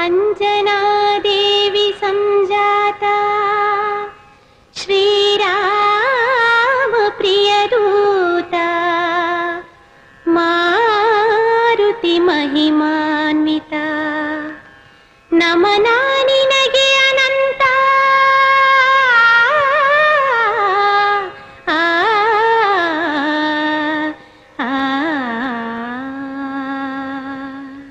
अञ्जनादेवी सञ्जाता श्रीरामप्रियदूता मारुतिमहिमान्विता ನಮನ ನಿನಗೆ ಅನಂತ ಆ, ಆ, ಆ.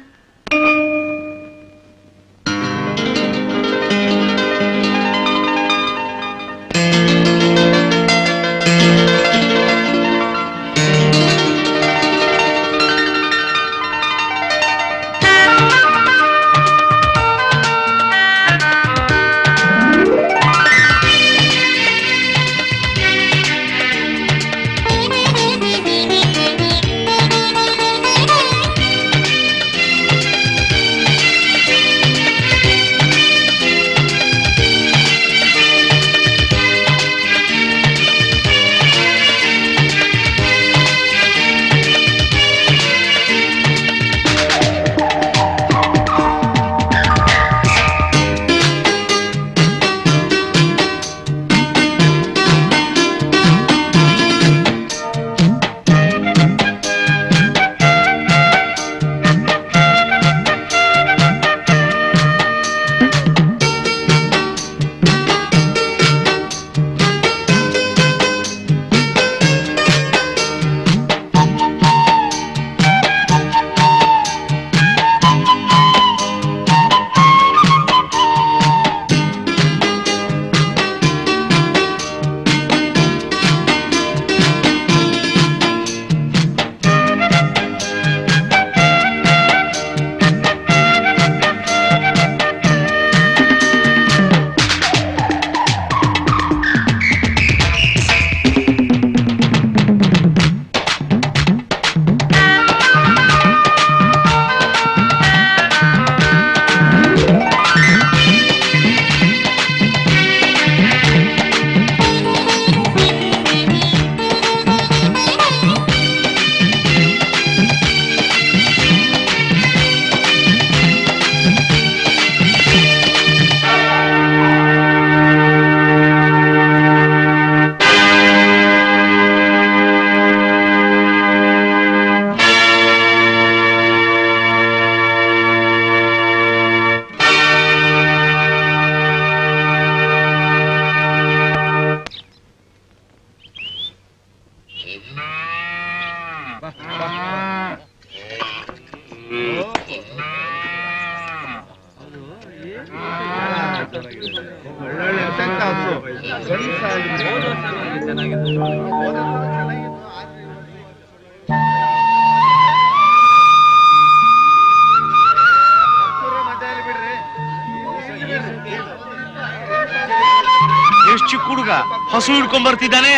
ಎಷ್ಟು ಚಿಕ್ಕ ಹುಡುಗ ಹಸು ಹಿಡ್ಕೊಂಡ್ ಬರ್ತಿದ್ದಾನೆ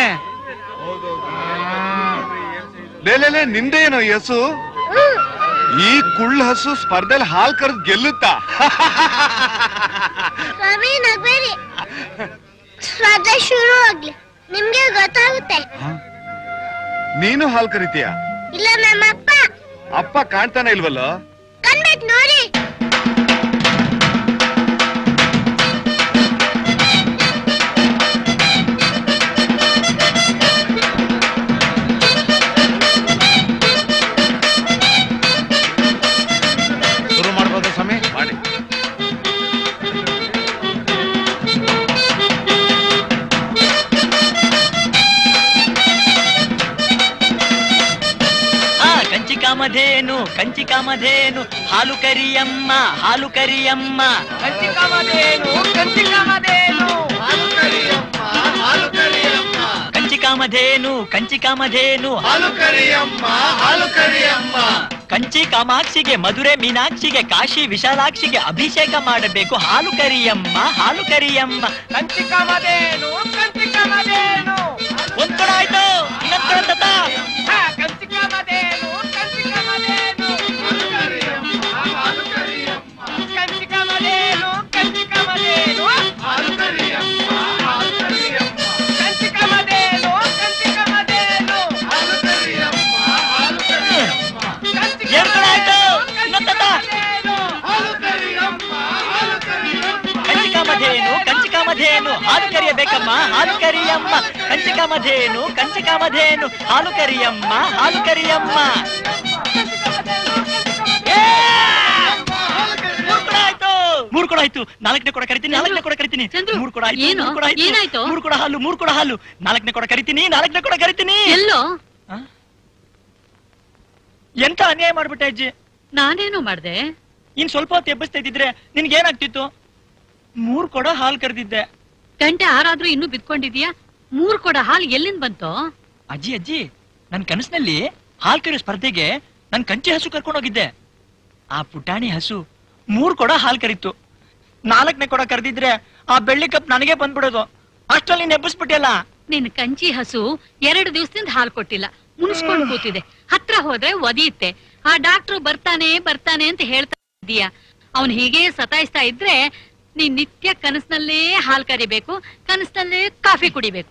ಲೇ ಲೇ, ಲೇ ನಿಂದೇನೋ ಈ ಹಸು ಈ ಕುಳ್ಳ ಹಸು ಸ್ಪರ್ಧೆಲಿ ಹಾಲ್ ಕರೆದ್ ಗೆಲ್ಲುತ್ತಾ ಸ್ವಾಮಿ ನಗ್ಬೇಡಿ ಸ್ಪರ್ಧೆ ಶುರು ಆಗ್ಲಿ ನಿಮ್ಗೆ ಗೊತ್ತಾಗುತ್ತೆ ನೀನು ಹಾಲ್ ಕರಿತೀಯ ಇಲ್ಲ ನಮ್ಮಪ್ಪ ಅಪ್ಪ ಕಾಣ್ತಾನೆ ಇಲ್ವಲ್ಲೋ ಕಣ್ಬಿಟ್ ನೋಡಿ ಶುರು ಮಾಡ್ಬೋದಾ ಸ್ವಾಮಿ ಮಾಡಿ ಆ ಕಂಚಿ ಕಾಮಧೇನು ಕಂಚಿ ಕಾಮಧೇನು ಹಾಲು ಕರಿಯಮ್ಮ ಹಾಲು ಕರಿಯಮ್ಮ ಕಂಚಿ ಕಾಮಧೇನು ಕಂಚಿ ಕಾಮಧೇನು ಕಂಚಿ ಕಾಮಧೇನು ಕಂಚಿ ಕಾಮಧೇನು ಹಾಲು ಕರಿಯಮ್ಮ ಹಾಲು ಕರಿಯಮ್ಮ ಕಂಚಿ ಕಾಮಾಕ್ಷಿಗೆ ಮಧುರೆ ಮೀನಾಕ್ಷಿಗೆ ಕಾಶಿ ವಿಶಾಲಾಕ್ಷಿಗೆ ಅಭಿಷೇಕ ಮಾಡಬೇಕು ಹಾಲು ಕರಿಯಮ್ಮ ಹಾಲು ಕರಿಯಮ್ಮ ಕಂಚಿ ಕಾಮಧೇನು ಕಂಚಿ ಕಾಮಧೇನು ಒಂದ್ ಕಡೆ ಆಯ್ತು ಇನ್ನೊಂದ್ ಕಡೆ ತತ. ಹಾ, ಕಂಚಿ ಕಾಮಧೇನು ಕಂಚಿ ಕಾಮಧೇನು ಕಂಚಿ ಕಾಮಧೇನು ಕಂಚಿ ಕಾಮಧೇನು ಕಂಚಿ ಕಾಮಧೇನು ಕಂಚಿ ಕಾಮಧೇನು ಎರಡ್ ಕಡೆ ಆಯ್ತು ಇನ್ನೊಂದ್ ತತ. ಕರಿಯಮ್ಮ ಕಂಚಕಾಮಧೇನು ಕಂಚಕಾಮಧೇನು ಹಾಲು ಕರಿಯಮ್ಮ ಹಾಲು ಕರಿಯಮ್ಮ ಏ! ಮೂರ್ ಕೊಡ ಆಯ್ತು ಮೂರ್ ಕೊಡ ಆಯ್ತು ನಾಲ್ಕನೇ ಕೊಡ ಕರಿತೀನಿ ನಾಲ್ಕನೇ ಕೊಡ ಕರಿತೀನಿ ಚಂದ್ರು, ಮೂರ್ ಕೊಡ ಆಯ್ತು ಏನು? ಮೂರ್ ಕೊಡ ಆಯ್ತು ಏನಾಯ್ತು? ಮೂರ್ ಕೊಡ ಹಾಲು ಮೂರ್ ಕೊಡ ಹಾಲು ನಾಲ್ಕನೇ ಕೊಡ ಕರಿತೀನಿ ನಾಲ್ಕನೇ ಕೊಡ ಕರಿತೀನಿ ಎಲ್ಲೋ ಆ? ಎಂತ ಅನ್ಯಾಯ ಮಾಡ್ಬಿಟ್ಟೆ ಅಜ್ಜಿ ನಾನೇನು ಮಾಡ್ದೆ ಇನ್ ಸ್ವಲ್ಪ ಹೊತ್ತು ಎಬ್ಬಿಸ್ತಾ ಇದ್ದಿದ್ರೆ ನಿನ್ಗೆ ಏನಾಗ್ತಿತ್ತು ಮೂರ್ ಕೊಡ ಹಾಲ್ ಕರೆದಿದ್ದೆ ಗಂಟೆ ಆರಾದ್ರೂ ಇನ್ನೂ ಬಿದ್ಕೊಂಡಿದ್ಯಾ ಮೂರ್ ಕೊಡ ಹಾಲು ಎಲ್ಲಿಂದ ಬಂತು ಅಜ್ಜಿ ಅಜ್ಜಿ ನನ್ ಕನಸಿನಲ್ಲಿ ಹಾಲ್ ಕರೆಯೋ ಸ್ಪರ್ಧೆಗೆ ನನ್ ಕಂಚಿ ಹಸು ಕರ್ಕೊಂಡು ಹೋಗಿದ್ದೆ ಆ ಪುಟಾಣಿ ಹಸು ಮೂರ್ ಕೊಡ ಹಾಲ್ ಕರಿತು ನಾಲ್ಕನೇ ಕೊಡ ಕರೆದಿದ್ರೆ ಆ ಬೆಳ್ಳಿ ಕಪ್ ನನಗೆ ಬಂದ್ಬಿಡೋದು ಅಷ್ಟ್ರಲ್ಲಿ ನೆಬ್ಬಿಸ್ಬಿಟ್ಟಿಯಲ್ಲ ನಿನ್ ಕಂಚಿ ಹಸು ಎರಡು ದಿವಸದಿಂದ ಹಾಲು ಕೊಟ್ಟಿಲ್ಲ ಮುನ್ಸ್ಕೊಂಡು ಕೂತಿದೆ ಹತ್ರ ಹೋದ್ರೆ ಒದಿಯುತ್ತೆ ಆ ಡಾಕ್ಟ್ರು ಬರ್ತಾನೆ ಬರ್ತಾನೆ ಅಂತ ಹೇಳ್ತಾ ಇದೀಯ ಅವ್ನ್ ಹೀಗೆ ಸತಾಯಿಸ್ತಾ ಇದ್ರೆ ನೀನ್ ನಿತ್ಯ ಕನಸ್ನಲ್ಲೇ ಹಾಲ್ ಕರಿಬೇಕು ಕನಸ್ನಲ್ಲೇ ಕಾಫಿ ಕುಡಿಬೇಕು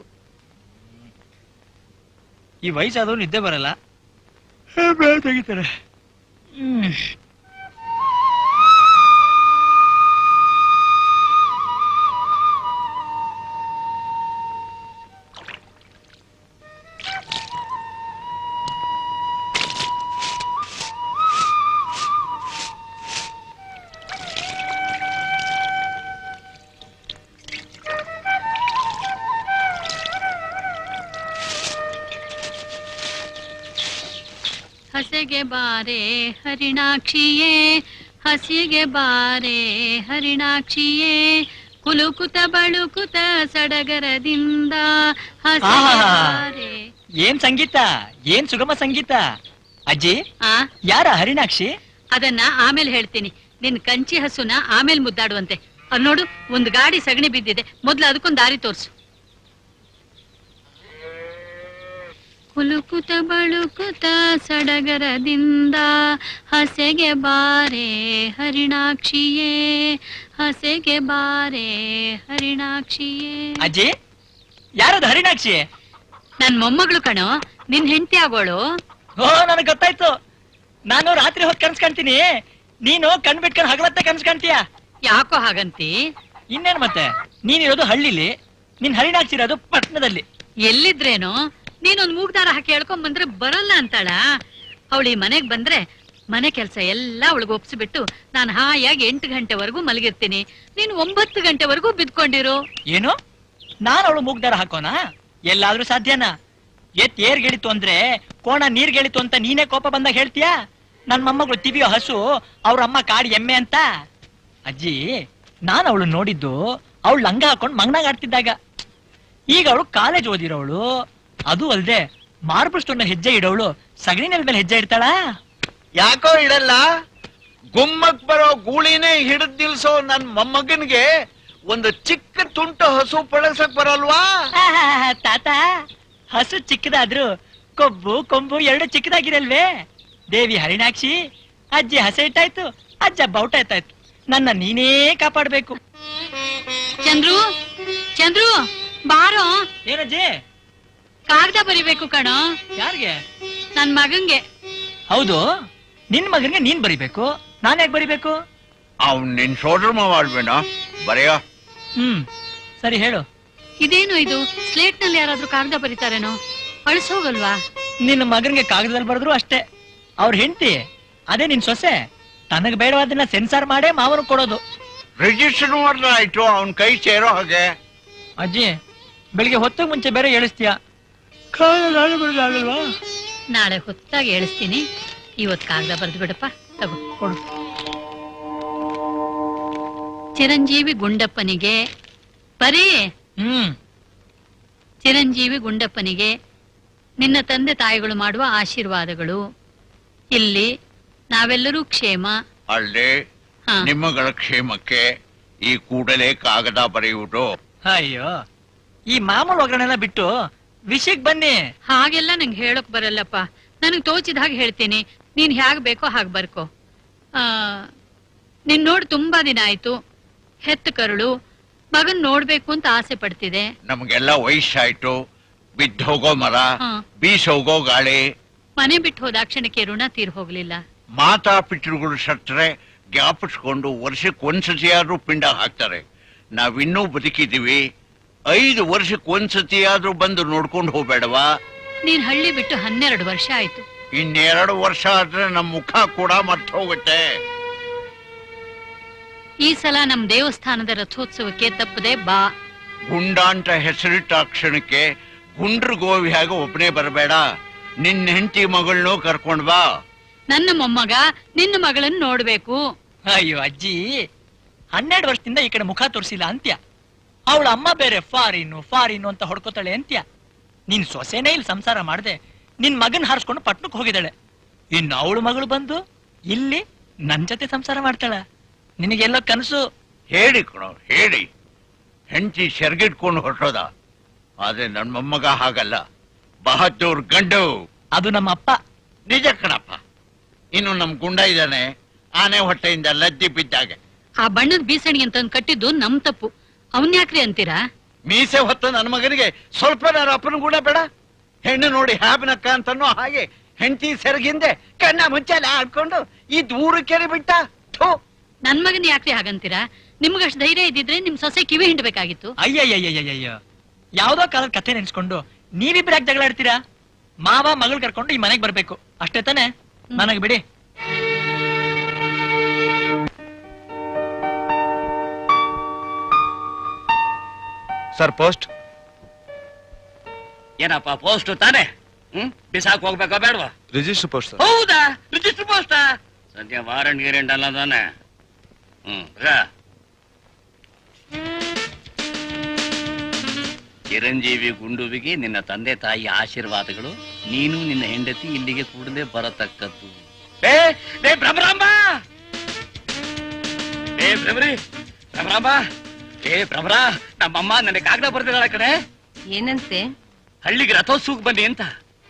ಈ ವಯಸ್ಸಾದವ್ರು ನಿದ್ದೆ ಬರಲ್ಲ ತೆಗಿತಾರೆ ಹ್ಮ್ ಹಸೆಗೆ ಬಾರೆ ಹರಿಣಾಕ್ಷಿಯೇ ಹಸಿಗೆ ಬಾರೆ ಹರಿಣಾಕ್ಷಿಯೇ ಕುಲುಕುತ ಬಳುಕುತ ಸಡಗರದಿಂದ ಹಸೆಗೆ ಆಹಾ. ಬಾರೆ ಏನ್ ಸಂಗೀತ ಏನ್ ಸುಗಮ ಸಂಗೀತ ಅಜ್ಜಿ ಆ ಯಾರ ಹರಿಣಾಕ್ಷಿ ಅದನ್ನ ಆಮೇಲೆ ಹೇಳ್ತೀನಿ ನಿನ್ ಕಂಚಿ ಹಸುನ ಆಮೇಲೆ ಮುದ್ದಾಡುವಂತೆ ಅಲ್ಲಿ ನೋಡು ಒಂದ್ ಗಾಡಿ ಸಗಣಿ ಬಿದ್ದಿದೆ ಮೊದ್ಲು ಅದಕ್ಕೊಂದ್ ದಾರಿ ತೋರ್ಸು ಕುಲುಕುತ ಬಳುಕುತ ಸಡಗರದಿಂದ ಹಸೆಗೆ ಬಾರೆ ಹರಿಣಾಕ್ಷಿಯೇ ಹಸೆಗೆ ಬಾರೆ ಹರಿಣಾಕ್ಷಿಯೇ ಅಜ್ಜಿ ಯಾರದು ಹರಿಣಾಕ್ಷಿ ನನ್ ಮೊಮ್ಮಗಳು ಕಣೋ ನಿನ್ ಹೆಂಡತಿ ಆಗೋಳು ಓ ನನಗ್ ಗೊತ್ತಾಯ್ತು ನಾನು ರಾತ್ರಿ ಹೊತ್ತು ಕನ್ಸ್ ಕಾಣ್ತೀನಿ ನೀನು ಕಣ್ ಬಿಟ್ಕೊಂಡು ಹಗಲತ್ತೆ ಕನ್ಸ್ ಕಾಣ್ತೀಯ ಯಾಕೋ ಹಾಗಂತಿ ಇನ್ನೇನ್ ಮತ್ತೆ ನೀನಿರೋದು ಹಳ್ಳಿಲಿ ನಿನ್ ಹರಿಣಾಕ್ಷಿ ಇರೋದು ಪಟ್ಟಣದಲ್ಲಿ ಎಲ್ಲಿದ್ರೇನು ನೀನೊಂದ್ ಮೂಗ್ದಾರ ಹಾಕಿ ಹೇಳ್ಕೊಂಡ್ ಬಂದ್ರೆ ಬರಲ್ಲ ಅಂತಾಳ ಅವಳು ಈ ಮನೆಗ್ ಬಂದ್ರೆ ಮನೆ ಕೆಲಸ ಎಲ್ಲ ಅವಳಿಗೆ ಒಪ್ಸಿಬಿಟ್ಟು ನಾನು ಹಾಯಾಗಿ ಎಂಟು ಗಂಟೆವರೆಗೂ ಮಲಗಿರ್ತೀನಿ ನೀನು ಒಂಬತ್ತು ಗಂಟೆವರೆಗೂ ಬಿದ್ಕೊಂಡಿರು ಏನು ನಾನು ಅವಳು ಮೂಗ್ದಾರ ಹಾಕೋಣ ಎಲ್ಲಾದ್ರೂ ಸಾಧ್ಯನಾ ಎತ್ ಏರ್ ಗೆಳಿತು ಅಂದ್ರೆ ಕೋಣ ನೀರ್ ಗೆಳಿತು ಅಂತ ನೀನೇ ಕೋಪ ಬಂದಾಗ ಹೇಳ್ತೀಯಾ ನನ್ ಮೊಮ್ಮಗಳು ತಿವಿಯೋ ಹಸು ಅವ್ರ ಅಮ್ಮ ಕಾಡಿ ಎಮ್ಮೆ ಅಂತ ಅಜ್ಜಿ ನಾನು ಅವಳು ನೋಡಿದ್ದು ಅವಳು ಲಂಗ ಹಾಕೊಂಡ್ ಮಂಗನಾಗ ಆಡ್ತಿದ್ದಾಗ ಈಗ ಅವಳು ಕಾಲೇಜ್ ಓದಿರೋವಳು ಅದು ಅಲ್ದೆ ಮಾರ್ಬಲ್ ಸ್ಟೋನ್ ಹೆಜ್ಜೆ ಇಡೋಳು ಸಗಣಿ ನೆಲ ಮೇಲೆ ಹೆಜ್ಜೆ ಇಡ್ತಾಳಾ ಯಾಕೋ ಇಡಲ್ಲ ಗುಮ್ಮಕ್ ಬರೋ ಗೂಳಿನೇ ಹಿಡಿದ್ ನಿಲ್ಸೋ ನನ್ ಮೊಮ್ಮಗನ್ಗೆ ಒಂದು ಚಿಕ್ಕ ತುಂಟು ಹಸು ಪಳಗ್ಸಕ್ ಬರಲ್ವಾ ಆಹ್, ತಾತ ಹಸು ಚಿಕ್ಕದಾದ್ರು ಕೊಬ್ಬು ಕೊಂಬು ಎರಡು ಚಿಕ್ಕದಾಗಿರಲ್ವೇ ದೇವಿ ಹರಿಣಾಕ್ಷಿ ಅಜ್ಜಿ ಹಸೆ ಇಟ್ಟಾಯ್ತು ಅಜ್ಜ ಬೌಟ ಎತ್ತಾಯ್ತು ನನ್ನ ನೀನೇ ಕಾಪಾಡ್ಬೇಕು ಚಂದ್ರು ಚಂದ್ರು ಬಾರೋ ಏನಜ್ಜಿ ಕಾಗದ ಬರಿಬೇಕು ಕಣೋ ಯಾರಿಗೆ ನನ್ ಮಗಂಗೆ ಹೌದು ನಿನ್ ಮಗನಿಗೆ ನೀನ್ ಬರಿಬೇಕು ನಾನ್ ಯಾಕೆ ಬರಿಬೇಕು ಅವ್ನ್ ನಿನ್ ಸೋದರ ಮಾಡ್ಬೇಡ ಬರೆಯ ಹ್ಮ್ ಸರಿ ಹೇಳು ಇದೇನು ಇದು ಸ್ಲೇಟ್ ನಲ್ಲಿ ಯಾರಾದ್ರೂ ಕಾಗದ ಬರೀತಾರೇನೋ ಅಳಿಸೋಗಲ್ವಾ ನಿನ್ನ ಮಗನಿಗೆ ಕಾಗದದಲ್ಲಿ ಬರೆದ್ರು ಅಷ್ಟೇ ಅವ್ರ ಹೆಂಡತಿ ಅದೇ ನಿನ್ ಸೊಸೆ ತನಗ್ ಬೇಡವಾದನ್ನ ಸೆನ್ಸಾರ್ ಮಾಡೇ ಮಾವನು ಕೊಡೋದು ರಿಜಿಸ್ಟರ್ ಮಾಡಿದ್ರೆ ಆಯ್ತು ಅವ್ನ್ ಕೈ ಸೇರೋ ಹಾಗೆ ಅಜ್ಜಿ ಬೆಳಿಗ್ಗೆ ಹೊತ್ತು ಮುಂಚೆ ಬೇರೆ ಹೇಳಿಸ್ತೀಯ ಕಾಗದ ಬರೋದಾಗಲ್ವಾ ನಾಳೆ ಹೊತ್ತಾಗಿ ಹೇಳಿಸ್ತೀನಿ ಇವತ್ ಕಾಗದ ಬರ್ದು ಬಿಡಪ್ಪ ತಗೋ ಕೊಡು ಚಿರಂಜೀವಿ ಗುಂಡಪ್ಪನಿಗೆ ಬರೀ ಹ್ಮ್ ಚಿರಂಜೀವಿ ಗುಂಡಪ್ಪನಿಗೆ ನಿನ್ನ ತಂದೆ ತಾಯಿಗಳು ಮಾಡುವ ಆಶೀರ್ವಾದಗಳು ಇಲ್ಲಿ ನಾವೆಲ್ಲರೂ ಕ್ಷೇಮ ಅಲ್ಲದೆ ಹಾ ನಿಮ್ಮಗಳ ಕ್ಷೇಮಕ್ಕೆ ಈ ಕೂಡಲೇ ಕಾಗದ ಬರೆಯುವುದು ಅಯ್ಯೋ ಈ ಮಾಮೂಲು ಒಗ್ಗರಣೆಲ್ಲ ಬಿಟ್ಟು ವಿಷಯಕ್ ಬನ್ನಿ ಹಾಗೆಲ್ಲ ನಂಗೆ ಹೇಳಕ್ ಬರಲ್ಲಪ್ಪ ನನಗ್ ತೋಚಿದ ಹಾಗೆ ಹೇಳ್ತೀನಿ ನೀನ್ ಹ್ಯಾಗ್ ಬೇಕೋ ಹಾಗೆ ಬರ್ಕೋ ಆ ನಿನ್ ನೋಡ್ ತುಂಬಾ ದಿನ ಆಯ್ತು ಹೆತ್ತ ಕರುಳು ಮಗನ್ ನೋಡ್ಬೇಕು ಅಂತ ಆಸೆ ಪಡ್ತಿದೆ ನಮ್ಗೆಲ್ಲ ವಯಸ್ಸಾಯ್ತು ಬಿದ್ದು ಹೋಗೋ ಮರ ಹಾ. ಬೀಸೋಗೋ ಗಾಳಿ ಮನೆ ಬಿಟ್ಟು ಹೋದಾಕ್ಷಣಕ್ಕೆ ಋಣ ತೀರ್ ಹೋಗ್ಲಿಲ್ಲ ಮಾತಾ ಪಿತೃಗಳು ಸತ್ತರೆ ಜ್ಞಾಪಿಸ್ಕೊಂಡು ವರ್ಷಕ್ಕೆ ಒಂದ್ಸತಿಯಾದ್ರೂ ಪಿಂಡ ಹಾಕ್ತಾರೆ ನಾವಿನ್ನೂ ಬದುಕಿದೀವಿ ಐದು ವರ್ಷಕ್ಕೆ ಒಂದ್ಸತಿ ಆದ್ರೂ ಬಂದು ನೋಡ್ಕೊಂಡು ಹೋಗ್ಬೇಡವಾ ನೀನ್ ಹಳ್ಳಿ ಬಿಟ್ಟು ಹನ್ನೆರಡು ವರ್ಷ ಆಯ್ತು ಇನ್ನೆರಡು ವರ್ಷ ಆದ್ರೆ ನಮ್ ಮುಖ ಕೂಡ ಮರ್ತ್ ಹೋಗುತ್ತೆ ಈ ಸಲ ನಮ್ ದೇವಸ್ಥಾನದ ರಥೋತ್ಸವಕ್ಕೆ ತಪ್ಪದೆ ಬಾ ಗುಂಡಾಂಟ ಹೆಸರಿಟ್ಟ ಕ್ಷಣಕ್ಕೆ ಗುಂಡ್ರ ಗೋವಿಯಾಗ ಒಬ್ಬನೇ ಬರಬೇಡ ನಿನ್ನ ಹೆಂಡತಿ ಮಗಳನ್ನೂ ಕರ್ಕೊಂಡ್ ಬಾ ನನ್ನ ಮೊಮ್ಮಗ ನಿನ್ನ ಮಗಳನ್ನ ನೋಡ್ಬೇಕು ಅಯ್ಯೋ ಅಜ್ಜಿ ಹನ್ನೆರಡು ವರ್ಷದಿಂದ ಈ ಕಡೆ ಮುಖ ತೋರಿಸಿಲ್ಲ ಅಂತ್ಯ ಅವಳ ಅಮ್ಮ ಬೇರೆ ಫಾರಿನು ಫಾರಿನು ಅಂತ ಹೊಡ್ಕೋತಾಳೆ ಅಂತ್ಯ ನೀನ್ ಸೊಸೆನೇ ಇಲ್ಲಿ ಸಂಸಾರ ಮಾಡ್ದೆ ನಿನ್ ಮಗನ್ ಹಾರಿಸ್ಕೊಂಡು ಪಟ್ನಕ್ ಹೋಗಿದ್ದಾಳೆ ಇನ್ನು ಅವಳ ಮಗಳು ಬಂದು ಇಲ್ಲಿ ನನ್ ಜೊತೆ ಸಂಸಾರ ಮಾಡ್ತಾಳ ನಿನಗೆಲ್ಲೋ ಕನಸು ಹೇಳಿ ಕಣೋ ಹೇಳಿ ಹೆಂಡತಿ ಸೆರ್ಗಿಟ್ಕೊಂಡು ಹೊರಟೋದ ಆದ್ರೆ ನನ್ ಮೊಮ್ಮಗ ಹಾಗಲ್ಲ ಬಹದ್ದೂರ್ ಗಂಡು ಅದು ನಮ್ಮ ಅಪ್ಪ ನಿಜ ಕಣಪ್ಪ ಇನ್ನು ನಮ್ ಗುಂಡ ಇದ್ದಾನೆ ಆನೆ ಹೊಟ್ಟೆಯಿಂದ ಲದ್ದಿ ಬಿದ್ದಾಗೆ ಆ ಬಣ್ಣದ ಬೀಸಣಿಗೆ ಅಂತ ಕಟ್ಟಿದ್ದು ನಮ್ ತಪ್ಪು ಅವನ್ ಯಾಕ್ರಿ ಅಂತೀರಾ ಮೀಸೆ ಹೊತ್ತ ನನ್ನ ಮಗನಿಗೆ ಸ್ವಲ್ಪ ನನ್ನ ಅಪ್ಪನ ಕೂಡ ಬೇಡ ಹೆಣ್ಣು ನೋಡಿ ಹ್ಯಾಬ್ನಕ್ಕ ಅಂತನೋ ಹಾಗೆ ಹೆಂಡತಿ ಸೆರಗಿಂದೆ ಕಣ್ಣ ಮುಚ್ಚಲ ಆಡ್ಕೊಂಡು ಈ ದೂರ ಕೆರೆ ಬಿಟ್ಟ ಥು ನನ್ ಮಗನ್ ಯಾಕ್ರಿ ಹಾಗಂತೀರಾ ನಿಮ್ಗಷ್ಟು ಧೈರ್ಯ ಇದ್ದಿದ್ರೆ ನಿಮ್ ಸೊಸೆ ಕಿವಿ ಹಿಂಡ್ಬೇಕಾಗಿತ್ತು ಅಯ್ಯಯ್ಯಯ್ಯಯ್ಯಯ್ಯೋ ಯಾವ್ದೋ ಕಾಲದ ಕಥೆ ನೆನ್ಸ್ಕೊಂಡು ನೀವಿಬ್ರು ಯಾಕೆ ಜಗಳಾಡ್ತೀರಾ ಮಾವ ಮಗಳು ಕರ್ಕೊಂಡು ಈ ಮನೆಗ್ ಬರ್ಬೇಕು ಅಷ್ಟೇ ತಾನೆ ನನಗ್ ಬಿಡಿ ಸರ್ ಪೋಸ್ಟ್ ಏನಪ್ಪ ಪೋಸ್ಟ್ ತಾನೆ ಹ್ಮ್ ಬಿಸಾಕ್ ಹೋಗ್ಬೇಕಾ ಬೇಡವಾ ರಿಜಿಸ್ಟರ್ ಪೋಸ್ಟ್ ಸರ್ ಹೌದಾ ರಿಜಿಸ್ಟರ್ ಪೋಸ್ಟ್ ಸದ್ಯ ವಾರಂಟ್ ಗಿರಂಟ್ ಅಲ್ಲ ತಾನೆ ಹ್ಮ್ ರಾ. ಚಿರಂಜೀವಿ ಗುಂಡುವಿಗೆ ನಿನ್ನ ತಂದೆ ತಾಯಿ ಆಶೀರ್ವಾದಗಳು ನೀನು ನಿನ್ನ ಹೆಂಡತಿ ಇಲ್ಲಿಗೆ ಕೂಡಲೇ ಬರತಕ್ಕದ್ದು ಏ ಏ ಭ್ರಮರಾಂಬ ಏ ಭ್ರಮರಿ ಭ್ರಮರಾಂಬ ಏ ಭ್ರಮರ ನಮ್ಮಮ್ಮ ನನಗೆ ಕಾಗದ ಬರ್ದಿದ್ದಾಳ ಕಡೆ ಏನಂತೆ ಹಳ್ಳಿಗೆ ರಥೋತ್ಸವಕ್ಕೆ ಬನ್ನಿ ಅಂತ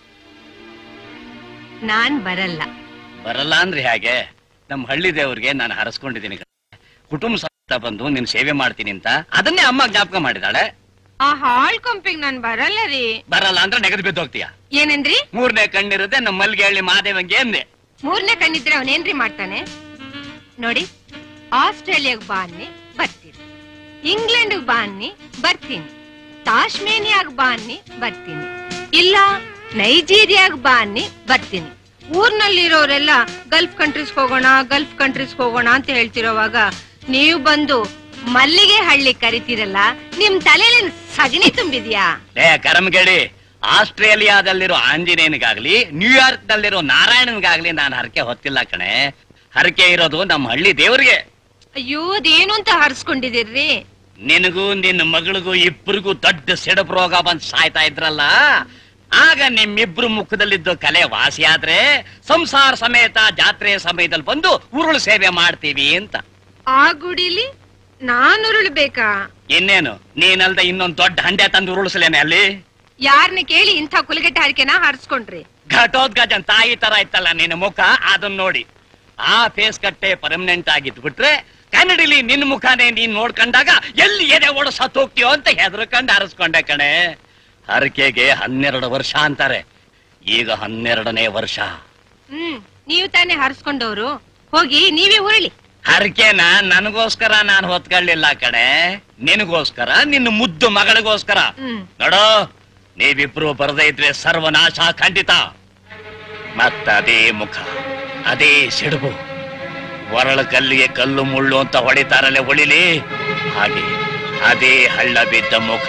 ನಾನ್ ಬರಲ್ಲ ಬರಲ್ಲ ಅಂದ್ರೆ ಹೇಗೆ ನಮ್ಮ ಹಳ್ಳಿ ದೇವ್ರಿಗೆ ನಾನು ಹರಸ್ಕೊಂಡಿದ್ದೀನಿ ಕಣೆ. ಕುಟುಂಬ ಸಮೇತ ಬಂದು ನಿನ್ ಸೇವೆ ಮಾಡ್ತೀನಿ ಅಂತ ಅದನ್ನೇ ಅಮ್ಮ ಜ್ಞಾಪಕ ಮಾಡಿದಾಳೆ ಆ ಹಾಳ್ ಕೊಂಪಿಗ್ ನಾನ್ ಬರಲ್ಲ ರೀ ಬರಲ್ಲ ಅಂದ್ರೆ ನೆಗದು ಬಿದ್ದು ಹೋಗ್ತೀಯ ಏನಂದ್ರಿ ಮೂರನೇ ಕಣ್ಣಿರುತ್ತೆ ನಮ್ಮ ಮಲ್ಗೆ ಹಳ್ಳಿ ಮಹಾದೇವಂಗೆ ಅಂದೆ ಮೂರನೇ ಕಣ್ಣಿದ್ರೆ ಅವನೇನ್ರಿ ಮಾಡ್ತಾನೆ ನೋಡಿ ಆಸ್ಟ್ರೇಲಿಯಾಗ್ ಬಾ ಅನ್ನಿ ಬರ್ತೀನಿ ಇಂಗ್ಲೆಂಡ್ ಬಾ ಅನ್ನಿ ಬರ್ತೀನಿ ತಾಶ್ಮೇನಿಯಾಗ್ ಬಾ ಅನ್ನಿ ಬರ್ತೀನಿ ಇಲ್ಲ ನೈಜೀರಿಯಾಗ್ ಬಾ ಅನ್ನಿ ಬರ್ತೀನಿ ಊರ್ನಲ್ಲಿರೋರೆಲ್ಲ ಗಲ್ಫ್ ಕಂಟ್ರೀಸ್ ಹೋಗೋಣ ಗಲ್ಫ್ ಕಂಟ್ರೀಸ್ ಹೋಗೋಣ ಅಂತ ಹೇಳ್ತಿರೋವಾಗ ನೀವು ಬಂದು ಮಲ್ಲಿಗೆ ಹಳ್ಳಿ ಕರಿತೀರಲ್ಲ ನಿಮ್ ತಲೆಯಲ್ಲಿ ಸಗಣಿ ತುಂಬಿದ್ಯಾ ಲೇ ಕರಮಗೇಳಿ ಆಸ್ಟ್ರೇಲಿಯಾದಲ್ಲಿರೋ ಆಂಜನೇಯನಿಗಾಗ್ಲಿ ನ್ಯೂಯಾರ್ಕ್ ನಲ್ಲಿರೋ ನಾರಾಯಣನ್ಗಾಗ್ಲಿ ನಾನು ಹರಕೆ ಹೊತ್ತಿಲ್ಲ ಕಣೆ ಹರಕೆ ಇರೋದು ನಮ್ಮ ಹಳ್ಳಿ ದೇವ್ರಿಗೆ ಅಯ್ಯೋ ಅದೇನು ಅಂತ ಹರ್ಸ್ಕೊಂಡಿದಿರ್ರಿ ನಿನಗೂ ನಿನ್ನ ಮಗಳಿಗೂ ಇಬ್ಬರಿಗೂ ದೊಡ್ಡ ಸಿಡಪ್ ರೋಗ ಬಂದ್ ಸಾಯ್ತಾ ಇದ್ರಲ್ಲ ಆಗ ನಿಮ್ಮಿಬ್ರು ಮುಖದಲ್ಲಿದ್ದ ಕಲೆ ವಾಸಿ ಆದ್ರೆ ಸಂಸಾರ ಸಮೇತ ಜಾತ್ರೆ ಸಮಯದಲ್ಲಿ ಬಂದು ಉರುಳು ಸೇವೆ ಮಾಡ್ತೀವಿ ಅಂತ ಆ ಗುಡಿಲಿ ನಾನ್ ಉರುಳ್ಬೇಕಾ ಇನ್ನೇನು ನೀನಲ್ದ ಇನ್ನೊಂದ್ ದೊಡ್ಡ ಹಂಡೆ ತಂದು ಉರುಳಿಸ್ಲೇನೆ ಅಲ್ಲಿ ಯಾರನ್ನ ಕೇಳಿ ಇಂಥ ಕುಲಗೆಟ್ಟ ಹರಿಕೆನ ಹಾರಿಸ್ಕೊಂಡ್ರಿ ಘಟೋದ್ಗಜನ್ ತಾಯಿ ತರ ಇತ್ತಲ್ಲ ನಿನ್ನ ಮುಖ ಅದನ್ನ ನೋಡಿ ಆ ಫೇಸ್ ಕಟ್ಟೆ ಪರ್ಮನೆಂಟ್ ಆಗಿದ್ಬಿಟ್ರೆ ಕನ್ನಡಿಲಿ ನಿನ್ ಮುಖನೇ ನೀನ್ ನೋಡ್ಕೊಂಡಾಗ ಎಲ್ಲಿ ಎದೆ ಓಡ ಸತ್ ಹೋಗ್ತೀಯೋ ಅಂತ ಹೆದರ್ಕೊಂಡ್ ಹರಸ್ಕೊಂಡೆ ಕಣೆ ಹರಕೆಗೆ ಹನ್ನೆರಡು ವರ್ಷ ಅಂತಾರೆ ಈಗ ಹನ್ನೆರಡನೇ ವರ್ಷ ಹ್ಮ್ ನೀವು ತಾನೇ ಹರಿಸ್ಕೊಂಡವ್ರು ಹೋಗಿ ನೀವೇ ಉರುಳಿ ಹರಕೆನ ನನಗೋಸ್ಕರ ನಾನು ಹೊತ್ಕೊಳ್ಳಿಲ್ಲ ಕಣೆ ನಿನಗೋಸ್ಕರ ನಿನ್ನ ಮುದ್ದು ಮಗಳಿಗೋಸ್ಕರ ಹ್ಮ್ ನೋಡೋ ನೀವಿಬ್ರು ಬರದೇ ಇದ್ರೆ ಸರ್ವನಾಶ ಖಂಡಿತ ಮತ್ತ ಅದೇ ಮುಖ ಅದೇ ಸಿಡುಬು ಒರಳ ಕಲ್ಲಿಗೆ ಕಲ್ಲು ಮುಳ್ಳು ಅಂತ ಹೊಡಿತಾರಲ್ಲೇ ಹೊಳಿಲಿ ಹಾಗೆ ಅದೇ ಹಳ್ಳ ಬಿದ್ದ ಮುಖ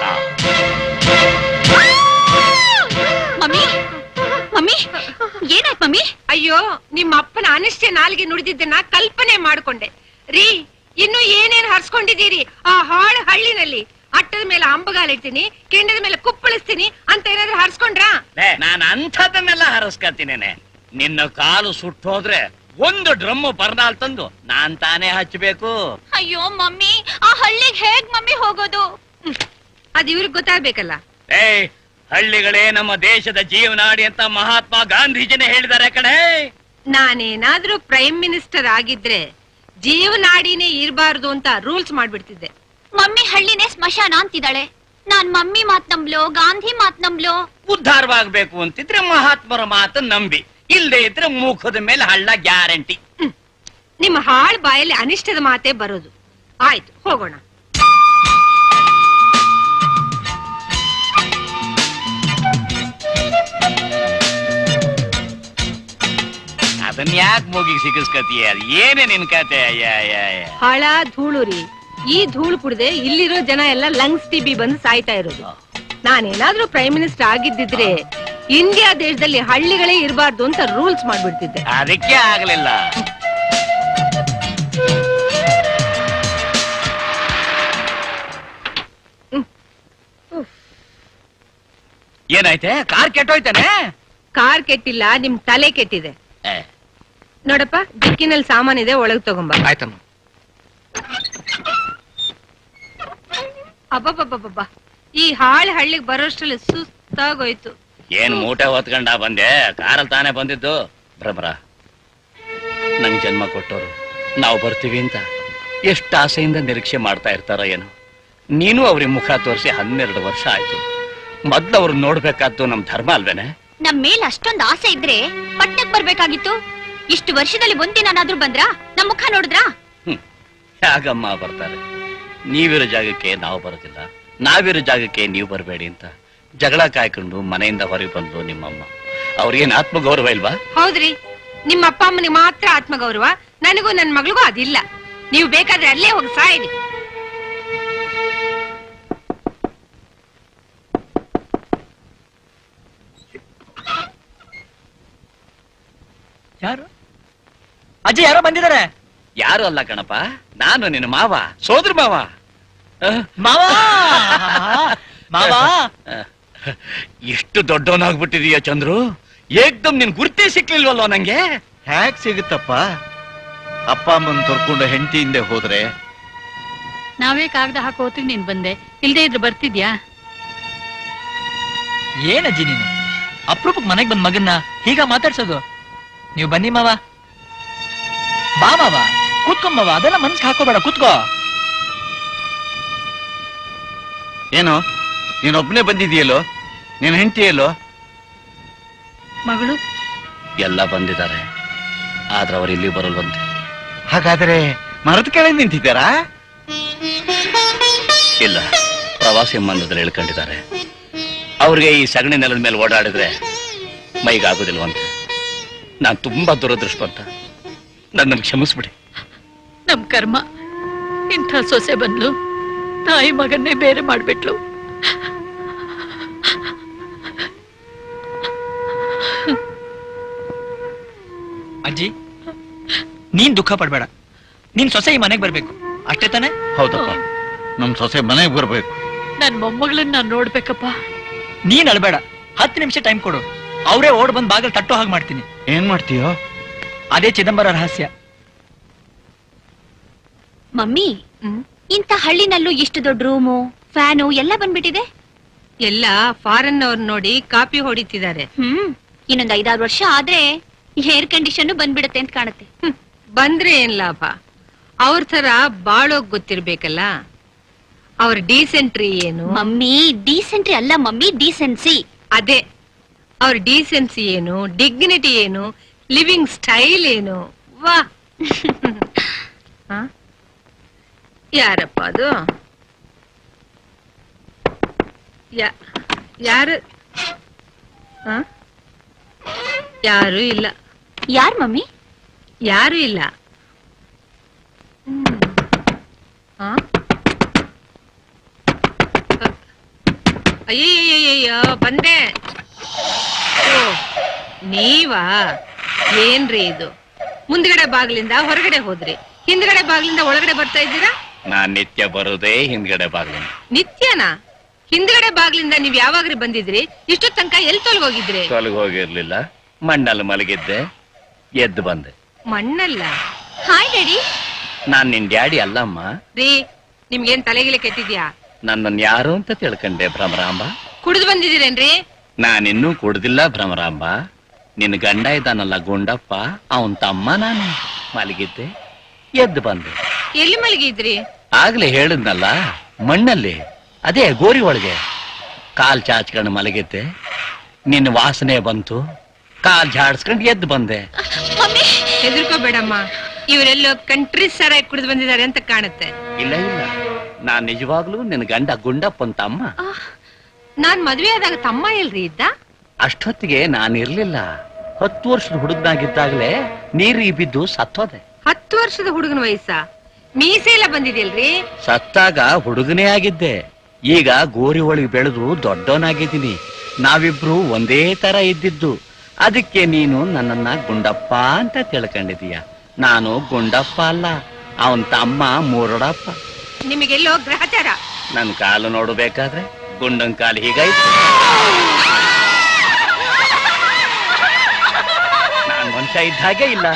ಮಮ್ಮಿ ಮಮ್ಮಿ ಏನಾಯ್ತು ಮಮ್ಮಿ ಅಯ್ಯೋ ನಿಮ್ಮ ಅಪ್ಪನ ಅನಿಷ್ಟೇ ನಾಲ್ಗೆ ನುಡಿದಿದ್ದನ್ನ ಕಲ್ಪನೆ ಮಾಡ್ಕೊಂಡೆ ರೀ ಇನ್ನು ಏನೇನ್ ಹರ್ಸ್ಕೊಂಡಿದ್ದೀರಿ ಆ ಹಾಳು ಹಳ್ಳಿನಲ್ಲಿ ಅಟ್ಟದ ಮೇಲೆ ಅಂಬಗಾಲಿಡ್ತೀನಿ ಕೆಂಡದ ಮೇಲೆ ಕುಪ್ಪಳಿಸ್ತೀನಿ ಅಂತ ಏನಾದ್ರು ಹರ್ಸ್ಕೊಂಡ್ರಾ ಲೇ, ನಾನ್ ಅಂಥದನ್ನೆಲ್ಲ ಹರಸ್ಕತೀನೇನೆ ನಿನ್ನ ಕಾಲು ಸುಟ್ಟೋದ್ರೆ ಒಂದು ಡ್ರಮ್ ಬರ್ನಾಲ್ ತಂದು ನಾನ್ ತಾನೇ ಹಚ್ಚಬೇಕು ಅಯ್ಯೋ ಮಮ್ಮಿ ಆ ಹಳ್ಳಿಗೆ ಹೇಗ್ ಮಮ್ಮಿ ಹೋಗೋದು ಅದ್ ಇವ್ರಿಗೆ ಗೊತ್ತಾಗ್ಬೇಕಲ್ಲ ಏ ಹಳ್ಳಿಗಳೇ ನಮ್ಮ ದೇಶದ ಜೀವನಾಡಿ ಅಂತ ಮಹಾತ್ಮ ಗಾಂಧೀಜಿನೇ ಹೇಳಿದ್ದಾರೆ ಕಣೆ ನಾನೇನಾದ್ರೂ ಪ್ರೈಮ್ ಮಿನಿಸ್ಟರ್ ಆಗಿದ್ರೆ ಜೀವನಾಡಿನೇ ಇರಬಾರ್ದು ಅಂತ ರೂಲ್ಸ್ ಮಾಡ್ಬಿಡ್ತಿದ್ದೆ ಮಮ್ಮಿ ಹಳ್ಳಿನೇ ಸ್ಮಶಾನ ಅಂತಿದ್ದಾಳೆ ನಾನ್ ಮಮ್ಮಿ ಮಾತ್ ನಂಬ್ಲೋ ಗಾಂಧಿ ಮಾತ್ ನಂಬ್ಲೋ ಉದ್ಧಾರವಾಗ್ಬೇಕು ಅಂತಿದ್ರೆ ಮಹಾತ್ಮರ ಮಾತು ನಂಬಿ ಇಲ್ದೇ ಇದ್ರೆ ಮುಖದ ಮೇಲೆ ಹಳ್ಳ ಗ್ಯಾರಂಟಿ ನಿಮ್ಮ ಹಾಳ್ ಬಾಯಲ್ಲಿ ಅನಿಷ್ಟದ ಮಾತೇ ಬರೋದು ಆಯ್ತು ಹೋಗೋಣ ಅದನ್ನ ಯಾಕೆ ಮೂಗಿಗೆ ಸಿಗಿಸ್ಕತೀಯ ಅದ್ ಏನೇ ನಿನ್ ಕತೆ ಅಯ್ಯ ಅಯ್ಯ ಅಯ್ಯ ಹಾಳ ಧೂಳು ರೀ ಈ ಧೂಳು ಕುಡ್ದೆ ಇಲ್ಲಿರೋ ಜನ ಎಲ್ಲ ಲಂಗ್ಸ್ ಟಿಬಿ ಬಂದು ಸಾಯ್ತಾ ಇರೋದು ನಾನೇನಾದ್ರೂ ಪ್ರೈಮ್ ಮಿನಿಸ್ಟರ್ ಆಗಿದ್ದಿದ್ರೆ ಇಂಡಿಯಾ ದೇಶದಲ್ಲಿ ಹಳ್ಳಿಗಳೇ ಇರಬಾರ್ದು ಅಂತ ರೂಲ್ಸ್ ಮಾಡ್ಬಿಡ್ತಿದ್ದೆ ಅದಕ್ಕೆ ಆಗ್ಲಿಲ್ಲ ಏನಾಯ್ತೆ ಕಾರ್ ಕೆಟ್ಟೋಯ್ತಾನೆ ಕಾರ್ ಕೆಟ್ಟಿಲ್ಲ ನಿಮ್ ತಲೆ ಕೆಟ್ಟಿದೆ ಏ, ನೋಡಪ್ಪ ದಿಕ್ಕಿನಲ್ಲಿ ಸಾಮಾನಿದೆ ಒಳಗ್ ತಗೊಂಬ ಆಯ್ತಮ್ಮ ಅಬ್ಬಬ್ಬಬ್ಬಬ್ಬ ಈ ಹಾಳು ಹಳ್ಳಿಗೆ ಬರೋಷ್ಟ್ರಲ್ಲಿ ಸುಸ್ತಾಗೋಯ್ತು ಏನ್ ಮೂಟೆ ಹೊತ್ಕೊಂಡ ಬಂದೆ ಕಾರಲ್ಲಿ ತಾನೇ ಬಂದಿದ್ದು ಭ್ರಮರ ನಂಗ್ ಜನ್ಮ ಕೊಟ್ಟೋರು ನಾವು ಬರ್ತೀವಿ ಅಂತ ಎಷ್ಟು ಆಸೆಯಿಂದ ನಿರೀಕ್ಷೆ ಮಾಡ್ತಾ ಇರ್ತಾರ ಏನು ನೀನು ಅವ್ರಿಗೆ ಮುಖ ತೋರಿಸಿ ಹನ್ನೆರಡು ವರ್ಷ ಆಯ್ತು ಮೊದ್ಲು ಅವ್ರು ನೋಡ್ಬೇಕಾದ್ದು ನಮ್ ಧರ್ಮ ಅಲ್ವೇನೆ ನಮ್ ಮೇಲ್ ಅಷ್ಟೊಂದ್ ಆಸೆ ಇದ್ರೆ ಪಟ್ಟಕ್ ಬರ್ಬೇಕಾಗಿತ್ತು ಇಷ್ಟು ವರ್ಷದಲ್ಲಿ ಒಂದಿನಾದ್ರೂ ಬಂದ್ರಾ ನಮ್ ಮುಖ ನೋಡಿದ್ರಾ ಹ್ಮ್ ಹೇಗಮ್ಮ ಬರ್ತಾರೆ ನೀವಿರೋ ಜಾಗಕ್ಕೆ ನಾವು ಬರೋದಿಲ್ಲ ನಾವಿರೋ ಜಾಗಕ್ಕೆ ನೀವು ಬರಬೇಡಿ ಅಂತ ಜಗಳ ಕಾಯ್ಕೊಂಡು ಮನೆಯಿಂದ ಹೊರಗೆ ಬಂದು ನಿಮ್ಮಮ್ಮ ಅವ್ರಿಗೇನ್ ಆತ್ಮಗೌರವ ಇಲ್ವಾ ಹೌದ್ರಿ ನಿಮ್ಮ ಅಪ್ಪ ಅಮ್ಮನಿಗೆ ಮಾತ್ರ ಆತ್ಮಗೌರವ ನನಗೂ ನನ್ ಮಗಳಿಗೂ ಅದಿಲ್ಲ ನೀವು ಬೇಕಾದ್ರೆ ಅಲ್ಲೇ ಹೋಗಿ ಸಾಯಿರಿ ಯಾರು ಅಜ್ಜಿ ಯಾರೋ ಬಂದಿದ್ದಾರೆ ಯಾರು ಅಲ್ಲ ಕಣಪ್ಪ ನಾನು ನಿನ್ನ ಮಾವ ಸೋದ್ರ ಮಾವ ಅಹ್, ಮಾವ ಮಾವ ಅಹ್, ಎಷ್ಟು ದೊಡ್ಡವನಾಗ್ಬಿಟ್ಟಿದೀಯ ಚಂದ್ರು ಏಕ್ದಮ್ ನಿನ್ ಗುರ್ತೇ ಸಿಕ್ಲಿಲ್ವಲ್ಲೋ ನಂಗೆ ಹ್ಯಾಕ್ ಸಿಗುತ್ತಪ್ಪ ಅಪ್ಪ ಅಮ್ಮನ್ ತೊರ್ಕೊಂಡು ಹೆಂಡತಿ ಹಿಂದೆ ಹೋದ್ರೆ ನಾವೇ ಕಾಗದ ಹಾಕೋತೀವಿ ನೀನ್ ಬಂದೆ ಇಲ್ದೇ ಇದ್ರೆ ಬರ್ತಿದ್ಯಾ ಏನಜ್ಜಿ ನೀನು ಅಪ್ರೂಪಕ್ ಮನೆಗ್ ಬಂದ್ ಮಗನ್ನ ಹೀಗ ಮಾತಾಡ್ಸೋದು ನೀವು ಬನ್ನಿ ಮಾವ ಬಾ ಮಾವ ಕೂತ್ಕೊ ಮಾವ ಅದೆಲ್ಲ ಮನ್ಸ್ಗೆ ಹಾಕೋಬೇಡ ಕೂತ್ಕೋ ಏನು ನೀನೊಬ್ನೇ ಬಂದಿದೆಯಲ್ಲೋ ನೀನ್ ಹೆಂಡತಿಯಲ್ಲೋ ಮಗಳು ಎಲ್ಲ ಬಂದಿದ್ದಾರೆ ಆದ್ರೆ ಅವ್ರು ಇಲ್ಲಿ ಬರಲ್ವಂತೆ ಹಾಗಾದ್ರೆ ಮರದ ಕೆಳಗೆ ನಿಂತಿದ್ದಾರಾ ಇಲ್ಲ ಪ್ರವಾಸಿ ಮಂದದಲ್ಲಿ ಇಳ್ಕೊಂಡಿದ್ದಾರೆ ಅವ್ರಿಗೆ ಈ ಸಗಣಿ ನೆಲದ ಮೇಲೆ ಓಡಾಡಿದ್ರೆ ಮೈಗಾಗೋದಿಲ್ವಂತೆ ನಾನ್ ತುಂಬಾ ದುರದೃಷ್ಟವಂತ ನನ್ನನ್ನು ಕ್ಷಮಿಸ್ಬಿಡಿ ನಮ್ ಕರ್ಮ ಇಂಥ ಸೊಸೆ ಬಂದ್ಲು ತಾಯಿ ಮಗನ್ನೇ ಬೇರೆ ಮಾಡ್ಬಿಟ್ಲು ಅಜ್ಜಿ ನೀನ್ ದುಃಖ ಪಡ್ಬೇಡ ನೀನ್ ಸೊಸೆ ಈ ಮನೆಗ್ ಬರ್ಬೇಕು ಅಷ್ಟೇ ತಾನೆ ಹೌದಪ್ಪ ನಮ್ ಸೊಸೆ ಮನೆಗೆ ಬರ್ಬೇಕು ನನ್ ಮೊಮ್ಮಗಳನ್ನ ನಾನ್ ನೋಡ್ಬೇಕಪ್ಪ ನೀನ್ ಅಳ್ಬೇಡ ಹತ್ತು ನಿಮಿಷ ಟೈಮ್ ಕೊಡು ಅವರೇ ಓಡ್ ಬಂದ್ ಬಾಗಲ್ ತಟ್ಟೋ ಹಾಗೆ ಮಾಡ್ತೀನಿ ಏನ್ ಮಾಡ್ತೀಯೋ ಅದೇ ಚಿದಂಬರ ರಹಸ್ಯ ಮಮ್ಮಿ ಹ್ಮ್ ಇಂಥ ಹಳ್ಳಿನಲ್ಲೂ ಇಷ್ಟು ದೊಡ್ಡ ರೂಮು ಫ್ಯಾನು ಎಲ್ಲ ಬಂದ್ಬಿಟ್ಟಿದೆ ಎಲ್ಲ ಫಾರಿನ್ ಅವ್ರ ನೋಡಿ ಕಾಪಿ ಹೊಡಿತಿದ್ದಾರೆ ಹ್ಮ್ ಇನ್ನೊಂದ್ ಐದಾರು ವರ್ಷ ಆದ್ರೆ ಏರ್ ಕಂಡೀಷನ್ ಬಂದ್ಬಿಡುತ್ತೆ ಅಂತ ಕಾಣುತ್ತೆ ಹ್ಮ್. ಬಂದ್ರೆ ಏನ್ ಲಾಭ ಅವ್ರ ತರ ಬಾಳೋಗ್ ಗೊತ್ತಿರ್ಬೇಕಲ್ಲ ಅವ್ರ ಡೀಸೆಂಟ್ರಿ ಏನು ಮಮ್ಮಿ ಡೀಸೆಂಟ್ರಿ ಅಲ್ಲ ಮಮ್ಮಿ ಡೀಸೆನ್ಸಿ ಅದೇ ಅವ್ರ ಡೀಸೆನ್ಸಿ ಏನು ಡಿಗ್ನಿಟಿ ಏನು ಲಿವಿಂಗ್ ಸ್ಟೈಲ್ ಏನು ವಾ ಹ? ಯಾರಪ್ಪ ಅದು ಯಾ- ಯಾರು ಹ? ಯಾರು ಇಲ್ಲ ಯಾರ್ ಮಮ್ಮಿ ಯಾರು ಇಲ್ಲ ಹ್ಮ್. ಹ? ಅಯ್ಯಯ್ಯಯ್ಯಯ್ಯೋ ಬಂದೆ ಓ, ನೀವಾ ಏನ್ರಿ ಇದು ಮುಂದ್ಗಡೆ ಬಾಗ್ಲಿಂದ ಹೊರಗಡೆ ಹೋದ್ರಿ ಹಿಂದ್ಗಡೆ ಬಾಗ್ಲಿಂದ ಒಳಗಡೆ ಬರ್ತಾ ಇದ್ದೀರಾ ನಾನ್ ನಿತ್ಯ ಬರೋದೇ ಹಿಂದ್ಗಡೆ ಬಾಗ್ಲಿಂದ ನಿತ್ಯನಾ ಹಿಂದ್ಗಡೆ ಬಾಗ್ಲಿಂದ ನೀವ್ ಯಾವಾಗ್ರಿ ಬಂದಿದ್ರಿ ಇಷ್ಟು ತನಕ ಎಲ್ ತೊಲಗೋಗಿದ್ರಿ ತೊಲಗಿ ಹೋಗಿರ್ಲಿಲ್ಲ ಮಣ್ಣಲ್ಲಿ ಮಲಗಿದ್ದೆ ಎದ್ದು ಬಂದೆ ಮಣ್ಣಲ್ಲ ಹಾಯ್ ಡ್ಯಾಡಿ ನಾನ್ ನಿನ್ ಡ್ಯಾಡಿ ಅಲ್ಲಮ್ಮ ರೀ ನಿಮ್ಗೇನ್ ತಲೆಗಿಲೆ ಕೆಟ್ಟಿದ್ಯಾ ನನ್ನನ್ ಯಾರು ಅಂತ ತಿಳ್ಕೊಂಡೆ ಭ್ರಮರಾಂಬ ಕುಡಿದು ಬಂದಿದ್ದೀರೇನ್ರಿ ನಾನಿನ್ನೂ ಕುಡ್ದಿಲ್ಲ ಭ್ರಮರಾಂಬ ನಿನ್ ಗಂಡ ಇದ್ದಾನಲ್ಲ ಗುಂಡಪ್ಪ ಅವನ್ ತಮ್ಮ ನಾನು ಮಲಗಿದ್ದೆ ಎದ್ದು ಬಂದೆ ಎಲ್ಲಿ ಮಲಗಿದ್ರಿ ಆಗ್ಲೇ ಹೇಳಿದ್ನಲ್ಲ ಮಣ್ಣಲ್ಲಿ ಅದೇ ಗೋರಿ ಒಳಗೆ ಕಾಲ್ ಚಾಚ್ಕೊಂಡು ಮಲಗಿದ್ದೆ ನಿನ್ನ ವಾಸನೆ ಬಂತು ಕಾಲ್ ಜಾಡ್ಸ್ಕೊಂಡು ಎದ್ದು ಬಂದೆ ಮಮ್ಮಿ ಹೆದರ್ಕೋಬೇಡಮ್ಮ ಇವರೆಲ್ಲೋ ಕಂಟ್ರಿ ಸರಾಯ್ ಕುಡಿದು ಬಂದಿದ್ದಾರೆ ಅಂತ ಕಾಣುತ್ತೆ ಇಲ್ಲ ಇಲ್ಲ ನಾನ್ ನಿಜವಾಗ್ಲೂ ನಿನ್ನ ಗಂಡ ಗುಂಡಪ್ಪನ್ ತಮ್ಮ ನಾನ್ ಮದ್ವೆ ಆದಾಗ ತಮ್ಮ ಎಲ್ರಿ ಇದ್ದ ಅಷ್ಟೊತ್ತಿಗೆ ನಾನಿರ್ಲಿಲ್ಲ ಹತ್ತು ವರ್ಷದ ಹುಡುಗನಾಗಿದ್ದಾಗಲೇ ನೀರಿಗೆ ಬಿದ್ದು ಸತ್ತೋದೆ ಹತ್ತು ವರ್ಷದ ಹುಡುಗನ ವಯಸ್ಸ ಮೀಸೆ ಎಲ್ಲ ಬಂದಿದೆಯಲ್ರಿ ಸತ್ತಾಗ ಹುಡುಗನೇ ಆಗಿದ್ದೆ ಈಗ ಗೋರಿ ಒಳಗೆ ಬೆಳೆದು ದೊಡ್ಡವನಾಗಿದ್ದೀನಿ ನಾವಿಬ್ರು ಒಂದೇ ತರ ಇದ್ದಿದ್ದು ಅದಕ್ಕೆ ನೀನು ನನ್ನನ್ನ ಗುಂಡಪ್ಪ ಅಂತ ತಿಳ್ಕೊಂಡಿದೀಯ ನಾನು ಗುಂಡಪ್ಪ ಅಲ್ಲ ಅವನ್ ತಮ್ಮ ಮೂರಡಪ್ಪ ನಿಮಗೆಲ್ಲೋ ಗ್ರಹಚಾರ ನನ್ ಕಾಲು ನೋಡಬೇಕಾದ್ರೆ ಗುಂಡನ್ ಕಾಲು ಹೀಗಾಯ್ತು ನಾನ್ ಮನುಷ್ಯ ಇದ್ದ ಹಾಗೆ ಇಲ್ಲ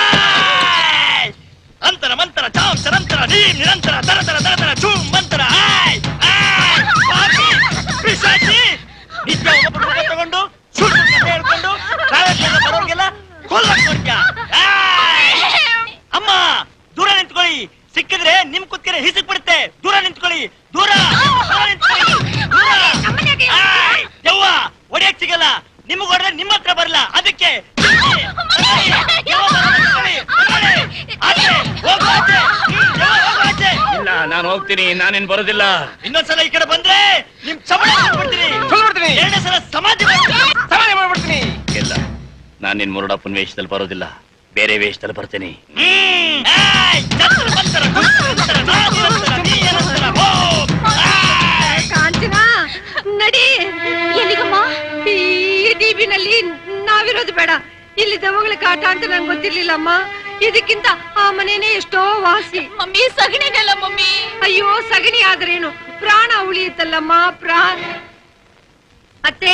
ಅಂತರ ಮಂತರ ಚಾಂ ಚರಂತರ ನೀಂ ನಿರಂತರ ತರ ತರ ತರ ತರ ಚೂಂ ಮಂತರ ಆಯ್ ಆಯ್ ಪಾಪಿ ಪಿಶಾಚಿ ನಿತ್ಯ ಒಬ್ಬೊಬ್ಬರು ಮುಖ ತಗೊಂಡು ಸುಳ್ಳು ಕಥೆ ಹೇಳ್ಕೊಂಡು ಕಾಲೇಜಿಗೆ ಬರೋರ್ಗೆಲ್ಲ ಕೊಲ್ಲಕ್ ನೋಡ್ತ್ಯಾ? ಆಯ್! ಅಮ್ಮ ದೂರ ನಿಂತ್ಕೊಳ್ಳಿ ಸಿಕ್ಕಿದ್ರೆ ನಿಮ್ ಕುತ್ತಿಗೆ ಹಿಸಕ್ ಬಿಡುತ್ತೆ ದೂರ ನಿಂತ್ಕೊಳ್ಳಿ ದೂರ ದೂರ ನಿಂತ್ಕೊಳ್ಳಿ ದೂರ ಆಯ್! ಯವ್ವ ಒಡೆಯಕ್ ಸಿಗಲ್ಲ ನಿಮ್ಗ್ ಹೊಡೆದ್ರೆ ನಿಮ್ಮ ಹತ್ರ ಬರಲ್ಲ ಅದಕ್ಕೆ ಯವ್ವ, ಬರೋದು ನಿಂತ್ಕೊಳ್ಳಿ, ನಿಂತ್ಕೊಳ್ಳಿ. ಆಚೆ, ಹೋಗು ಆಚೆ. ಹ್ಮ್, ಯವ್ವ, ಹೋಗು ಆಚೆ. ಇಲ್ಲ ನಾನು ಹೋಗ್ತೀನಿ ನಾನೇನ್ ಬರೋದಿಲ್ಲ ಇನ್ನೊಂದ್ಸಲ ಈ ಕಡೆ ಬಂದ್ರೆ ನಿಮ್ ಚಮಡ ಬಿಡ್ತೀನಿ ಎರಡನೇ ಸಲ ಸಮಾಧಿ ಸಮಾಧಿ ಮಾಡ್ಬಿಡ್ತೀನಿ ಇಲ್ಲ ನಾನ್ ನಿನ್ ಮುರುಡಪ್ಪನ ವೇಷದಲ್ಲಿ ಬರೋದಿಲ್ಲ ಬೇರೆ ವೇಷದಲ್ಲಿ ಬರ್ತೇನೆ ಹ್ಮ್. ಆಯ್! ಚಂದ್ರ ಮಂತರ, ಗುಂತರ ಮಂತರ, ನಾ ನಿರಂತರ, ನೀ ನಿರಂತರ, ಹೋ! ಆಯ್! ಕಾಂಚನ ನಡಿ ಎಲ್ಲಿಗಮ್ಮ ಈ ಟಿವಿನಲ್ಲಿ ನಾವಿರೋದು ಬೇಡ ಇಲ್ಲಿ ದೆವ್ವಗಳ ಕಾಟ ಅಂತ ನಂಗೆ ಗೊತ್ತಿರ್ಲಿಲ್ಲಮ್ಮ ಇದಕ್ಕಿಂತ ಆ ಮನೇನೆ ಎಷ್ಟೋ ವಾಸಿ ಮಮ್ಮಿ ಸಗಣಿನೆಲ್ಲ ಮಮ್ಮಿ ಅಯ್ಯೋ ಸಗಣಿ ಆದ್ರೇನು ಪ್ರಾಣ ಉಳಿಯುತ್ತಲ್ಲಮ್ಮ ಪ್ರಾಣ ಅತ್ತೆ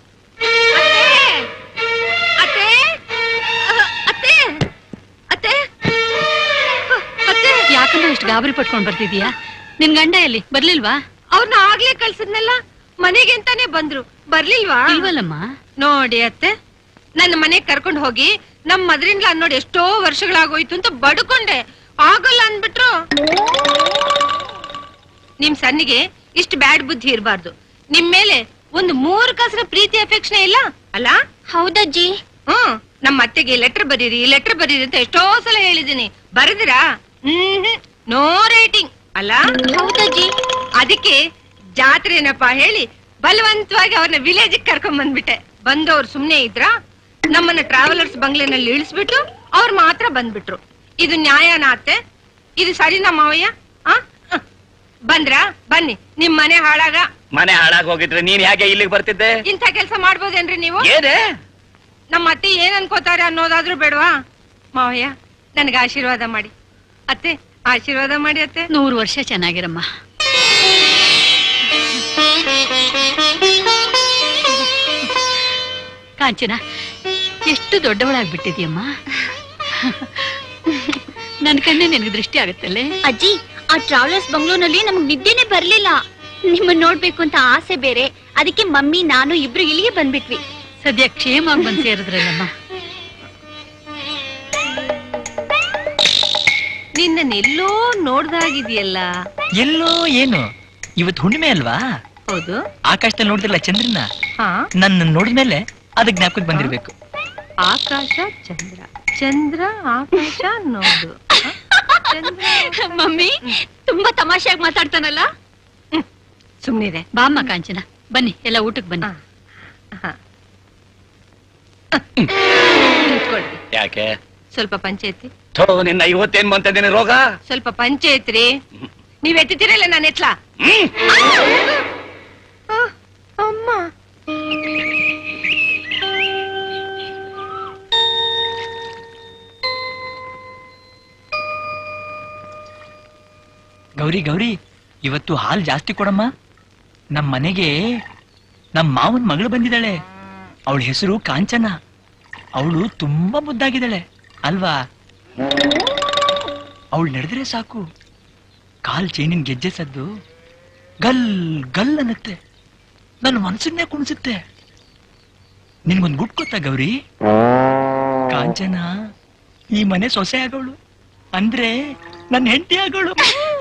ಅತ್ತೆ ಅತ್ತೆ ಅತ್ತೆ ಅತ್ತೆ ಯಾಕಂದ್ರೆ ಇಷ್ಟು ಗಾಬರಿ ಪಟ್ಕೊಂಡ್ ಬರ್ತಿದೀಯಾ ನಿನ್ ಗಂಡ ಎಲ್ಲಿ ಬರ್ಲಿಲ್ವಾ ಅವ್ರನ್ನ ಆಗ್ಲೇ ಕಳ್ಸಿದ್ನಲ್ಲ ಮನೆಗೆ ಅಂತಾನೆ ಬಂದ್ರು ಬರ್ಲಿಲ್ವಾ ಇಲ್ವಲ್ಲಮ್ಮ ನೋಡಿ ಅತ್ತೆ ನನ್ನ ಮನೆಗ್ ಕರ್ಕೊಂಡು ಹೋಗಿ ನಮ್ ಮದ್ರಿಂಗ್ಲ ನೋಡಿ ಎಷ್ಟೋ ವರ್ಷಗಳಾಗೋಯ್ತು ಅಂತ ಬಡ್ಕೊಂಡೆ ಆಗಲ್ಲ ಅನ್ಬಿಟ್ರು ನಿಮ್ ಸನ್ನಿಗೆ ಇಷ್ಟು ಬ್ಯಾಡ್ ಬುದ್ಧಿ ಇರಬಾರ್ದು ನಿಮ್ ಮೇಲೆ ಒಂದು ಮೂರು ಕಸರ ಪ್ರೀತಿ ಅಪೇಕ್ಷಣೆ ಇಲ್ಲ ಅಲ್ಲ ಹೌದಜ್ಜಿ ಹ್ಮ್ ನಮ್ಮ ಅತ್ತೆಗೆ ಲೆಟರ್ ಬರೀರಿ ಲೆಟರ್ ಬರೀರಿ ಅಂತ ಎಷ್ಟೋ ಸಲ ಹೇಳಿದೀನಿ ಬರೆದಿರಾ ಹ್ಮ್ ನೋ ರೇಟಿಂಗ್ ಅಲ್ಲ ಹೌದಜ್ಜಿ ಅದಕ್ಕೆ ಜಾತ್ರೆನಪ್ಪ ಹೇಳಿ ಬಲವಂತವಾಗಿ ಅವ್ರನ್ನ ವಿಲೇಜ್ ಕರ್ಕೊಂಡ್ ಬಂದ್ಬಿಟ್ಟೆ ಬಂದವ್ರು ಸುಮ್ನೆ ಇದ್ರ ನಮ್ಮನ್ನ ಟ್ರಾವೆಲರ್ಸ್ ಬಂಗ್ಲೆನಲ್ಲಿ ಇಳಿಸ್ಬಿಟ್ಟು ಅವ್ರು ಮಾತ್ರ ಬಂದ್ಬಿಟ್ರು ಇದು ನ್ಯಾಯನ ಅತ್ತೆ ಇದು ಸರಿನಾ ಮಾವಯ್ಯ ಆ ಹ. ಬಂದ್ರಾ ಬನ್ನಿ ನಿಮ್ ಮನೆ ಹಾಳಾಗ ಮನೆ ಹಾಳಾಗಿ ಹೋಗಿದ್ರೆ ನೀನ್ ಹೇಗೆ ಇಲ್ಲಿಗೆ ಬರ್ತಿದ್ದೆ ಇಂಥ ಕೆಲ್ಸ ಮಾಡ್ಬೋದೇನ್ರಿ ನೀವು ಏನೇ ನಮ್ಮ ಅತ್ತೆ ಏನ್ ಅನ್ಕೋತಾರೆ ಅನ್ನೋದಾದ್ರೂ ಬೇಡವಾ ಮಾವಯ್ಯ ನನ್ಗೆ ಆಶೀರ್ವಾದ ಮಾಡಿ ಅತ್ತೆ ಆಶೀರ್ವಾದ ಮಾಡಿ ಅತ್ತೆ ನೂರು ವರ್ಷ ಚೆನ್ನಾಗಿರಮ್ಮ ಕಾಂಚನ ಎಷ್ಟು ದೊಡ್ಡವಳಾಗ್ಬಿಟ್ಟಿದ್ಯಮ್ಮ ನನ್ ಕಣ್ಣೆ ನಿನಗೆ ದೃಷ್ಟಿ ಆಗುತ್ತಲ್ಲೇ ಅಜ್ಜಿ ಆ ಟ್ರಾವೆಲರ್ಸ್ ಬಂಗ್ಲೂರ್ನಲ್ಲಿ ನಮಗ್ ನಿದ್ದೆನೆ ಬರ್ಲಿಲ್ಲ ನಿಮ್ಮನ್ನ ನೋಡ್ಬೇಕು ಅಂತ ಆಸೆ ಬೇರೆ ಅದಕ್ಕೆ ಮಮ್ಮಿ ನಾನು ಇಬ್ರು ಇಲ್ಲಿಗೆ ಬಂದ್ಬಿಟ್ವಿ ಸದ್ಯ ಕ್ಷೇಮವಾಗಿ ಬಂದ್ ಸೇರಿದ್ರಲ್ಲಮ್ಮ ನಿನ್ನೆಲ್ಲೋ ನೋಡ್ದಾಗಿದೆಯಲ್ಲ ಎಲ್ಲೋ ಏನು ಇವತ್ತು ಹುಣ್ಣಿಮೆ ಅಲ್ವಾ ಹೌದು ಆಕಾಶದಲ್ಲಿ ನೋಡಿದ್ರಲ್ಲ ಚಂದ್ರನ ಹಾ ನನ್ನ ನೋಡಿದ್ಮೇಲೆ ಅದು ಜ್ಞಾಪಕಕ್ಕೆ ಬಂದಿರ್ಬೇಕು ಆಕಾಶ ಚಂದ್ರ ಚಂದ್ರ ಆಕಾಶ ನೋಡು ಹ? ಚಂದ್ರ ಮಮ್ಮಿ ತುಂಬಾ ತಮಾಷೆಯಾಗಿ ಮಾತಾಡ್ತಾನಲ್ಲ ಸುಮ್ನಿದೆ ಬಾಮ್ಮ ಕಾಂಚನ ಬನ್ನಿ ಎಲ್ಲ ಊಟಕ್ಕೆ ಬನ್ನಿ ಹ. ನಿಂತ್ಕೊಳ್ರಿ ಯಾಕೆ ಸ್ವಲ್ಪ ಪಂಚಾಯತಿ ಥೋ ನಿನ್ನ ಇವತ್ತೇನ್ ಬಂತಿದ್ದೀನಿ ರೋಗ ಸ್ವಲ್ಪ ಪಂಚಾಯತ್ರಿ ನೀವ್ ಎತ್ತಿದ್ದೀರಲ್ಲ ನಾನು ಎತ್ಲಾ ಹ್ಮ್ ಆ, ಅಮ್ಮ ಗೌರಿ ಗೌರಿ ಇವತ್ತು ಹಾಲ್ ಜಾಸ್ತಿ ಕೊಡಮ್ಮ ನಮ್ ಮನೆಗೆ ನಮ್ ಮಾವನ್ ಮಗಳು ಬಂದಿದ್ದಾಳೆ ಅವಳ ಹೆಸರು ಕಾಂಚನ ಅವಳು ತುಂಬಾ ಮುದ್ದಾಗಿದ್ದಾಳೆ ಅಲ್ವಾ ಅವಳು ನಡೆದ್ರೆ ಸಾಕು ಕಾಲ್ ಚೈನಿನ ಗೆಜ್ಜೆ ಸದ್ದು ಗಲ್ ಗಲ್ ಅನ್ನತ್ತೆ ನನ್ನ ಮನಸ್ಸನ್ನೇ ಕುಣಿಸುತ್ತೆ ನಿನ್ಗೊಂದ್ ಗುಟ್ ಗೊತ್ತಾ ಗೌರಿ ಕಾಂಚನ ಈ ಮನೆ ಸೊಸೆ ಆಗೋಳು ಅಂದ್ರೆ ನನ್ನ ಹೆಂಡತಿ ಆಗೋಳು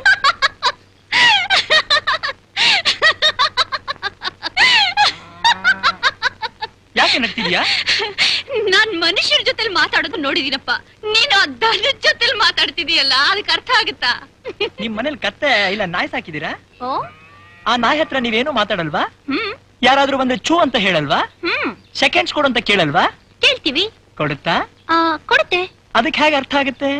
ಯಾಕೆ ನಗ್ತಿದ್ಯಾ ನಾನ್ ಮನುಷ್ಯರ ಜೊತೆಲಿ ಮಾತಾಡೋದು ನೋಡಿದೀನಪ್ಪ ನೀನು ಆ ದನದ ಜೊತೆಲಿ ಮಾತಾಡ್ತಿದೀಯಲ್ಲ ಅದಕ್ಕೆ ಅರ್ಥ ಆಗುತ್ತಾ ನಿಮ್ ಮನೇಲಿ ಕತ್ತೆ ಇಲ್ಲ ನಾಯಿ ಸಾಕಿದೀರಾ ಓ ಆ ನಾಯಿ ಹತ್ರ ನೀವೇನು ಮಾತಾಡಲ್ವಾ ಹ್ಮ್ ಯಾರಾದ್ರೂ ಬಂದ್ರೆ ಚೂ ಅಂತ ಹೇಳಲ್ವಾ ಹ್ಮ್ ಸೆಕೆಂಡ್ಸ್ ಕೊಡು ಅಂತ ಕೇಳಲ್ವಾ ಕೇಳ್ತೀವಿ ಕೊಡುತ್ತಾ ಆ, ಕೊಡುತ್ತೆ ಅದಕ್ಕೆ ಹೇಗೆ ಅರ್ಥ ಆಗುತ್ತೆ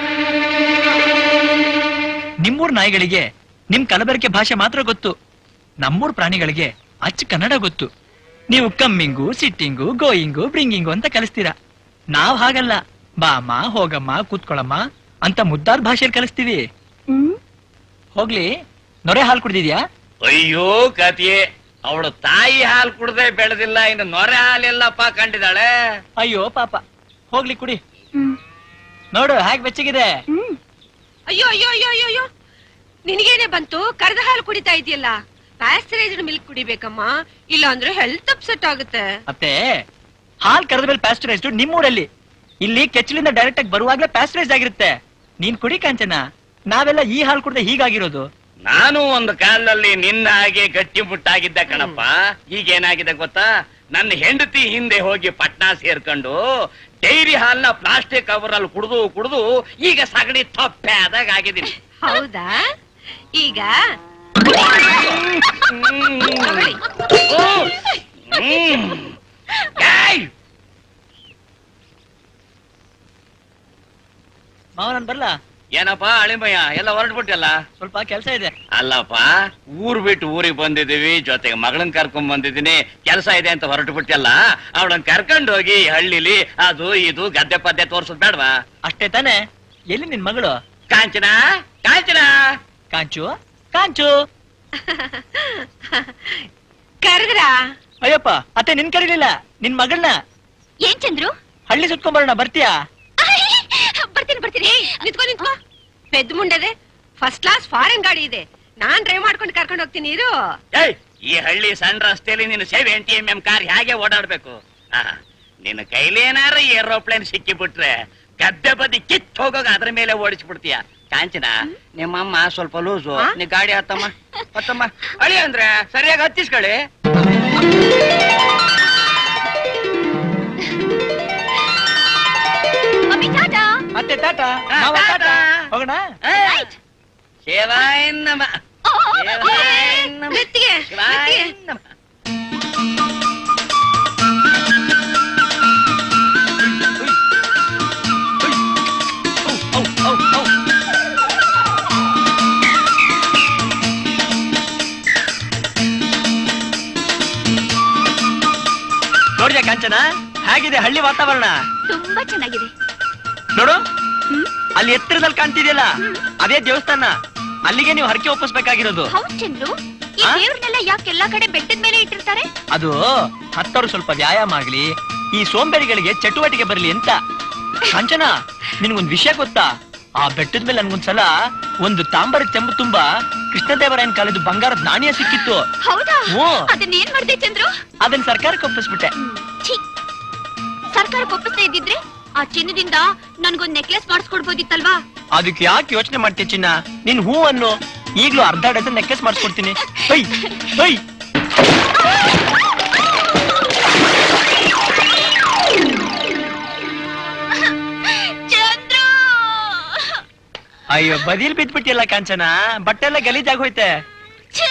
ನಿಮ್ಮೂರ್ ನಾಯಿಗಳಿಗೆ ನಿಮ್ ಕಲಬೆರಕೆ ಭಾಷೆ ಮಾತ್ರ ಗೊತ್ತು ನಮ್ಮೂರ್ ಪ್ರಾಣಿಗಳಿಗೆ ಅಚ್ಚ ಕನ್ನಡ ಗೊತ್ತು ನೀವು ಕಮ್ಮಿಂಗು ಸಿಟ್ಟಿಂಗು ಗೋಯಿಂಗು ಬ್ರಿಂಗಿಂಗು ಅಂತ ಕಲಿಸ್ತೀರಾ ನಾವ್ ಹಾಗಲ್ಲ ಬಾಮ ಹೋಗಮ್ಮ ಕೂತ್ಕೊಳಮ್ಮ ಅಂತ ಮುದ್ದಾದ ಭಾಷೆಯಲ್ಲಿ ಕಲಿಸ್ತೀವಿ ಹ್ಮ್ ಹೋಗ್ಲಿ ನೊರೆ ಹಾಲು ಕುಡ್ದಿದ್ಯಾ ಅಯ್ಯೋ ಕತಿಯೇ ಅವಳು ತಾಯಿ ಹಾಲು ಕುಡ್ದೆ ಬೆಳೆದಿಲ್ಲ ಇನ್ನು ನೊರೆ ಹಾಲೆಲ್ಲಪ್ಪ ಕಂಡಿದ್ದಾಳೆ ಅಯ್ಯೋ ಪಾಪ ಹೋಗ್ಲಿ ಕುಡಿ ಹ್ಮ್ ನೋಡು ಹೇಗ್ ಬೆಚ್ಚಗಿದೆ ಹ್ಮ್ ಅಯ್ಯೋ ಅಯ್ಯೋ ಅಯ್ಯೋ ಅಯ್ಯೋ ಅಯ್ಯೋ ನಿನಗೇನೆ ಬಂತು ಕರೆದ ಹಾಲು ಕುಡಿತಾ ಇದೆಯಲ್ಲ ಪ್ಯಾಸ್ಚರೈಸ್ಡ್ ಮಿಲ್ಕ್ ಕುಡಿಬೇಕಮ್ಮ ಇಲ್ಲ ಅಂದ್ರೆ ಹೆಲ್ತ್ ಅಪ್ಸೆಟ್ ಆಗುತ್ತೆ ಮತ್ತೆ ಹಾಲ್ ಕರೆದ ಮೇಲೆ ಪ್ಯಾಸ್ಟರೈಸ್ಡ್ ನಿಮ್ಮೂರಲ್ಲಿ ಇಲ್ಲಿ ಕೆಚ್ಚಲಿಂದ ಡೈರೆಕ್ಟ್ ಆಗಿ ಬರುವಾಗ್ಲೇ ಪ್ಯಾಸ್ಟರೈಸ್ ಆಗಿರುತ್ತೆ ನೀನ್ ಕುಡಿ ಕಾಂಚನ ನಾವೆಲ್ಲ ಈ ಹಾಲ್ ಕುಡ್ದೆ ಹೀಗಾಗಿರೋದು ನಾನು ಒಂದು ಕಾಲದಲ್ಲಿ ನಿನ್ನ ಹಾಗೆ ಗಟ್ಟಿ ಮುಟ್ಟಾಗಿದ್ದೆ ಕಣಪ್ಪ ಈಗೇನಾಗಿದೆ ಗೊತ್ತಾ ನನ್ನ ಹೆಂಡತಿ ಹಿಂದೆ ಹೋಗಿ ಪಟ್ನಾ ಸೇರ್ಕೊಂಡು ಡೈರಿ ಹಾಲ್ನ ಪ್ಲಾಸ್ಟಿಕ್ ಕವರ್ ಅಲ್ಲಿ ಕುಡ್ದು ಕುಡ್ದು ಈಗ ಸಗಣಿ ತೊಪ್ಪೆ ಆದಾಗ ಆಗಿದ್ದೀನಿ ಹೌದಾ ಈಗ ಹ್ಮ್. ಹ್ಮ್. ಏಯ್! ಮಾವ ನಾನ್ ಬರ್ಲಾ ಏನಪ್ಪ ಅಳಿಮಯ್ಯ ಎಲ್ಲ ಹೊರಟ್ಬಿಟ್ಟಲ್ಲ ಸ್ವಲ್ಪ ಕೆಲ್ಸ ಇದೆ ಅಲ್ಲಪ್ಪ ಊರ್ ಬಿಟ್ಟು ಊರಿಗೆ ಬಂದಿದೀವಿ ಜೊತೆಗೆ ಮಗಳನ್ ಕರ್ಕೊಂಡ್ ಬಂದಿದ್ದೀನಿ ಕೆಲಸ ಇದೆ ಅಂತ ಹೊರಟು ಬಿಟ್ಟಲ್ಲ ಅವಳನ್ ಕರ್ಕೊಂಡ್ ಹೋಗಿ ಹಳ್ಳಿಲಿ ಅದು ಇದು ಗದ್ದೆ ಪದ್ದೆ ತೋರ್ಸೋದ್ ಬೇಡವಾ ಅಷ್ಟೇ ತಾನೆ ಎಲ್ಲಿ ನಿನ್ ಮಗಳು ಕಾಂಚನ ಕಾಂಚನ ಕಾಂಚು ಕಾಂಚು ಕರೆದ್ರಾ ಅಯ್ಯಪ್ಪ ಅತ್ತೆ ನಿನ್ ಕರೀಲಿಲ್ಲ ನಿನ್ ಮಗಳನ್ನ ಏನ್ ಚಂದ್ರು ಹಳ್ಳಿ ಸುತ್ಕೊಂಡ್ ಬರ್ತೀಯಾ ಬರ್ತೀನಿ ಬರ್ತೀನಿ ನಿಂತ್ಕೊ ನಿಂತ್ಕೊ ಪೆದ್ ಮುಂಡದೆ ಫಸ್ಟ್ ಕ್ಲಾಸ್ ಫಾರಿನ್ ಗಾಡಿ ಇದೆ ನಾನ್ ಡ್ರೈವ್ ಮಾಡ್ಕೊಂಡು ಕರ್ಕೊಂಡು ಹೋಗ್ತೀನಿ ಇರು ಏಯ್ ಈ ಹಳ್ಳಿ ಸಣ್ಣ ರಸ್ತೆಯಲ್ಲಿ ನೀನು ಸೆವೆಂಟಿ ಎಂ ಎಂ ಕಾರ್ ಹೇಗೆ ಓಡಾಡ್ಬೇಕು ಆ, ನಿನ್ನ ಕೈಲೇನಾರ ಏರೋಪ್ಲೇನ್ ಸಿಕ್ಕಿ ಬಿಟ್ರೆ ಗದ್ದೆ ಬದಿ ಕಿತ್ ಹೋಗೋಗ ಅದ್ರ ಮೇಲೆ ಓಡಿಸ್ಬಿಡ್ತೀಯ ಕಾಂಚನ ನಿಮ್ಮಮ್ಮ ಸ್ವಲ್ಪ ಲೂಸು ಆ? ನೀ ಗಾಡಿ ಹತ್ತಮ್ಮ ಹತ್ತಮ್ಮ ಅಳಿ ಅಂದ್ರೆ ಸರಿಯಾಗಿ ಹತ್ತಿಸ್ಕೊಳ್ಳಿ ಮಮ್ಮಿ ಟಾಟಾ ಅತ್ತೆ ತಾಟ ಆ, ಮಾವ ಟಾಟಾ. ಟಾಟಾ. ಹೋಗೋಣ ರೈಟ್ ಶಿವಾಯ ನಮ ಶಿವಾಯ ನಮ ಮೆತ್ತಿಗೆ ಶಿವಾಯ ಮೆತ್ತಿಗೆ. ನಮ ಔ, ಔ, ಔ. ನೋಡಿದ್ಯಾ ಕಾಂಚನ ಹೇಗಿದೆ ಹಳ್ಳಿ ವಾತಾವರಣ ತುಂಬಾ ಚೆನ್ನಾಗಿದೆ ನೋಡು ಅಲ್ಲಿ ಎತ್ತರದಲ್ಲಿ ಕಾಣ್ತಿದ್ಯಲ್ಲ ಅದೇ ದೇವಸ್ಥಾನ ಅಲ್ಲಿಗೆ ನೀವು ಹರಕೆ ಒಪ್ಪಿಸ್ಬೇಕಾಗಿರೋದು ಹೌದ್ ಚಂದ್ರು ಈ ಆ? ದೇವ್ರನ್ನೆಲ್ಲ ಯಾಕೆ ಎಲ್ಲಾ ಕಡೆ ಬೆಟ್ಟದ ಮೇಲೆ ಇಟ್ಟಿರ್ತಾರೆ ಅದು ಹತ್ತವ್ರು ಸ್ವಲ್ಪ ವ್ಯಾಯಾಮ ಆಗ್ಲಿ ಈ ಸೋಂಬೇರಿಗಳಿಗೆ ಚಟುವಟಿಕೆ ಬರ್ಲಿ ಅಂತ ಕಾಂಚನ ನಿನ್ಗೊಂದ್ ವಿಷಯ ಗೊತ್ತಾ ಆ ಬೆಟ್ಟದ ಮೇಲೆ ನನ್ಗೊಂದ್ಸಲ ಒಂದು ತಾಂಬರ ಚೆಂಬು ತುಂಬಾ ಕೃಷ್ಣದೇವರಾಯನ ಕಾಲದ ಬಂಗಾರದ ನಾಣ್ಯ ಸಿಕ್ಕಿತ್ತು ಹೌದಾ ಹ್ಞೂ. ಅದನ್ನ ಏನ್ ಮಾಡ್ದೆ ಚಂದ್ರು ಅದನ್ನ ಸರ್ಕಾರಕ್ಕೆ ಒಪ್ಪಿಸ್ಬಿಟ್ಟೆ ಛೀ ಸರ್ಕಾರಕ್ಕೆ ಒಪ್ಪಿಸ್ತಾ ಇದ್ದಿದ್ರೆ ಆ ಚಿನ್ನದಿಂದ ನನ್ಗೊಂದ್ ನೆಕ್ಲೆಸ್ ಮಾಡಿಸ್ಕೊಡ್ಬೋದಿತ್ತಲ್ವಾ ಅದಕ್ಕೆ ಯಾಕೆ ಯೋಚನೆ ಮಾಡ್ತೀಯ ಚಿನ್ನ ನೀನ್ ಹೂ ಅನ್ನು ಈಗ್ಲೂ ಅರ್ಧ ಡಜನ್ ನೆಕ್ಲೆಸ್ ಮಾಡಿಸ್ಕೊಡ್ತೀನಿ ಹೈ ಹೈ ಚಂದ್ರು ಅಯ್ಯೋ ಬದಿಲ್ ಬಿದ್ಬಿಟ್ಟಿಯಲ್ಲ ಕಾಂಚನ ಬಟ್ಟೆ ಎಲ್ಲ ಗಲೀಜಾಗ್ ಹೋಯ್ತೆ ಛೆ!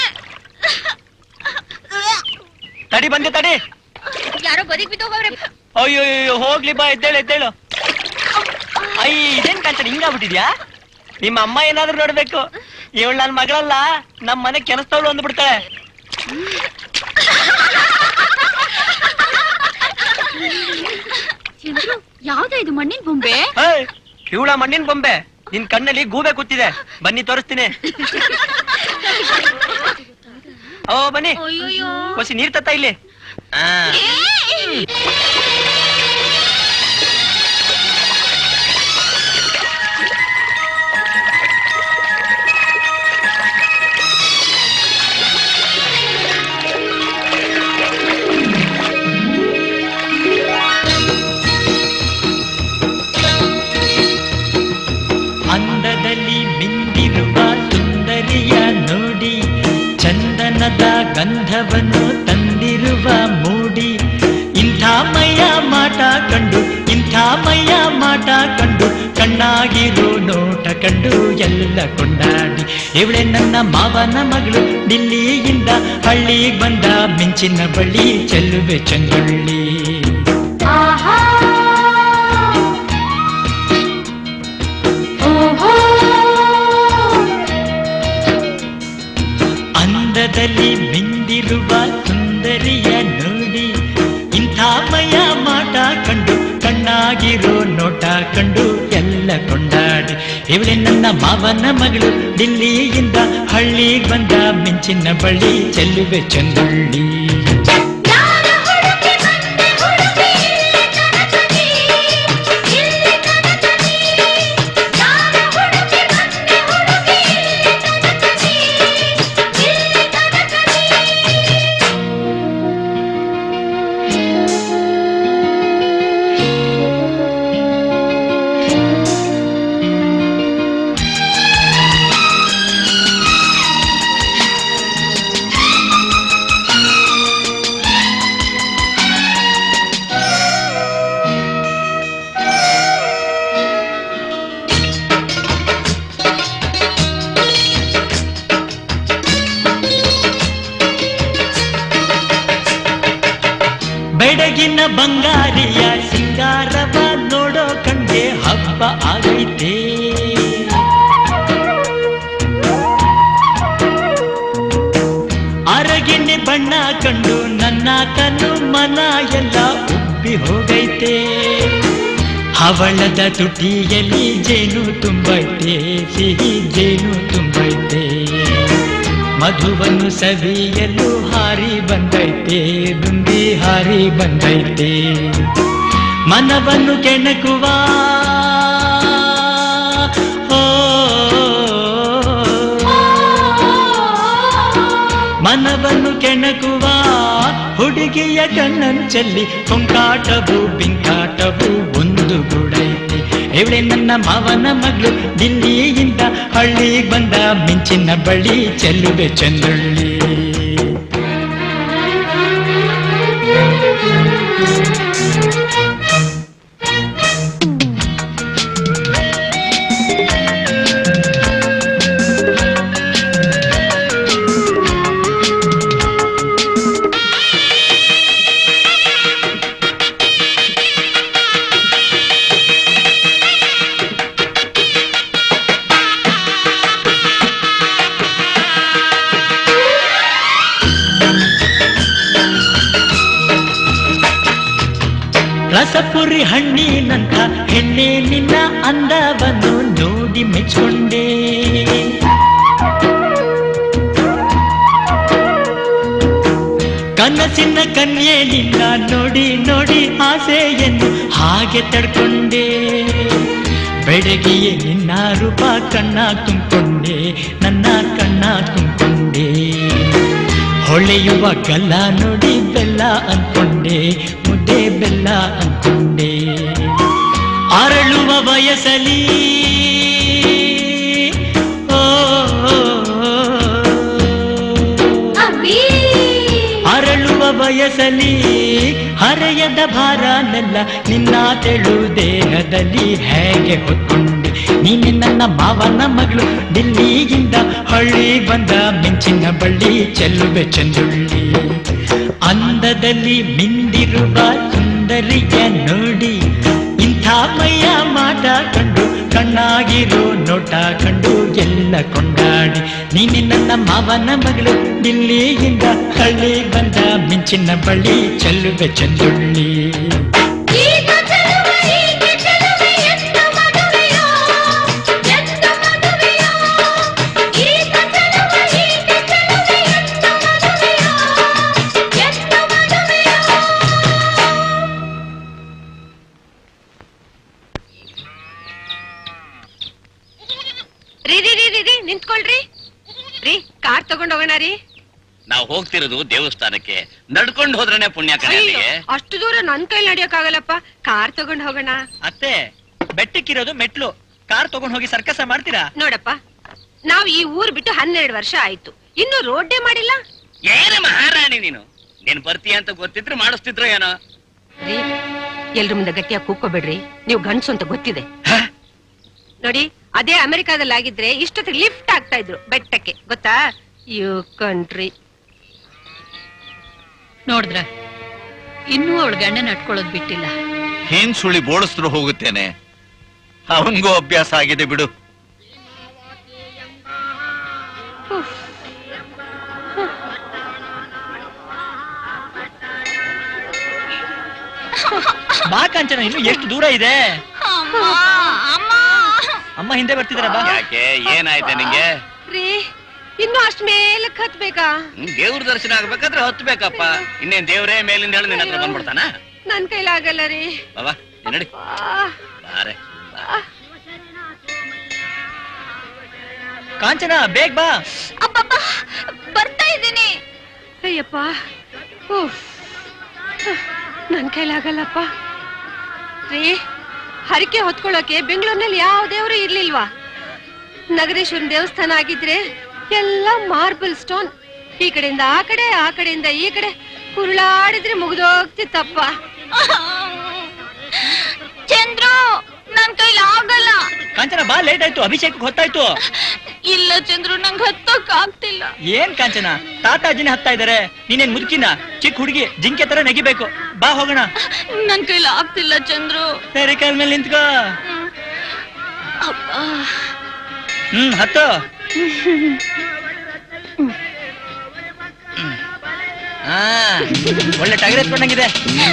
ತಡಿ ಬಂದೆ ತಡಿ ಯಾರೋ ಬದಿಗ್ ಬಿದ್ದೋಗವ್ರೆ ಅಯ್ಯೋ ಅಯ್ಯೋ ಹೋಗ್ಲಿ ಬಾ ಎದ್ದೇಳು ಎದ್ದೇಳು ಅಯ್ಯ ಇದೇನ್ ಕಾಂಚನ ಹಿಂಗಾಗ್ಬಿಟ್ಟಿದ್ಯಾ ನಿಮ್ಮ ಅಮ್ಮ ಏನಾದ್ರೂ ನೋಡ್ಬೇಕು ಇವಳು ನನ್ ಮಗಳಲ್ಲ ನಮ್ ಮನೆ ಕೆಲಸದವಳು ಅಂದ್ಬಿಡ್ತಾಳೆ ಚಂದ್ರು ಯಾವ್ದೋ ಇದು ಮಣ್ಣಿನ ಬೊಂಬೆ ಇವಳ ಮಣ್ಣಿನ ಬೊಂಬೆ ನಿನ್ ಕಣ್ಣಲ್ಲಿ ಗೂಬೆ ಕೂತಿದೆ ಬನ್ನಿ ತೋರಿಸ್ತೀನಿ ಓ ಬನ್ನಿ ಅಯ್ಯೋಯ್ಯೋ ಹೊಸಿ ನೀರ್ ತತ್ತ ಇಲ್ಲಿ ಆ. ಅಂದದಲ್ಲಿ ಮಿಂದಿರುವ ಸುಂದರಿಯ ನೋಡಿ ಚಂದನದ ಗಂಧವನ್ನು ತಂದಿರುವ ಮೂಡಿ ಇಂಥ ಮೈಯ ಮಾಟ ಕಂಡು ಇಂಥ ಮೈಯ ಮಾಟ ಕಂಡು ಕಣ್ಣಾಗಿರೋ ನೋಟ ಕಂಡು ಎಲ್ಲ ಕೊಂಡಾಡಿ ಇವಳೆ ನನ್ನ ಮಾವನ ಮಗಳು ದಿಲ್ಲಿಯಿಂದ ಹಳ್ಳಿಗೆ ಬಂದ ಮಿಂಚಿನ ಬಳ್ಳಿ ಚೆಲ್ಲುವೆ ಚಂಗುಳ್ಳಿ ಆಹಾ ಇವಳೆ ನನ್ನ ಮಾವನ ಮಗಳು ದಿಲ್ಲಿಯಿಂದ ಹಳ್ಳಿಗ್ ಬಂದ ಮಿಂಚಿನ ಬಳ್ಳಿ ಚೆಲ್ಲುವೆ ಚಂದುಳ್ಳಿ ಬೆಡಗಿನ ಬಂಗಾರಿಯ ಸಿಂಗಾರವ ನೋಡೋ ಕಣ್ಗೆ ಹಬ್ಬ ಆಗೈತೆ ಅರಗಿನ ಬಣ್ಣ ಕಂಡು ನನ್ನ ಕಣ್ಣು ಮನ ಎಲ್ಲ ಉಬ್ಬಿ ಹೋಗೈತೆ ಹವಳದ ತುಟಿಯಲ್ಲಿ ಜೇನು ತುಂಬೈತೆ ಸಿಹಿ ಜೇನು ತುಂಬೈತೆ ಮಧುವನ್ನು ಸವಿಯಲು ಹಾರಿ ಬಂದೈತೆ ದುಂಬಿ ಹಾರಿ ಬಂದೈತೆ ಮನವನ್ನು ಕೆಣಕುವ ಓ, ಮನವನ್ನು ಕೆಣಕುವ ಹುಡುಗಿಯ ಕಣ್ಣನ್ನು ಚೆಲ್ಲಿ ಕೊಂಕಾಟವು ಬಿಂಕಾಟವು ಒಂದು ಗೂಡೈತೆ ಇವಳೆ ನನ್ನ ಮಾವನ ಮಗಳು ದಿಲ್ಲಿಯಿಂದ ಹಳ್ಳಿಗೆ ಬಂದ ಮಿಂಚಿನ ಬಳಿ ಚೆಲ್ಲುವೆ ಚಂದುಳ್ಳಿ ರಸಪುರಿ ಹಣ್ಣಿನಂತ ಹೆಣ್ಣೆ ನಿನ್ನ ಅಂದವನ್ನು ನೋಡಿ ಮೆಚ್ಕೊಂಡೆ ಕನಸಿನ ಕನ್ಯೆ ನಿನ್ನ ನೋಡಿ ನೋಡಿ ಆಸೆಯನ್ನು ಹಾಗೆ ತಡ್ಕೊಂಡೆ ಬೆಳಗಿಯೇ ನಿನ್ನ ರೂಪ ಕಣ್ಣ ತುಂಬಿಕೊಂಡೆ ನನ್ನ ಕಣ್ಣ ತುಂಬಿಕೊಂಡೆ ಹೊಳೆಯುವ ಗಲ್ಲ ನೋಡಿ ಬೆಲ್ಲ ಅನ್ಕೊಂಡೆ ಮುದ್ದೆ ಬೆಲ್ಲ ಅನ್ಕೊಂಡೆ ಅರಳುವ ವಯಸ್ಸಲಿ ಓ, ಅರಳುವ ವಯಸ್ಸಲಿ ಹರೆಯದ ಭಾರನೆಲ್ಲ ನಿನ್ನ ತೆಳು ದೇಹದಲ್ಲಿ ಹೇಗೆ ಹೊತ್ಕೊಂಡೆ ನೀನೆ ನನ್ನ ಮಾವನ ಮಗಳು ದಿಲ್ಲಿಯಿಂದ ಹಳ್ಳಿ ಬಂದ ಮಿಂಚಿನ ಬಳ್ಳಿ ಚೆಲ್ಲುವೆ ಚಂದುಳ್ಳಿ ಅಂದದಲ್ಲಿ ಮಿಂದಿರುವ ಸುಂದರಿಯ ನೋಡಿ ಇಂಥ ಮೈಯ ಮಾಟ ಕಂಡು ಕಣ್ಣಾಗಿರೋ ನೋಟ ಕಂಡು ಎಲ್ಲ ಕೊಂಡಾಡಿ ನೀನೆ ನನ್ನ ಮಾವನ ಮಗಳು ದಿಲ್ಲಿಯಿಂದ ಹಳ್ಳಿ ಬಂದ ಮಿಂಚಿನ ಬಳ್ಳಿ ಚೆಲ್ಲುವೆ ಚಂದುಳ್ಳಿ ರೀ ರೀ ರೀ ರೀ ರೀ ನಿಂತ್ಕೊಳ್ರಿ ರೀ ಕಾರ್ ತಗೊಂಡ್ ಹೋಗೋಣ ರೀ ನಾವು ಹೋಗ್ತಿರೋದು ದೇವಸ್ಥಾನಕ್ಕೆ ನಡ್ಕೊಂಡು ಹೋದ್ರೇನೆ ಪುಣ್ಯ ಕಣೆ ಅಲ್ಲಿಗೆ ಅಯ್ಯೋ, ಅಷ್ಟು ದೂರ ನನ್ ಕೈಲಿ ನಡಿಯಕ್ಕಾಗಲ್ಲಪ್ಪ ಕಾರ್ ತಗೊಂಡ್ ಹೋಗೋಣ ಅತ್ತೆ ಬೆಟ್ಟಕ್ಕಿರೋದು ಮೆಟ್ಲು ಕಾರ್ ತಗೊಂಡ್ ಹೋಗಿ ಸರ್ಕಸ ಮಾಡ್ತೀರಾ ನೋಡಪ್ಪ ನಾವ್ ಈ ಊರ್ ಬಿಟ್ಟು ಹನ್ನೆರಡು ವರ್ಷ ಆಯ್ತು ಇನ್ನು ರೋಡ್ಡೇ ಮಾಡಿಲ್ಲ ಏನ ಮಹಾರಾಣಿ ನೀನು ನೀನ್ ಬರ್ತೀಯ ಅಂತ ಗೊತ್ತಿದ್ರೆ ಮಾಡಿಸ್ತಿದ್ರು ಏನೋ ರೀ ಎಲ್ರ ಮುಂದೆ ಗಟ್ಟಿಯಾಗಿ ಕೂಕ್ಕೋಬೇಡ್ರಿ ನೀವು ಗಂಡ್ಸು ಅಂತ ಗೊತ್ತಿದೆ ನೋಡಿ ಅದೇ ಅಮೆರಿಕಾದಲ್ಲಿ ಆಗಿದ್ರೆ ಇಷ್ಟೊತ್ತಿಗೆ ಲಿಫ್ಟ್ ಆಗ್ತಾ ಇದ್ರು ಬೆಟ್ಟಕ್ಕೆ ಗೊತ್ತಾ ಯು ಕಂಟ್ರಿ ನೋಡಿದ್ರ ಇನ್ನೂ ಅವಳ ಗಂಡ ನಡ್ಕೊಳ್ಳೋದ್ ಬಿಟ್ಟಿಲ್ಲ ಏನ್ ಸುಳಿ ಬೋಳಿಸ್ರು ಹೋಗುತ್ತೇನೆ ಅವನ್ಗೂ ಅಭ್ಯಾಸ ಆಗಿದೆ ಬಿಡು ಬಾ ಕಾಂಚನ ಇನ್ನು ಎಷ್ಟು ದೂರ ಇದೆ ಅಮ್ಮ ಹಿಂದೆ ಬರ್ತಿದಾರ ಬಾ ಯಾಕೆ ಏನಾಯ್ತೆ ನಿಂಗೆ ರೀ ಇನ್ನು ಅಷ್ಟ್ ಮೇಲಕ್ ಹತ್ಬೇಕಾ ಹ್ಮ್, ದೇವ್ರ ದರ್ಶನ ಆಗ್ಬೇಕಾದ್ರೆ ಹತ್ಬೇಕಪ್ಪ ಇನ್ನೇನ್ ದೇವ್ರೇ ಮೇಲಿಂದ ಹೇಳಿ ನಿನ್ನ ಹತ್ರ ಬಂದ್ಬಿಡ್ತಾನ ನನ್ ಕೈಲಾಗಲ್ಲ ರೀ ಬಾಬಾ ನಡಿ ಆ, ಬಾರೆ ಆ. ಕಾಂಚನ ಬೇಗ ಬಾ ಅಬ್ಬಬ್ಬ ಬರ್ತಾ ಇದ್ದೀನಿ ಅಯ್ಯಪ್ಪ ಉಫ್. ನನ್ ಕೈಲಾಗಲ್ಲಪ್ಪ ರೀ ಹರಕೆ ಹೊತ್ಕೊಳ್ಳೋಕೆ ಬೆಂಗಳೂರಿನಲ್ಲಿ ಯಾವ ದೇವರು ಇರ್ಲಿಲ್ವಾ ನಗರೇಶ್ವರನ್ ದೇವಸ್ಥಾನ ಆಗಿದ್ರೆ ಎಲ್ಲ ಮಾರ್ಬಲ್ ಸ್ಟೋನ್ ಈ ಕಡೆಯಿಂದ ಆ ಕಡೆ ಆ ಕಡೆಯಿಂದ ಈ ಕಡೆ ಕುರುಳಾಡಿದ್ರೆ ಮುಗ್ದೋಗ್ತಿತ್ತಪ್ಪ ಚಂದ್ರು ನನ್ ಕೈಲಿ ಆಗಲ್ಲ ಕಾಂಚನ ಬಾ ಲೇಟ್ ಆಯ್ತು ಅಭಿಷೇಕಕ್ಕೆ ಹೊತ್ತಾಯ್ತು ಇಲ್ಲ ಚಂದ್ರು ನಂಗೆ ಹತ್ತೋಕ್ ಆಗ್ತಿಲ್ಲ ಏನ್ ಕಾಂಚನ ತಾತಾಜಿನ ಹತ್ತಾ ಇದಾರೆ ನೀನೇನ್ ಮುದುಕಿನ ಚಿಕ್ಕ ಹುಡುಗಿ ಜಿಂಕೆ ತರ ನೆಗಿಬೇಕು ಬಾ ಹೋಗೋಣ ನನ್ ಕೈಲಿ ಆಗ್ತಿಲ್ಲ ಚಂದ್ರು ಬೇರೆ ಕಾಲ್ ಮೇಲೆ ನಿಂತ್ಕೋ ಅಪ್ಪ ಹ್ಮ್ ಹತ್ತು ಆ, ಒಳ್ಳೆ ಟಗರ್ ಎತ್ಕೊಂಡಂಗಿದೆ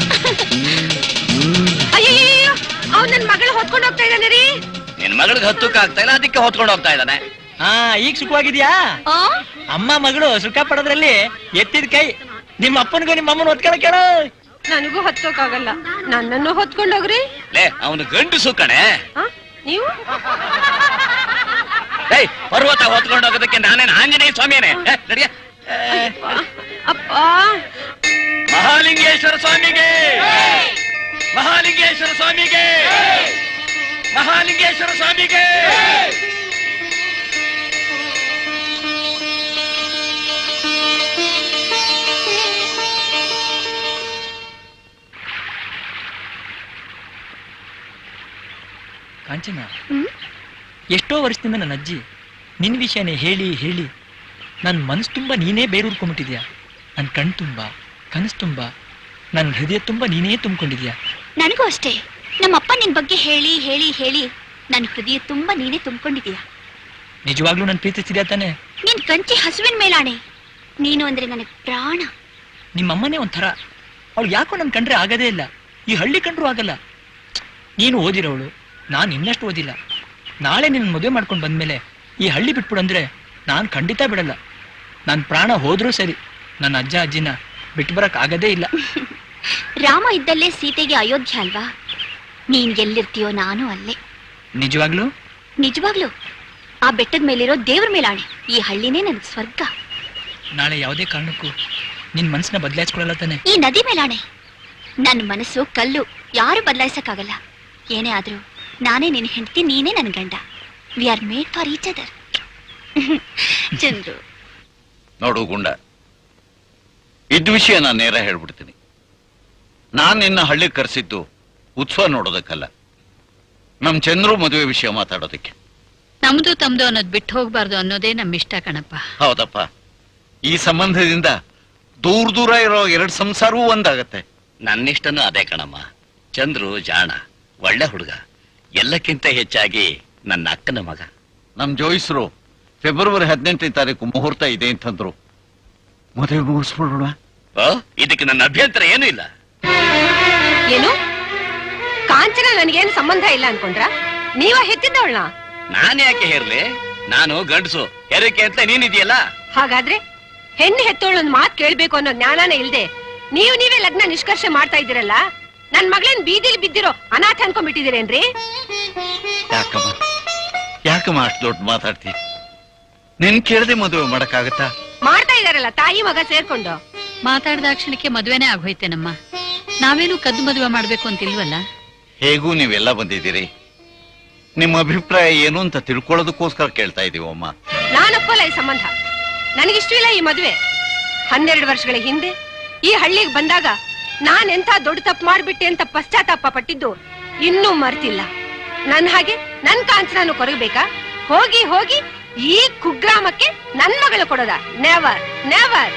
ಅಯ್ಯಯ್ಯೋ ಅವ್ನ್ ನನ್ ಮಗಳು ಹೊತ್ಕೊಂಡು ಹೋಗ್ತಾ ಇದ್ದಾನೆ ರೀ ನಿನ್ ಮಗಳಿಗೆ ಹತ್ತುಕ್ ಆಗ್ತಾ ಇಲ್ಲ ಅದಕ್ಕೆ ಹೊತ್ಕೊಂಡು ಹೋಗ್ತಾ ಇದ್ದಾನೆ ಹಾ ಈಗ ಸುಖವಾಗಿದ್ಯಾ ಆ? ಅಮ್ಮ ಮಗಳು ಸುಖ ಪಡೋದ್ರಲ್ಲಿ ಎತ್ತಿದ ಕೈ ನಿಮ್ಮ ಅಪ್ಪನಿಗೂ ನಿಮ್ಮ ಅಮ್ಮನ ಒತ್ಕೊಳ ಕೇಳು ನನಗೂ ಹತ್ತೋಕಾಗಲ್ಲ ನನ್ನನ್ನು ಹೊತ್ಕೊಂಡೋಗ್ರಿ ಲೇ ಅವನು ಗಂಡಸು ಕಣೆ ಆ? ನೀವು ಏಯ್ ಪರ್ವತ ಹೊತ್ಕೊಂಡು ಹೋಗೋದಕ್ಕೆ ನಾನೇನ್ ಆಂಜನೇಯ ಸ್ವಾಮಿಯೇ ನಡಿಯ ಅಪ್ಪ ಮಹಾಲಿಂಗೇಶ್ವರ ಸ್ವಾಮಿಗೆ ಮಹಾಲಿಂಗೇಶ್ವರ ಸ್ವಾಮಿಗೆ ಮಹಾಲಿಂಗೇಶ್ವರ ಸ್ವಾಮಿಗೆ ಕಾಂಚನ ಎಷ್ಟೋ ವರ್ಷದಿಂದ ನನ್ನ ಅಜ್ಜಿ ನಿನ್ ವಿಷಯನೇ ಹೇಳಿ ಹೇಳಿ ನನ್ನ ಮನಸ್ಸು ತುಂಬ ನೀನೇ ಬೇರೂರ್ಕೊಂಡ್ಬಿಟ್ಟಿದ್ಯಾ ನನ್ನ ಕಣ್ ತುಂಬ ಕನಸು ತುಂಬ ನನ್ನ ಹೃದಯ ತುಂಬ ನೀನೇ ತುಂಬಿಕೊಂಡಿದ್ಯಾ ನನಗೂ ಅಷ್ಟೇ ನಮ್ಮಪ್ಪ ನಿನ್ ಬಗ್ಗೆ ಹೇಳಿ ಹೇಳಿ ಹೇಳಿ ನನ್ನ ಹೃದಯ ತುಂಬಾ ನೀನೇ ತುಂಬಿಕೊಂಡಿದೀಯ ನಿಜವಾಗ್ಲೂ ನನ್ನ ಪ್ರೀತಿಸ್ತಿದ್ಯಾ ತಾನೆ ನಿನ್ ಕಂಚಿ ಹಸುವಿನ ಮೇಲಾಣೆ ನೀನು ಅಂದ್ರೆ ನನಗೆ ಪ್ರಾಣ ನಿಮ್ಮಮ್ಮನೇ ಒಂಥರ ಅವಳು ಯಾಕೋ ನನ್ ಕಂಡ್ರೆ ಆಗದೇ ಇಲ್ಲ ಈ ಹಳ್ಳಿ ಕಂಡ್ರು ಆಗಲ್ಲ ನೀನು ಓದಿರೋವಳು ನಾನು ಇನ್ನಷ್ಟು ಓದಿಲ್ಲ ನಾಳೆ ನಿನ್ನ ಮದುವೆ ಮಾಡ್ಕೊಂಡು ಬಂದ್ಮೇಲೆ ಈ ಹಳ್ಳಿ ಬಿಟ್ಬಿಡು ಅಂದ್ರೆ ನಾನು ಖಂಡಿತ ಬಿಡಲ್ಲ ನನ್ನ ಪ್ರಾಣ ಹೋದ್ರೂ ಸರಿ ನನ್ನ ಅಜ್ಜ ಅಜ್ಜಿನ ಬಿಟ್ಟು ಬರಕ್ ಆಗದೇ ಇಲ್ಲ ರಾಮ ಇದ್ದಲ್ಲೇ ಸೀತೆಗೆ ಅಯೋಧ್ಯ ಅಲ್ವಾ ನೀನ್ ಎಲ್ಲಿರ್ತೀಯೋ ನಾನು ಅಲ್ಲೇ ನಿಜವಾಗ್ಲೂ ನಿಜವಾಗ್ಲು ಆ ಬೆಟ್ಟದ ಮೇಲಿರೋ ದೇವ್ರ ಮೇಲಾಣೆ ಈ ಹಳ್ಳಿನೇ ನನಗೆ ಸ್ವರ್ಗ ನಾಳೆ ಯಾವುದೇ ಕಾರಣಕ್ಕೂ ನಿನ್ ಮನ್ಸನ್ನ ಬದಲಾಯಿಸ್ಕೊಳ್ಳಲ್ಲ ತಾನೆ ಈ ನದಿ ಮೇಲಾಣೆ ನನ್ನ ಮನಸ್ಸು ಕಲ್ಲು ಯಾರು ಬದಲಾಯಿಸಕ್ಕಾಗಲ್ಲ ಏನೇ ಆದ್ರೂ ನಾನೇ ನಿನ್ನ ಹೆಂಡತಿ ನೀನೇ ನನ್ನ ಗಂಡ we are made for each other Chandru ನೋಡು ಗುಂಡ ಇದ್ ವಿಷಯ ನಾನು ನೇರ ಹೇಳ್ಬಿಡ್ತೀನಿ ನಾನ್ ನಿನ್ನ ಹಳ್ಳಿ ಕರೆಸಿದ್ದು ಉತ್ಸವ ನೋಡೋದಕ್ಕಲ್ಲ ನಮ್ ಚಂದ್ರು ಮದುವೆ ವಿಷಯ ಮಾತಾಡೋದಕ್ಕೆ ನಮ್ದು ತಮ್ದು ಅನ್ನೋದು ಬಿಟ್ಟು ಹೋಗ್ಬಾರ್ದು ಅನ್ನೋದೇ ನಮ್ ಇಷ್ಟ ಕಣಪ್ಪ ಹೌದಪ್ಪ ಈ ಸಂಬಂಧದಿಂದ ದೂರ ದೂರ ಇರೋ ಎರಡ್ ಸಂಸಾರವೂ ಒಂದಾಗತ್ತೆ ನನ್ನಿಷ್ಟನೂ ಅದೇ ಕಣಮ್ಮ ಚಂದ್ರು ಜಾಣ ಒಳ್ಳೆ ಹುಡುಗ ಎಲ್ಲಕ್ಕಿಂತ ಹೆಚ್ಚಾಗಿ ನನ್ನ ಅಕ್ಕನ ಮಗ ನಮ್ ಜೋಯಿಸ್ರು ಫೆಬ್ರವರಿ ಹದಿನೆಂಟನೇ ತಾರೀಕು ಮುಹೂರ್ತ ಇದೆ ಅಂತಂದ್ರು ಮದುವೆ ಮುಗಿಸ್ಬಿಡೋಣ ಓ, ಇದಕ್ಕೆ ನನ್ನ ಅಭ್ಯಂತರ ಏನೂ ಇಲ್ಲ ಏನು ಕಾಂಚನ ನನಗೇನು ಸಂಬಂಧ ಇಲ್ಲ ಅನ್ಕೊಂಡ್ರ ನೀವ ಹೆತ್ತಿದ್ದವಳ ನಾನ್ ಯಾಕೆ ಹೇರ್ಲಿ ನಾನು ಗಂಡಸು ಹೆರಕೆ ಅಂತ ನೀನಿದೆಯಲ್ಲ ಹಾಗಾದ್ರೆ ಹೆಣ್ಣು ಹೆತ್ತೋಳು ಒಂದ್ ಮಾತ್ ಕೇಳ್ಬೇಕು ಅನ್ನೋ ಜ್ಞಾನನೇ ಇಲ್ದೆ ನೀವು ನೀವೇ ಲಗ್ನ ನಿಷ್ಕರ್ಷೆ ಮಾಡ್ತಾ ಇದ್ದೀರಲ್ಲ ನನ್ ಮಗಳೇನ್ ಬೀದಿಲಿ ಬಿದ್ದಿರೋ ಅನಾಥ ಅನ್ಕೊಂಡ್ಬಿಟ್ಟಿದ್ದೀರೇನ್ರಿ ಯಾಕಮ್ಮ ಯಾಕಮ್ಮ ಅಷ್ಟು ದೊಡ್ಡ ಮಾತಾಡ್ತಿ ನಿನ್ ಕೇಳದೆ ಮದುವೆ ಮಾಡಕ್ಕಾಗತ್ತಾ ಮಾಡ್ತಾ ಇದಾರಲ್ಲ ತಾಯಿ ಮಗ ಸೇರ್ಕೊಂಡು ಮಾತಾಡ್ದಾಕ್ಷಣಕ್ಕೆ ಮದ್ವೆನೇ ಆಗೋಯ್ತೇನಮ್ಮ ನಾವೇನು ಕದ್ದು ಮದುವೆ ಮಾಡ್ಬೇಕು ಅಂತಿಲ್ವಲ್ಲ ಹೇಗೂ ನೀವೆಲ್ಲ ಬಂದಿದ್ದೀರಿ ನಿಮ್ಮ ಅಭಿಪ್ರಾಯ ಏನು ಅಂತ ತಿಳ್ಕೊಳ್ಳೋದಕ್ಕೋಸ್ಕರ ಕೇಳ್ತಾ ಇದೀವಮ್ಮ ನಾನೊಪ್ಪಲ್ಲ ಈ ಸಂಬಂಧ ನನಗಿಷ್ಟವಿಲ್ಲ ಈ ಮದುವೆ ಹನ್ನೆರಡು ವರ್ಷಗಳ ಹಿಂದೆ ಈ ಹಳ್ಳಿಗೆ ಬಂದಾಗ ನಾನ್ ಎಂಥ ದೊಡ್ಡ ತಪ್ಪು ಮಾಡ್ಬಿಟ್ಟೆ ಅಂತ ಪಶ್ಚಾತ್ತಾಪ ಪಟ್ಟಿದ್ದು ಇನ್ನೂ ಮರ್ತಿಲ್ಲ ನನ್ ಹಾಗೆ ನನ್ ಕಾಂಚನಾನು ಕೊರಗಬೇಕಾ ಹೋಗಿ ಹೋಗಿ ಈ ಕುಗ್ರಾಮಕ್ಕೆ ನನ್ ಮಗಳು ಕೊಡೋದ ನೆವರ್ ನೆವರ್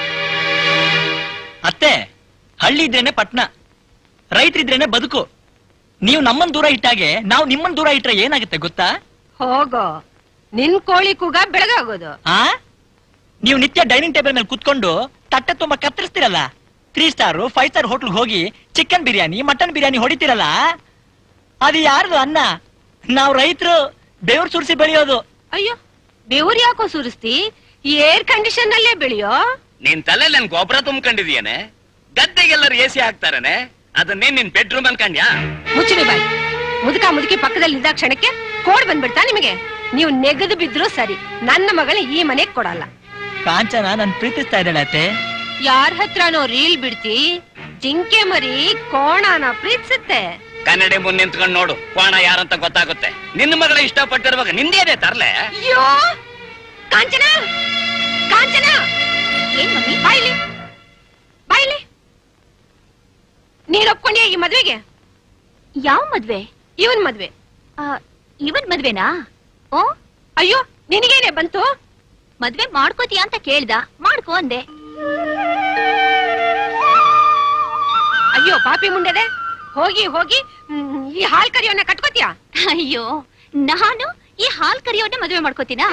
ಅತ್ತೆ ಹಳ್ಳಿ ಇದ್ರೇನೆ ಪಟ್ನ ರೈತರಿದ್ರೇನೆ ಬದುಕು ನೀವು ನಮ್ಮನ್ ದೂರ ಇಟ್ಟಾಗೆ ನಾವು ನಿಮ್ಮನ್ ದೂರ ಇಟ್ರೆ ಏನಾಗುತ್ತೆ ಗೊತ್ತಾ ಹೋಗೋ ನಿನ್ ಕೋಳಿ ಕೂಗ ಬೆಳಗಾಗೋದು ಆ ನೀವು ನಿತ್ಯ ಡೈನಿಂಗ್ ಟೇಬಲ್ ಮೇಲೆ ಕುತ್ಕೊಂಡು ತಟ್ಟೆ ತುಂಬಾ ಕತ್ತರಿಸ್ತಿರಲ್ಲ three star five star hotel ಹೋಗಿ ಚಿಕನ್ ಬಿರಿಯಾನಿ ಮಟನ್ ಬಿರಿಯಾನಿ ಹೊಡಿತಿರಲ್ಲ ಅದು ಯಾರ್ದು ಅನ್ನ ನಾವು ರೈತರು ಬೆವರು ಸುರಿಸಿ ಬೆಳೆಯೋದು ಅಯ್ಯೋ ಬೆವರು ಯಾಕೋ ಸುರಿಸ್ತಿ ಏರ್ ಕಂಡೀಷನ್ ಅಲ್ಲೇ ಬೆಳೆಯೋ ನಿನ್ ತಲೆ ನನ್ ಗೊಬ್ಬರ ತುಂಬ್ಕೊಂಡಿದ್ಯಾನೆ ಗದ್ದೆಗೆಲ್ಲರೂ ಎಸಿ ಹಾಕ್ತಾರನೆ ಅದನ್ನೇ ನಿನ್ ಬೆಡ್ರೂಮ್ ಅನ್ಕಂಡ್ಯಾ ಮುಚ್ಚಿಡಿ ಬಾಯಿ ಮುದುಕ ಮುದುಕಿ ಪಕ್ಕದಲ್ಲಿ ಇದ್ದ ಕ್ಷಣಕ್ಕೆ ಕೋಡ್ ಬಂದ್ಬಿಡ್ತಾ ನಿಮಗೆ ನೀವು ನೆಗೆದು ಬಿದ್ರು ಸರಿ ನನ್ನ ಮಗಳ ಈ ಮನೆಗ್ ಕೊಡಲ್ಲ ಕಾಂಚನ ನನ್ ಪ್ರೀತಿಸ್ತಾ ಇದ್ದಾಳೆ ಅತ್ತೆ ಯಾರ ಹತ್ರನೋ ರೀಲ್ ಬಿಡ್ತಿ ಜಿಂಕೆ ಮರಿ ಕೋಣನ ಪ್ರೀತಿಸುತ್ತೆ ಕನ್ನಡಿ ಮುಂದೆ ನಿಂತ್ಕೊಂಡು ನೋಡು ಕೋಣ ಯಾರಂತ ಗೊತ್ತಾಗುತ್ತೆ ನಿನ್ನ ಮಗಳ ಇಷ್ಟಪಟ್ಟಿರುವಾಗ ನಿಂದೇನೆ ತರ್ಲೆ ಅಯ್ಯೋ ಕಾಂಚನ ಕಾಂಚನ ಏನ್ ಮಮ್ಮಿ ಬಾಯ್ಲಿ ಬಾಯ್ಲಿ ನೀನ್ ಒಪ್ಕೊಂಡ್ಯಾ ಈ ಮದ್ವೆಗೆ ಯಾವ ಮದ್ವೆ ಇವನ್ ಮದ್ವೆ ಆ, ಇವನ್ ಮದ್ವೆನಾ ಓ ಅಯ್ಯೋ ನಿನಗೇನೆ ಬಂತು ಮದ್ವೆ ಮಾಡ್ಕೋತೀಯ ಅಂತ ಕೇಳ್ದ ಮಾಡ್ಕೋ ಅಂದೆ ಅಯ್ಯೋ ಪಾಪಿ ಮುಂಡೆದೆ ಹೋಗಿ ಹೋಗಿ ಹ್ಮ್, ಈ ಹಾಲ್ ಕರಿಯೋನ್ನ ಕಟ್ಕೋತೀಯ ಅಯ್ಯೋ ನಾನು ಈ ಹಾಲ್ ಕರಿಯೋನೆ ಮದ್ವೆ ಮಾಡ್ಕೋತೀನಾ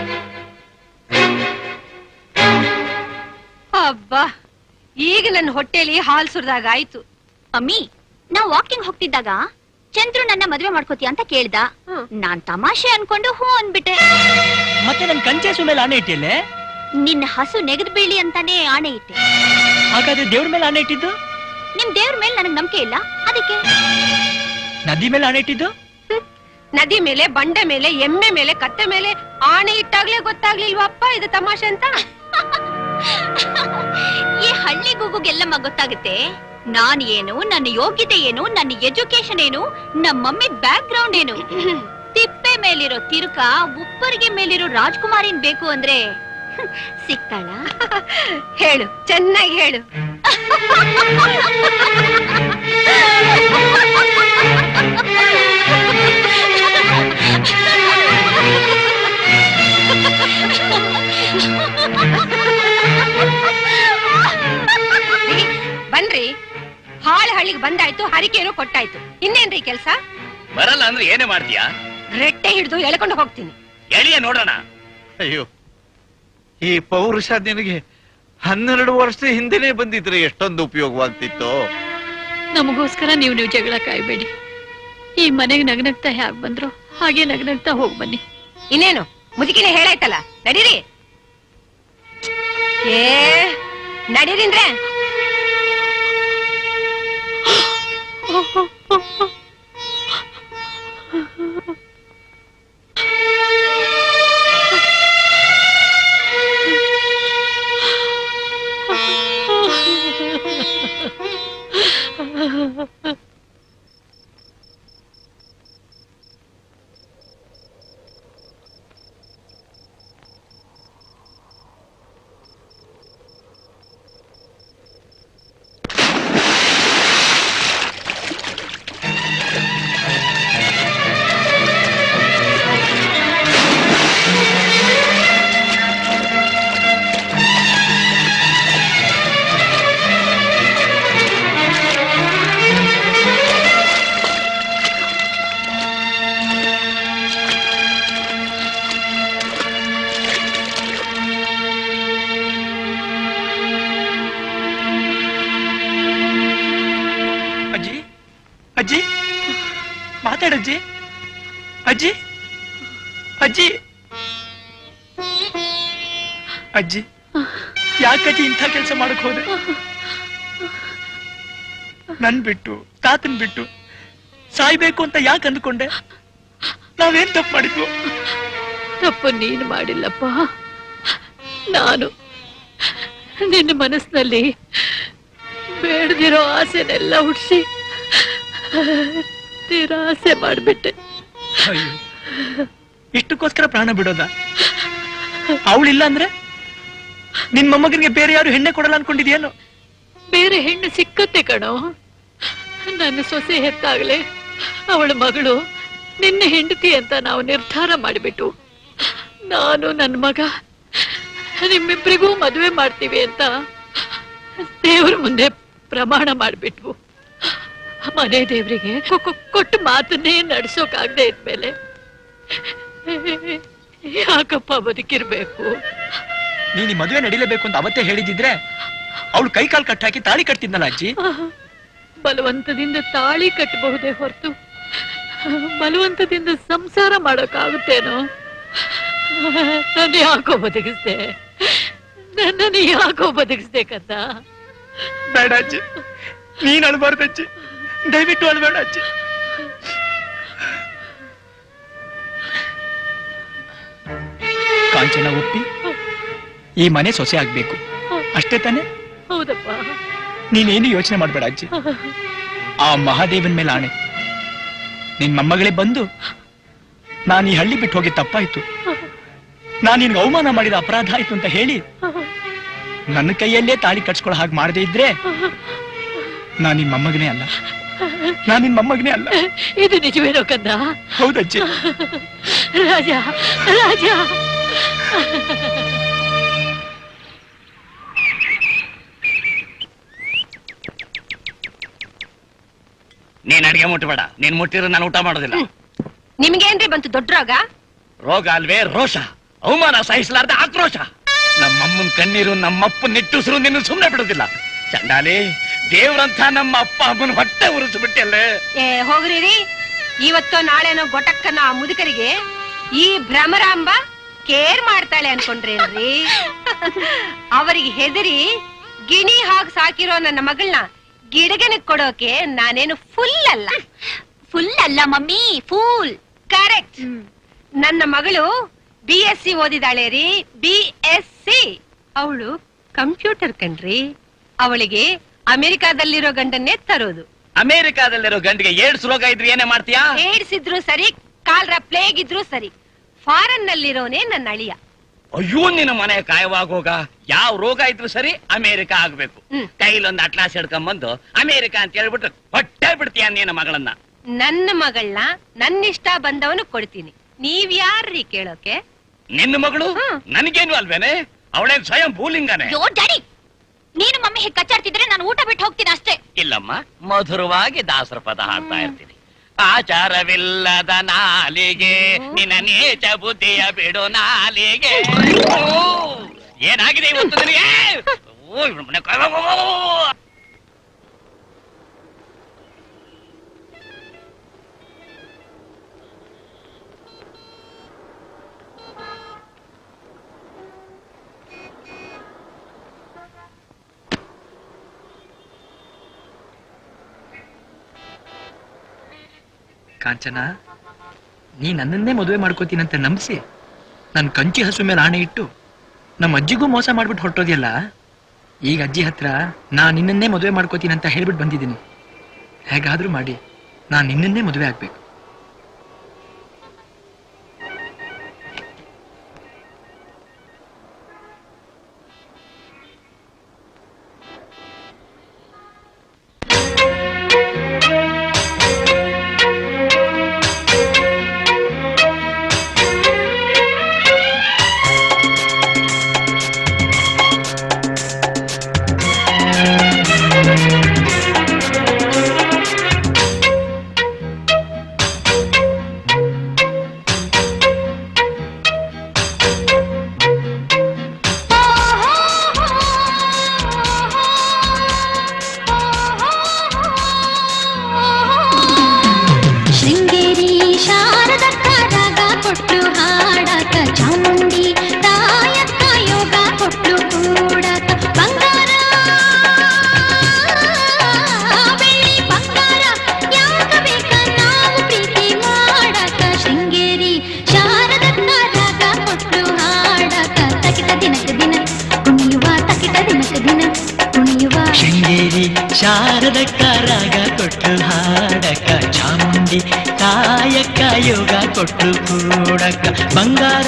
ಅಬ್ಬಾ ಈಗ ನನ್ನ ಹೊಟ್ಟೆಲಿ ಹಾಲ್ ಸುರಿದಾಗ ಆಯ್ತು ಮಮ್ಮಿ ನಾವ್ ವಾಕಿಂಗ್ ಹೋಗ್ತಿದ್ದಾಗ ಚಂದ್ರು ನನ್ನ ಮದ್ವೆ ಮಾಡ್ಕೋತೀಯ ಅಂತ ಕೇಳ್ದ ಹ್ಮ್. ನಾನ್ ತಮಾಷೆ ಅನ್ಕೊಂಡು ಹೂ ಅಂದ್ಬಿಟ್ಟೆ ಮತ್ತೆ ನನ್ ಕಂಚೇಸು ಮೇಲೆ ಆಣೆ ಇಟ್ಟಿಯಲ್ಲೇ ನಿನ್ನ ಹಸು ನೆಗದ್ ಬೀಳಿ ಅಂತಾನೆ ಆಣೆ ಇಟ್ಟೆ ಹಾಗಾದ್ರೆ ದೇವ್ರ ಮೇಲೆ ಆಣೆ ಇಟ್ಟಿದ್ದು ನಿಮ್ ದೇವ್ರ ಮೇಲೆ ನನಗ್ ನಂಬಿಕೆ ಇಲ್ಲ ಅದಕ್ಕೆ ನದಿ ಮೇಲೆ ಆಣೆ ಇಟ್ಟಿದ್ದು ನದಿ ಮೇಲೆ ಬಂಡೆ ಮೇಲೆ ಎಮ್ಮೆ ಮೇಲೆ ಕತ್ತೆ ಮೇಲೆ ಆಣೆ ಇಟ್ಟಾಗ್ಲೇ ಗೊತ್ತಾಗ್ಲಿಲ್ವಪ್ಪ ಇದು ತಮಾಷೆ ಅಂತ ಈ ಹಳ್ಳಿ ಗುಗುಗೆಲ್ಲಮ್ಮ ಗೊತ್ತಾಗುತ್ತೆ ನಾನ್ ಏನು ನನ್ನ ಯೋಗ್ಯತೆ ಏನು ನನ್ನ ಎಜುಕೇಶನ್ ಏನು ನಮ್ಮ ಮಮ್ಮಿ ಬ್ಯಾಕ್ ಗ್ರೌಂಡ್ ಏನು ತಿಪ್ಪೆ ಮೇಲಿರೋ ತಿರುಕ ಉಪ್ಪರಿಗೆ ಮೇಲಿರೋ ರಾಜ್ಕುಮಾರಿನ್ ಬೇಕು ಅಂದ್ರೆ ಹ್ಮ್, ಸಿಗ್ತಾಳ ಹೇಳು ಚೆನ್ನಾಗಿ ಹೇಳು ಬಿಡಿ, ಬನ್ರಿ ಹಾಳು ಹಳ್ಳಿಗೆ ಬಂದಾಯ್ತು ಹರಿಕೆಯನ್ನು ಕೊಟ್ಟಾಯ್ತು ಇನ್ನೇನ್ರಿ ಕೆಲ್ಸ ಬರಲ್ಲ ಅಂದ್ರೆ ಏನೇ ಮಾಡ್ತೀಯಾ ರೆಟ್ಟೆ ಹಿಡಿದು ಎಳ್ಕೊಂಡು ಹೋಗ್ತೀನಿ ಎಳಿಯ ನೋಡೋಣ ಅಯ್ಯೋ ಈ ಪೌರುಷ ನಿನಗೆ ಹನ್ನೆರಡು ವರ್ಷದ ಹಿಂದೆನೆ ಬಂದಿದ್ರೆ ಎಷ್ಟೊಂದು ಉಪಯೋಗವಾಗ್ತಿತ್ತು ನಮಗೋಸ್ಕರ ನೀವು ನೀವು ಜಗಳ ಕಾಯ್ಬೇಡಿ ಈ ಮನೆಗೆ ನಗ್ನಗ್ತಾ ಹ್ಯಾಕ್ ಬಂದ್ರು ಹಾಗೆ ನಗ್ನಗ್ತಾ ಹೋಗ್ ಬನ್ನಿ ಇನ್ನೇನು ಮುದುಕಿನೇ ಹೇಳಾಯ್ತಲ್ಲ ನಡೀರಿ ಏ ನಡೀರಿಂದ್ರೆ ಅಜ್ಜಿ ಅಜ್ಜಿ ಮಾತಾಡಜ್ಜಿ ಅಜ್ಜಿ ಅಜ್ಜಿ ಅಜ್ಜಿ ಯಾಕಜ್ಜಿ ಇಂಥ ಕೆಲಸ ಮಾಡಕ್ ಹೋದೆ ನನ್ ಬಿಟ್ಟು ತಾತನ್ ಬಿಟ್ಟು ಸಾಯ್ಬೇಕು ಅಂತ ಯಾಕೆ ಅಂದ್ಕೊಂಡೆ ನಾವೇನ್ ತಪ್ಪು ಮಾಡಿದ್ವು ತಪ್ಪು ನೀನು ಮಾಡಿಲ್ಲಪ್ಪ ನಾನು ನಿನ್ನ ಮನಸ್ಸಿನಲ್ಲಿ ಬೇಡದಿರೋ ಆಸೆನೆಲ್ಲ ಹುಡ್ಸಿ ನಿರಾಸೆ ಮಾಡ್ಬಿಟ್ಟೆ ಅಯ್ಯೋ ಇಷ್ಟಕ್ಕೋಸ್ಕರ ಪ್ರಾಣ ಬಿಡೋದ ಅವಳಿಲ್ಲ ಅಂದ್ರೆ ನಿನ್ ಮೊಮ್ಮಗನಿಗೆ ಬೇರೆ ಯಾರು ಹೆಣ್ಣೆ ಕೊಡಲ್ಲ ಅನ್ಕೊಂಡಿದ್ಯೇನು ಬೇರೆ ಹೆಣ್ಣು ಸಿಕ್ಕತ್ತೆ ಕಣೋ ನನ್ನ ಸೊಸೆ ಹೆತ್ತಾಗ್ಲೆ ಅವಳ ಮಗಳು ನಿನ್ನ ಹೆಂಡತಿ ಅಂತ ನಾವು ನಿರ್ಧಾರ ಮಾಡಿಬಿಟ್ಟು ನಾನು ನನ್ನ ಮಗ ನಿಮ್ಮಿಬ್ಬರಿಗೂ ಮದುವೆ ಮಾಡ್ತೀವಿ ಅಂತ ದೇವ್ರ ಮುಂದೆ ಪ್ರಮಾಣ ಮಾಡಿಬಿಟ್ವು ಮನೆ ದೇವ್ರಿಗೆ ಕೊ- ಕೊ- ಕೊಟ್ಟು ಮಾತನ್ನೇ ನಡ್ಸೋಕಾಗ್ದೇ ಇದ್ಮೇಲೆ ಯಾಕಪ್ಪ ಬದುಕಿರ್ಬೇಕು ನೀನ್ ಈ ಮದುವೆ ನಡಿಲೇಬೇಕು ಅಂತ ಅವತ್ತೇ ಹೇಳಿದಿದ್ರೆ ಅವಳು ಕೈ ಕಾಲು ಕಟ್ಟಾಕಿ ತಾಳಿ ಕಟ್ತಿದ್ನಲ್ಲ ಅಜ್ಜಿ ಬಲವಂತದಿಂದ ತಾಳಿ ಕಟ್ಟಬಹುದೇ ಹೊರತು ಬಲವಂತದಿಂದ ಸಂಸಾರ ಮಾಡೋಕ್ಕಾಗುತ್ತೇನೋ ನನ್ನ ಯಾಕೋ ಬದುಕಿಸ್ದೆ ನನ್ನನ್ನು ಯಾಕೋ ಬದುಕಿಸ್ದೆ ಕತ್ತ ಬೇಡ ಅಜ್ಜಿ ನೀನ್ ಅಳ್ಬಾರ್ದು ಅಜ್ಜಿ ದಯವಿಟ್ಟು ಅಳ್ಬೇಡ ಅಜ್ಜಿ ಕಾಂಚನ ಒಪ್ಪಿ ಈ ಮನೆ ಸೊಸೆ ಆಗ್ಬೇಕು ಅಷ್ಟೇ ತಾನೆ ಹೌದಪ್ಪ ನೀನೇನು ಯೋಚನೆ ಮಾಡ್ಬೇಡ ಅಜ್ಜಿ ಆ ಮಹಾದೇವನ್ ಮೇಲೆ ಆಣೆ ನಿನ್ ಮೊಮ್ಮಗಳೇ ಬಂದು ನಾನು ಈ ಹಳ್ಳಿ ಬಿಟ್ಟು ಹೋಗಿ ತಪ್ಪಾಯ್ತು ನಾನು ನಿನ್ಗೆ ಅವಮಾನ ಮಾಡಿದ ಅಪರಾಧ ಆಯ್ತು ಅಂತ ಹೇಳಿ ನನ್ನ ಕೈಯಲ್ಲೇ ತಾಳಿ ಕಟ್ಸ್ಕೊಳ್ಳೋ ಹಾಗೆ ಮಾಡದೇ ಇದ್ರೆ ನಾನು ನಿನ್ ಮೊಮ್ಮಗನೇ ಅಲ್ಲ ನಾನು ನಿನ್ ಮೊಮ್ಮಗನೇ ಅಲ್ಲ ಇದು ನಿಜವೇನೋ ಕದ್ದ ಹೌದಜ್ಜಿ ರಾಜ ರಾಜ ನೀನ್ ಅಡಿಗೆ ಮುಟ್ಟಬೇಡ ನೀನ್ ಮುಟ್ಟಿದ್ರೆ ನಾನು ಊಟ ಮಾಡೋದಿಲ್ಲ ನಿಮ್ಗೇನ್ರಿ ಬಂತು ದೊಡ್ಡ ರೋಗ ರೋಗ ಅಲ್ವೇ ರೋಷ ಅವಮಾನ ಸಹಿಸಲಾರ್ದ ಆಕ್ರೋಶ ನಮ್ಮಮ್ಮನ್ ಕಣ್ಣೀರು ನಮ್ಮಪ್ಪ ನಿಟ್ಟುಸಿರು ನಿನ್ನ ಸುಮ್ನೆ ಬಿಡುದಿಲ್ಲ ಚಂಡಾಲಿ ದೇವ್ರಂತ ನಮ್ಮ ಅಪ್ಪ ಅಮ್ಮನ ಹೊಟ್ಟೆ ಉರಿಸ್ಬಿಟ್ಟಲ್ಲೇ ಏ ಹೋಗ್ರಿ ರೀ ಇವತ್ತೋ ನಾಳೆನೋ ಗೊಟಕ್ಕನ ಆ ಮುದುಕರಿಗೆ ಈ ಭ್ರಮರಾಂಬ ಕೇರ್ ಮಾಡ್ತಾಳೆ ಅನ್ಕೊಂಡ್ರೇನ್ರಿ ಅವರಿಗೆ ಹೆದರಿ ಗಿಣಿ ಹಾಗೆ ಸಾಕಿರೋ ನನ್ನ ಮಗಳನ್ನ ಗಿಡಗನಿಗೆ ಕೊಡೋಕೆ ನಾನೇನು ಫುಲ್ ಅಲ್ಲ ಫುಲ್ ಅಲ್ಲ ಮಮ್ಮಿ ಫೂಲ್ ಕರೆಕ್ಟ್ ನನ್ನ ಮಗಳು ಬಿ ಎಸ್ ಸಿ ಓದಿದಾಳೆ ರೀ ಬಿ ಎಸ್ ಸಿ ಅವಳು ಕಂಪ್ಯೂಟರ್ ಕಣ್ರಿ ಅವಳಿಗೆ ಅಮೆರಿಕಾದಲ್ಲಿರೋ ಗಂಡನ್ನೇ ತರೋದು ಅಮೆರಿಕಾದಲ್ಲಿರೋ ಗಂಡಿಗೆ ಏಡ್ಸ್ ರೋಗ ಇದ್ರೆ ಏನೇ ಮಾಡ್ತೀಯಾ ಏಡ್ಸ್ ಇದ್ರು ಸರಿ ಕಾಲ್ರ ಪ್ಲೇಗ್ ಇದ್ರು ಸರಿ ಫಾರನ್ ನಲ್ಲಿರೋನೇ ನನ್ನ ಅಳಿಯ ಅಯ್ಯೋ ನಿನ್ನ ಮನೆ ಕಾಯವಾಗೋಗ ಯಾವ ರೋಗ ಇದ್ರು ಸರಿ ಅಮೆರಿಕ ಆಗ್ಬೇಕು ಹ್ಮ್. ಕೈಲೊಂದು ಅಟ್ಲಾಸ್ ಹಿಡ್ಕೊಂಬಂದು ಅಮೆರಿಕ ಅಂತ ಹೇಳ್ಬಿಟ್ರೆ ಹೊಟ್ಟೆ ಬಿಡ್ತೀಯ ನಿನ್ನ ಮಗಳನ್ನ ನನ್ನ ಮಗಳನ್ನ ನನ್ನಿಷ್ಟ ಬಂದವನು ಕೊಡ್ತೀನಿ ನೀವ್ ಯಾರ್ರೀ ಕೇಳೋಕೆ ನಿನ್ನ ಮಗಳು ಹ್ಮ್. ನನಗೇನು ಅಲ್ವೇನೆ ಅವಳೇನ್ ಸ್ವಯಂ ಭೂಲಿಂಗನೆ ಯೋ ಡ್ಯಾಡಿ ನೀನು ಮಮ್ಮಿ ಹೇಗೆ ಕಚ್ಚಾಡ್ತಿದ್ರೆ ನಾನು ಊಟ ಬಿಟ್ಟು ಹೋಗ್ತೀನಿ ಅಷ್ಟೇ ಇಲ್ಲಮ್ಮ ಮಧುರವಾಗಿ ದಾಸರ ಪದ ಹಾಡ್ತಾ ಇರ್ತೀನಿ ಆಚಾರವಿಲ್ಲದ ನಾಲಿಗೆ ನಿನ್ನ ನೀಚ ಬುದ್ಧಿಯ ಬಿಡು ನಾಲಿಗೆ ಓ, ಏನಾಗಿದೆ ಇವತ್ತು ನಿನಗೆ ಓ, ಇವ್ರ ಮನೆ ಕೈ- ಓ, ಓ, ಓ. ಕಾಂಚನ ನೀ ನನ್ನನ್ನೇ ಮದುವೆ ಮಾಡ್ಕೋತೀನಂತ ನಂಬಿಸಿ ನನ್ನ ಕಂಚಿ ಹಸು ಮೇಲೆ ಆಣೆ ಇಟ್ಟು ನಮ್ಮ ಅಜ್ಜಿಗೂ ಮೋಸ ಮಾಡ್ಬಿಟ್ಟು ಹೊರಟೋದಿಯಲ್ಲ ಈಗ ಅಜ್ಜಿ ಹತ್ರ ನಾ ನಿನ್ನನ್ನೇ ಮದುವೆ ಮಾಡ್ಕೋತೀನಂತ ಹೇಳ್ಬಿಟ್ಟು ಬಂದಿದ್ದೀನಿ ಹೇಗಾದ್ರೂ ಮಾಡಿ ನಾನು ನಿನ್ನನ್ನೇ ಮದುವೆ ಆಗ್ಬೇಕು ಶೃಂಗೇರಿ ಶಾರದಕ್ಕ ರಾಗ ಕೊಟ್ಟು ಹಾಡಕ ಚಾಮುಂಡಿ ತಾಯಕ್ಕ ಯೋಗ ಕೊಟ್ಟು ಕೂಡಕ ಬಂಗಾರ ಬೆಳ್ಳಿ ಬಂಗಾರ ಯಾಕ ಬೇಕ ನಾವು ಪ್ರೀತಿ ಮಾಡಕ ಶೃಂಗೇರಿ ಶಾರದಕ್ಕ ರಾಗ ಕೊಟ್ಟು ಹಾಡಕ ತಕಿಟ ದಿನಕ ದಿನ ಕುಣಿಯುವ ತಕಿಟ ದಿನಕ ದಿನ ಕುಣಿಯುವ ಶೃಂಗೇರಿ ಶಾರದ ರಾಗ ಕೊಟ್ಟು ಹಾಡಕ ಚಾಮುಂಡಿ ಕಾಯಕ ಯೋಗ ಕೊಟ್ಟು ಕೂಡಕ ಬಂಗಾರ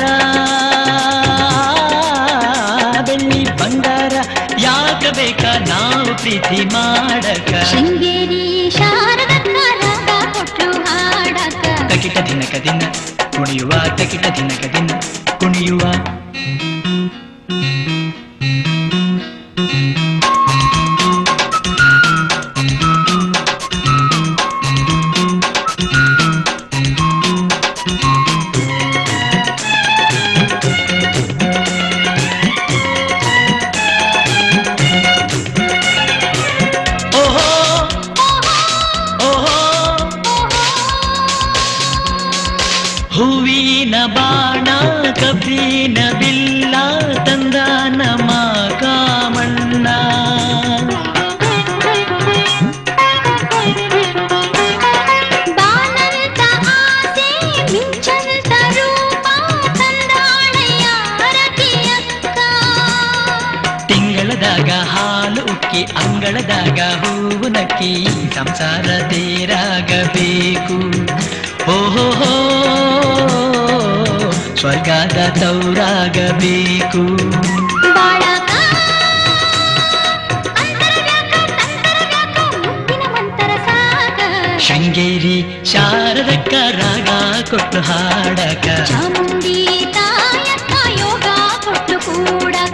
ಬೆಳ್ಳಿ ಬಂಗಾರ ಯಾಕ ಬೇಕ ನಾವು ಪ್ರೀತಿ ಮಾಡಕ ಶೃಂಗೇರಿ ಶಾರದಕ್ಕ ರಾಗ ಕೊಟ್ಟು ಹಾಡಕ ತಕಿಟ ದಿನಕ ದಿನ ಕುಣಿಯುವ ತಕಿಟ ದಿನಕ ದಿನ ಕುಣಿಯುವ ಓಹೋ ಓಹೋ ಅಕ್ಕಿ ಅಂಗಳದಾಗ ಹೂವು ನಕ್ಕಿ ಸಂಸಾರ ತೇರಾಗಬೇಕು ಓಹೋ ಸ್ವರ್ಗದ ತೌರಾಗಬೇಕು ಬಾಳಕ ಅಂತರವ್ಯಾಕ ತಂತರವ್ಯಾಕ ಮುತ್ತಿನ ಮಂತರ ಸಾಕ ಶೃಂಗೇರಿ ಶಾರದಕ್ಕ ರಾಗ ಕೊಟ್ಟು ಹಾಡಕ ಚಾಮುಂಡಿ ತಾಯಕ್ಕ ಯೋಗ ಕೊಟ್ಟು ಕೂಡಕ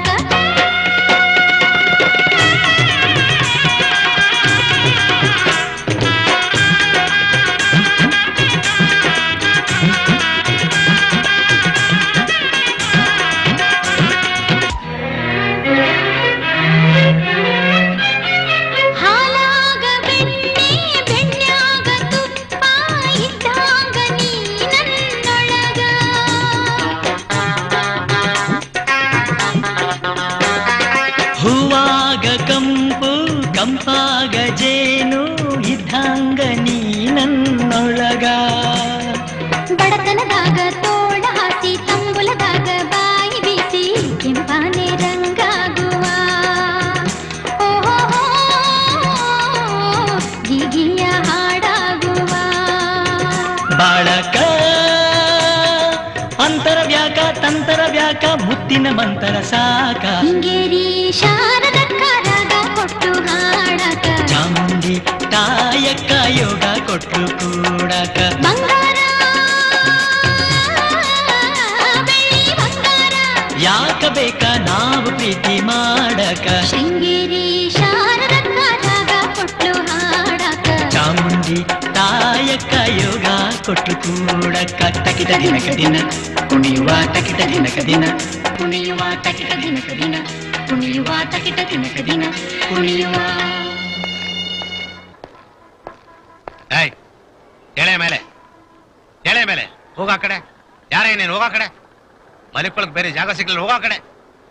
ಹಾಲಾಗ ಬೆಣ್ಣೆ ಬೆಣ್ಣಾಗ ತುಪ್ಪ ಇದ್ದಾಗ ನೀ ನನ್ನೊಳಗ ಹೂವಾಗ ಕಂಪು ಕಂಪಾಗ ಜೇನು ಇದ್ದಂಗ ನೀ ನನ್ನೊಳಗ ಬಡತನದಾಗ ತೋಳ ಹಾಸಿ ತಂಬುಲದಾಗ ಬಾಯಿ ಬೀಸಿ ಕೆಂಪಾನೆ ರಂಗಾಗುವ ಓಹೋ ಗೀಗಿಯ ಹಾಡಾಗುವ ಬಾಳಕ ಅಂತರ ವ್ಯಾಕ ತಂತರ ವ್ಯಾಕ ಮುತ್ತಿನ ಮಂತರ ಸಾಕ ಹಿಂಗೇರಿ ಶಾರದಕ್ಕ ರಾಗ ಕೊಟ್ಟು ಹಾಡಕ ಚಾಮುಂಡಿ ತಾಯಕ್ಕ ಯೋಗ ಕೊಟ್ಟು ಕೂಡಕ ಬಂಗಾರ ಬೆಳ್ಳಿ ಬಂಗಾರ ಯಾಕ ಬೇಕ ನಾವು ಪ್ರೀತಿ ಮಾಡಕ ಶೃಂಗೇರಿ ಶಾರದಕ್ಕ ರಾಗ ಕೊಟ್ಟು ಹಾಡಕ ಚಾಮುಂಡಿ ತಾಯಕ್ಕ ಯೋಗ ಕೊಟ್ಟು ಕೂಡಕ ತಕಿಟ ದಿನಕ ದಿನ ಕುಣಿಯುವ ತಕಿಟ ದಿನಕ ದಿನ ಕುಣಿಯುವ ತಕಿಟ ದಿನಕ ದಿನ ಕುಣಿಯುವ ತಕಿಟ ದಿನಕ ದಿನ ಕುಣಿಯುವ ಏಯ್ ಎಳೆ ಮೇಲೆ ಎಳೆ ಮೇಲೆ ಹೋಗ ಆ ಕಡೆ ಯಾರೇ ನೀನು ಹೋಗ ಆ ಕಡೆ ಮಲಿಕೊಳಕ್ ಬೇರೆ ಜಾಗ ಸಿಗ್ಲಿಲ್ಲ ಹೋಗ ಆ ಕಡೆ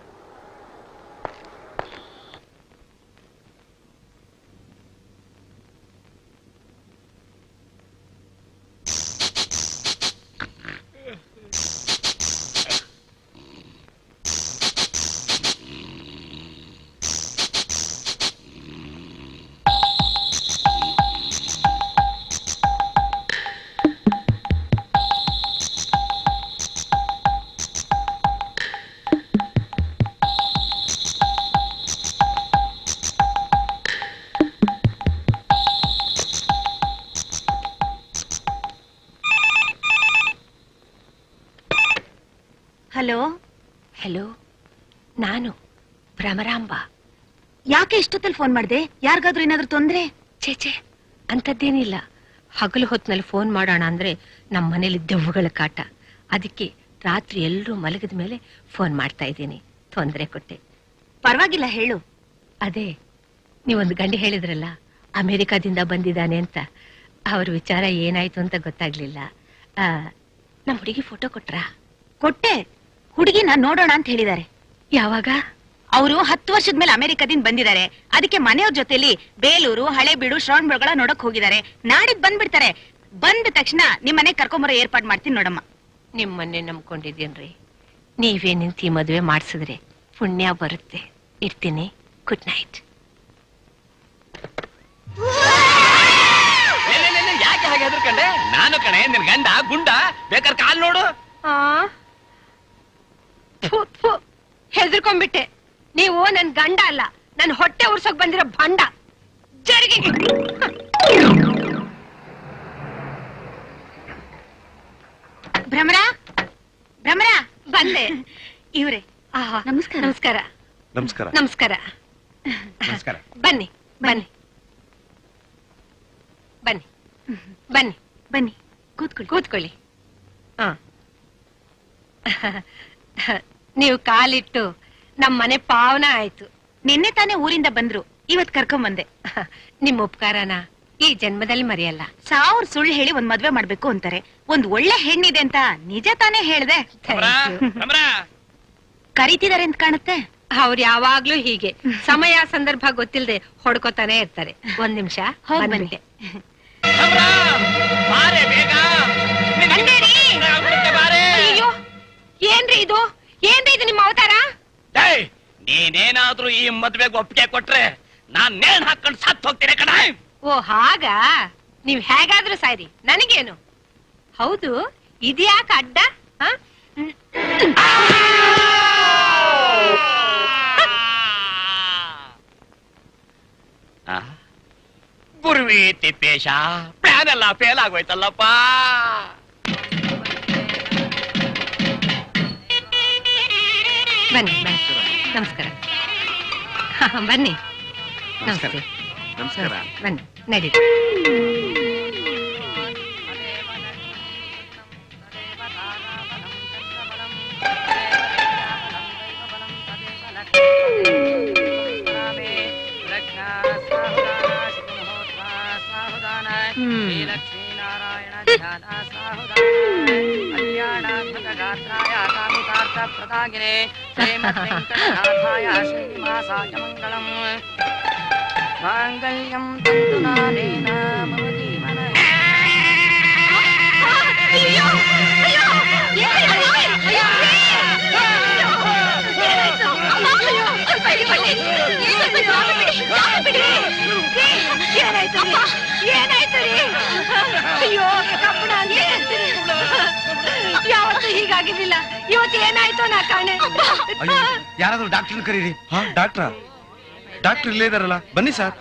ಹಲೋ ಹಲೋ ನಾನು ಭ್ರಮರಾಂಬ ಯಾಕೆ ಇಷ್ಟೊತ್ತಲ್ಲಿ ಫೋನ್ ಮಾಡ್ದೆ ಯಾರಿಗಾದ್ರೂ ಏನಾದ್ರೂ ತೊಂದ್ರೆ ಛೇ ಛೇ ಅಂಥದ್ದೇನಿಲ್ಲ ಹಗಲು ಹೊತ್ನಲ್ಲಿ ಫೋನ್ ಮಾಡೋಣ ಅಂದ್ರೆ ನಮ್ಮ ಮನೇಲಿ ದೆವ್ವಗಳ ಕಾಟ ಅದಕ್ಕೆ ರಾತ್ರಿ ಎಲ್ಲರೂ ಮಲಗಿದ ಮೇಲೆ ಫೋನ್ ಮಾಡ್ತಾ ಇದ್ದೀನಿ ತೊಂದರೆ ಕೊಟ್ಟೆ ಪರವಾಗಿಲ್ಲ ಹೇಳು ಅದೇ ನೀವೊಂದು ಗಂಡಿ ಹೇಳಿದ್ರಲ್ಲ ಅಮೆರಿಕಾದಿಂದ ಬಂದಿದ್ದಾನೆ ಅಂತ ಅವ್ರ ವಿಚಾರ ಏನಾಯ್ತು ಅಂತ ಗೊತ್ತಾಗ್ಲಿಲ್ಲ ಆ, ನಮ್ ಹುಡುಗಿ ಫೋಟೋ ಕೊಟ್ರಾ ಕೊಟ್ಟೆ ಹುಡುಗಿನ ನೋಡೋಣ ಅಂತ ಹೇಳಿದ್ದಾರೆ ಯಾವಾಗ ಅವರು ಹತ್ತು ವರ್ಷದ ಮೇಲೆ ಅಮೆರಿಕದಿಂದ ಬಂದಿದ್ದಾರೆ ಅದಕ್ಕೆ ಮನೆಯವ್ರ ಜೊತೆಲಿ ಬೇಲೂರು ಹಳೆಬೀಡು ಶ್ರವಣಬೆಳಗೊಳ ನೋಡಕ್ ಹೋಗಿದ್ದಾರೆ ನಾಡಿದ್ ಬಂದ್ಬಿಡ್ತಾರೆ ಬಂದ ತಕ್ಷಣ ನಿಮ್ ಮನೆ ಕರ್ಕೊಂಬರೋ ಏರ್ಪಾಡ್ ಮಾಡ್ತೀನಿ ನೋಡಮ್ಮ ನಿಮ್ಮನ್ನೇ ನಂಬ್ಕೊಂಡಿದ್ದೀನ್ರಿ ನೀವೇ ನಿಂತು ಈ ಮದುವೆ ಮಾಡಿಸಿದ್ರೆ ಪುಣ್ಯ ಬರುತ್ತೆ ಇರ್ತೀನಿ ಗುಡ್ ನೈಟ್ ಯಾಕೆ ಹಾಗೆ ಹೆದರ್ಕಂಡೆ ನಾನು ಕಣೆ ನಿನ್ ಗಂಡ ಗುಂಡ ಬೇಕಾದ್ರೆ ಕಾಲ್ ನೋಡು ಹೆದರ್ಕೊಂಡ್ಬಿಟ್ಟೆ ನೀವು ನನ್ ಗಂಡ ಅಲ್ಲ ನನ್ ಹೊಟ್ಟೆ ಉರ್ಸೋಕ್ ಬಂದಿರೋ ಭಂಡ ಜರುಗಿ ಭ್ರಮರ ಭ್ರಮರ ಬಂದೆ ಇವ್ರೆ ಆಹಾ, ನಮಸ್ಕಾರ. ನಮಸ್ಕಾರ ನಮಸ್ಕಾರ ನಮಸ್ಕಾರ ನಮಸ್ಕಾರ ಬನ್ನಿ ಬನ್ನಿ ಬನ್ನಿ ಬನ್ನಿ ಬನ್ನಿ ಕೂತ್ಕೊಳ್ಳಿ ಕೂತ್ಕೊಳ್ಳಿ ಹ ನೀವು ಕಾಲಿಟ್ಟು ನಮ್ಮ ಮನೆ ಪಾವನ ಆಯ್ತು ನಿನ್ನೆ ತಾನೇ ಊರಿಂದ ಬಂದ್ರು ಇವತ್ ಕರ್ಕೊಂಡ್ ಬಂದೆ ನಿಮ್ಮ ಉಪಕಾರನ ಈ ಜನ್ಮದಲ್ಲಿ ಮರೆಯಲ್ಲ ಸಾವಿರ ಸುಳ್ಳು ಹೇಳಿ ಒಂದ್ ಮದ್ವೆ ಮಾಡ್ಬೇಕು ಅಂತಾರೆ ಒಂದ್ ಒಳ್ಳೆ ಹೆಣ್ಣಿದೆ ಅಂತ ನಿಜ ತಾನೇ ಹೇಳ್ದೆ Thank you. ಕರೀತಿದಾರೆ ಅಂತ ಕಾಣುತ್ತೆ ಅವ್ರು ಯಾವಾಗ್ಲೂ ಹೀಗೆ ಸಮಯ ಸಂದರ್ಭ ಗೊತ್ತಿಲ್ಲದೆ ಹೊಡ್ಕೋತಾನೆ ಇರ್ತಾರೆ ಒಂದ್ ನಿಮಿಷ ಹೋಗ್ ಬನ್ನಿ. ಬಾರೆ ಬೇಗ ನಿನ್ ಬಂದೇರಿ? ಆಗ್ಬಿಡುತ್ತೆ ಬಾರೆ. ಅಯ್ಯೋ ಏನ್ರಿ ಇದು ಏನ್ರಿ ಇದು ನಿಮ್ಮ ಅವತಾರ ಏಯ್, ನೀನೇನಾದ್ರೂ ಈ ಮದ್ವೆಗೆ ಒಪ್ಪಿಗೆ ಕೊಟ್ರೆ ನಾನ್ ನೇಣ್ ಹಾಕೊಂಡು ಸತ್ತು ಹೋಗ್ತೀನಿ ಕಣ ಓ ಹಾಗ ನೀವ್ ಹೇಗಾದ್ರೂ ಸಾಯ್ರಿ ನನಗೇನು ಹೌದು ಇದ್ಯಾಕ ಅಡ್ಡ ಹ? ಆ? ಗುರುವಿ ತಿಪ್ಪೇಶ ಪ್ಲಾನ್ ಎಲ್ಲ ಫೇಲ್ ಆಗೋಯ್ತಲ್ಲಪ್ಪ ಬನ್ನಿ ಬನ್ನಿ ನಮಸ್ಕಾರ ಹ, ಬನ್ನಿ ನಮಸ್ತೆ ನಮಸ್ಕಾರ ಬನ್ನಿ ನಡೀರಿ ಮಾಂಗಲ್ಯಂ ತಂತುನಾನೇನ ಮಮ ಜೀವನ ಅಯ್ಯೋ ಕಪ್ಪಣ ಅಂದ್ರೆ ಯಾವತ್ತೂ ಹೀಗಾಗಿರ್ಲಿಲ್ಲ ಇವತ್ತು ಏನಾಯ್ತು ನಾ ಕಾಣೆ ಯಾರಾದ್ರೂ ಡಾಕ್ಟರ್ ಕರೀರಿ ಹಾ ಡಾಕ್ಟ್ರಾ ಡಾಕ್ಟರ್ ಇಲ್ಲೇ ಇದಾರಲ್ಲ ಬನ್ನಿ ಸರ್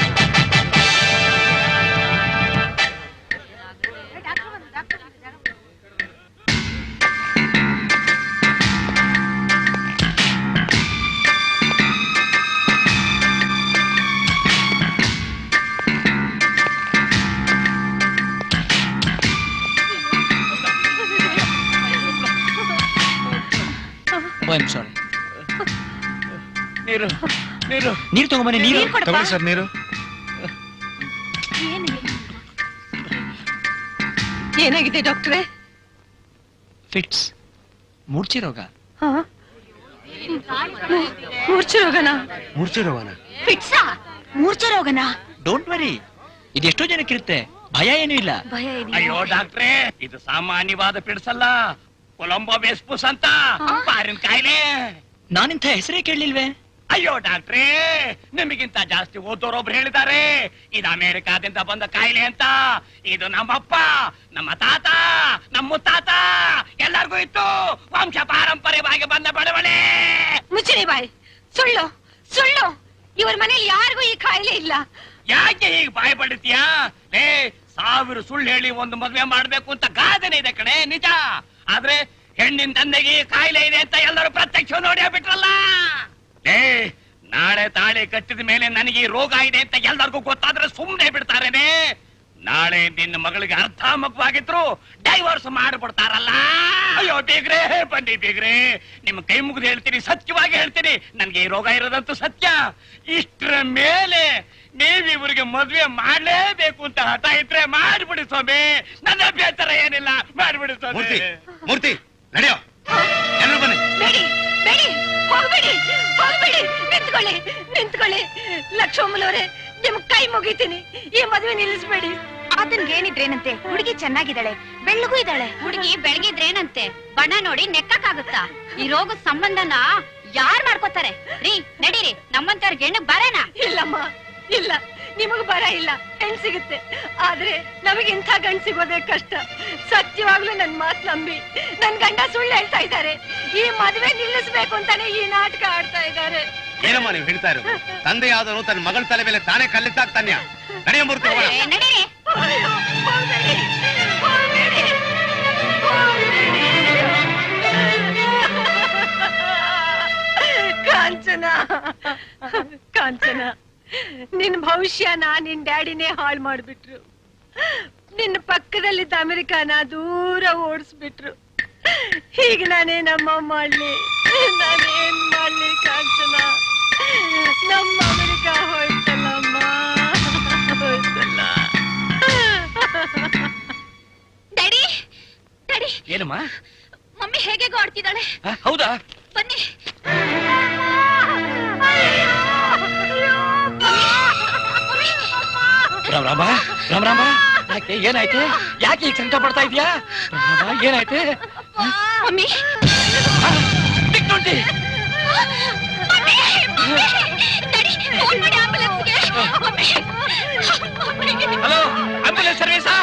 ಸಾರಿ ನೀರು ನೀರು ನೀರು ತಗೊಂಬನ್ನಿ ನೀರು ತಗೊಳ್ಳಿ ಸರ್ ನೀರು ಏನಾಗಿದೆ ಡಾಕ್ಟ್ರೆ ಫಿಟ್ಸ್ ಮೂರ್ಛೆ ರೋಗ ಮೂರ್ಛೆ ರೋಗನ ಮೂರ್ಛೆ ರೋಗನ ಫಿಟ್ಸಾ ಮೂರ್ಛೆ ರೋಗನ ಡೋಂಟ್ ವರಿ ಇದು ಎಷ್ಟೋ ಜನಕ್ಕಿರುತ್ತೆ ಭಯ ಏನೂ ಇಲ್ಲ ಭಯ ಅಯ್ಯೋ ಡಾಕ್ಟ್ರೇ ಇದು ಸಾಮಾನ್ಯವಾದ ಪಿಡ್ಸಲ್ಲ ಕೊಲಂಬೋ ಬೇಸ್ಪುಸ್ ಅಂತ ಬಾರಿನ ಕಾಯಿಲೆ ನಾನಿಂಥ ಹೆಸರೇ ಕೇಳಲಿಲ್ವೇ ಅಯ್ಯೋ ಡಾಕ್ಟ್ರೇ ನಿಮಗಿಂತ ಜಾಸ್ತಿ ಓದೋರೊಬ್ರು ಹೇಳಿದ್ದಾರೆ ಇದು ಅಮೆರಿಕಾದಿಂದ ಬಂದ ಕಾಯಿಲೆ ಅಂತ ಇದು ನಮ್ಮಪ್ಪ ನಮ್ಮ ತಾತ ನಮ್ಮ ಮುತ್ತಾತ ಎಲ್ಲರಿಗೂ ಇತ್ತು ವಂಶ ಪಾರಂಪರ್ಯವಾಗಿ ಬಂದ ಬಡವಳೆ ಮುಚ್ಚಳಿ ಬಾಯ್ ಸುಳ್ಳು ಸುಳ್ಳು ಇವ್ರ ಮನೇಲಿ ಯಾರಿಗೂ ಈ ಕಾಯಿಲೆ ಇಲ್ಲ ಯಾಕೆ ಹೀಗೆ ಬಾಯ್ ಪಡಿತೀಯಾ ಲೇ ಸಾವಿರ ಸುಳ್ಳು ಹೇಳಿ ಒಂದು ಮದ್ವೆ ಮಾಡ್ಬೇಕು ಅಂತ ಗಾದನೆ ಇದೆ ಕಣೆ ನಿಜ ಆದ್ರೆ ಹೆಣ್ಣಿನ ತಂದೆಗೆ ಈ ಕಾಯಿಲೆ ಇದೆ ಅಂತ ಎಲ್ಲರೂ ಪ್ರತ್ಯಕ್ಷ ನೋಡಿ ಬಿಟ್ರಲ್ಲ ಲೇ ನಾಳೆ ತಾಳಿ ಕಟ್ಟಿದ ಮೇಲೆ ನನಗೆ ಈ ರೋಗ ಇದೆ ಅಂತ ಎಲ್ಲರಿಗೂ ಗೊತ್ತಾದ್ರೆ ಸುಮ್ಮನೆ ಬಿಡ್ತಾರೇನೆ ನಾಳೆ ನಿನ್ನ ಮಗಳಿಗೆ ಅರ್ಥ ಮಗುವಾಗಿದ್ರು ಡೈವರ್ಸ್ ಮಾಡ್ಬಿಡ್ತಾರಲ್ಲ ಅಯ್ಯೋ ಬೀಗ್ರೆ ಬನ್ನಿ ಬೀಗ್ರೆ ನಿಮ್ ಕೈ ಮುಗಿದು ಹೇಳ್ತೀನಿ ಸತ್ಯವಾಗಿ ಹೇಳ್ತೀನಿ ನನ್ಗೆ ಈ ರೋಗ ಇರೋದಂತೂ ಸತ್ಯ ಇಷ್ಟರ ಮೇಲೆ ನೀವ್ ಇವ್ರಿಗೆ ಮದ್ವೆ ಮಾಡ್ಲೇಬೇಕು ಅಂತ ಹಠ ಇದ್ರೆ ಮಾಡ್ಬಿಡಿ ಸ್ವಾಮಿ ನನ್ನ ಅಭ್ಯಂತರ ಏನಿಲ್ಲ ಮಾಡ್ಬಿಡಿ ಮೂರ್ತಿ ಸ್ವಾಮಿ ಮೂರ್ತಿ ನಡೆಯೋ ಎಲ್ಲರೂ ಬನ್ನಿ ಬೇಡಿ ಬೇಡಿ ಹೋಗ್ಬೇಡಿ ಹೋಗ್ಬೇಡಿ ನಿಂತ್ಕೊಳ್ಳಿ ನಿಂತ್ಕೊಳ್ಳಿ ಲಕ್ಷ್ಮಮ್ಮನವ್ರೆ ನಿಮ್ ಕೈ ಮುಗಿತೀನಿ ಈ ಮದುವೆ ನಿಲ್ಲಿಸ್ಬೇಡಿ ಆತನ್ಗೇನಿದ್ರೇನಂತೆ ಹುಡುಗಿ ಚೆನ್ನಾಗಿದ್ದಾಳೆ ಬೆಳ್ಳಗೂ ಇದ್ದಾಳೆ ಹುಡುಗಿ ಬೆಳಗಿದ್ರೇನಂತೆ ಬಣ್ಣ ನೋಡಿ ನೆಕ್ಕಕ್ಕಾಗುತ್ತಾ ಈ ರೋಗದ ಸಂಬಂಧನ ಯಾರ್ ಮಾಡ್ಕೋತಾರೆ ರೀ ನಡೀರಿ ನಮ್ಮಂತವ್ರ ಹೆಣ್ಣಗ್ ಬರೋಣ ಇಲ್ಲಮ್ಮ ಇಲ್ಲ ನಿಮಗ್ ಬರ ಇಲ್ಲ ಹೆಣ್ ಸಿಗುತ್ತೆ ಆದ್ರೆ ನಮಗೆ ಇಂಥ ಗಂಡ್ ಸಿಗೋದೇ ಕಷ್ಟ ಸತ್ಯವಾಗ್ಲೂ ನನ್ ಮಾತ್ ನಂಬಿ ನನ್ ಗಂಡ ಸುಳ್ಳು ಹೇಳ್ತಾ ಇದ್ದಾರೆ ಈ ಮದುವೆ ನಿಲ್ಲಿಸ್ಬೇಕು ಅಂತಾನೆ ಈ ನಾಟಕ ಆಡ್ತಾ ಇದ್ದಾರೆ ಏನಮ್ಮ ನೀವು ಹೇಳ್ತಾ ಇರೋದು ತಂದೆ ಯಾವ್ದನು ತನ್ನ ಮಗಳ ತಲೆ ಮೇಲೆ ತಾನೇ ಕಲ್ಲಿತ್ತಾಗ್ತಾನ್ಯ ನಡೆಯ ಮೂರ್ತಿ ಹೋಗೋಣ ಏ, ನಡೀರಿ ಅಯ್ಯೋ, ಹೋಗ್ಬೇಡಿ, ಹೋಗ್ಬೇಡಿ, ಹೋಗ್ಬೇಡಿ. ಕಾಂಚನ ಕಾಂಚನ ನಿನ್ ಭವಿಷ್ಯನ ನಿನ್ ಡ್ಯಾಡಿನೇ ಹಾಳು ಮಾಡ್ಬಿಟ್ರು ನಿನ್ನ ಪಕ್ಕದಲ್ಲಿದ್ದ ಅಮೆರಿಕಾನ ದೂರ ಓಡಿಸ್ಬಿಟ್ರು ಈಗ ನಾನೇನಮ್ಮ ಮಾಡ್ಲಿ ನಾನೇನ್ ಮಾಡ್ಲಿ ಕಾಂಚನ ನಮ್ಮ ಅಮೆರಿಕ ಹೋಯ್ತಲ್ಲಮ್ಮ ಹೋಯ್ತಲ್ಲ ಡ್ಯಾಡಿ ಡ್ಯಾಡಿ ಏನಮ್ಮ ಮಮ್ಮಿ ಹೇಗೆ ಆಡ್ತಿದ್ದಾಳೆ ಹ, ಹೌದಾ ಬನ್ನಿ ರಾಮ್ ರಾಮ ರಾಮ್ ರಾಮ ಯಾಕೆ ಏನಾಯ್ತು ಯಾಕೆ ಈಗ ಸಂಕಟ ಪಡ್ತಾ ಇದೀಯಾ ರಾಮ್ ರಾಮ ಏನಾಯ್ತು ಮಮ್ಮಿ ಟಿಕ್ ಟ್ವೆಂಟಿ ಮಮ್ಮಿ ನಡಿ, ಫೋನ್ ಮಾಡಿ ಆಂಬುಲೆನ್ಸ್ಗೆ. Mummy, mummy. ಹಲೋ ಆಂಬುಲೆನ್ಸ್ ಸರ್ವಿಸಾ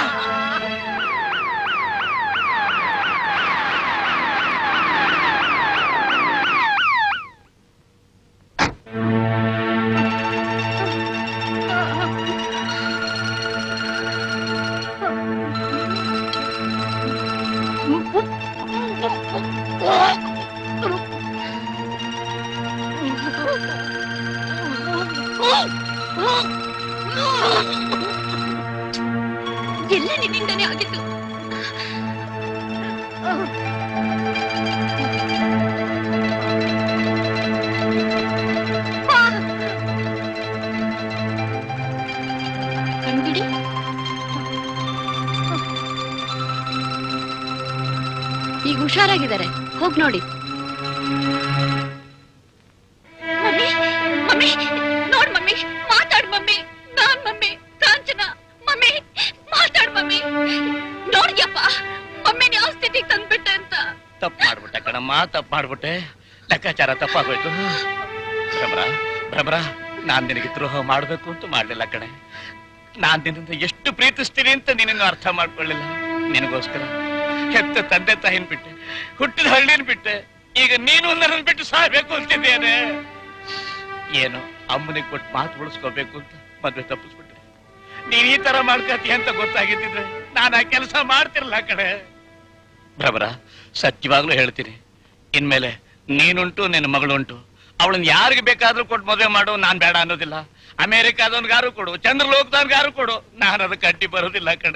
ಎಲ್ಲ ನಿನ್ನಿಂದನೇ ಆಗಿತ್ತು ಕಣ್ಬಿಡಿ ಈಗ ಹುಷಾರಾಗಿದ್ದಾರೆ ಹೋಗ್ ನೋಡಿ ಮಮ್ಮಿ ಮಮ್ಮಿ ನೋಡ್ ಮಮ್ಮಿ ಮಾತಾಡ್ ಮಮ್ಮಿ ನಾನ್ ಮಮ್ಮಿ ಕಾಂಚನ ಮಮ್ಮಿ ಮಾತಾಡ್ ಮಮ್ಮಿ ನೋಡ್ಯಪ್ಪ ಮಮ್ಮಿನ ಯಾವ ಸ್ಥಿತಿಗೆ ತಂದ್ಬಿಟ್ಟೆ ಅಂತ ತಪ್ಪು ಮಾಡ್ಬಿಟ್ಟೆ ಕಣಮ್ಮ ತಪ್ಪು ಮಾಡ್ಬಿಟ್ಟೆ ಲೆಕ್ಕಾಚಾರ ತಪ್ಪಾಗೋಯ್ತು ಭ್ರಮರ ಭ್ರಮರ ನಾನ್ ನಿನಗೆ ದ್ರೋಹ ಮಾಡ್ಬೇಕು ಅಂತ ಮಾಡ್ಲಿಲ್ಲ ಕಣೆ ನಾನ್ ನಿನ್ನಿಂದ ಎಷ್ಟು ಪ್ರೀತಿಸ್ತೀನಿ ಅಂತ ನಿನ್ನನ್ನು ಅರ್ಥ ಮಾಡ್ಕೊಳ್ಳಿಲ್ಲ ನಿನಗೋಸ್ಕರ ಹೆತ್ತ ತಂದೆ ತಾಯಿನ ಬಿಟ್ಟೆ ಹುಟ್ಟಿದ ಹಳ್ಳಿನ ಬಿಟ್ಟೆ ಈಗ ನೀನು ನನ್ನನ್ನು ಬಿಟ್ಟು ಸಾಯ್ಬೇಕು ಅಂತಿದ್ದೇನೆ ಏನು ಅಮ್ಮನಿಗೆ ಕೊಟ್ಟು ಮಾತು ಉಳಿಸ್ಕೋಬೇಕು ಅಂತ ಮದ್ವೆ ತಪ್ಪಿಸ್ಬಿಟ್ಟೆ ನೀನ್ ಈ ತರ ಮಾಡ್ಕತಿ ಅಂತ ಗೊತ್ತಾಗಿದ್ದಿದ್ರೆ ನಾನು ಆ ಕೆಲಸ ಮಾಡ್ತಿರ್ಲ ಕಡೆ ಭ್ರಮರ ಸತ್ಯವಾಗ್ಲೂ ಹೇಳ್ತೀನಿ ಇನ್ಮೇಲೆ ನೀನುಂಟು ನಿನ್ನ ಮಗಳುಂಟು ಅವಳನ್ನ ಯಾರಿಗೆ ಬೇಕಾದ್ರೂ ಕೊಟ್ಟು ಮದುವೆ ಮಾಡು ನಾನ್ ಬೇಡ ಅನ್ನೋದಿಲ್ಲ ಅಮೆರಿಕಾದವನ್ಗಾರು ಕೊಡು ಚಂದ್ರಲೋಕದವನ್ಗಾರು ಕೊಡು ನಾನು ಅದಕ್ಕೆ ಅಡ್ಡಿ ಬರೋದಿಲ್ಲ ಕಡೆ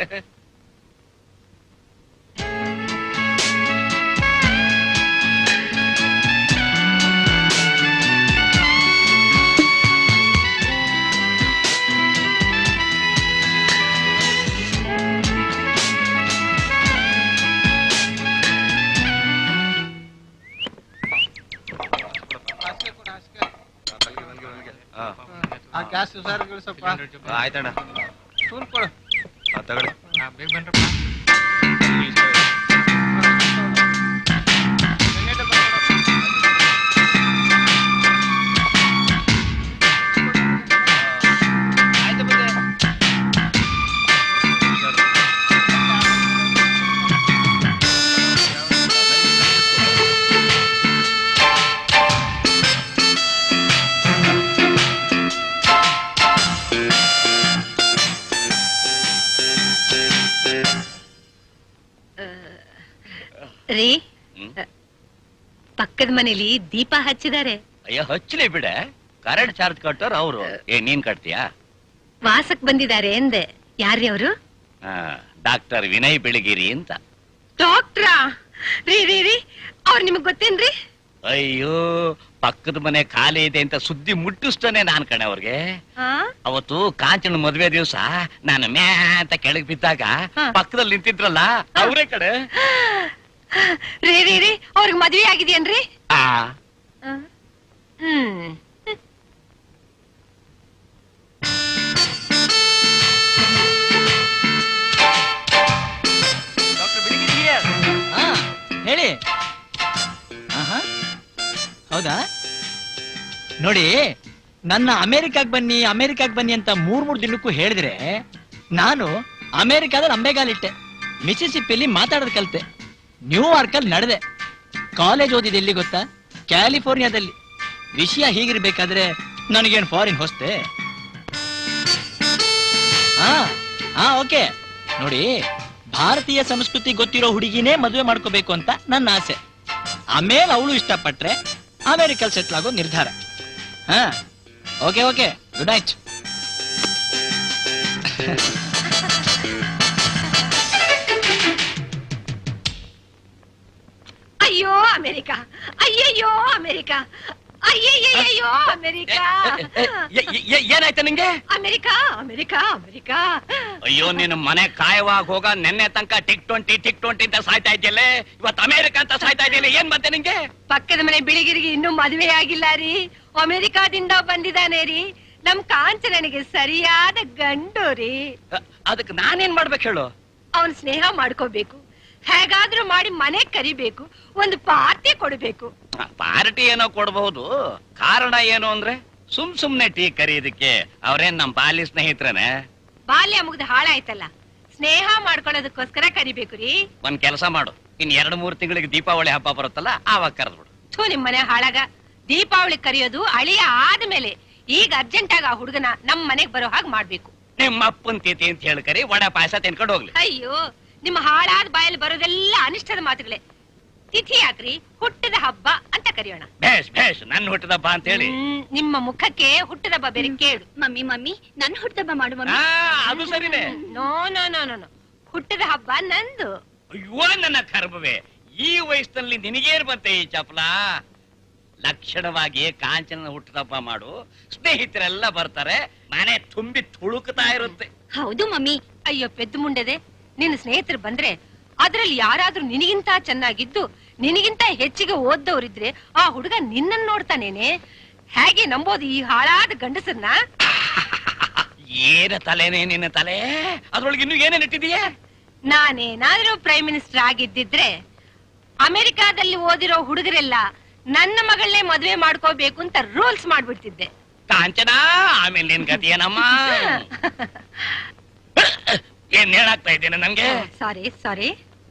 ಆ ಗ್ಯಾಸ್ ಸಾರ್ಗಳು ಸ್ವಲ್ಪ ಆಯ್ತಣ್ಣ ಸ್ಪೂನ್ ಕೊಡು ತಗೊಳ್ಳಿ ಬೇಗ ಬನ್ರಪ್ಪ ರೀ ಹ್ಮ್? ಪಕ್ಕದ ಮನೇಲಿ ದೀಪ ಹಚ್ಚಿದ್ದಾರೆ ಅಯ್ಯೋ ಹಚ್ಚಲಿ ಬಿಡೆ ಕರೆಂಟ್ ಚಾರ್ಜ್ ಕಟ್ಟೋರು ಅವರು ಏ ನೀನ್ ಕಟ್ತೀಯಾ ವಾಸಕ್ ಬಂದಿದ್ದಾರೆ ಎಂದೆ ಯಾರ್ರೀ ಅವರು ಡಾಕ್ಟರ್ ವಿನಯ್ ಬೆಳಗಿರಿ ಅಂತ ಡಾಕ್ಟ್ರಾ ರೀ ರೀ ರೀ ಅವ್ರು ನಿಮಗ್ ಗೊತ್ತೇನ್ರಿ ಅಯ್ಯೋ ಪಕ್ಕದ ಮನೆ ಖಾಲಿ ಇದೆ ಅಂತ ಸುದ್ದಿ ಮುಟ್ಟಿಸ್ತಾನೆ ನಾನ್ ಕಣೆ ಅವ್ರಿಗೆ ಹಾ ಅವತ್ತು ಕಾಂಚನ ಮದ್ವೆ ದಿವಸ ನಾನು ಮ್ಯಾ ಅಂತ ಕೆಳಗ್ ಬಿದ್ದಾಗ ಹಾ. ಪಕ್ಕದಲ್ಲಿ ನಿಂತಿದ್ರಲ್ಲ ಅವರೇ ಕಡೆ ರೀ ರೀ ರೀ ಅವ್ರಿಗೆ ಮದ್ವೆ ಆಗಿದೆಯೇನ್ರಿ ಆ ಹ್ಮ್ ಹಾ ಹೇಳಿ ಆಹಾ. ಹೌದಾ ನೋಡಿ ನನ್ನ ಅಮೆರಿಕಾಗ್ ಬನ್ನಿ ಅಮೆರಿಕಾಗ್ ಬನ್ನಿ ಅಂತ ಮೂರ್ ಮೂರ್ ದಿನಕ್ಕೂ ಹೇಳಿದ್ರೆ ನಾನು ಅಮೆರಿಕಾದಲ್ಲಿ ಅಂಬೆಗಾಲಿಟ್ಟೆ ಮಿಸಿಸಿಪಿಯಲ್ಲಿ ಮಾತಾಡೋದ್ ಕಲ್ತೆ ನ್ಯೂಯಾರ್ಕ್ ಅಲ್ಲಿ ನಡೆದೆ ಕಾಲೇಜ್ ಓದಿದೆ ಎಲ್ಲಿ ಗೊತ್ತಾ ಕ್ಯಾಲಿಫೋರ್ನಿಯಾದಲ್ಲಿ ವಿಷಯ ಹೀಗಿರ್ಬೇಕಾದ್ರೆ ನನಗೇನ್ ಫಾರಿನ್ ಹೊಸ್ತೆ ಹಾ ಹಾ ಓಕೆ ನೋಡಿ ಭಾರತೀಯ ಸಂಸ್ಕೃತಿ ಗೊತ್ತಿರೋ ಹುಡುಗಿನೇ ಮದುವೆ ಮಾಡ್ಕೋಬೇಕು ಅಂತ ನನ್ನ ಆಸೆ ಆಮೇಲೆ ಅವಳು ಇಷ್ಟಪಟ್ರೆ ಅಮೆರಿಕಲ್ ಸೆಟ್ಲ್ ಆಗೋ ನಿರ್ಧಾರ ಹಾ ಓಕೆ ಓಕೆ ಗುಡ್ ನೈಟ್ ಅಯ್ಯೋ ಅಮೆರಿಕ ಅಯ್ಯಯ್ಯೋ ಅಮೆರಿಕ ಅಯ್ಯಯ್ಯಯ್ಯೋ ಅಮೆರಿಕ ಏನಾಯ್ತು ನಿಂಗೆ ಅಮೆರಿಕ ಅಮೆರಿಕ ಅಮೆರಿಕ ಅಯ್ಯೋ ನಿನ್ನ ಮನೆ ಕಾಯವಾಗ ಹೋಗ ನೆನ್ನೆ ತನಕ ಟಿಕ್ ಟ್ವೆಂಟಿ ಟಿಕ್ ಟ್ವೆಂಟಿ ಅಂತ ಸಾಯ್ತಾ ಇದ್ಯಲ್ಲ ಇವತ್ತು ಅಮೆರಿಕ ಅಂತ ಸಾಯ್ತಾ ಇದೆಯಲ್ಲ ಏನ್ ಬಂತೆ ನಿಂಗೆ ಪಕ್ಕದ ಮನೆ ಬಿಳಿಗಿರಿಗೆ ಇನ್ನೂ ಮದುವೆ ಆಗಿಲ್ಲ ರೀ ಅಮೆರಿಕಾದಿಂದ ಬಂದಿದ್ದಾನೆ ರೀ ನಮ್ ಕಾಂಚನನಿಗೆ ಸರಿಯಾದ ಗಂಡು ರೀ ಅ- ಅದಕ್ಕೆ ನಾನೇನ್ ಮಾಡ್ಬೇಕು ಹೇಳು ಅವನ್ ಸ್ನೇಹ ಮಾಡ್ಕೋಬೇಕು ಹೇಗಾದ್ರೂ ಮಾಡಿ ಮನೆ ಕರಿಬೇಕು ಒಂದು ಪಾರ್ಟಿ ಕೊಡ್ಬೇಕು ಪಾರ್ಟಿ ಏನೋ ಕೊಡಬಹುದು ಕಾರಣ ಏನು ಅಂದ್ರೆ ಸುಮ್ ಸುಮ್ನೆ ಟೀ ಕರೀದಕ್ಕೆ ಅವ್ರೇನ್ ನಮ್ ಬಾಲ್ಯ ಸ್ನೇಹಿತರನೆ ಬಾಲ್ಯ ಮುಗ್ದು ಹಾಳಾಯ್ತಲ್ಲ ಸ್ನೇಹ ಮಾಡ್ಕೊಳ್ಳೋದಕ್ಕೋಸ್ಕರ ಕರಿಬೇಕು ರೀ ಒಂದ್ ಕೆಲಸ ಮಾಡು ಇನ್ ಎರಡ್ ಮೂರ್ ತಿಂಗಳಿಗೆ ದೀಪಾವಳಿ ಹಬ್ಬ ಬರುತ್ತಲ್ಲ ಆವಾಗ ಕರೆದ್ಬಿಡು ಥೂ ನಿಮ್ ಮನೆ ಹಾಳಾಗ ದೀಪಾವಳಿ ಕರೆಯೋದು ಅಳಿಯ ಆದ್ಮೇಲೆ ಈಗ ಅರ್ಜೆಂಟ್ ಆಗ ಆ ಹುಡುಗನ ನಮ್ ಮನೆಗ್ ಬರೋ ಹಾಗೆ ಮಾಡ್ಬೇಕು ನಿಮ್ಮ ಅಪ್ಪನ್ ತಿಥಿ ಅಂತ ಹೇಳಿ ಕರಿ ವಡೆ ಪಾಯಸ ತಿನ್ಕೊಂಡು ಹೋಗ್ಲಿ ಅಯ್ಯೋ ನಿಮ್ಮ ಹಾಳಾದ ಬಾಯಲ್ಲಿ ಬರೋದೆಲ್ಲ ಅನಿಷ್ಟದ ಮಾತುಗಳೇ ತಿಥಿ ಯಾಕ್ರಿ ಹುಟ್ಟದ ಹಬ್ಬ ಅಂತ ಕರೆಯೋಣ ಭೇಷ್ ಭೇಷ್ ನನ್ ಹುಟ್ಟದಬ್ಬ ಅಂತ ಹೇಳಿ ಹ್ಮ್, ನಿಮ್ಮ ಮುಖಕ್ಕೆ ಹುಟ್ಟದ ಹಬ್ಬ ಬೇರೆ ಕೇಳು ಮಮ್ಮಿ ಮಮ್ಮಿ ನನ್ ಹುಟ್ಟದಬ್ಬ ಮಾಡು ಆ, ಮಮ್ಮಿ ಅದು ಸರಿನೇ no no no no no ಹುಟ್ಟದ ಹಬ್ಬ ನಂದು ಅಯ್ಯೋ ನನ್ನ ಕರ್ಮವೇ ಈ ವಯಸ್ಸಿನಲ್ಲಿ ನಿನಗೇನ್ ಬಂತೆ ಈ ಚಪಲ ಲಕ್ಷಣವಾಗಿ ಕಾಂಚನ ಹುಟ್ಟದಬ್ಬ ಮಾಡು ಸ್ನೇಹಿತರೆಲ್ಲ ಬರ್ತಾರೆ ಮನೆ ತುಂಬಿ ತುಳುಕ್ತಾ ಇರುತ್ತೆ ಹೌದು ಮಮ್ಮಿ ಅಯ್ಯೋ ಪೆದ್ದು ಮುಂಡೆದೆ ನಿನ್ನ ಸ್ನೇಹಿತರು ಬಂದ್ರೆ ಅದ್ರಲ್ಲಿ ಯಾರಾದ್ರೂ ನಿನಗಿಂತ ಚೆನ್ನಾಗಿದ್ದು ನಿನಗಿಂತ ಹೆಚ್ಚಿಗೆ ಓದ್ದವ್ರಿದ್ರೆ ಆ ಹುಡುಗ ನಿನ್ನನ್ ನೋಡ್ತಾನೇನೆ ಹೇಗೆ ನಂಬೋದು ಈ ಹಾಳಾದ ಗಂಡಸನ್ನ ಏನ ತಲೆನೇ ನಿನ್ನ ತಲೆ ಅದ್ರೊಳಗೆ ಇನ್ನು ಏನೇನ್ ಇಟ್ಟಿದೀಯ ನಾನೇನಾದ್ರೂ ಪ್ರೈಮ್ ಮಿನಿಸ್ಟರ್ ಆಗಿದ್ದಿದ್ರೆ ಅಮೆರಿಕಾದಲ್ಲಿ ಓದಿರೋ ಹುಡುಗರೆಲ್ಲ ನನ್ನ ಮಗಳನ್ನೇ ಮದುವೆ ಮಾಡ್ಕೋಬೇಕು ಅಂತ ರೂಲ್ಸ್ ಮಾಡ್ಬಿಡ್ತಿದ್ದೆ ಕಾಂಚನ ಆಮೇಲೆ ನಿನ್ ಗತಿ ಏನಮ್ಮ ಏನ್ ಹೇಳಾಗ್ತಾ ಇದ್ದೇನೆ ನಂಗೆ ಸಾರಿ ಸಾರಿ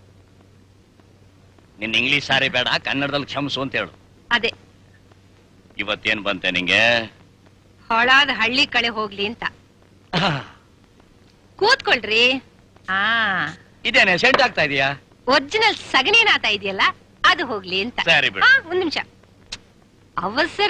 ನಿನ್ ಇಂಗ್ಲಿಷ್ ಸಾರಿ ಬೇಡ ಕನ್ನಡದಲ್ಲಿ ಕ್ಷಮಿಸು ಅಂತ ಹೇಳು ಅದೇ ಇವತ್ತೇನ್ ಬಂತೆ ನಿಂಗೆ ಹಾಳಾದ ಹಳ್ಳಿ ಕಡೆ ಹೋಗ್ಲಿ ಅಂತ ಕೂತ್ಕೊಳ್ರಿ ಆ ಇದೇನೆ ಸೆಂಟ್ ಆಗ್ತಾ ಇದೀಯಾ ಒರಿಜಿನಲ್ ಸಗಣಿ ನಾತ ಇದೆಯಲ್ಲ ಅದು ಹೋಗ್ಲಿ ಅಂತ ಸರಿ ಬಿಡು. ಆ, ಒಂದ್ ನಿಮಿಷ ಅವಸರ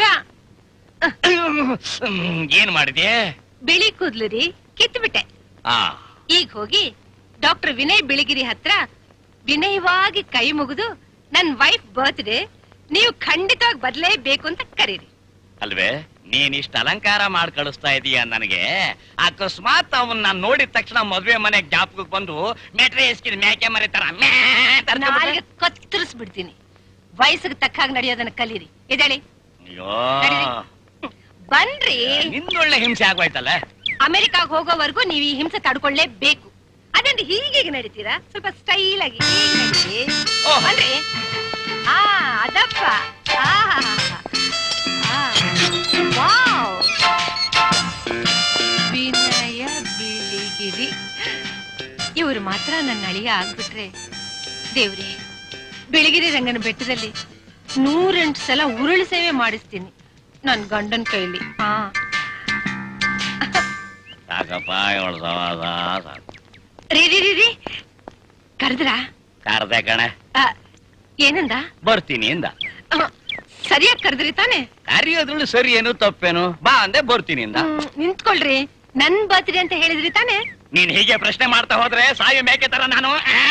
ಹ್ಮ್, ಏನ್ ಮಾಡಿದ್ಯೆ ಬಿಳಿ ಕೂದ್ಲು ರೀ ಕಿತ್ಬಿಟ್ಟೆ ಆ ಈಗ ಹೋಗಿ ಡಾಕ್ಟರ್ ವಿನಯ್ ಬಿಳಿಗಿರಿ ಹತ್ರ ವಿನಯವಾಗಿ ಕೈ ಮುಗಿದು ನನ್ ವೈಫ್ ಬರ್ತ್ಡೇ ನೀವು ಖಂಡಿತವಾಗಿ ಬದಲೇಬೇಕು ಅಂತ ಕರೀರಿ ಅಲ್ವೇ ನೀನ್ ಇಷ್ಟ ಅಲಂಕಾರ ಮಾಡಿ ಕಳಿಸ್ತಾ ಇದೀಯ ನನಗೆ ಅಕಸ್ಮಾತ್ ಅವನ್ ನಾನ್ ನೋಡಿದ ತಕ್ಷಣ ಮದ್ವೆ ಮನೆ ಜ್ಞಾಪಕಕ್ಕೆ ಬಂದು ಮೆಟ್ರೆ ಎಸ್ಕಿದ ಮೇಕೆ ಮರಿತಾರ ನಾಲ್ಗೆ ಕತ್ತರಿಸ್ಬಿಡ್ತೀನಿ ವಯಸ್ಸಿಗೆ ತಕ್ಕ ಹಾಗೆ ನಡೆಯೋದನ್ನ ಕಲೀರಿ ಇದೇಳಿ ಅಯ್ಯೋ ಬನ್ರಿ ನಿಂದೊಳ್ಳೆ ಹಿಂಸೆ ಆಗೋಯ್ತಲ್ಲ ಅಮೆರಿಕಾಗ್ ಹೋಗೋವರೆಗೂ ನೀವು ಈ ಹಿಂಸೆ ತಡ್ಕೊಳ್ಳೇಬೇಕು ಅದಂದ್ರೆ ಹೀಗೆ ನಡೀತೀರಾ ಸ್ವಲ್ಪ ಸ್ಟೈಲ್ ಆಗಿ ಹೀಗೆ ನಡೀರಿ ಬನ್ರಿ ಆ ಅದಪ್ಪ ಆಹಾಹಾಹಾ. ಆ, ವಾವ್. ವಿನಯ ಬಿಳಿಗಿರಿ ಇವ್ರು ಮಾತ್ರ ನನ್ನ ಅಳಿಯ ಆಗ್ಬಿಟ್ರೆ ದೇವ್ರಿ ಬಿಳಿಗಿರಿ ರಂಗನ ಬೆಟ್ಟದಲ್ಲಿ ನೂರೆಂಟು ಸಲ ಉರುಳು ಸೇವೆ ಮಾಡಿಸ್ತೀನಿ ನನ್ ಗಂಡನ್ ಕೈಲಿ ಹಾ ಸಾಕಪ್ಪ ಇವಳು ಸವಾಸ ಸಾಕು ರೀ ರೀ ರೀ ರೀ ಕರೆದ್ರ ಕಾರ್ದೆ ಕಣೆ ಏನಂದ ಬರ್ತೀನಿ ಇಂದ ಅಹ್, ಸರಿಯಾಗಿ ಕರೆದ್ರಿ ತಾನೆ ಕರಿಯೋದ್ರಲ್ಲಿ ಸರಿ ಏನು ತಪ್ಪೇನು ಬಾ ಅಂದೆ ಬರ್ತೀನಿ ಇಂದ ಹ್ಮ್, ನಿಂತ್ಕೊಳ್ರಿ ನನ್ ಬರ್ತೀರಿ ಅಂತ ಹೇಳಿದ್ರಿ ತಾನೆ ನೀನ್ ಹೀಗೆ ಪ್ರಶ್ನೆ ಮಾಡ್ತಾ ಹೋದ್ರೆ ಸಾಯು ಮೇಕೆ ತರ ನಾನು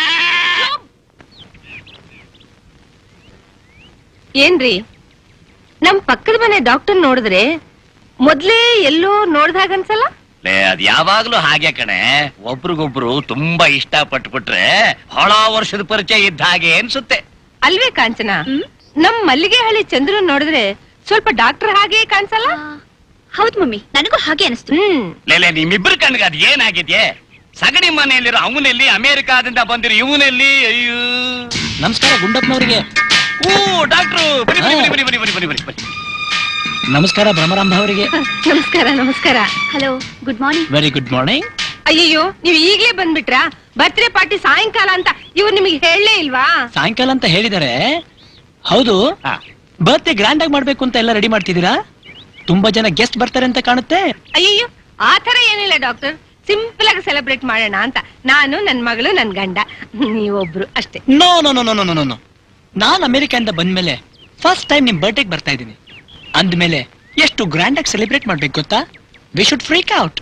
ಏನ್ರಿ ನಮ್ ಪಕ್ಕದ ಮನೆ ಡಾಕ್ಟರ್ ನೋಡಿದ್ರೆ ಮೊದ್ಲೇ ಎಲ್ಲೋ ನೋಡ್ದಾಗ ಅನ್ಸಲ್ಲ ಲೇ ಅದ್ ಯಾವಾಗ್ಲೂ ಹಾಗೆ ಕಣೆ ಒಬ್ರಿಗೊಬ್ರು ತುಂಬಾ ಇಷ್ಟ ಪಟ್ಬಿಟ್ರೆ ಬಹಳ ವರ್ಷದ ಪರಿಚಯ ಇದ್ದ ಹಾಗೆ ಅನ್ಸುತ್ತೆ ಅಲ್ವೇ ಕಾಂಚನ ನಮ್ ಮಲ್ಲಿಗೆ ಹಳ್ಳಿ ಚಂದ್ರು ನೋಡಿದ್ರೆ ಸ್ವಲ್ಪ ಡಾಕ್ಟರ್ ಹಾಗೆ ಕಾಣಿಸಲ್ಲ ಹೌದ್ ಮಮ್ಮಿ ನನಗೂ ಹಾಗೆ ಅನಿಸ್ತು ಹ್ಮ್ ಲೇಲೆ ನಿಮ್ಮಿಬ್ರು ಕಣ್ಗೆ ಅದ್ ಏನಾಗಿದ್ಯೆ ಸಗಣಿ ಮನೆಯಲ್ಲಿರೋ ಅವನಲ್ಲಿ ಅಮೆರಿಕಾದಿಂದ ಬಂದಿರೋ ಇವನಲ್ಲಿ ಅಯ್ಯೋ ನಮಸ್ಕಾರ ಗುಂಡಪ್ಪನವರಿಗೆ ಓ ಡಾಕ್ಟ್ರು ಬನ್ನಿ ಬನ್ನಿ ಬನ್ನಿ ಬನ್ನಿ ಬನ್ನಿ ಬನ್ನಿ ಬನ್ನಿ ಬನ್ನಿ ನಮಸ್ಕಾರ ಭ್ರಮರಾಂಬ ಅವರಿಗೆ ನಮಸ್ಕಾರ ನಮಸ್ಕಾರ hello good morning very good morning ಅಯ್ಯಯ್ಯೋ ನೀವ್ ಈಗ್ಲೇ ಬಂದ್ಬಿಟ್ರಾ ಬರ್ತ್ಡೇ ಪಾರ್ಟಿ ಸಾಯಂಕಾಲ ಅಂತ ಇವ್ರು ನಿಮಗೆ ಹೇಳಲೇ ಇಲ್ವಾ ಸಾಯಂಕಾಲ ಅಂತ ಹೇಳಿದಾರೆ ಹೌದು ಬರ್ತ್ಡೇ ಗ್ರ್ಯಾಂಡ್ ಆಗಿ ಮಾಡ್ಬೇಕು ಅಂತ ಎಲ್ಲ ರೆಡಿ ಮಾಡ್ತಿದ್ದೀರಾ ತುಂಬಾ ಜನ ಗೆಸ್ಟ್ ಬರ್ತಾರೆ ಅಂತ ಕಾಣುತ್ತೆ ಅಯ್ಯಯ್ಯೋ ಆ ತರ ಏನಿಲ್ಲ ಡಾಕ್ಟರ್ ಸಿಂಪಲ್ ಆಗಿ ಸೆಲೆಬ್ರೇಟ್ ಮಾಡೋಣ ಅಂತ ನಾನು ನನ್ ಮಗಳು ನನ್ ಗಂಡ ನೀವೊಬ್ರು ಅಷ್ಟೇ no no no no no no no ನಾನ್ ಅಮೆರಿಕದಿಂದ ಬಂದ್ಮೇಲೆ ಫಸ್ಟ್ ಟೈಮ್ ನಿಮ್ ಬರ್ಡೇಗ್ ಬರ್ತಾ ಇದ್ದೀನಿ ಅಂದ್ಮೇಲೆ ಎಷ್ಟು ಗ್ರ್ಯಾಂಡ್ ಆಗಿ ಸೆಲೆಬ್ರೇಟ್ ಮಾಡ್ಬೇಕು ಗೊತ್ತಾ ವಿ ಶುಡ್ ಫ್ರೀಕ್ ಔಟ್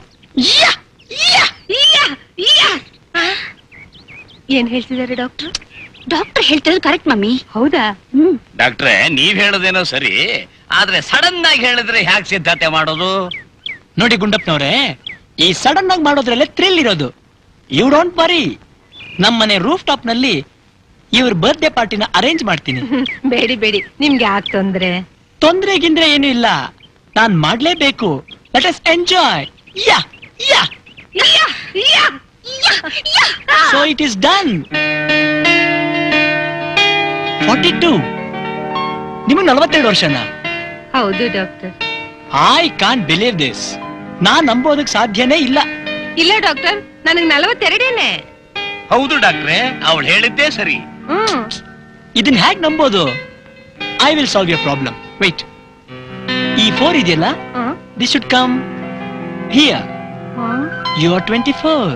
ಏನ್ ಹೇಳ್ತಿದ್ದಾರೆ ಡಾಕ್ಟರ್ ಡಾಕ್ಟರ್ ಹೇಳ್ತಿರೋದು ಕರೆಕ್ಟ್ ಮಮ್ಮಿ ಹೌದಾ ಹ್ಮ್ ಡಾಕ್ಟ್ರೆ ನೀವ್ ಹೇಳೋದೇನೋ ಸರಿ ಆದ್ರೆ ಸಡನ್ ಆಗಿ ಹೇಳಿದ್ರೆ ಹ್ಯಾಕ್ ಸಿದ್ಧತೆ ಮಾಡೋದು ನೋಡಿ ಗುಂಡಪ್ಪನವ್ರೆ ಈ ಸಡನ್ ಆಗಿ ಮಾಡೋದ್ರಲ್ಲೇ ಥ್ರಿಲ್ ಇರೋದು ಯು ಡೋಂಟ್ ವರಿ ನಮ್ಮನೆ ರೂಫ್ ಟಾಪ್ ನಲ್ಲಿ ಇವ್ರ ಬರ್ತ್ಡೇ ಪಾರ್ಟಿನ ಅರೇಂಜ್ ಮಾಡ್ತೀನಿ ಬೇಡಿ ಬೇಡಿ ನಿಮ್ಗೆ ಯಾಕೆ ತೊಂದ್ರೆ ತೊಂದ್ರೆ ಗಿಂದ್ರೆ ಏನು ಇಲ್ಲ ನಾನ್ ಮಾಡ್ಲೇಬೇಕು let us enjoy yeah yeah so it is done twenty two ನಿಮಗೆ ನಲವತ್ತೆರಡು ವರ್ಷನಾ ಹೌದು doctor I can't believe this ನಾನ್ ನಂಬೋದಕ್ ಸಾಧ್ಯನೇ ಇಲ್ಲ ಇಲ್ಲ ಡಾಕ್ಟರ್ ನನಗ್ ನಲವತ್ತೆರಡೇನೆ ಹೌದು ಡಾಕ್ಟ್ರೆ ಅವಳು ಹೇಳಿದ್ದೇ ಸರಿ ಹ್ಮ್ ಇದನ್ನ ಹೇಗ್ ನಂಬೋದು I will solve your problem wait ಈ ಫೋರ್ ಇದೆಯಲ್ಲ hmm. This should come here hmm. You are twenty four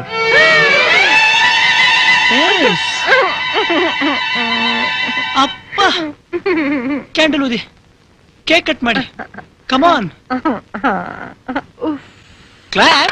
ಅಪ್ಪ ಕ್ಯಾಂಡಲ್ ಊದಿ ಕೇಕ್ ಕಟ್ ಮಾಡಿ ಕಮಾನ್ ಕ್ಲಾಪ್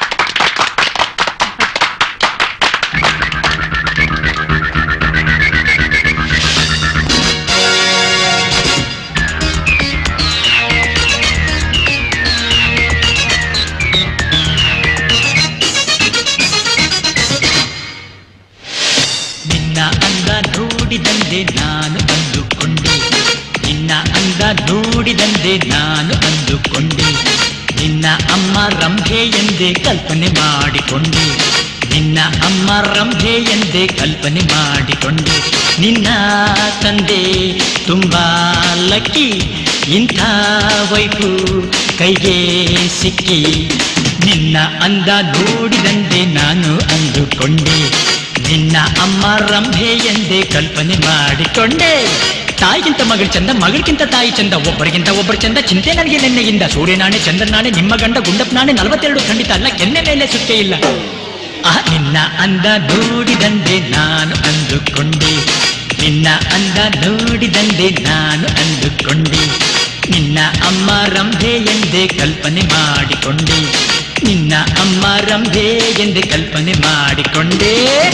ನಿನ್ನ ಅಂದ ನೋಡಿದಂದೆ ನಾನು ಅಂದುಕೊಂಡೆ ನಿನ್ನ ಅಂದ ನೋಡಿದಂದೆ ನಾನು ಅಂದುಕೊಂಡೆ ನಿನ್ನ ಅಮ್ಮ ರಂಭೆ ಎಂದೇ ಕಲ್ಪನೆ ಮಾಡಿಕೊಂಡೆ ನಿನ್ನ ಅಮ್ಮ ರಂಭೆ ಎಂದೇ ಕಲ್ಪನೆ ಮಾಡಿಕೊಂಡೆ ನಿನ್ನ ತಂದೆ ತುಂಬಾ ಲಕ್ಕಿ ಇಂಥ ವೈಫು ಕೈಗೆ ಸಿಕ್ಕಿ ನಿನ್ನ ಅಂದ ನೋಡಿದಂತೆ ನಾನು ಅಂದುಕೊಂಡೆ ನಿನ್ನ ಅಮ್ಮ ರಂಭೆ ಎಂದೇ ಕಲ್ಪನೆ ಮಾಡಿಕೊಂಡೆ ತಾಯಿಗಿಂತ ಮಗಳು ಚಂದ ಮಗಳಿಗಿಂತ ತಾಯಿ ಚಂದ ಒಬ್ಬರಿಗಿಂತ ಒಬ್ಬರು ಚಂದ ಚಿಂತೆ ನನಗೆ ನಿನ್ನೆಯಿಂದ ಸೂರ್ಯನಾಣೆ ಚಂದ್ರನಾಣೆ ನಿಮ್ಮ ಗಂಡ ಗುಂಡಪ್ಪನಾಣೆ ನಲವತ್ತೆರಡು ಖಂಡಿತ ಅಲ್ಲ ಕೆನ್ನೆ ಮೇಲೆ ಸುತ್ತೆ ಇಲ್ಲ ಆ ನಿನ್ನ ಅಂದ ನೋಡಿದಂದೆ ನಾನು ಅಂದುಕೊಂಡೆ ನಿನ್ನ ಅಂದ ನೋಡಿದಂದೆ ನಾನು ಅಂದುಕೊಂಡೆ ನಿನ್ನ ಅಮ್ಮ ರಂಭೆ ಎಂದೇ ಕಲ್ಪನೆ ಮಾಡಿಕೊಂಡೆ ನಿನ್ನ ಅಮ್ಮ ರಂಭೆ ಎಂದೇ ಕಲ್ಪನೆ ಮಾಡಿಕೊಂಡೆ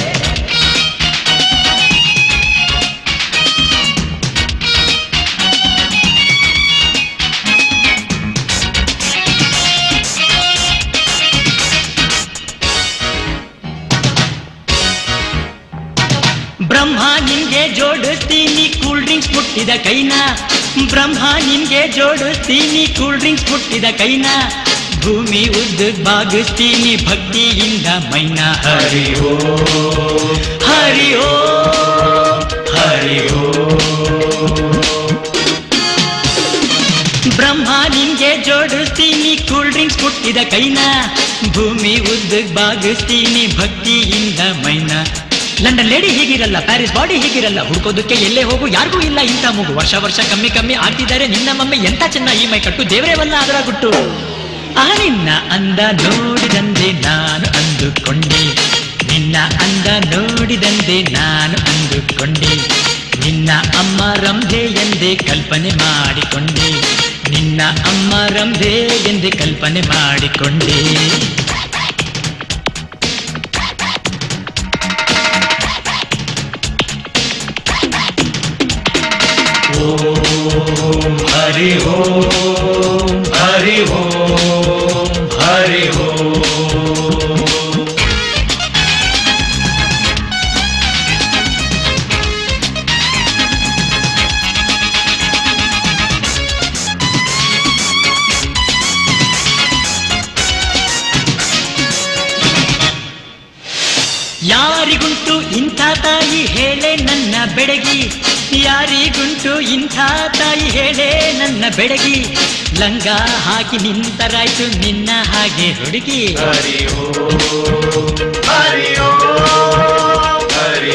ಬ್ರಹ್ಮ ನಿನ್ಗೆ ಜೋಡಿಸ್ತೀನಿ ಕೂಲ್ ಡ್ರಿಂಕ್ಸ್ ಮುಟ್ಟಿದ ಕೈನ ಬ್ರಹ್ಮ ನಿನ್ಗೆ ಜೋಡಿಸ್ತೀನಿ ಕೂಲ್ ಡ್ರಿಂಕ್ಸ್ ಮುಟ್ಟಿದ ಕೈನ ಭೂಮಿ ಉದ್ದ ಬಾಗಿಸ್ತೀನಿ ಭಕ್ತಿಯಿಂದ ಮೈನ ಹರಿ ಓ ಹರಿ ಓ ಹರಿ ಓ ಬ್ರಹ್ಮ ನಿನ್ಗೆ ಜೋಡಿಸ್ತೀನಿ ಕೂಲ್ ಡ್ರಿಂಕ್ಸ್ ಮುಟ್ಟಿದ ಕೈನ ಭೂಮಿ ಉದ್ದ ಬಾಗಿಸ್ತೀನಿ ಭಕ್ತಿಯಿಂದ ಮೈನ ಲಂಡನ್ ಲೇಡಿ ಹೀಗಿರಲ್ಲ ಪ್ಯಾರಿಸ್ ಬಾಡಿ ಹೀಗಿರಲ್ಲ ಹುಡ್ಕೋದಕ್ಕೆ ಎಲ್ಲೇ ಹೋಗು ಯಾರಿಗೂ ಇಲ್ಲ ಇಂಥ ಮಗು ವರ್ಷ ವರ್ಷ ಕಮ್ಮಿ ಕಮ್ಮಿ ಆಗ್ತಿದ್ದಾರೆ ನಿನ್ನ ಮಮ್ಮಿ ಎಂತ ಚೆನ್ನ ಈ ಮೈ ಕಟ್ಟು ದೇವರೇವಲ್ಲ ಅದರ ಗುಟ್ಟು ಆ ನಿನ್ನ ಅಂದ ನೋಡಿದಂದೆ ನಾನು ಅಂದುಕೊಂಡೆ ನಿನ್ನ ಅಂದ ನೋಡಿದಂದೆ ನಾನು ಅಂದುಕೊಂಡೆ ನಿನ್ನ ಅಮ್ಮ ರಂಭೆ ಎಂದೇ ಕಲ್ಪನೆ ಮಾಡಿಕೊಂಡೆ ನಿನ್ನ ಅಮ್ಮ ರಂಭೆ ಎಂದೇ ಕಲ್ಪನೆ ಮಾಡಿಕೊಂಡೆ ಓಂ ಹರಿ ಓಂ ಹರಿ ಓಂ ಹರಿ ಓಂ ಯಾರಿಗುಂಟು ಇಂಥ ತಾಯಿ ಹೇಳೆ ನನ್ನ ಬೆಡಗಿ ಯಾರಿಗುಂಟು ಇಂಥ ತಾಯಿ ಹೇಳೆ ನನ್ನ ಬೆಡಗಿ ಲಂಗ ಹಾಕಿ ನಿಂತರಾಯ್ತು ನಿನ್ನ ಹಾಗೆ ಹುಡುಗಿ ಹರಿ ಹರಿ ಹರಿ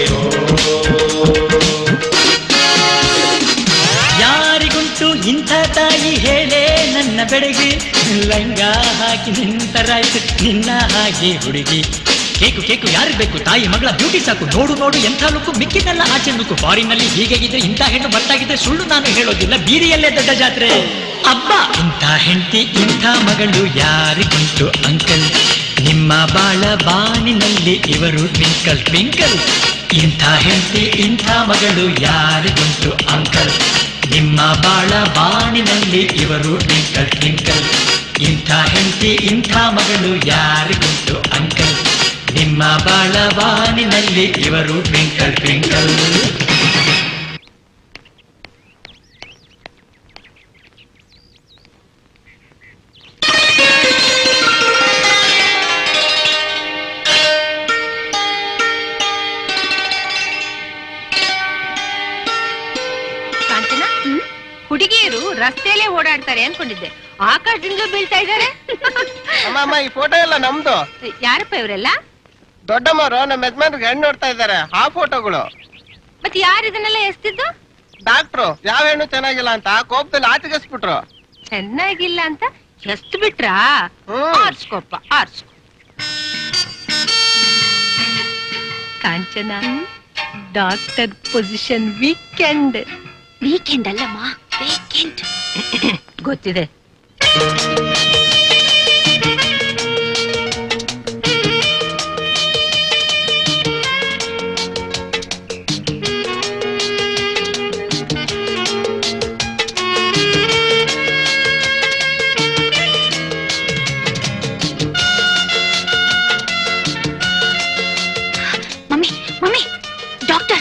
ಯಾರಿಗುಂಟು ಇಂಥ ತಾಯಿ ಹೇಳೆ ನನ್ನ ಬೆಡಗಿ ಲಂಗ ಹಾಕಿ ನಿಂತರಾಯ್ತು ನಿನ್ನ ಹಾಗೆ ಹುಡುಗಿ ಕೇಕು ಕೇಕು ಯಾರು ಬೇಕು ತಾಯಿ ಮಗಳ ಬ್ಯೂಟಿ ಸಾಕು ನೋಡು ನೋಡು ಎಂಥ ಲುಕ್ಕು ಮಿಕ್ಕಿದೆಲ್ಲ ಆಚೆ ನುಕ್ಕು ಫಾರಿನಲ್ಲಿ ಹೀಗೆ ಇದ್ರೆ ಇಂಥ ಹೆಣ್ಣು ಬರ್ತಾಗಿದ್ರೆ ಸುಳ್ಳು ನಾನು ಹೇಳೋದಿಲ್ಲ ಬೀದಿಯಲ್ಲೇ ದೊಡ್ಡ ಜಾತ್ರೆ ಅಬ್ಬ ಇಂಥ ಹೆಂಡತಿ ಇಂಥ ಮಗಳು ಯಾರಿಗುಂಟು ಅಂಕಲ್ ನಿಮ್ಮ ಬಾಳ ಬಾನಿನಲ್ಲಿ ಇವರು ಟ್ವಿಂಕಲ್ ಟ್ವಿಂಕಲ್ ಇಂಥ ಹೆಂಡತಿ ಇಂಥ ಮಗಳು ಯಾರಿಗುಂಟು ಅಂಕಲ್ ನಿಮ್ಮ ಬಾಳ ಬಾಣಿನಲ್ಲಿ ಇವರು ಟ್ವಿಂಕಲ್ ಟ್ವಿಂಕಲ್ ಇಂಥ ಹೆಂಡತಿ ಇಂಥ ಮಗಳು ಯಾರಿಗುಂಟು ಅಂಕಲ್ ನಿಮ್ಮ ಬಾಳ ಬಾಣಿನಲ್ಲಿ ಇವರು ಟ್ವಿಂಕಲ್ ಟ್ವಿಂಕಲ್ ರಸ್ತೆಯಲ್ಲೇ ಓಡಾಡ್ತಾರೆ ಅನ್ಕೊಂಡಿದ್ದೆ ಆಕಾಶದಿಂದ ಬೀಳ್ತಾ ಇದ್ದಾರೆ ಅಮ್ಮ ಅಮ್ಮ ಈ ಫೋಟೋ ಎಲ್ಲ ನಮ್ದು ಯಾರಪ್ಪ ಇವರೆಲ್ಲ ದೊಡ್ಡಮ್ಮರು ನಮ್ಮ ಯಜಮಾನ್ರಿಗೆ ಹೆಣ್ಣು ನೋಡ್ತಾ ಇದ್ದಾರೆ ಆ ಫೋಟೋಗಳು ಮತ್ತೆ ಯಾರು ಇದನ್ನೆಲ್ಲ ಎಸ್ತಿದ್ದು ಡಾಕ್ಟ್ರು ಯಾವ ಹೆಣ್ಣು ಚೆನ್ನಾಗಿಲ್ಲ ಅಂತ ಕೋಪದಲ್ಲಿ ಆಚರಿಸ್ಬಿಟ್ರು ಚೆನ್ನಾಗಿಲ್ಲ ಅಂತ ಎಷ್ಟ್ ಬಿಟ್ರಾ ಆರ್ಸ್ಕೊಪ್ಪ ಆರ್ಸ್ಕೊ Kanchana doctor position weekend weekend ಅಲ್ಲಮ್ಮ ವೀಕೆಂಡ್ ಗೊತ್ತಿದೆ mummy mummy doctor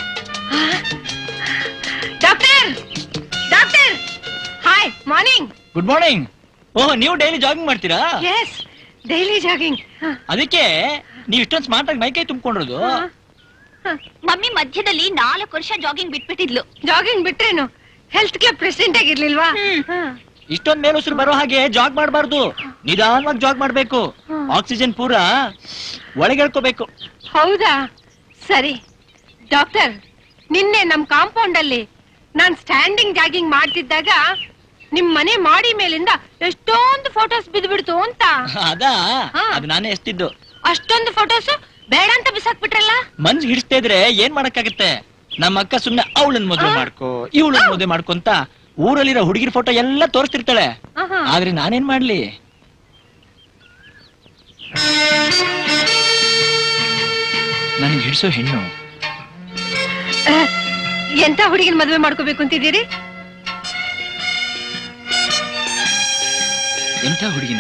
doctor doctor hi morning good morning oh ನೀವು ಡೈಲಿ ಜಾಗಿಂಗ್ ಮಾಡ್ತೀರಾ ಎಸ್ ಡೈಲಿ ಜಾಗಿಂಗ್ ಅದಕ್ಕೆ ನೀವು ಇಷ್ಟೊಂದು ಸ್ಮಾರ್ಟ್ ಆಗಿ ಮೈಕೈ ತುಂಬಿಕೊಂಡಿರೋದು ಮಮ್ಮಿ ಮಧ್ಯದಲ್ಲಿ ನಾಲ್ಕು ವರ್ಷ ಜಾಗಿಂಗ್ ಬಿಟ್ಬಿಟ್ಟಿದ್ಲು ಜಾಗಿಂಗ್ ಬಿಟ್ರೇನು ಹೆಲ್ತ್ ಕ್ಲಬ್ ಪ್ರೆಸಿಡೆಂಟ್ ಆಗಿರ್ಲಿಲ್ವಾ ಇಷ್ಟೊಂದ್ ಮೇಲುಸಿರು ಬರೋ ಹಾಗೆ ಜಾಗ್ ಮಾಡಬಾರ್ದು ನಿಧಾನವಾಗಿ ಜಾಗ್ ಮಾಡ್ಬೇಕು ಆಕ್ಸಿಜನ್ ಪೂರ ಒಳಗೆಳ್ಕೋಬೇಕು ಹೌದಾ ಸರಿ ಡಾಕ್ಟರ್ ನಿನ್ನೆ ನಮ್ ಕಾಂಪೌಂಡ್ ಅಲ್ಲಿ ನಾನ್ ಸ್ಟ್ಯಾಂಡಿಂಗ್ ಜಾಗಿಂಗ್ ಮಾಡ್ತಿದ್ದಾಗ ನಿಮ್ ಮನೆ ಮಾಡಿ ಮೇಲಿಂದ ಎಷ್ಟೊಂದು ಫೋಟೋಸ್ ಬಿದ್ಬಿಡ್ತು ಅಂತ ಅದಾ ಅದು ನಾನೇ ಎಷ್ಟಿದ್ದು ಅಷ್ಟೊಂದು ಫೋಟೋಸ್ ಬೇಡ ಅಂತ ಬಿಸಾಕ್ಬಿಟ್ರಲ್ಲ ಮನ್ಸ್ ಹಿಡಿಸ್ತಾ ಇದ್ರೆ ಏನ್ ಮಾಡಕ್ಕಾಗತ್ತೆ ನಮ್ಮ ಅಕ್ಕ ಸುಮ್ನೆ ಅವಳನ್ ಮದುವೆ ಮಾಡ್ಕೋ ಇವಳನ್ ಮದುವೆ ಮಾಡ್ಕೊಂತ ಊರಲ್ಲಿರೋ ಹುಡುಗಿರ್ ಫೋಟೋ ಎಲ್ಲ ತೋರಿಸ್ತಿರ್ತಾಳೆ ಆಹಾ. ಆದ್ರೆ ನಾನೇನ್ ಮಾಡ್ಲಿ ನನಗೆ ಹಿಡಿಸೋ ಹೆಣ್ಣು ಅಹ್, ಎಂತ ಹುಡುಗಿನ ಮದುವೆ ಮಾಡ್ಕೋಬೇಕು ಅಂತಿದ್ದೀರಿ ಎಂಥ ಹುಡುಗಿನ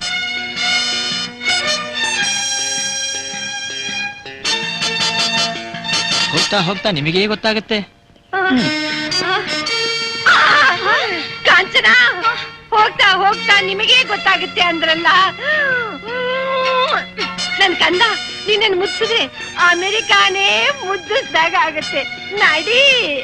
ಹೋಗ್ತಾ ಹೋಗ್ತಾ ನಿಮಗೆ ಗೊತ್ತಾಗತ್ತೆ ಕಾಂಚನ ಹೋಗ್ತಾ ಹೋಗ್ತಾ ನಿಮಗೆ ಗೊತ್ತಾಗುತ್ತೆ ಅಂದ್ರಲ್ಲ ನನ್ ಕಂದ ನಿನ್ನ ಮುಚ್ಚಿದ್ರೆ ಅಮೆರಿಕಾನೇ ಮುದ್ದಿಸ್ದಾಗ ಆಗತ್ತೆ ನಡಿ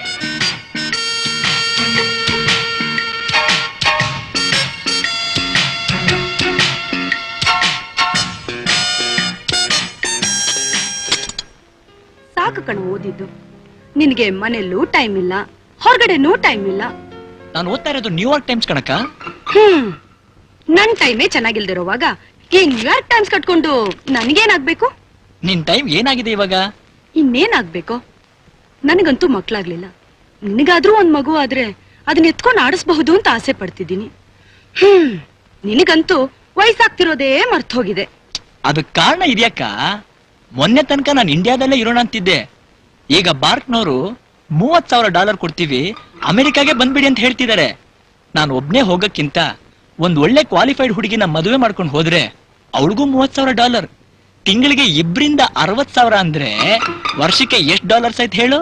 ಸಾಕು ಕಣು ಓದಿದ್ದು ನಿನಗೆ ಮನೆಯಲ್ಲೂ ಟೈಮ್ ಇಲ್ಲ ಹೊರಗಡೆನೂ ಟೈಮ್ ಇಲ್ಲ ನಾನು ಓದ್ತಾ ಇರೋದು ನ್ಯೂಯಾರ್ಕ್ ಟೈಮ್ಸ್ ಕಣಕ ಹ್ಮ್ ನನ್ ಟೈಮೇ ಚೆನ್ನಾಗಿಲ್ದಿರೋವಾಗ ಈ ನ್ಯೂಯಾರ್ಕ್ ಟೈಮ್ಸ್ ಕಟ್ಕೊಂಡು ನನ್ಗೇನಾಗ್ಬೇಕು ನಿನ್ ಟೈಮ್ ಏನಾಗಿದೆ ಇವಾಗ ಇನ್ನೇನಾಗ್ಬೇಕು ನನಗಂತೂ ಮಕ್ಳಾಗ್ಲಿಲ್ಲ ನಿನಗಾದ್ರೂ ಒಂದ್ ಮಗು ಆದ್ರೆ ಅದನ್ನ ಎತ್ಕೊಂಡು ಆಡಿಸ್ಬಹುದು ಅಂತ ಆಸೆ ಪಡ್ತಿದ್ದೀನಿ ಹ್ಮ್ ನಿನಗಂತೂ ವಯಸ್ಸಾಗ್ತಿರೋದೇ ಮರ್ತೋಗಿದೆ ಅದಕ್ ಕಾರಣ ಇದೆಯಕ್ಕ ಮೊನ್ನೆ ತನಕ ನಾನು ಇಂಡಿಯಾದಲ್ಲೇ ಇರೋಣ ಅಂತಿದ್ದೆ ಈಗ ಬಾರ್ಕ್ನವರು ಮೂವತ್ ಸಾವಿರ ಡಾಲರ್ ಕೊಡ್ತೀವಿ ಅಮೆರಿಕಾಗೆ ಬಂದ್ಬಿಡಿ ಅಂತ ಹೇಳ್ತಿದ್ದಾರೆ ನಾನು ಒಬ್ನೇ ಹೋಗಕ್ಕಿಂತ ಒಂದ್ ಒಳ್ಳೆ ಕ್ವಾಲಿಫೈಡ್ ಹುಡುಗಿನ ಮದುವೆ ಮಾಡ್ಕೊಂಡು ಹೋದ್ರೆ ಅವಳಿಗೂ ಮೂವತ್ ಸಾವಿರ ಡಾಲರ್ ತಿಂಗಳಿಗೆ ಇಬ್ರಿಂದ ಅರವತ್ ಸಾವಿರ ಅಂದ್ರೆ ವರ್ಷಕ್ಕೆ ಎಷ್ಟ್ ಡಾಲರ್ಸ್ ಆಯ್ತು ಹೇಳು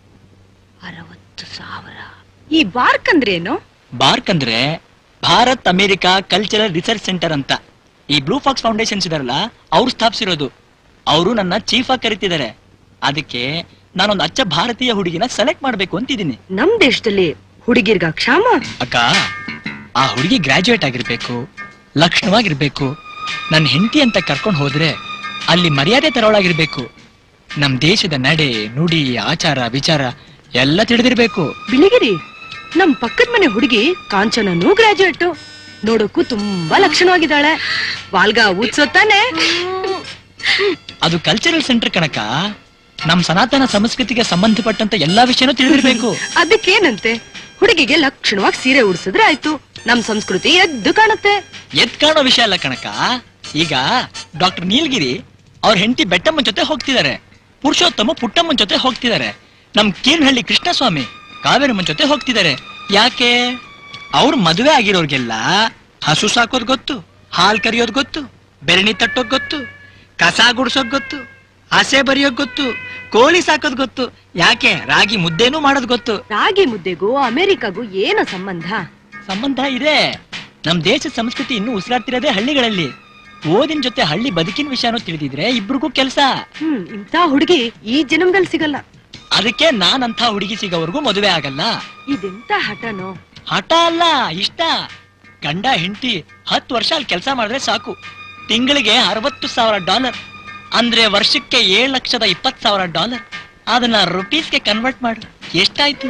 ಈ ಬಾರ್ಕ್ ಅಂದ್ರೆ ಏನು ಬಾರ್ಕ್ ಅಂದ್ರೆ Bharat America cultural research centre ಅಂತ ಈ ಬ್ಲೂ ಫಾಕ್ಸ್ ಫೌಂಡೇಶನ್ಸ್ ಇದಾರಲ್ಲ ಅವ್ರು ಸ್ಥಾಪಿಸಿರೋದು ಅವರು ನನ್ನ ಚೀಫ್ ಆಗಿ ಕರಿತಿದ್ದಾರೆ ಅದಕ್ಕೆ ನಾನೊಂದು ಅಚ್ಚ ಭಾರತೀಯ ಹುಡುಗಿನ ಸೆಲೆಕ್ಟ್ ಮಾಡ್ಬೇಕು ಅಂತಿದ್ದೀನಿ ನಮ್ ದೇಶದಲ್ಲಿ ಹುಡುಗಿರ್ಗ ಕ್ಷಾಮ ಅಕ್ಕ ಆ ಹುಡುಗಿ ಗ್ರಾಜುಯೇಟ್ ಆಗಿರ್ಬೇಕು ಲಕ್ಷಣವಾಗಿರ್ಬೇಕು ನನ್ನ ಹೆಂಡತಿ ಅಂತ ಕರ್ಕೊಂಡು ಹೋದ್ರೆ ಅಲ್ಲಿ ಮರ್ಯಾದೆ ತರೋಳಾಗಿರ್ಬೇಕು ನಮ್ ದೇಶದ ನಡೆ ನುಡಿ ಆಚಾರ ವಿಚಾರ ಎಲ್ಲ ತಿಳಿದಿರ್ಬೇಕು ಬಿಳಿಗಿರಿ ನಮ್ ಪಕ್ಕದ ಮನೆ ಹುಡುಗಿ ಕಾಂಚನನು ಗ್ರಾಜುಯೇಟ್ ನೋಡೋಕು ತುಂಬಾ ಲಕ್ಷಣವಾಗಿದ್ದಾಳೆ ವಾಲ್ಗ ಉತ್ಸೋತಾನೆ ಅದು ಕಲ್ಚರಲ್ ಸೆಂಟರ್ ಕಣಕ ನಮ್ ಸನಾತನ ಸಂಸ್ಕೃತಿಗೆ ಸಂಬಂಧಪಟ್ಟಂತ ಎಲ್ಲಾ ವಿಷಯನೂ ತಿಳಿದಿರ್ಬೇಕು ಅದಕ್ಕೇನಂತೆ ಹುಡುಗಿಗೆ ಲಕ್ಷಣವಾಗಿ ಸೀರೆ ಉಡ್ಸಿದ್ರೆ ಆಯ್ತು ನಮ್ ಸಂಸ್ಕೃತಿ ಎದ್ದು ಕಾಣುತ್ತೆ ಎದ್ ಕಾಣೋ ವಿಷಯ ಅಲ್ಲ ಕಣಕ ಈಗ ಡಾಕ್ಟರ್ ನೀಲ್ಗಿರಿ ಅವ್ರ ಹೆಂಡತಿ ಬೆಟ್ಟಮ್ಮನ್ ಜೊತೆ ಹೋಗ್ತಿದ್ದಾರೆ ಪುರುಷೋತ್ತಮ ಪುಟ್ಟಮ್ಮನ್ ಜೊತೆ ಹೋಗ್ತಿದ್ದಾರೆ ನಮ್ ಕೀರ್ನಹಳ್ಳಿ ಕೃಷ್ಣಸ್ವಾಮಿ ಕಾವೇರಮ್ಮನ್ ಜೊತೆ ಹೋಗ್ತಿದ್ದಾರೆ ಯಾಕೆ ಅವ್ರ ಮದುವೆ ಆಗಿರೋರ್ಗೆಲ್ಲ ಹಸು ಸಾಕೋದ್ ಗೊತ್ತು ಹಾಲ್ ಕರಿಯೋದ್ ಗೊತ್ತು ಬೆರಣಿ ತಟ್ಟೋದ್ ಗೊತ್ತು ಕಸ ಗುಡ್ಸೋದ್ ಗೊತ್ತು ಹಸೆ ಬರಿಯೋದ್ ಗೊತ್ತು ಕೋಳಿ ಸಾಕೋದ್ ಗೊತ್ತು ಯಾಕೆ ರಾಗಿ ಮುದ್ದೇನೂ ಮಾಡೋದ್ ಗೊತ್ತು ರಾಗಿ ಮುದ್ದೆಗೂ ಅಮೆರಿಕಾಗೂ ಏನು ಸಂಬಂಧ ಸಂಬಂಧ ಇದೆ ನಮ್ ದೇಶದ ಸಂಸ್ಕೃತಿ ಇನ್ನೂ ಉಸಿರಾಡ್ತಿರೋದೇ ಹಳ್ಳಿಗಳಲ್ಲಿ ಓದಿನ ಜೊತೆ ಹಳ್ಳಿ ಬದುಕಿನ ವಿಷಯನೂ ತಿಳಿದಿದ್ರೆ ಇಬ್ರಿಗೂ ಕೆಲಸ ಹ್ಮ್ ಇಂಥ ಹುಡುಗಿ ಈ ಜನ್ಮದಲ್ಲಿ ಸಿಗಲ್ಲ ಅದಕ್ಕೆ ನಾನಂತ ಹುಡುಗಿ ಸಿಗೋವರೆಗೂ ಮದುವೆ ಆಗಲ್ಲ ಇದೆಂತ ಹಠನೋ ಹಠ ಅಲ್ಲ ಇಷ್ಟ ಗಂಡ ಹೆಂಡತಿ ಹತ್ತು ವರ್ಷ ಅಲ್ಲಿ ಕೆಲಸ ಮಾಡಿದ್ರೆ ಸಾಕು ತಿಂಗಳಿಗೆ ಅರವತ್ತು ಸಾವಿರ ಡಾಲರ್ ಅಂದ್ರೆ ವರ್ಷಕ್ಕೆ ಏಳು ಲಕ್ಷದ ಇಪ್ಪತ್ತು ಸಾವಿರ ಡಾಲರ್ ಅದನ್ನ ರುಪೀಸ್ಗೆ ಕನ್ವರ್ಟ್ ಮಾಡು ಎಷ್ಟಾಯ್ತು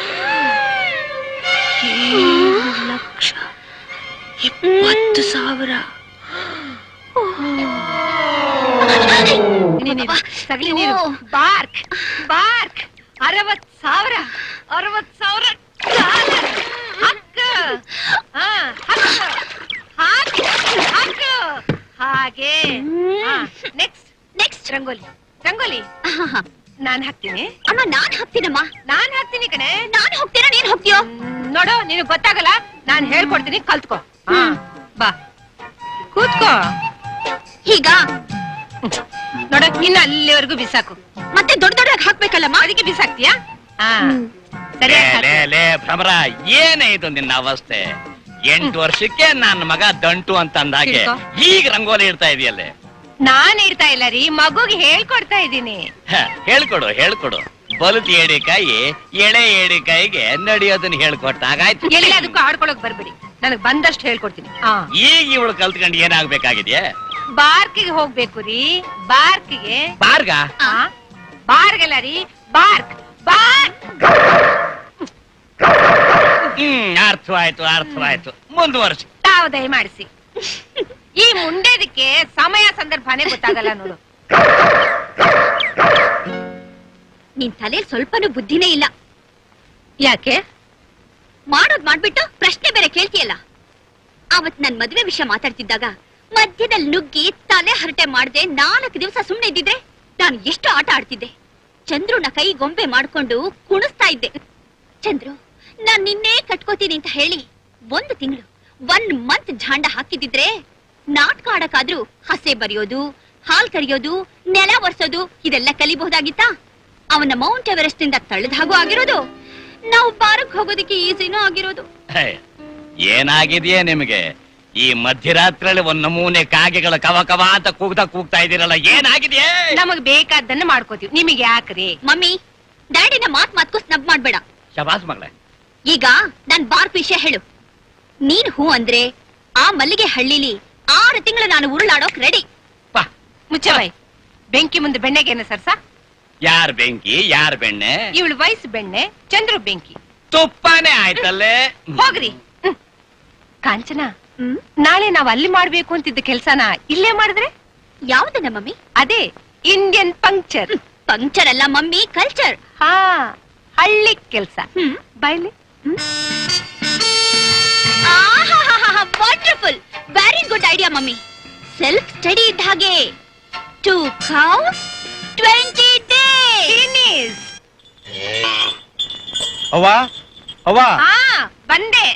ಲಕ್ಷ ಇಪ್ಪತ್ತು ಸಾವಿರ ಸಗಲಿ ನೀರು ಬಾರ್ಕ್ ಬಾರ್ಕ್ ಅರವತ್ ಸಾವಿರ ಅರವತ್ ಸಾವಿರ ಡಾಲರ್. ಹಕ್ಕು. ಹಾ, ಹಕ್ಕು. ಹಾಕು, ಹಾಕು. ಹಾಗೆ ನೆಕ್ಸ್ಟ್ ನೆಕ್ಸ್ಟ್ ರಂಗೋಲಿ ರಂಗೋಲಿ ನಾನ್ ಹಾಕ್ತೀನಿ ಅಮ್ಮ ನಾನ್ ಹಾಕ್ತೀನಮ್ಮ ನಾನ್ ಹಾಕ್ತೀನಿ ಕಣೆ ನಾನ್ ಹೋಗ್ತೀರಾ ನೀನ್ ಹೋಗ್ತೀಯೋ ನೋಡು ನಿನಗ್ ಗೊತ್ತಾಗಲ್ಲ ನಾನ್ ಹೇಳ್ಕೊಡ್ತೀನಿ ಕಲ್ತ್ಕೋ ಹಾ ಬಾ ಕೂತ್ಕೋ ಈಗ ನೋಡ ಇನ್ನು ಅಲ್ಲಿವರೆಗೂ ಬಿಸಾಕು ಮತ್ತೆ ದೊಡ್ಡ ದೊಡ್ಡದಾಗಿ ಹಾಕ್ಬೇಕಲ್ಲಮ್ಮ ಅದಕ್ಕೆ ಬಿಸಾಕ್ತೀಯಾ ಹಾ ಸರಿ ಲೇ, ಲೇ ಲೇ ಭ್ರಮರ ಏನೇ ಇದು ನಿನ್ನ ಅವಸ್ಥೆ ಎಂಟು ವರ್ಷಕ್ಕೆ ನನ್ನ ಮಗ ದಂಟು ಅಂತ ಅಂದಾಗೆ ಹಿಡ್ಕೊ. ಈಗ ರಂಗೋಲಿ ಇಡ್ತಾ ಇದೆಯಲ್ಲೇ ನಾನ್ ಇಡ್ತಾ ಇಲ್ಲ ರೀ ಮಗುಗೆ ಹೇಳ್ಕೊಡ್ತಾ ಇದ್ದೀನಿ ಹ, ಹೇಳ್ಕೊಡು ಹೇಳ್ಕೊಡು ಬಲುತ್ ಏಡಿಕಾಯಿ ಎಳೆ ಏಡಿಕಾಯಿಗೆ ನಡೆಯೋದನ್ನ ಹೇಳ್ಕೊಟ್ಟಾಗಾಯ್ತು ಎಲ್ಲದಕ್ಕೂ ಆಡ್ಕೊಳಕ್ ಬರ್ಬೇಡಿ ನನಗ್ ಬಂದಷ್ಟು ಹೇಳ್ಕೊಡ್ತೀನಿ ಹಾ ಈಗ ಇವಳು ಕಲ್ತ್ಕೊಂಡು ಏನಾಗ್ಬೇಕಾಗಿದ್ಯಾ ಬಾರ್ಕಿಗೆ ಹೋಗ್ಬೇಕು ರೀ ಬಾರ್ಕಿಗೆ ಬಾರ್ಗ ಆ? ಬಾರ್ಗಲ್ಲ ರೀ ಬಾರ್ಕ್ ಬಾರ್ಕ್ ಹ್ಮ್ ಅರ್ಥವಾಯ್ತು ಅರ್ಥವಾಯ್ತು ಮುಂದುವರ್ಸಿ ತಾವು ದಯಮಾಡಿಸಿ ಈ ಮುಂಡೆದಕ್ಕೆ ಸಮಯ ಸಂದರ್ಭನೇ ಗೊತ್ತಾಗಲ್ಲ ನೋಡು ನಿನ್ ತಲೆಯಲ್ಲಿ ಸ್ವಲ್ಪನೂ ಬುದ್ಧಿನೇ ಇಲ್ಲ ಯಾಕೆ ಮಾಡೋದ್ ಮಾಡ್ಬಿಟ್ಟು ಪ್ರಶ್ನೆ ಬೇರೆ ಕೇಳ್ತೀಯಲ್ಲ ಅವತ್ ನನ್ ಮದ್ವೆ ವಿಷಯ ಮಾತಾಡ್ತಿದ್ದಾಗ ಮಧ್ಯದಲ್ಲಿ ನುಗ್ಗಿ ತಲೆ ಹರಟೆ ಮಾಡದೆ ನಾಲ್ಕು ದಿವಸ ಸುಮ್ನೆ ಇದ್ದಿದ್ರೆ ನಾನು ಎಷ್ಟು ಆಟ ಆಡ್ತಿದ್ದೆ ಚಂದ್ರುನ ಕೈ ಗೊಂಬೆ ಮಾಡ್ಕೊಂಡು ಕುಣಿಸ್ತಾ ಇದ್ದೆ ಚಂದ್ರು ನಾನ್ ನಿನ್ನೆ ಕಟ್ಕೋತೀನಿ ಅಂತ ಹೇಳಿ ಒಂದು ತಿಂಗಳು ಒನ್ ಮಂತ್ ಜಾಂಡ ಹಾಕಿದಿದ್ರೆ ನಾಟಕ ಆಡಕ್ಕಾದ್ರೂ ಹಸೆ ಬರೆಯೋದು ಹಾಲ್ ಕರಿಯೋದು ನೆಲ ಒರ್ಸೋದು ಇದೆಲ್ಲ ಕಲಿಬಹುದಾಗಿತ್ತಾ ಅವನ ಮೌಂಟ್ ಎವರೆಸ್ಟ್ ಇಂದ ತಳ್ಳಿದ ಹಾಗೂ ಆಗಿರೋದು ನಾವು ಬಾರಕ್ ಹೋಗೋದಕ್ಕೆ ಈಸಿನೂ ಆಗಿರೋದು ಹೇ, ಏನಾಗಿದೆಯೇ ನಿಮಗೆ ಈ ಮಧ್ಯರಾತ್ರಿಯಲ್ಲಿ ಒಂದ್ ನಮೂನೆ ಕಾಗೆಗಳ ಕವ ಕವ ಅಂತ ಕೂಗ್ತಾ ಕೂಗ್ತಾ ಇದೀರಲ್ಲ ಏನಾಗಿದೆಯೇ ನಮಗ್ ಬೇಕಾದ್ದನ್ನ ಮಾಡ್ಕೋತೀವಿ ನಿಮಗೆ ಯಾಕ್ರಿ ಮಮ್ಮಿ ಡ್ಯಾಡಿನ ಮಾತ್ ಮಾತ್ಕೋ ಸ್ನಬ್ ಮಾಡ್ಬೇಡ ಶಬಾಸ್ ಮಗಳೇ ಈಗ ನನ್ ಬಾರ್ಕ್ ವಿಷಯ ಹೇಳು ನೀನ್ ಹೂ ಅಂದ್ರೆ ಆ ಮಲ್ಲಿಗೆ ಹಳ್ಳಿಲಿ ಆರು ತಿಂಗಳು ನಾನು ಉರುಳಾಡೋಕ್ ರೆಡಿ ಮುಚ್ಚಬಾಯ್ ಬೆಂಕಿ ಮುಂದೆ ಬೆಣ್ಣೆಗೇನ ಸರ್ಸ ಯಾರ್ ಬೆಂಕಿ ಯಾರ್ ಬೆಣ್ಣೆ ಇವಳು ವಯಸ್ಸು ಬೆಣ್ಣೆ ಚಂದ್ರು ಬೆಂಕಿ ತುಪ್ಪನೇ ಆಯ್ತಲ್ಲೇ ಹೋಗ್ರಿ ಹ್ಮ್. ಕಾಂಚನ ನಾಳೆ ನಾವ್ ಅಲ್ಲಿ ಮಾಡ್ಬೇಕು ಅಂತಿದ್ದ ಕೆಲ್ಸನ ಇಲ್ಲೇ ಮಾಡಿದ್ರೆ ಯಾವ್ದನ್ನ ಮಮ್ಮಿ ಅದೇ ಇಂಡಿಯನ್ ಪಂಕ್ಚರ್ ಪಂಕ್ಚರ್ ಅಲ್ಲ ಮಮ್ಮಿ ಕಲ್ಚರ್ ಹಾ ಹಳ್ಳಿ ಕೆಲ್ಸ ಬಾಯ್ಲಿ wonderful very good idea mummy self study ಇದ್ದ ಹಾಗೆ ಟೂ ಕೌಸ್ ಟ್ವೆಂಟಿ ಡೇಸ್ ಅವ್ವ ಅವ್ವ ಹಾ ಬಂದೆ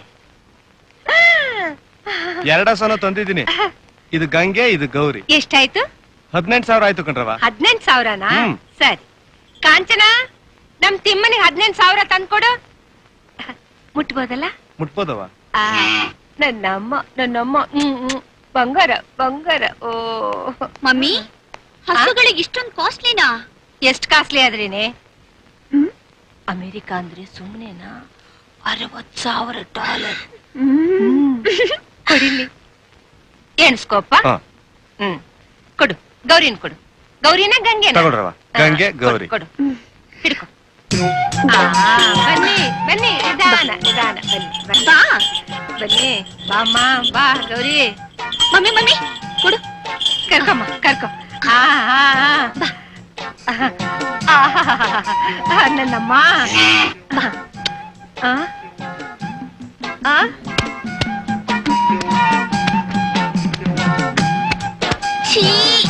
ಎರಡ ಸಲ ತಂದಿದ್ದೀನಿ ಇದು ಗಂಗೆ ಇದು ಗೌರಿ ಎಷ್ಟಾಯ್ತು ಹದಿನೆಂಟು ಸಾವಿರ ಆಯ್ತು ಕಣ್ರವ ಹದಿನೆಂಟು ಸಾವಿರನಾ ಹ್ಮ್. ಸರಿ ಕಾಂಚನ ನಮ್ ತಿಮ್ಮನಿಗೆ ಹದಿನೆಂಟು ಸಾವಿರ ತಂದ್ಕೊಡು ಮುಟ್ಬೋದಲ್ಲ ಮುಟ್ಬೋದವ ಆ, ನನ್ನಮ್ಮ ನನ್ನಮ್ಮ ಹ್ಮ್ ಹ್ಮ್. ಬಂಗಾರ ಬಂಗಾರ ಓ ಮಮ್ಮಿ ಹಸುಗಳಿಗೆ ಇಷ್ಟೊಂದು ಕಾಸ್ಟ್ಲಿನಾ ಎಷ್ಟ್ ಕಾಸ್ಟ್ಲಿ ಆದ್ರೇನೆ ಅಮೆರಿಕ ಅಂದ್ರೆ ಸುಮ್ನೆನಾ ಅರವತ್ ಸಾವಿರ ಡಾಲರ್ ಕೊಡಿಲಿ ಎಣ್ಸ್ಕೋಪ್ಪ ಹಾ. ಹ್ಮ್ ಕೊಡು ಗೌರಿನ್ ಕೊಡು ಗೌರಿನ ಗಂಗೆನ ತಗೊಳ್ರವ ಗಂಗೆ ಗೌರಿ ಕೊಡು ಹಿಡ್ಕೊ ಆ, ಬನ್ನಿ ಬನ್ನಿ ನಿಧಾನ ನಿಧಾನ ಬನ್ನಿ ಬನ್ನಿ ಬಾ ಬನ್ನಿ ಬಾಮ್ಮ ಬಾ ಗೌರಿ ಮಮ್ಮಿ ಮಮ್ಮಿ ಕೊಡು ಕರ್ಕೊಮ್ಮ ಕರ್ಕೊ ಆ, ಆ, ಆ. ಆ, ಆ, ನನ್ನಮ್ಮ ಆ? ಆ? ಛೀ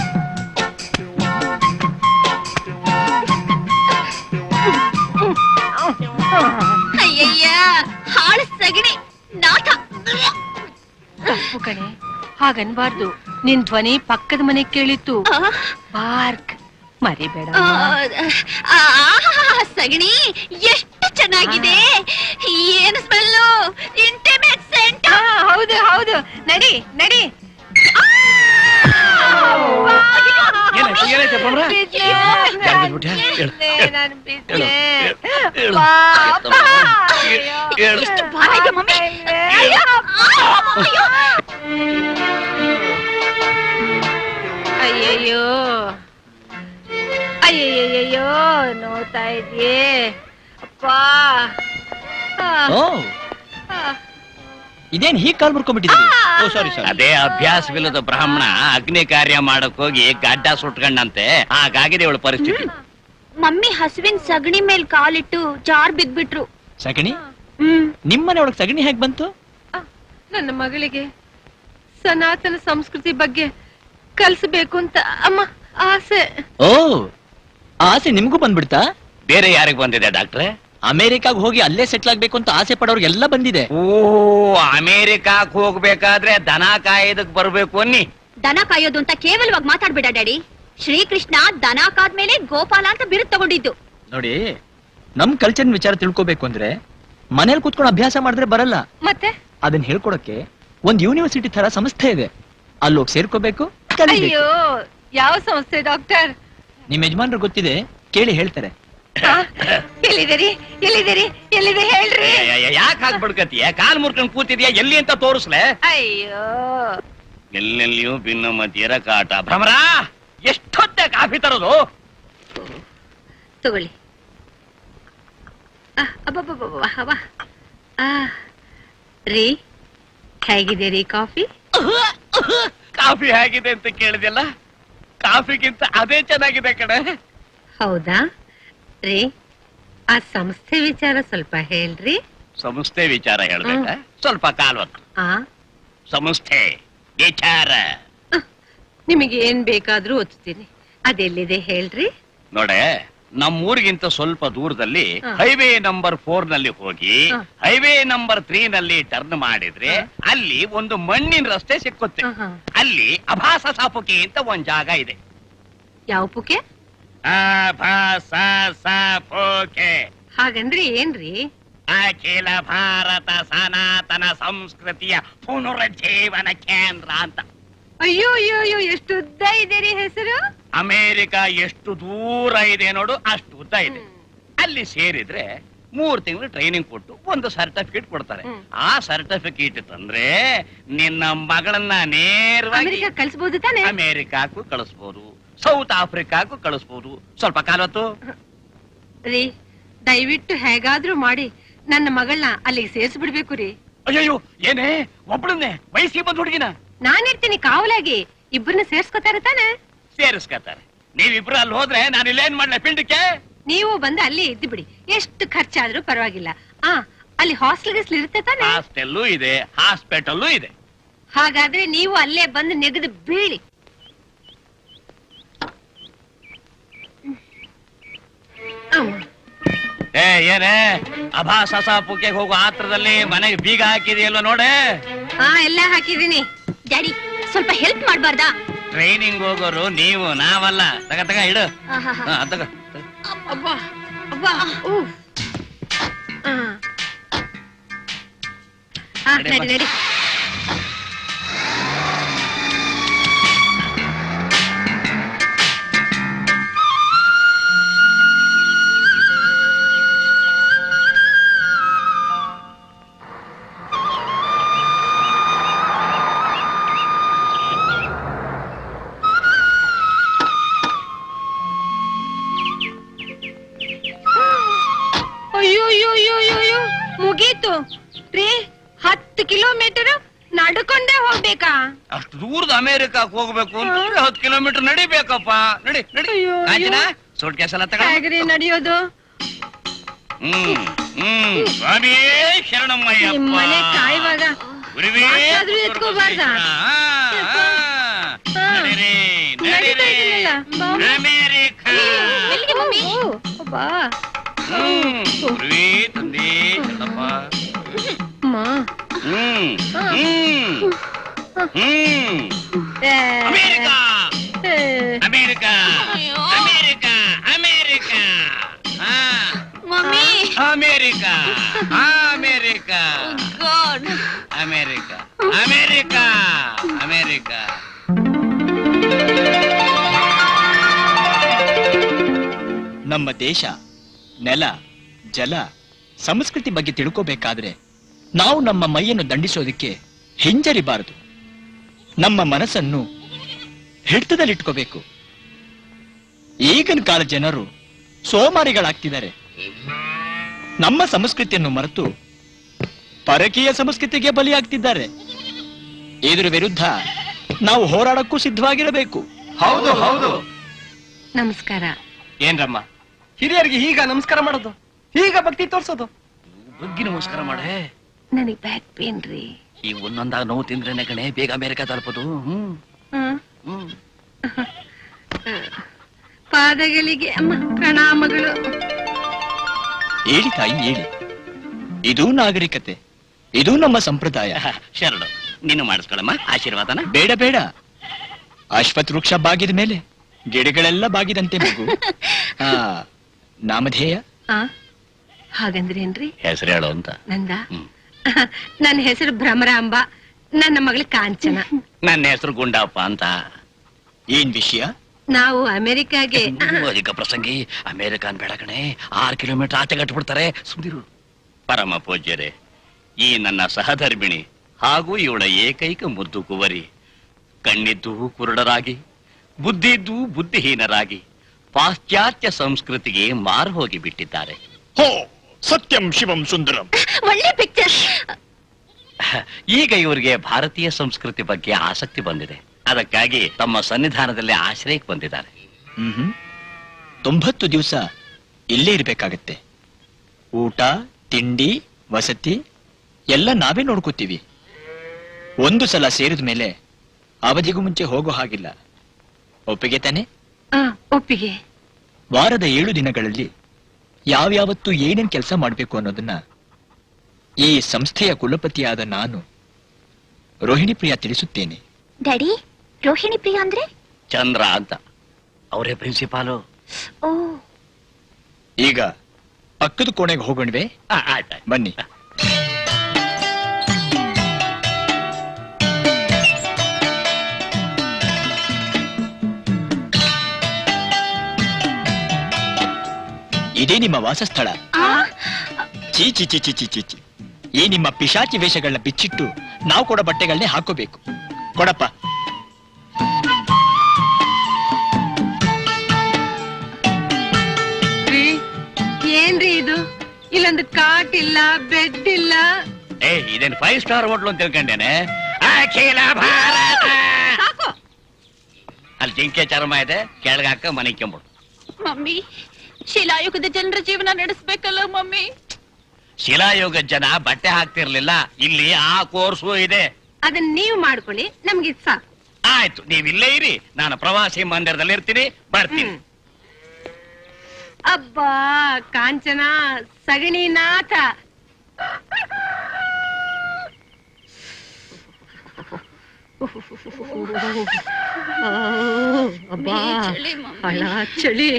ಅಯ್ಯಯ್ಯ ಹಾಳು ಸಗಣಿ ನಾಟ ತಪ್ಪು ಕಣೆ ಹಾಗನ್ಬಾರ್ದು ನಿನ್ ಧ್ವನಿ ಪಕ್ಕದ ಮನೆ ಕೇಳಿತ್ತು ಬಾರ್ಕ್ ಮರಿಬೇಡ ಆ, ಆ, ಆಹಾಹಾ, ಸಗಣಿ ಎಷ್ಟು ಚೆನ್ನಾಗಿದೆ ಏನು ಸ್ಮೆಲ್ಲು ಇಂಟಿಮೇಟ್ ಸೆಂಟ್ ಹೌದು ಹೌದು ನಡಿ ನಡಿ ಏನಾಯ್ತು ಏನಾಯ್ತು ಭ್ರಮರ? ಬಿದ್ದೆ, ಯಾರ್ ನಾನ್ ಬಿದ್ಬಿಟ್ಯಾ? ಹೇಳು, ಬಿದ್ದೆ, ಹೇಳು. ನಾನ್ ಬಿದ್ದೆ. ಹೇಳು, ಹೇಳು. ಪಾಪ. ಹೇಳು. ಎಷ್ಟು ಭಾರ ಇದೆ ಮಮ್ಮಿ ಅಯ್ಯೋ! ಅಯ್ಯೋ! ಅಯ್ಯಯ್ಯೋ ಅಯ್ಯಯ್ಯಯ್ಯೋ ನೋಡ್ತಾ ಇದೆಯೇ ಅಪ್ಪ ಆ, ಓ ಆ. ಇದೇನ್ ಹೀಗ್ ಕಾಲ್ ಮುರ್ಕೊಂಡ್ಬಿಟ್ಟಿದ್ರಿ ಓ ಸಾರಿ ಸಾರಿ ಅದೇ ಅಭ್ಯಾಸವಿಲ್ಲದ ಬ್ರಾಹ್ಮಣ ಅಗ್ನಿ ಕಾರ್ಯ ಮಾಡಕ್ ಹೋಗಿ ಗಡ್ಡ ಸುಟ್ಕೊಂಡಂತೆ ಹಾಗಾಗಿದೆ ಇವಳ ಪರಿಸ್ಥಿತಿ ಮಮ್ಮಿ ಹಸುವಿನ ಸಗಣಿ ಮೇಲ್ ಕಾಲಿಟ್ಟು ಜಾರ್ ಬಿದ್ಬಿಟ್ರು ಸಗಣಿ ಹ್ಮ್ ನಿಮ್ಮನೆ ಒಳಗ್ ಸಗಣಿ ಹೇಗ್ ಬಂತು ನನ್ನ ಮಗಳಿಗೆ ಸನಾತನ ಸಂಸ್ಕೃತಿ ಬಗ್ಗೆ ಕಲಿಸ್ಬೇಕು ಅಂತ ಅಮ್ಮ ಆಸೆ ಓ ಆ ಆಸೆ ನಿಮ್ಗೂ ಬಂದ್ಬಿಡ್ತಾ ಬೇರೆ ಯಾರಿಗ್ ಬಂದಿದೆ ಡಾಕ್ಟ್ರೆ ಅಮೆರಿಕಾಗ್ ಹೋಗಿ ಅಲ್ಲೇ ಸೆಟ್ಲ್ ಆಗ್ಬೇಕು ಅಂತ ಆಸೆ ಪಡೋರ್ಗೆಲ್ಲ ಬಂದಿದೆ ಓ ಅಮೇರಿಕಾಕ್ ಹೋಗ್ಬೇಕಾದ್ರೆ ದನ ಕಾಯ್ದಕ್ ಬರ್ಬೇಕು ಅನ್ನಿ ದನ ಕಾಯೋದು ಅಂತ ಕೇವಲವಾಗಿ ಮಾತಾಡ್ಬೇಡ ಡ್ಯಾಡಿ ಶ್ರೀಕೃಷ್ಣ ದನ ಕಾದ್ಮೇಲೆ ಗೋಪಾಲ ಅಂತ ಬಿರುದು ತಗೊಂಡಿದ್ದು ನೋಡಿ ನಮ್ ಕಲ್ಚರ್ ವಿಚಾರ ತಿಳ್ಕೊಬೇಕು ಅಂದ್ರೆ ಮನೇಲಿ ಕೂತ್ಕೊಂಡು ಅಭ್ಯಾಸ ಮಾಡಿದ್ರೆ ಬರಲ್ಲ ಮತ್ತೆ ಅದನ್ನ ಹೇಳ್ಕೊಡಕ್ಕೆ ಒಂದ್ ಯೂನಿವರ್ಸಿಟಿ ತರ ಸಂಸ್ಥೆ ಇದೆ ಅಲ್ಲೋಗಿ ಸೇರ್ಕೋಬೇಕು ಕಲಿಬೇಕು ಅಯ್ಯೋ ಯಾವ ಸಂಸ್ಥೆ ಡಾಕ್ಟರ್ ನಿಮ್ ಯಜಮಾನ್ರು ಗೊತ್ತಿದೆ ಕೇಳಿ ಹೇಳ್ತಾರೆ ಆ, ಎಲ್ಲಿದ್ದೀರಿ ಎಲ್ಲಿದ್ದೀರಿ ಎಲ್ಲಿದೆ ಹೇಳ್ರಿ ಯಾಕೆ ಹಾಕ್ಬಿಡ್ಕತಿಯ ಕಾಲ್ ಮುರ್ಕೊಂಡ್ ಕೂತಿದ್ಯಾ ಎಲ್ಲಿ ಅಂತ ತೋರಿಸ್ಲೆ ಅಯ್ಯೋ ಎಲ್ಲೆಲ್ಲಿಯೂ ಭಿನ್ನ ಮಧ್ಯರ ಕಾಟ ಭ್ರಮರ ಎಷ್ಟೊತ್ತೆ ಕಾಫಿ ತರೋದು ತಗೊಳ್ಳಿ ಆ, ಅಬ್ಬಬ್ಬಬ್ಬಬ್ಬ, ಅವ್ವ. ಆ, ರೀ ಹೇಗಿದೆ ರೀ ಕಾಫಿ ಕಾಫಿ ಹೇಗಿದೆ ಅಂತ ಕೇಳಿದೆಲ್ಲ ಕಾಫಿಗಿಂತ ಅದೇ ಚೆನ್ನಾಗಿದೆ ಕಡೆ ಹೌದಾ ರೀ ಆ ಸಂಸ್ಥೆ ವಿಚಾರ ಸ್ವಲ್ಪ ಹೇಳ್ರಿ ಸಂಸ್ಥೆ ವಿಚಾರ ಹೇಳ್ಬೇಕ ಸ್ವಲ್ಪ ಕಾಲ್ವತ್ತು ಆ ಸಂಸ್ಥೆ ವಿಚಾರ ನಿಮಗೆ ಏನ್ ಬೇಕಾದ್ರೂ ಓದ್ತೀನಿ ಅದೆಲ್ಲಿದೆ ಹೇಳ್ರಿ ನೋಡೆ ನಮ್ಮೂರಿಗಿಂತ ಸ್ವಲ್ಪ ದೂರದಲ್ಲಿ ಹ. ಹೈವೇ ನಂಬರ್ ಫೋರ್ ನಲ್ಲಿ ಹೋಗಿ ಹ. ಹೈವೇ ನಂಬರ್ ತ್ರೀ ನಲ್ಲಿ ಟರ್ನ್ ಮಾಡಿದ್ರೆ ಅಲ್ಲಿ ಒಂದು ಮಣ್ಣಿನ ರಸ್ತೆ ಸಿಕ್ಕುತ್ತೆ ಆಹಾ. ಅಲ್ಲಿ ಅಭಾಸ ಸಾಪುಕಿ ಅಂತ ಒಂದ್ ಜಾಗ ಇದೆ ಯಾವ ಪುಕೆ ಅಭಾಸ ಸಾಪುಕೆ ಹಾಗಂದ್ರೆ ಏನ್ರಿ ಅಖಿಲ ಭಾರತ ಸನಾತನ ಸಂಸ್ಕೃತಿಯ ಪುನರುಜ್ಜೀವನ ಕೇಂದ್ರ ಅಂತ ಅಯ್ಯೋ ಅಯ್ಯೋ ಅಯ್ಯೋ ಎಷ್ಟು ಉದ್ದ ಇದೆ ರೀ ಹೆಸರು ಅಮೆರಿಕ ಎಷ್ಟು ದೂರ ಇದೆ ನೋಡು ಅಷ್ಟು ಉದ್ದ ಇದೆ ಅಲ್ಲಿ ಸೇರಿದ್ರೆ ಮೂರ್ ತಿಂಗಳು ಟ್ರೈನಿಂಗ್ ಕೊಟ್ಟು ಒಂದು ಸರ್ಟಿಫಿಕೇಟ್ ಕೊಡ್ತಾರೆ ಹ್ಮ್. ಆ ಸರ್ಟಿಫಿಕೇಟ್ ತಂದ್ರೆ ನಿನ್ನ ಮಗಳನ್ನ ನೇರವಾಗಿ ಅಮೆರಿಕ ಕಳ್ಸ್ಬೋದು ತಾನೆ ಅಮೆರಿಕಾಕ್ಕೂ ಕಳಿಸ್ಬೋದು ಸೌತ್ ಆಫ್ರಿಕಾಕ್ಕೂ ಕಳಿಸ್ಬೋದು ಸ್ವಲ್ಪ ಕಾಲತ್ತು ರೀ ದಯವಿಟ್ಟು ಹೇಗಾದ್ರೂ ಮಾಡಿ ನನ್ನ ಮಗಳನ್ನ ಅಲ್ಲಿಗೆ ಸೇರ್ಸ್ಬಿಡ್ಬೇಕು ರೀ ಅಯ್ಯೋ ಏನೇ ಒಬ್ಳನ್ನೇ ವಯಸ್ಸಿಗೆ ಬಂದ್ ಹುಡುಗಿನ ನಾನಿರ್ತೀನಿ ಕಾವಲಾಗಿ ಇಬ್ಬರನ್ನ ಸೇರ್ಸ್ಕೊತಾರೆ ತಾನೆ ಸೇರಿಸ್ಕತಾರೆ ನೀವಿಬ್ರು ಅಲ್ಲಿ ಹೋದ್ರೆ ನಾನು ಇಲ್ಲೇನ್ ಮಾಡ್ಲೆ ಪಿಂಡಕ್ಕೆ ನೀವು ಬಂದು ಅಲ್ಲಿ ಇದ್ದು ಬಿಡಿ ಎಷ್ಟು ಖರ್ಚಾದ್ರೂ ಪರವಾಗಿಲ್ಲ ಆ ಅಲ್ಲಿ ಹಾಸ್ಟೆಲ್ ಗಿಸ್ಲ್ ಇರುತ್ತೆ ತಾನೆ ಹಾಸ್ಟೆಲ್ಲೂ ಇದೆ ಹಾಸ್ಪಿಟಲ್ಲೂ ಇದೆ ಹಾಗಾದ್ರೆ ನೀವು ಅಲ್ಲೇ ಬಂದು ನೆಗೆದು ಬೀಳಿ ಅಮ್ಮ. ಏ ಏನೇ ಅಭಾಸ ಸಾಪುಕ್ಕೆ ಹೋಗೋ ಆತ್ರದಲ್ಲಿ ಮನೆಗೆ ಬೀಗ ಹಾಕಿದೆಯಲ್ಲ ನೋಡೆ ಹಾ ಎಲ್ಲ ಹಾಕಿದೀನಿ ಡ್ಯಾಡಿ ಸ್ವಲ್ಪ ಹೆಲ್ಪ್ ಮಾಡ್ಬಾರ್ದಾ ಟ್ರೈನಿಂಗ್ ಹೋಗೋರು ನೀವು ನಾವಲ್ಲ ತಗ ತಗ ಇಡು ಆಹಾಹಾ. ಹಾ, ಅದ್ ತಗೋ. ಅಬ್ಬಾ ಅಬ್ಬಾ ಉಫ್. ಆ. ಆ, ನಡಿ, ನಡಿ ನಡಿ ಅಯ್ಯೋ ಅಯ್ಯೋ ಅಯ್ಯೋ ಅಯ್ಯೋ ಅಯ್ಯೋ ಮುಗೀತು ರೀ ಹತ್ತು ಕಿಲೋಮೀಟರ್ ನಡ್ಕೊಂಡೇ ಹೋಗ್ಬೇಕಾ ಅಷ್ಟು ದೂರದ ಅಮೆರಿಕಾಕ್ ಹೋಗ್ಬೇಕು ಅಂತಂದ್ರೆ ಹತ್ತು ಕಿಲೋಮೀಟರ್ ನಡಿಬೇಕಪ್ಪ ನಡಿ ನಡಿ ಅಯ್ಯೋ, ಕಾಂಚನ ಅಯ್ಯೋ. ಸೂಟ್ ಕೇಸ್ ಎಲ್ಲ ತಗೊಂಡು ಹೇಗ್ರಿ ನಡೆಯೋದು ಹ್ಮ್ ಹ್ಮ್ ಸ್ವಾಮಿ ಶರಣಮ್ಮಯ್ಯಪ್ಪ ನಿಮ್ ಮನೆ ಕಾಯುವಾಗ ಗುರುವೇ ಅಷ್ಟಾದ್ರೂ ಎತ್ಕೋಬಾರ್ದಾ? ಆ, ಆ, ಹಾ. ನಡೀರಿ, ನಡೀತಾ ನಡೀರಿ. ಇದೀನಲ್ಲ, ಬಾ. ಅಮೆರಿಕ ಎಲ್ಲಿಗೆ ಮಮ್ಮಿ ಓ, ಅಬ್ಬಾ ಹ್ಮ್ ಗುರುವೇ ತಂದೆ ಶರಣಪ್ಪ ಅಮ್ಮ. ಹ್ಮ್ ಹ್ಮ್ ಹ್ಮ್ ಏ, ಅಮೆರಿಕ ಏ, ಅಮೆರಿಕ ಅಮೆರಿಕ ಅಮೆರಿಕ ಆ, mummy America America God America America America ನಮ್ಮ ದೇಶ ನೆಲ ಜಲ ಸಂಸ್ಕೃತಿ ಬಗ್ಗೆ ತಿಳ್ಕೋಬೇಕಾದ್ರೆ ನಾವು ನಮ್ಮ ಮೈಯನ್ನು ದಂಡಿಸೋದಕ್ಕೆ ಹಿಂಜರಿಬಾರದು ನಮ್ಮ ಮನಸ್ಸನ್ನು ಹಿಡಿತದಲ್ಲಿಟ್ಕೋಬೇಕು ಈಗಿನ ಕಾಲ ಜನರು ಸೋಮಾರಿಗಳಾಗ್ತಿದ್ದಾರೆ ನಮ್ಮ ಸಂಸ್ಕೃತಿಯನ್ನು ಮರೆತು ಪರಕೀಯ ಸಂಸ್ಕೃತಿಗೆ ಬಲಿಯಾಗ್ತಿದ್ದಾರೆ ಇದರ ವಿರುದ್ಧ ನಾವು ಹೋರಾಡಕ್ಕೂ ಸಿದ್ಧವಾಗಿರಬೇಕು ಹೌದು ಹೌದು ನಮಸ್ಕಾರ ಏನ್ರಮ್ಮ ಹಿರಿಯರಿಗೆ ಹೀಗ ನಮಸ್ಕಾರ ಮಾಡೋದು ಹೀಗ ಭಕ್ತಿ ತೋರ್ಸೋದು ಬಗ್ಗಿ ನಮಸ್ಕಾರ ಮಾಡೆ ನನಗ್ ಬ್ಯಾಕ್ ಪೇನ್ ರೀ ಈ ಒಂದೊಂದಾಗ ನೋವು ತಿಂದ್ರೇನೆ ಕಣೆ ಬೇಗ ಅಮೆರಿಕ ತಲುಪೋದು ಹ್ಮ್ ಹ್ಮ್ ಪಾದಗಳಿಗೆ ಅಮ್ಮ ಪ್ರಣಾಮಗಳು ಹೇಳಿ ತಾಯಿ ಹೇಳಿ ಇದು ನಾಗರಿಕತೆ ಇದು ನಮ್ಮ ಸಂಪ್ರದಾಯ ಶರಣ ನೀನು ಮಾಡಿಸ್ಕೊಳಮ್ಮ ಆಶೀರ್ವಾದನ ಬೇಡ ಬೇಡ ಅಶ್ವತ್ ವೃಕ್ಷ ಬಾಗಿದ ಮೇಲೆ ಗಿಡಗಳೆಲ್ಲ ಬಾಗಿದಂತೆ ಮಗು ಆ ನಾಮಧೇಯ ಆ ಹಾಗಂದ್ರೇನ್ರಿ ಹೆಸರು ಹೇಳು ಅಂತ ನಂದ ನನ್ನ ಹೆಸರು ಭ್ರಮರಾಂಬ ನನ್ನ ಮಗಳು ಕಾಂಚನ ನನ್ನ ಹೆಸರು ಗುಂಡಪ್ಪ ಅಂತ ಏನ್ ವಿಷಯ ನಾವು ಅಮೆರಿಕಾಗೆ ಅಧಿಕ ಪ್ರಸಂಗಿ ಅಮೇರಿಕನ್ ಬೇಡ ಕಣೆ ಆರು ಕಿಲೋಮೀಟರ್ ಆಚೆ ಕಟ್ಬಿಡ್ತಾರೆ ಸುಮ್ದಿರು ಪರಮ ಪೂಜ್ಯರೇ ಈ ನನ್ನ ಸಹಧರ್ಮಿಣಿ ಹಾಗೂ ಇವಳ ಏಕೈಕ ಮುದ್ದು ಕುವರಿ ಕಣ್ಣಿದ್ದು ಕುರುಡರಾಗಿ ಬುದ್ಧಿದ್ದು ಬುದ್ಧಿಹೀನರಾಗಿ ಪಾಶ್ಚಾತ್ಯ ಸಂಸ್ಕೃತಿಗೆ ಮಾರು ಹೋಗಿ ಬಿಟ್ಟಿದ್ದಾರೆ ಹೋ ಸತ್ಯಂ ಶಿವಂ ಸುಂದರಂ ಒಳ್ಳೆ ಪಿಕ್ಚರ್ ಈಗ ಇವರಿಗೆ ಭಾರತೀಯ ಸಂಸ್ಕೃತಿ ಬಗ್ಗೆ ಆಸಕ್ತಿ ಬಂದಿದೆ ಅದಕ್ಕಾಗಿ ತಮ್ಮ ಸನ್ನಿಧಾನದಲ್ಲಿ ಆಶ್ರಯಕ್ಕೆ ಬಂದಿದ್ದಾರೆ ಹ್ಮ್ ತೊಂಬತ್ತು ದಿವಸ ಇಲ್ಲೇ ಇರ್ಬೇಕಾಗತ್ತೆ ಊಟ ತಿಂಡಿ ವಸತಿ ಎಲ್ಲ ನಾವೇ ನೋಡ್ಕೋತೀವಿ ಒಂದು ಸಲ ಸೇರಿದ ಮೇಲೆ ಅವಧಿಗೂ ಮುಂಚೆ ಹೋಗೋ ಹಾಗಿಲ್ಲ ಒಪ್ಪಿಗೆ ತಾನೆ ಆ, ಒಪ್ಪಿಗೆ ವಾರದ ಏಳು ದಿನಗಳಲ್ಲಿ ಯಾವ್ಯಾವತ್ತು ಏನೇನ್ ಕೆಲಸ ಮಾಡ್ಬೇಕು ಅನ್ನೋದನ್ನ ಈ ಸಂಸ್ಥೆಯ ಕುಲಪತಿಯಾದ ನಾನು ರೋಹಿಣಿ ಪ್ರಿಯ ತಿಳಿಸುತ್ತೇನೆ ಡ್ಯಾಡಿ ರೋಹಿಣಿ ಪ್ರಿಯ ಅಂದ್ರೆ ಚಂದ್ರ ಅಂತ ಅವರೇ ಪ್ರಿನ್ಸಿಪಾಲು ಓ ಈಗ ಪಕ್ಕದ ಕೋಣೆಗೆ ಹೋಗೋಣವೆ ಆಯ್ತಾಯ್ತು ಬನ್ನಿ ಇದೇ ನಿಮ್ಮ ವಾಸಸ್ಥಳ ಚೀ ಚಿ ಚಿ ಚಿ ಚಿ ಚಿ ಚಿ ಈ ನಿಮ್ಮ ಪಿಶಾಚಿ ವೇಷಗಳನ್ನ ಬಿಚ್ಚಿಟ್ಟು ನಾವು ಕೊಡೋ ಬಟ್ಟೆಗಳನ್ನೇ ಹಾಕೋಬೇಕು ಕೊಡಪ್ಪ ರೀ ಏನ್ರಿ ಇದು ಇಲ್ಲೊಂದು ಕಾಟ್ ಇಲ್ಲ ಬೆಡ್ ಇಲ್ಲ ಏ ಇದೇನು ಫೈವ್ ಸ್ಟಾರ್ ಹೋಟ್ಲು ಅಂತ ತಿಳ್ಕೊಂಡೇನೆ ಅಖಿಲ ಭಾರತ ಅಲ್ಲಿ ಜಿಂಕೆ ಚರ್ಮ ಇದೆ ಕೆಳಗಾಕ ಮನೆ ಕೆಂಬಳು ಮಮ್ಮಿ ಶಿಲಾಯುಗದ ಜನರ ಜೀವನ ನಡೆಸ್ಬೇಕಲ್ಲ ಮಮ್ಮಿ ಶಿಲಾಯುಗ ಜನ ಬಟ್ಟೆ ಹಾಕ್ತಿರ್ಲಿಲ್ಲ ಇಲ್ಲಿ ಆ ಕೋರ್ಸು ಇದೆ ಅದನ್ನ ನೀವು ಮಾಡ್ಕೊಳ್ಳಿ ನಮ್ಗೆ ಇದ್ ಸಾಕು ಆಯ್ತು ನೀವ್ ಇಲ್ಲೇ ಇರಿ ನಾನು ಪ್ರವಾಸಿ ಮಂದಿರದಲ್ಲಿ ಇರ್ತೀನಿ ಬರ್ತೀನಿ ಅಬ್ಬಾ ಕಾಂಚನ ಸಗಣಿನಾಥ ಅಬ್ಬಾ ಚಳಿ ಮಮ್ಮಿ. ಹಳ ಚಳಿ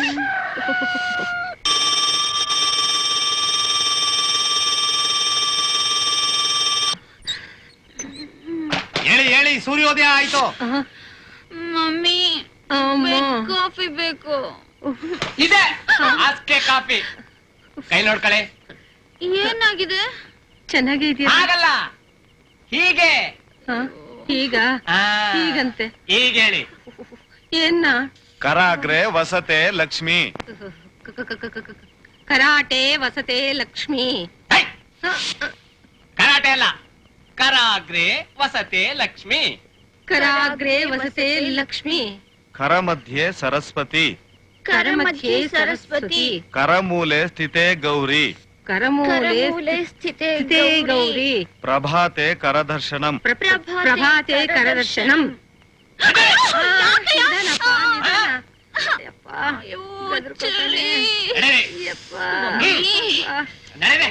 ಹೇಳಿ ಹೇಳಿ ಸೂರ್ಯೋದಯ ಆಯ್ತು ಮಮ್ಮಿ ಕಾಫಿ ಬೇಕು ಇದೆ ಅಷ್ಟೇ ಕಾಫಿ ಕೈ ನೋಡ್ಕಳೆ ಏನಾಗಿದೆ ಚೆನ್ನಾಗೇ ಇದೆಯಾ ಆಗಲ್ಲ ಹೀಗೆ ಈಗ ಆ, ಹೀಗಂತೆ ಈಗ ಹೇಳಿ ಏನ್ನ ಕರಾಗ್ರೆ ವಸತೆ ಲಕ್ಷ್ಮಿ ಕರಾಟೆ ವಸತೆ ಲಕ್ಷ್ಮಿ ಕರಾಟೆ ಅಲ್ಲ ಕರಾಗ್ರೆ ವಸತೆ ಲಕ್ಷ್ಮಿ ಕರಾಗ್ರೆ ವಸತೆ ಲಕ್ಷ್ಮಿ ಕರ ಮಧ್ಯೆ ಸರಸ್ವತಿ ಕರ ಮಧ್ಯೆ ಸರಸ್ವತಿ ಕರಮೂಲೆ ಸ್ಥಿತೆ ಗೌರಿ ಕರಮೂಲೆ ಕರಮೂಲೆ ಸ್ಥಿತೆ ಸ್ಥಿತೆ ಗೌರಿ ಪ್ರಭಾತೆ ಕರದರ್ಶನಂ ಪ್ರ- ಪ್ರಭಾತೆ ಕರದರ್ಶನಂ ಆ, ನಿಧಾನಪ್ಪ, ನಿಧಾನ. ಯಪ್ಪ, ಗದ್ರುಕೊತಾನೆ. ಯಪ್ಪ. ಆ, ನಡೆದೆ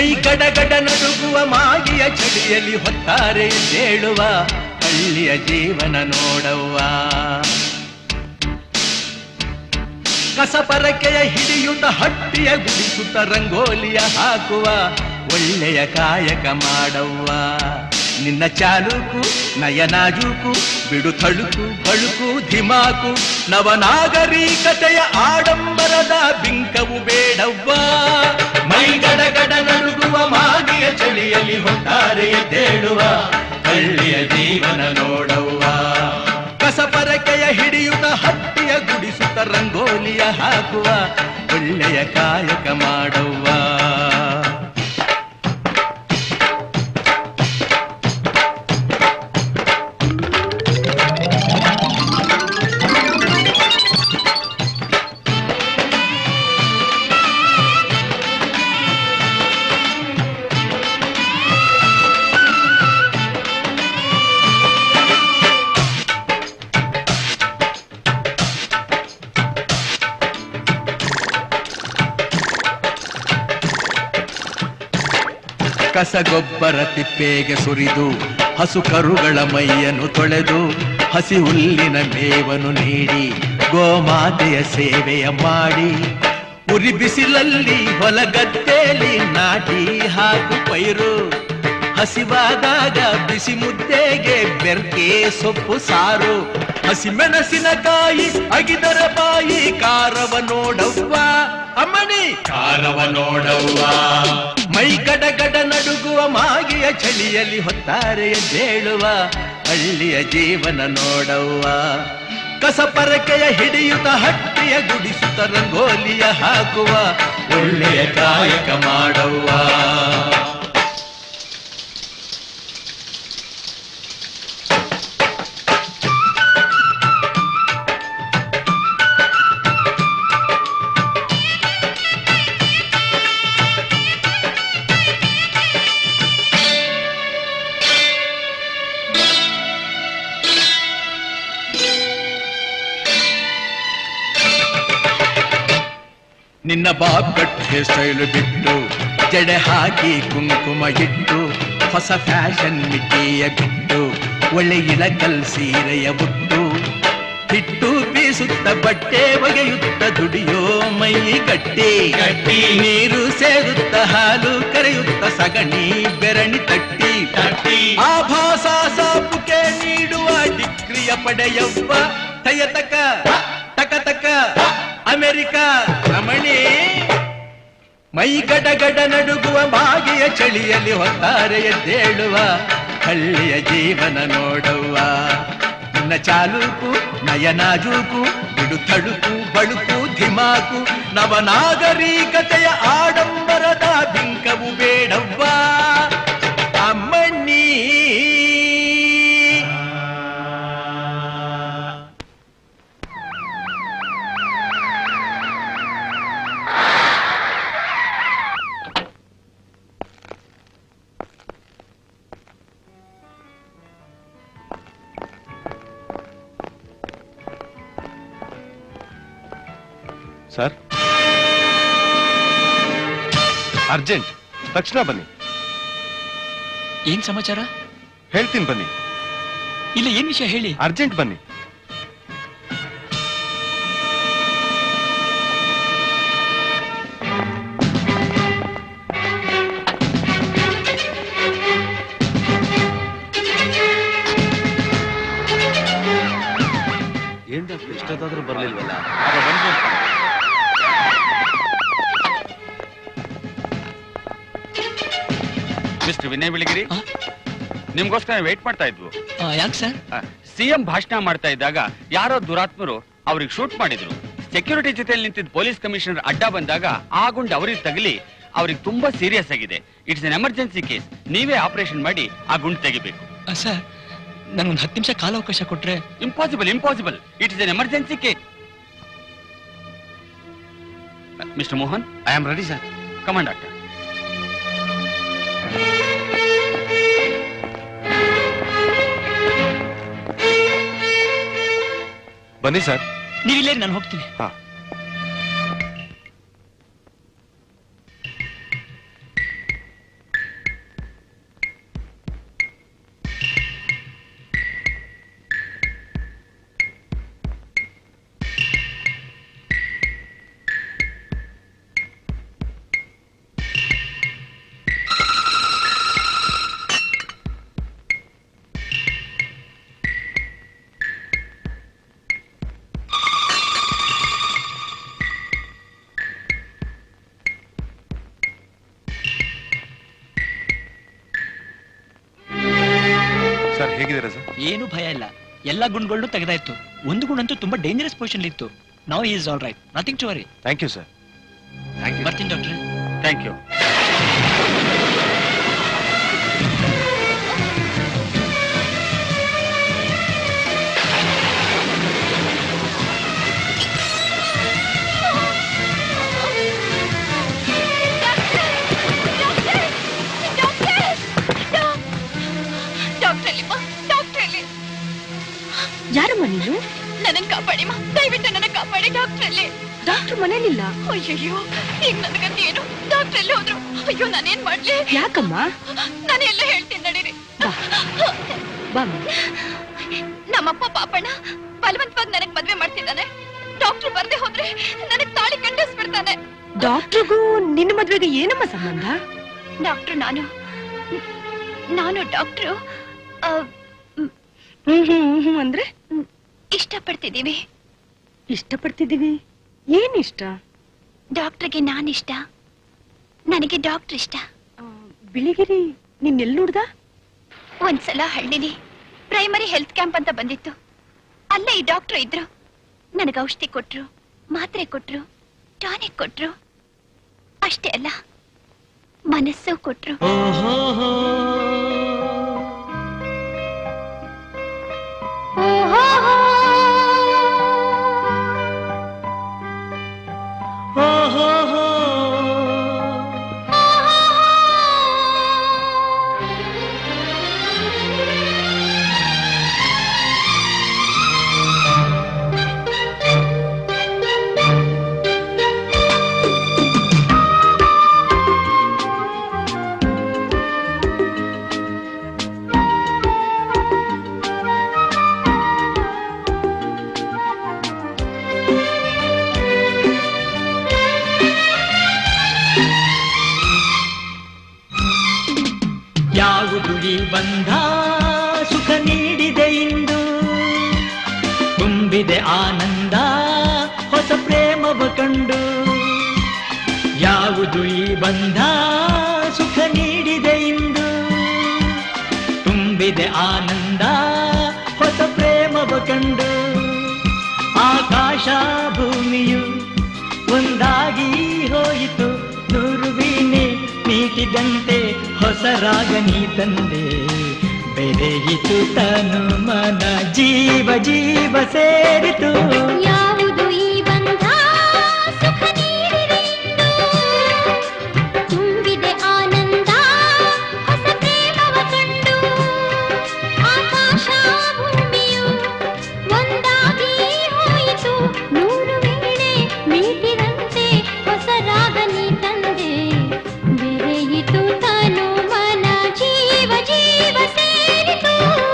ಮೈ ಗಡಗಡ ನಡುಗುವ ಮಾಗಿಯ ಚಳಿಯಲ್ಲಿ ಹೊತ್ತಾರೆ ಹೇಳುವ ಹಳ್ಳಿಯ ಜೀವನ ನೋಡವ್ವ ಕಸಪರಕೆಯ ಹಿಡಿಯುತ್ತ ಹಟ್ಟಿಯ ಗುಡಿಸುತ್ತ ರಂಗೋಲಿಯ ಹಾಕುವ ಒಳ್ಳೆಯ ಕಾಯಕ ಮಾಡವ್ವ ನಿನ್ನ ಚಾಲುಕು ನಯನಾಜೂಕು ಬಿಡು ತಳುಕು ಬಳುಕು ಧಿಮಾಕು ನವನಾಗರಿಕತೆಯ ಆಡಂಬರದ ಬಿಂಕವು ಬೇಡವ್ವ ಮೈ ಗಡಗಡ ನಡುಗುವ ಮಾಗಿಯ ಚಳಿಯಲ್ಲಿ ಹೊತ್ತಾರೆ ಎದ್ದೇಳುವ ಹಳ್ಳಿಯ ಜೀವನ ನೋಡವ್ವ ಕಸಪರಕೆಯ ಹಿಡಿಯುತ್ತ ಹಟ್ಟಿಯ ಗುಡಿಸುತ್ತ ರಂಗೋಲಿಯ ಹಾಕುವ ಒಳ್ಳೆಯ ಕಾಯಕ ಮಾಡವ್ವ ಕಸಗೊಬ್ಬರ ತಿಪ್ಪೆಗೆ ಸುರಿದು ಹಸು ಕರುಗಳ ಮೈಯನ್ನು ತೊಳೆದು ಹಸಿ ಹುಲ್ಲಿನ ಮೇವನ್ನು ನೀಡಿ ಗೋಮಾತೆಯ ಸೇವೆಯ ಮಾಡಿ ಉರಿ ಬಿಸಿಲಲ್ಲಿ ಹೊಲಗದ್ದೆಯಲ್ಲಿ ನಾಟಿ ಹಾಕು ಪೈರು ಹಸಿವಾದಾಗ ಬಿಸಿ ಮುದ್ದೆಗೆ ಬೆರ್ಕೆ ಸೊಪ್ಪು ಸಾರು ಹಸಿ ಮೆಣಸಿನಕಾಯಿ ಅಗಿದರ ಬಾಯಿ ಕಾರವ ನೋಡವ್ವ ಅಮ್ಮಣಿ ಕಾರವ ನೋಡವ್ವ ಮೈ ಗಡಗಡ ನಡುಗುವ ಮಾಗಿಯ ಚಳಿಯಲ್ಲಿ ಹೊತ್ತಾರೆ ಎದ್ದೇಳುವ ಹಳ್ಳಿಯ ಜೀವನ ನೋಡವ್ವ ಕಸಪರಕೆಯ ಹಿಡಿಯುತ್ತ ಹಟ್ಟಿಯ ಗುಡಿಸುತ್ತ ರಂಗೋಲಿಯ ಹಾಕುವ ಒಳ್ಳೆಯ ಕಾಯಕ ಮಾಡವ್ವ ನಿನ್ನ ಬಾಬ್ ಹೇರ್ ಸ್ಟೈಲ್ ಬಿಟ್ಟು ಜಡೆ ಹಾಕಿ ಕುಂಕುಮ ಇಟ್ಟು ಹೊಸ ಫ್ಯಾಷನ್ ಮಿಟ್ಟಿಯ ಬಿಟ್ಟು ಒಳ್ಳೆ ಇಳಕಲ್ ಸೀರೆಯ ಬುಟ್ಟು ಹಿಟ್ಟು ಬೀಸುತ್ತ ಬಟ್ಟೆ ಒಗೆಯುತ್ತ ದುಡಿಯೋ ಮೈ ಗಟ್ಟಿ ಗಟ್ಟಿ ನೀರು ಸೇರುತ್ತ ಹಾಲು ಕರೆಯುತ್ತ ಸಗಣಿ ಬೆರಣಿ ತಟ್ಟಿ ತಟ್ಟಿ ಆಭಾಸ ಸಾಪುಕೆ ನೀಡುವ ಡಿಗ್ರಿಯ ಪಡೆಯವ್ವ ತಯತಕ ತಕ ತಕ ಅಮೆರಿಕ ರಮಣಿ ಮೈ ಗಡಗಡ ನಡುಗುವ ಮಾಗಿಯ ಚಳಿಯಲ್ಲಿ ಹೊತ್ತಾರೆ ಎದ್ದೇಳುವ ಹಳ್ಳಿಯ ಜೀವನ ನೋಡುವ ನಿನ್ನ ಚಾಲೂಕು ನಯನಾಜೂಕು ಬಿಡು ತಳುಕು ಬಳುಕು ಧಿಮಾಕು ನವನಾಗರಿಕತೆಯ ಆಡಂಬರದ ಬಿಂಕವು ಬೇಡವ್ವ ಅಮ್ಮಣ್ಣಿ ಸರ್ ಅರ್ಜೆಂಟ್ ತಕ್ಷಣ ಬನ್ನಿ ಏನ್ ಸಮಾಚಾರ ಹೇಳ್ತೀನಿ ಬನ್ನಿ ಇಲ್ಲ ಏನ್ ವಿಷಯ ಹೇಳಿ ಅರ್ಜೆಂಟ್ ಬನ್ನಿ ಏನ್ ಡಾಕ್ಟರ್ ಇಷ್ಟೊತ್ತಾದ್ರೂ ಬರ್ಲಿಲ್ವಲ್ಲ ಮಿಸ್ಟರ್ ವಿನಯ್ ಬಿಳಿಗಿರಿ ನಿಮ್ಗೋಸ್ಕರ ವೇಟ್ ಮಾಡ್ತಾ ಇದ್ವು ಯಾಕೆ ಸರ್ ಸಿಎಂ ಭಾಷಣ ಮಾಡ್ತಾ ಇದ್ದಾಗ ಯಾರೋ ದುರಾತ್ಮರು ಅವ್ರಿಗೆ ಶೂಟ್ ಮಾಡಿದ್ರು ಸೆಕ್ಯೂರಿಟಿ ಜೊತೆಲಿ ನಿಂತಿದ್ದ ಪೊಲೀಸ್ ಕಮಿಷನರ್ ಅಡ್ಡ ಬಂದಾಗ ಆ ಗುಂಡು ಅವ್ರಿಗೆ ತಗಲಿ ಅವ್ರಿಗೆ ತುಂಬಾ ಸೀರಿಯಸ್ ಆಗಿದೆ ಇಟ್ಸ್ ಎನ್ ಎಮರ್ಜೆನ್ಸಿ ಕೇಸ್ ನೀವೇ ಆಪರೇಷನ್ ಮಾಡಿ ಆ ಗುಂಡು ತೆಗಿಬೇಕು ಸರ್ ನನಗೊಂದು ಹತ್ತು ನಿಮಿಷ ಕಾಲಾವಕಾಶ ಕೊಟ್ರೆ impossible impossible it is an emergency case mister Mohan I am ready sir command doctor ಬನ್ನಿ ಸರ್ ನೀವಿಲ್ಲೇ ನಾನು ಹೋಗ್ತೀನಿ ಹಾ ಹೇಗಿದ್ದೀರಾ ಸರ್ ಏನು ಭಯ ಇಲ್ಲ ಎಲ್ಲ ಗುಂಡ್ಗಳನ್ನು ತೆಗೆದಾಯ್ತು ಒಂದು ಗುಂಡಂತೂ ತುಂಬಾ ಡೇಂಜರಸ್ ಪೊಸಿಷನ್ ಇತ್ತು now is all right nothing to worry thank you sir thank you ಬರ್ತೀನಿ ಡಾಕ್ಟ್ರೆ ಥ್ಯಾಂಕ್ ಯು ಡಾಕ್ಟರ್ ಅಲ್ಲಿಮ್ಮ ಡಾಕ್ಟರ್ ಅಲ್ಲಿ ಯಾರಮ್ಮ ನೀನು ನನ್ನನ್ ಕಾಪಾಡಿಮ್ಮ ದಯವಿಟ್ಟು ನನ್ನ ಕಾಪಾಡಿ ಡಾಕ್ಟರ್ ಅಲ್ಲಿ ಡಾಕ್ಟರ್ ಮನೇಲಿಲ್ಲ ಅಯ್ಯಯ್ಯೋ ಈಗ ನನಗಂತ ಏನು ಡಾಕ್ಟರ್ ಎಲ್ಲಿ ಹೋದ್ರು ಅಯ್ಯೋ ನಾನೇನ್ ಮಾಡ್ಲಿ ಯಾಕಮ್ಮ ನಾನು ಎಲ್ಲ ಹೇಳ್ತೀನಿ ನಡೀರಿ ಬಾ ನಮ್ಮಪ್ಪ ಪಾಪಣ್ಣ ಬಲವಂತವಾಗಿ ನನಗ್ ಮದ್ವೆ ಮಾಡ್ತಿದ್ದಾನೆ ಡಾಕ್ಟರ್ ಬರ್ದೆ ಹೋದ್ರೆ ನನಗ್ ತಾಳಿ ಕಟ್ಟಿಸ್ಬಿಡ್ತಾನೆ ಡಾಕ್ಟ್ರಿಗೂ ನಿನ್ನ ಮದ್ವೆಗೆ ಏನಮ್ಮ ಸಂಬಂಧ ಡಾಕ್ಟರ್ ನಾನು ನಾನು ಡಾಕ್ಟ್ರು ಹ್ಮ್ ಹ್ಮ್ ಹ್ಮ್ ಹ್ಮ್ ಅಂದ್ರೆ ಇಷ್ಟಪಡ್ತಿದ್ದೀವಿ ಇಷ್ಟಪಡ್ತಿದ್ದೀವಿ ಏನ್ ಇಷ್ಟ ಡಾಕ್ಟರ್ಗೆ ನಾನ್ ಇಷ್ಟ ನನಗೆ ಡಾಕ್ಟರ್ ಇಷ್ಟ ಬಿಳಿಗಿರಿ ನಿನ್ ಎಲ್ ನೋಡ್ದ ಒಂದ್ಸಲ ಹಳ್ಳಿಲಿ ಪ್ರೈಮರಿ ಹೆಲ್ತ್ ಕ್ಯಾಂಪ್ ಅಂತ ಬಂದಿತ್ತು ಅಲ್ಲೇ ಈ ಡಾಕ್ಟರ್ ಇದ್ರು ನನಗೆ ಔಷಧಿ ಕೊಟ್ರು ಮಾತ್ರೆ ಕೊಟ್ರು ಟಾನಿಕ್ ಕೊಟ್ರು ಅಷ್ಟೇ ಅಲ್ಲ ಮನಸ್ಸು ಕೊಟ್ರು ಯಾವುದು ಈ ಬಂಧ ಸುಖ ನೀಡಿದೆ ಇಂದು ತುಂಬಿದೆ ಆನಂದ ಹೊಸ ಪ್ರೇಮವ ಕಂಡು ಯಾವುದು ಈ ಬಂಧ ಸುಖ ನೀಡಿದೆ ಇಂದು ತುಂಬಿದೆ ಆನಂದ ಹೊಸ ಪ್ರೇಮವ ಕಂಡು ಆಕಾಶ ಭೂಮಿಯು ಒಂದಾಗಿ ಹೋಯಿತು ನೂರು ವೀಣೆ ಮೀಟಿದಂತೆ ಹೊಸ ರಾಗ ನೀ ತಂದೆ ಬೆರೆಯಿತು ತನು ಮನ ಜೀವ ಜೀವ ಸೇರಿತು ಯಾವುದು ಈ ಬಂಧ ಸುಖ ನೀಡಿದೆ ಇಂದು ತುಂಬಿದೆ ಆನಂದ ಹೊಸ ಪ್ರೇಮವ ಕಂಡು ಆಕಾಶ ಭೂಮಿಯು ಒಂದಾಗಿ ಹೋಯಿತು ನೂರು ವೇಳೆ ಮೀಟಿದಂತೆ ಹೊಸ ರಾಗ ನೀ ತಂದೆ ಬೆರೆಯಿತು ತನು ಮನ ಜೀವ ಜೀವ ಸೇರಿತು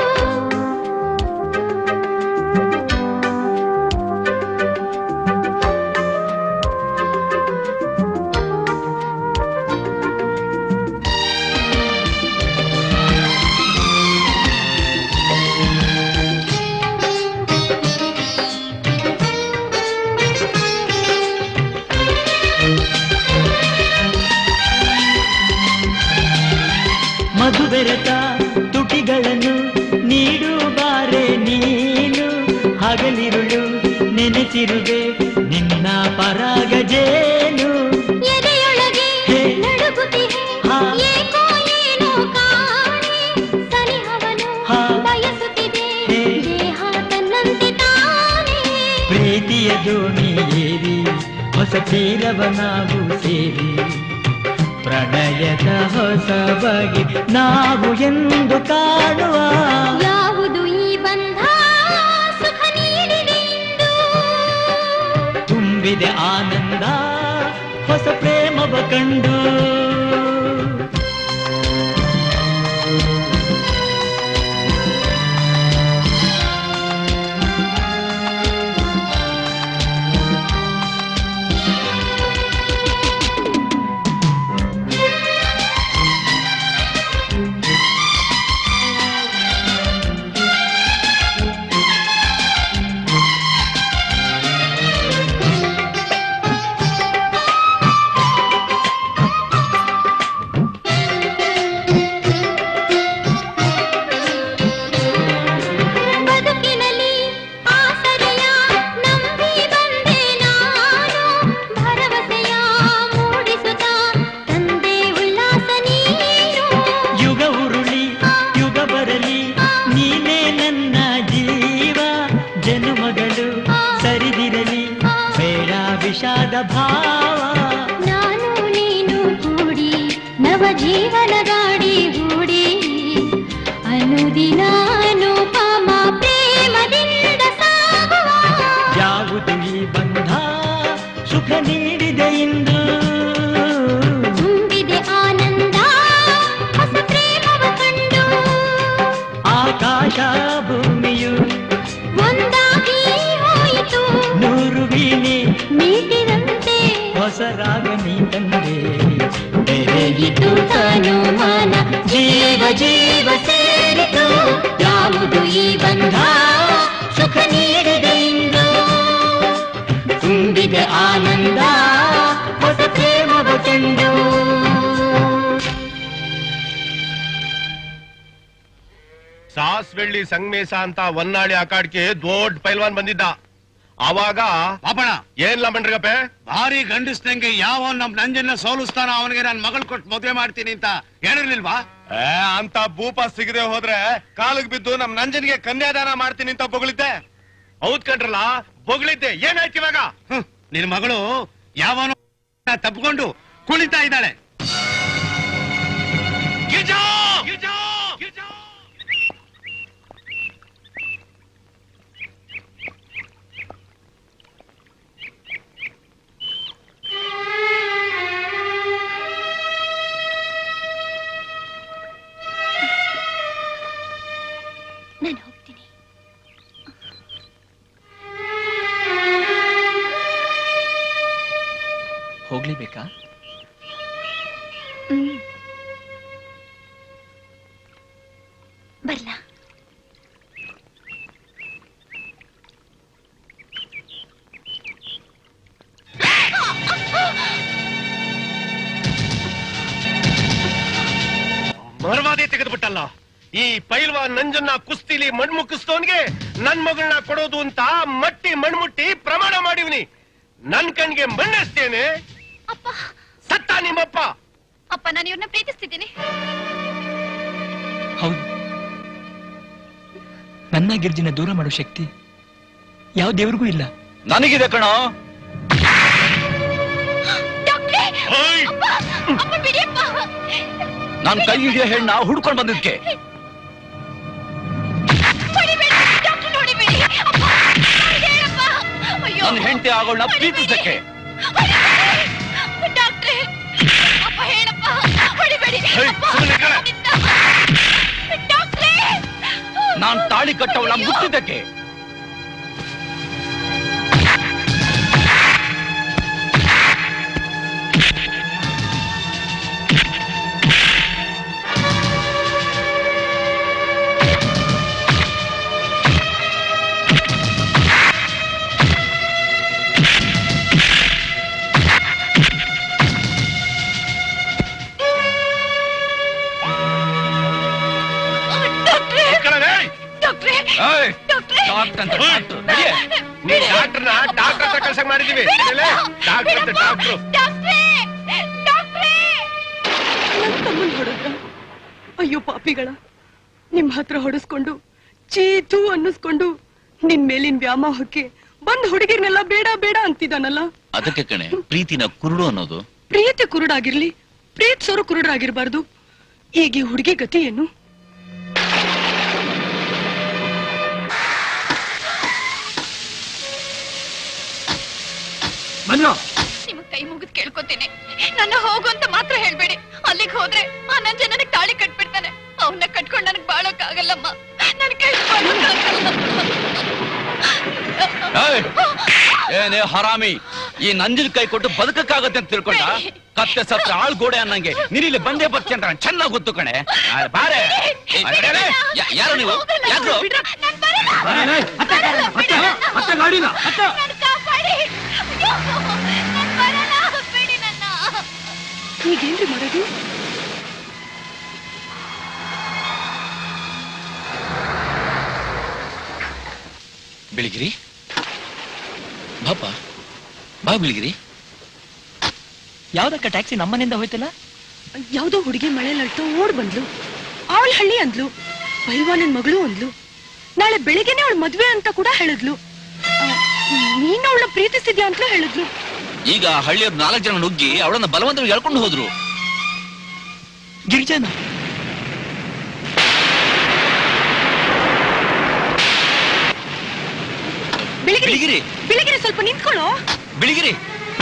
ಮಧು ಬೆರೆತ ತುಟಿಗಳನ್ನು ನೀಡು ಬಾರೆ ನೀನು ಹಗಲಿರುಳು ನೆನೆಸಿರುವೆ ನಿನ್ನ ಪರಾಗ ಜೇನು ಎದೆಯೊಳಗೆ ಹೇ. ನಡುಗುತ್ತಿದೆ ಹಾ. ಏಕೋ ಏನೋ ಕಾಣೆ ಸನಿಹವನು ಹಾ. ಬಯಸುತ್ತಿದೆ ಹೇ. ದೇಹ ತನ್ನಂತೆ ತಾನೇ ಪ್ರೀತಿಯ ದೋಣಿ ಏರಿ ಹೊಸ ತೀರವ ನಾವು ಸೇರಿ ಪ್ರಣಯದ ಹೊಸ ಬಗೆ ನಾವು ಎಂದು ಕಾಣುವ ಯಾವುದು ಈ ಬಂಧ ಸುಖ ನೀಡಿದೆ ಇಂದು ತುಂಬಿದೆ ಆನಂದ ಹೊಸ ಪ್ರೇಮವ ಕಂಡು ಭಾವ ನಾನು ನೀನು ಕೂಡಿ ನವ ಜೀವನ ಗಾಡಿ ಹೂಡಿ ಅನುದಿನ ಅನುಪಮ ಪ್ರೇಮದಿಂದ ಸಾಗುವ ಯಾವುದು ಈ ಬಂಧ ಸುಖ ನೀಡಿದೆ ಇಂದು ತುಂಬಿದೆ ಆನಂದ ಹೊಸ ಪ್ರೇಮವ ಕಂಡು ಆಕಾಶ ಭೂಮಿಯು ಒಂದಾಗಿ ಹೋಯಿತು ನೂರು ವೀಣೆ ಮೀಟಿದಂತೆ ಹೊಸ ರಾಗ ನೀ ತಂದೆ ಬೆರೆಯಿತು ತನು ಮನ ಜೀವ ಜೀವ ಸೇರಿತು ಯಾವುದು ಈ ಬಂಧ ಸುಖ ನೀಡಿದೆ ಇಂದು ತುಂಬಿದೆ ಆನಂದ ಹೊಸ ಪ್ರೇಮವ ಕಂಡು ಸಾಸ್ವೆಳ್ಳಿ ಸಂಗಮೇಶ ಅಂತ ಹೊನ್ನಾಳಿ ಆಕಾಡ್ಕೆ ದೊಡ್ಡ ಪೈಲ್ವಾನ್ ಬಂದಿದ್ದ ಅವಾಗ ಪಾಪಣ ಏನ್ಲ ಮಂಡ್ರಿಗಪ್ಪೆ ಭಾರಿ ಗಂಡಸ್ನಂಗೆ ಯಾವ ನಮ್ ನಂಜನ್ನ ಸೋಲಿಸ್ತಾನ ಅವನಿಗೆ ನಾನು ಮಗಳು ಕೊಟ್ಟು ಮದುವೆ ಮಾಡ್ತೀನಿ ಅಂತ ಹೇಳಿರ್ಲಿಲ್ವಾ ಏ, ಅಂತ ಭೂಪ ಸಿಗದೆ ಹೋದ್ರೆ ಕಾಲಿಗೆ ಬಿದ್ದು ನಮ್ ನಂಜನಿಗೆ ಕನ್ಯಾದಾನ ಮಾಡ್ತೀನಿ ಅಂತ ಬೊಗಳಿದ್ದೆ ಹೌದ್ ಕಣ್ರಲ್ಲ ಬೊಗಳಿದ್ದೆ ಏನಾಯ್ತು ಇವಾಗ ಹ್ಮ್, ನಿನ್ ಮಗಳು ಯಾವನೋ ತಪ್ಕೊಂಡು ಕುಣಿತಾ ಇದ್ದಾಳೆ ಗಿರ್ಜಾ! ಗಿರ್ಜಾ! ಗಿರ್ಜಾ! ನಾನು ಹೋಗ್ತೀನಿ ಹೋಗ್ಲೇಬೇಕಾ ಹ್ಮ್. ಬರ್ಲಾ ಮರ್ವಾದೆ ತೆಗೆದ್ಬಿಟ್ಟಲ್ಲ ಈ ಪೈಲ್ವಾನ್ ನಂಜನ್ನ ಕುಸ್ತಿಲಿ ಮಣ್ಮುಕ್ಕಿಸ್ತವನ್ಗೆ ನನ್ ಮಗಳನ್ನ ಕೊಡೋದು ಅಂತ ಮಟ್ಟಿ ಮಣ್ಮುಟ್ಟಿ ಪ್ರಮಾಣ ಮಾಡಿವ್ನಿ ನನ್ ಕಣ್ಗೆ ಮಣ್ಣೆಸ್ತೇನೆ ಸತ್ತ ನಿಮ್ಮಪ್ಪ ಅಪ್ಪ ನಾನು ಇವ್ರನ್ನ ಪ್ರೀತಿಸ್ತಿದ್ದೀನಿ ಹೌದು ನನ್ನ ಗಿರ್ಜಿನ ದೂರ ಮಾಡೋ ಶಕ್ತಿ ಯಾವ ದೇವ್ರಿಗೂ ಇಲ್ಲ ನನಗಿದೆ ಕಣೋ ಡಾಕ್ಟ್ರೇ! ಅಪ್ಪ! ಅಪ್ಪ ಬಿಡಿಯಪ್ಪ ನಾನ್ ಕೈ ಹಿಡಿಯೋ ಹೆಣ್ಣ ಹುಡ್ಕೊಂಡ್ ಬಂದಿದ್ಕೆ ಹೊಡಿಬೇಡಿ ಡಾಕ್ಟರ್ ಹೊಡಿಬೇಡಿ ಅಪ್ಪ ಹೇಳಪ್ಪ ಅಯ್ಯೋ ನನ್ನ ಹೆಂಡತಿ ಆಗೋಳ್ನ ಪ್ರೀತಿಸಕ್ಕೆ ಡಾಕ್ಟ್ರೇ ಅಪ್ಪ ಹೇಳಪ್ಪ ಹೊಡಿಬೇಡಿ ಹೇಯ್, ಅಪ್ಪ, ಸುಮ್ನೆ ಕಣೆ. ಡಾಕ್ಟ್ರೇ ನಾನ್ ತಾಳಿ ಕಟ್ಟವಳ ಮುಟ್ಟಿದ್ದಕ್ಕೆ ಡಾಕ್ಟ್ರೇ ಕಣಲೇ, ಡಾಕ್ಟ್ರೇ ಏಯ್, ಡಾಕ್ಟ್ರೇ ಡಾಕ್ಟರ್ ಅಂತ ಡಾಕ್ಟರ್, ನಡಿಯೇ. ನೀ ಡಾಕ್ಟರ್ನ ಡಾಕ್ಟರ್ ಹತ್ರ ಕೆಲಸ ಮಾಡಿದೀವಿ ಡಾಕ್ಟರ್ ಅಂತ ಡಾಕ್ಟ್ರು ಡಾಕ್ಟ್ರೇ ಡಾಕ್ಟ್ರೇ ನನ್ ತಮ್ಮನ್ ಹೊಡೆದ್ರ ಅಯ್ಯೋ ಪಾಪಿಗಳ ನಿಮ್ ಹತ್ರ ಹೊಡೆಸ್ಕೊಂಡು ಚೀತು ಅನ್ನಿಸ್ಕೊಂಡು ನಿನ್ ಮೇಲಿನ ವ್ಯಾಮೋಹಕ್ಕೆ ಬಂದ್ ಹುಡುಗಿರ್ನೆಲ್ಲ ಬೇಡ ಬೇಡ ಅಂತಿದ್ದಾನಲ್ಲ ಅದಕ್ಕೆ ಕಣೆ ಪ್ರೀತಿನ ಕುರುಡು ಅನ್ನೋದು ಪ್ರೀತಿ ಕುರುಡಾಗಿರ್ಲಿ ಪ್ರೀತಿಸೋರು ಕುರುಡಾಗಿರ್ಬಾರ್ದು ಈಗ ಈ ಹುಡುಗಿ ಗತಿ ಏನು ನಿಮಗ್ ಕೈ ಮುಗಿದ್ ಕೇಳ್ಕೊತೀನಿ ನನ್ನ ಹೋಗು ಅಂತ ಮಾತ್ರ ಹೇಳ್ಬೇಡಿ ಅಲ್ಲಿಗೆ ಹೋದ್ರೆ ಆ ನಂಜ ನನಗ್ ತಾಳಿ ಕಟ್ಬಿಡ್ತಾನೆ ಅವನ್ನ ಕಟ್ಕೊಂಡ್ ನನಗ್ ಬಾಳಕ್ ಆಗಲ್ಲಮ್ಮ ನನ್ ಕೈ ಏಯ್, ಏನೇ ಹರಾಮಿ ಈ ನಂಜಿನ ಕೈ ಕೊಟ್ಟು ಬದುಕಕ್ಕಾಗತ್ತೆ ಅಂತ ತಿಳ್ಕೊಂಡ ಕತ್ತೆ ಸತ್ರ ಆಳ್ ಗೋಡೆ ಅನ್ನಂಗೆ ನೀನಿಲ್ಲಿ ಬಂದೇ ಬರ್ತೀನಿ ಅಂತ ಚೆನ್ನಾಗ್ ಗೊತ್ತು ಕಣೆ ಆ, ಬಾರೆ ಏ, ಅರೆ, ಅರೆ, ಯಾ- ಯಾರು ನೀವು ಯಾರು ಈಗೇನ್ರಿ ಮಾಡೋದು ಬಿಳಿಗಿರಿ ಬಾಪ ಬಾ ಬಿಳಿಗಿರಿ ಯಾವ್ದಕ್ಕ ಟ್ಯಾಕ್ಸಿ ನಮ್ಮನೆಯಿಂದ ಹೋಯ್ತಲ್ಲ ಯಾವ್ದೋ ಹುಡುಗಿ ಮಳೆಯಲ್ಲಿ ಅಳ್ತಾ ಓಡ್ ಬಂದ್ಲು ಅವಳ ಹಳ್ಳಿ ಅಂದ್ಲು ಪೈಲ್ವಾನನ್ ಮಗಳು ಅಂದ್ಲು ನಾಳೆ ಬೆಳಿಗ್ಗೆನೆ ಅವಳ ಮದ್ವೆ ಅಂತ ಕೂಡ ಹೇಳಿದ್ಲು ಆ, ನೀನ್ ಅವಳನ್ನ ಪ್ರೀತಿಸಿದ್ಯಾ ಅಂತಲೂ ಹೇಳಿದ್ಲು ಈಗ ಆ ಹಳ್ಳಿಯವ್ರು ನಾಲ್ಕು ಜನ ನುಗ್ಗಿ ಅವಳನ್ನ ಬಲವಂತವಾಗಿ ಎಳ್ಕೊಂಡು ಹೋದ್ರು ಗಿರಿಜಾನ ಬಿಳಿಗಿರಿ ಬಿಳಿಗಿರಿ ಸ್ವಲ್ಪ ನಿಂತ್ಕೊಳ್ಳೋ ಬಿಳಿಗಿರಿ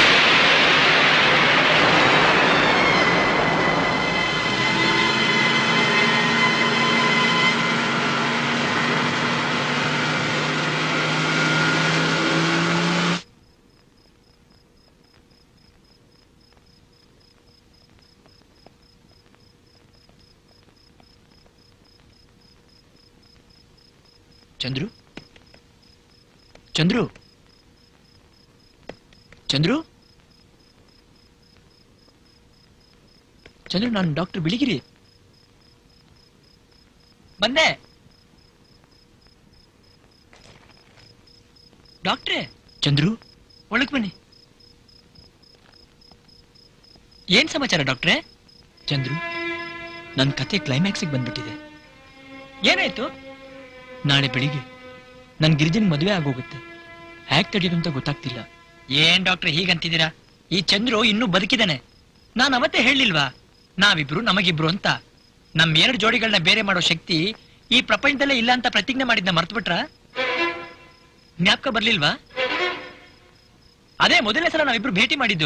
ಚಂದ್ರು ಚಂದ್ರು ಚಂದ್ರು ಚಂದ್ರು ನಾನು ಡಾಕ್ಟರ್ ಬಿಳಿಗಿರಿ ಬಂದೆ ಡಾಕ್ಟ್ರೇ ಚಂದ್ರು ಒಳಗ್ ಬನ್ನಿ ಏನ್ ಸಮಾಚಾರ ಡಾಕ್ಟ್ರೇ ಚಂದ್ರು ನನ್ನ ಕತೆ ಕ್ಲೈಮ್ಯಾಕ್ಸಿಗೆ ಬಂದ್ಬಿಟ್ಟಿದೆ ಏನಾಯ್ತು ನಾಳೆ ಬೆಳಿಗ್ಗೆ ನನ್ ಗಿರಿಜನ್ ಮದುವೆ ಆಗೋಗುತ್ತೆ ಹ್ಯಾಕ್ ತಡೆಯೋದು ಅಂತ ಗೊತ್ತಾಗ್ತಿಲ್ಲ ಏನ್ ಡಾಕ್ಟರ್ ಹೀಗಂತಿದ್ದೀರಾ ಈ ಚಂದ್ರು ಇನ್ನೂ ಬದುಕಿದಾನೆ ನಾನು ಅವತ್ತೇ ಹೇಳಿಲ್ವಾ ನಾವಿಬ್ರು ನಮಗಿಬ್ರು ಅಂತ ನಮ್ ಎರಡು ಜೋಡಿಗಳನ್ನ ಬೇರೆ ಮಾಡೋ ಶಕ್ತಿ ಈ ಪ್ರಪಂಚದಲ್ಲೇ ಇಲ್ಲ ಅಂತ ಪ್ರತಿಜ್ಞೆ ಮಾಡಿದ್ನ ಮರ್ತ್ಬಿಟ್ರ ಜ್ಞಾಪಕ ಬರ್ಲಿಲ್ವಾ ಅದೇ ಮೊದಲನೇ ಸಲ ನಾವಿಬ್ರು ಭೇಟಿ ಮಾಡಿದ್ದು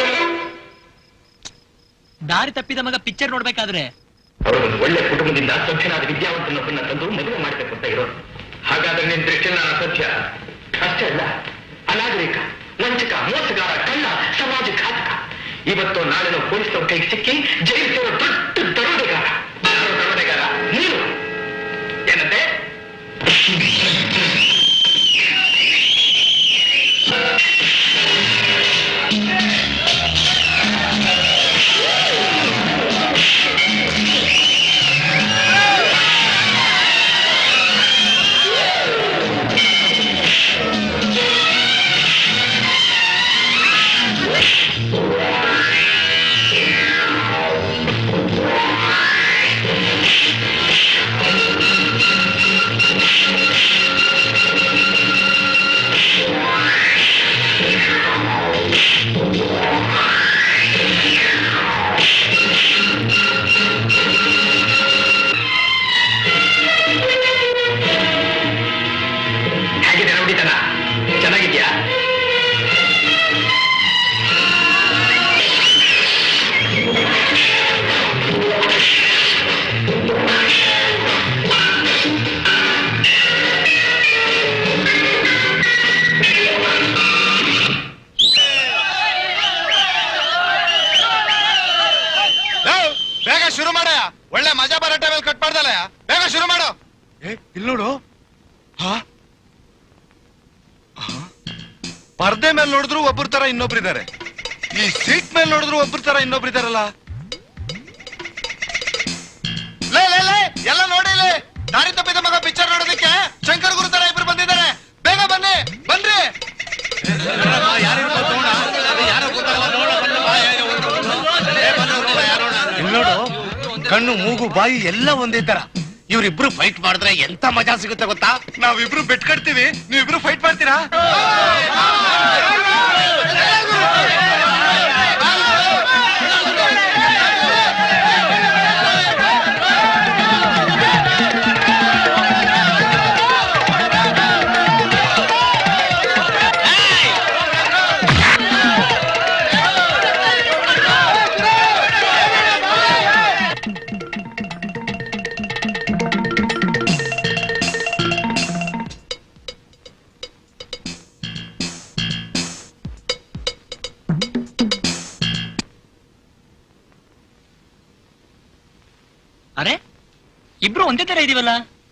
ದಾರಿ ತಪ್ಪಿದ ಮಗ ಪಿಕ್ಚರ್ ನೋಡ್ಬೇಕಾದ್ರೆ ಅವರೊಂದು ಒಳ್ಳೆ ಕುಟುಂಬದಿಂದ ಸ್ವಚ್ಛನಾದ ವಿದ್ಯಾವಂತನೊಬ್ಬನ್ನ ತಂದು ಮದುವೆ ಮಾಡಬೇಕು ಅಂತ ಇರೋದು ಹಾಗಾದ್ರೆ ನಿನ್ ದೃಷ್ಟಿಯಲ್ಲಿ ನಾನು ಅಸತ್ಯ ಅಷ್ಟೇ ಅಲ್ಲ ಅನಾಗರಿಕ ವಂಚಕ ಮೋಸಗಾರ ಕಳ್ಳ ಸಮಾಜ ಘಾತಕ ಇವತ್ತು ನಾಳೆನೋ ಪೊಲೀಸ್ನವ್ರ ಕೈಗೆ ಸಿಕ್ಕಿ ಜೈಲು ಸೇರೋ ದೊಡ್ಡ ದರೋಡೆಗಾರ ಯಾರು ದರೋಡೆಗಾರ ನೀನು ಏನಂತೆ ಹೇಗಿದೆ ರೌಡಿತನ ಚೆನ್ನಾಗಿದ್ಯಾ ಏಯ್, ಬೇಗ ಶುರು ಮಾಡ ಒಳ್ಳೆ ಮಜಾ ಬರೋ ಟೈಮಲ್ಲಿ ಕಟ್ ಮಾಡ್ದಲ್ಲ ಬೇಗ ಶುರು ಮಾಡು ಏ ಇಲ್ಲಿ ನೋಡು ಹಾ ಹಾ? ಪರ್ದೆ ಮೇಲೆ ನೋಡಿದ್ರು ಒಬ್ಬರ ತರ ಇನ್ನೊಬ್ರು ಇದಾರೆ ಈ ಸೀಟ್ ಮೇಲೆ ನೋಡಿದ್ರು ಒಬ್ಬರ ತರ ಇನ್ನೊಬ್ರು ಇದಾರಲ್ಲ ಲೇ ಲೇ ಲೇ ಎಲ್ಲ ನೋಡಿ ಲೇ ದಾರಿ ತಪ್ಪಿದ ಮಗ ಪಿಕ್ಚರ್ ನೋಡೋದಕ್ಕೆ ಶಂಕರ್ ಗುರು ತರ ಇಬ್ರು ಬಂದಿದ್ದಾರೆ ಬೇಗ ಬನ್ನಿ ಬನ್ರಿ ಇಲ್ಲಿ ನೋಡು ಕಣ್ಣು ಮೂಗು ಬಾಯಿ ಎಲ್ಲ ಒಂದೇ ತರ ಇವ್ರಿಬ್ರು ಫೈಟ್ ಮಾಡಿದ್ರೆ ಎಂತ ಮಜಾ ಸಿಗುತ್ತೆ ಗೊತ್ತಾ ನಾವಿಬ್ರು ಬೆಟ್ ಕಟ್ತೀವಿ ನೀವಿಬ್ರು ಫೈಟ್ ಮಾಡ್ತೀರಾ ಅರೆ ಇಬ್ರು ಒಂದೇ ತರ ಇದೀವಲ್ಲ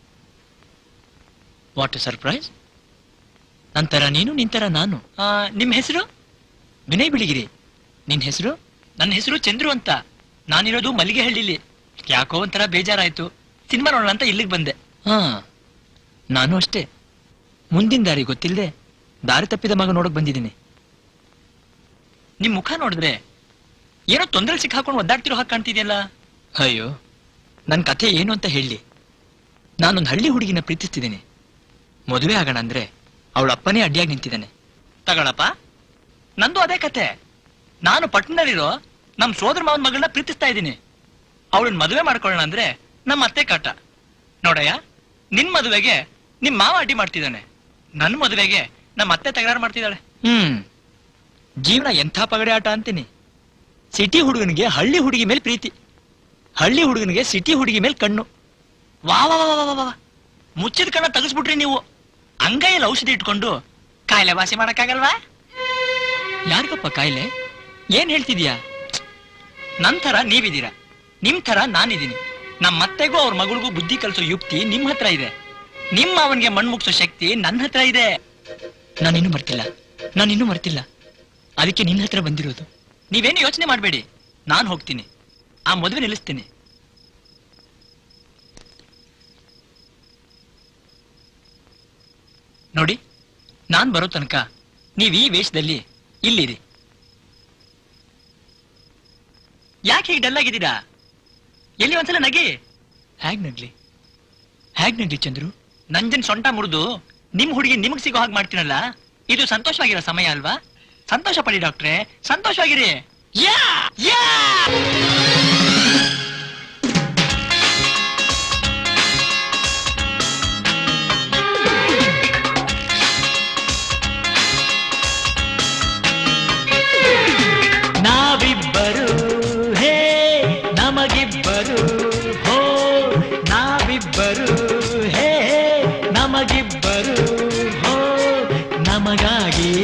ವಾಟ್ ಸರ್ಪ್ರೈಸ್ ನಂತರ ನೀನು ನಿಂತರ ನಾನು ಆ, ನಿಮ್ ಹೆಸರು ವಿನಯ್ ಬಿಳಿಗಿರಿ ನಿನ್ ಹೆಸರು ನನ್ನ ಹೆಸರು ಚಂದ್ರು ಅಂತ ನಾನಿರೋದು ಮಲ್ಲಿಗೆಹಳ್ಳಿಲಿ ಯಾಕೋ ಒಂಥರ ಬೇಜಾರಾಯ್ತು ಸಿನಿಮಾ ನೋಡೋಣ ಅಂತ ಇಲ್ಲಿಗೆ ಬಂದೆ ಹಾ ನಾನು ಅಷ್ಟೇ ಮುಂದಿನ ದಾರಿ ಗೊತ್ತಿಲ್ಲದೆ ದಾರಿ ತಪ್ಪಿದ ಮಗ ನೋಡಕ್ ಬಂದಿದ್ದೀನಿ ನಿಮ್ ಮುಖ ನೋಡಿದ್ರೆ ಏನೋ ತೊಂದರೆ ಸಿಕ್ಕಾಕೊಂಡು ಒದ್ದಾಡ್ತಿರೋ ಹಾಗೆ ಕಾಣ್ತಿದ್ಯಲ್ಲ ಅಯ್ಯೋ ನನ್ ಕಥೆ ಏನು ಅಂತ ಹೇಳಿ ನಾನೊಂದು ಹಳ್ಳಿ ಹುಡುಗಿನ ಪ್ರೀತಿಸ್ತಿದ್ದೀನಿ ಮದುವೆ ಆಗೋಣ ಅಂದ್ರೆ ಅವಳ ಅಪ್ಪನೇ ಅಡ್ಡಿಯಾಗಿ ನಿಂತಿದ್ದಾನೆ ತಗೊಳಪ್ಪ ನಂದು ಅದೇ ಕತೆ ನಾನು ಪಟ್ಟಣದಲ್ಲಿರೋ ನಮ್ ಸೋದರ ಮಾವನ ಮಗಳನ್ನ ಪ್ರೀತಿಸ್ತಾ ಇದ್ದೀನಿ ಅವಳನ್ನ ಮದುವೆ ಮಾಡ್ಕೊಳ್ಳೋಣ ಅಂದ್ರೆ ನಮ್ಮ ಅತ್ತೆ ಕಾಟ ನೋಡಯ್ಯ ನಿನ್ ಮದುವೆಗೆ ನಿಮ್ ಮಾವ ಅಡ್ಡಿ ಮಾಡ್ತಿದ್ದಾನೆ ನನ್ ಮದುವೆಗೆ ನಮ್ಮ ಅತ್ತೆ ತಕರಾರು ಮಾಡ್ತಿದ್ದಾಳೆ ಹ್ಮ್ ಜೀವನ ಎಂಥ ಪಗಡೆ ಆಟ ಅಂತೀನಿ ಸಿಟಿ ಹುಡುಗನಿಗೆ ಹಳ್ಳಿ ಹುಡುಗಿ ಮೇಲೆ ಪ್ರೀತಿ ಹಳ್ಳಿ ಹುಡುಗನಿಗೆ ಸಿಟಿ ಹುಡುಗಿ ಮೇಲೆ ಕಣ್ಣು ವಾ ವಾ ವಾ ವಾ ವಾ ವಾ. ಮುಚ್ಚಿದ ಕಣ್ಣ ತೆಗಿಸ್ಬಿಟ್ರಿ ನೀವು ಅಂಗೈಯಲ್ಲಿ ಔಷಧಿ ಇಟ್ಕೊಂಡು ಕಾಯಿಲೆ ವಾಸಿ ಮಾಡಕ್ಕಾಗಲ್ವಾ ಯಾರಿಗಪ್ಪ ಕಾಯಿಲೆ ಏನ್ ಹೇಳ್ತಿದ್ಯಾ ನನ್ ಥರ ನೀವಿದ್ದೀರಾ ನಿಮ್ ಥರ ನಾನಿದ್ದೀನಿ ನಮ್ಮ ಅತ್ತೆಗೂ ಅವ್ರ ಮಗಳಿಗೂ ಬುದ್ಧಿ ಕಲಿಸೋ ಯುಕ್ತಿ ನಿಮ್ ಹತ್ರ ಇದೆ ನಿಮ್ಮ ಅವನಿಗೆ ಮಣ್ಮುಗ್ಸೋ ಶಕ್ತಿ ನನ್ನ ಹತ್ರ ಇದೆ ನಾನಿನ್ನೂ ಮರ್ತಿಲ್ಲ ನಾನಿನ್ನೂ ಮರ್ತಿಲ್ಲ ಅದಕ್ಕೆ ನಿನ್ನ ಹತ್ರ ಬಂದಿರೋದು ನೀವೇನು ಯೋಚನೆ ಮಾಡಬೇಡಿ ನಾನು ಹೋಗ್ತೀನಿ ಆ ಮದುವೆ ನಿಲ್ಲಿಸ್ತೀನಿ ನೋಡಿ ನಾನ್ ಬರೋ ತನಕ ನೀವ್ ಈ ವೇಷದಲ್ಲಿ ಇಲ್ಲಿರಿ ಯಾಕೆ ಹೀಗೆ ಡಲ್ ಆಗಿದ್ದೀರಾ ಎಲ್ಲಿ ಒಂದ್ಸಲ ನಗಿ ಹೇಗ್ ನಗ್ಲಿ ಹೇಗ್ ನಗ್ಲಿ ಚಂದ್ರು ನಂಜನ್ ಸೊಂಟ ಮುರಿದು ನಿಮ್ ಹುಡುಗಿ ನಿಮಗ್ ಸಿಗೋ ಹಾಗೆ ಮಾಡ್ತೀನಲ್ಲ ಇದು ಸಂತೋಷವಾಗಿರೋ ಸಮಯ ಅಲ್ವಾ ಸಂತೋಷ ಪಡಿ ಡಾಕ್ಟ್ರೆ ಸಂತೋಷವಾಗಿರಿ ಯಾ ಯಾ ನಾವಿಬ್ಬರು ಹೇ ನಮಗಿಬ್ಬರು ಹೋ ನಾವಿಬ್ಬರು ಹೇ ನಮಗಿಬ್ಬರು ಹೋ ನಮಗಾಗಿ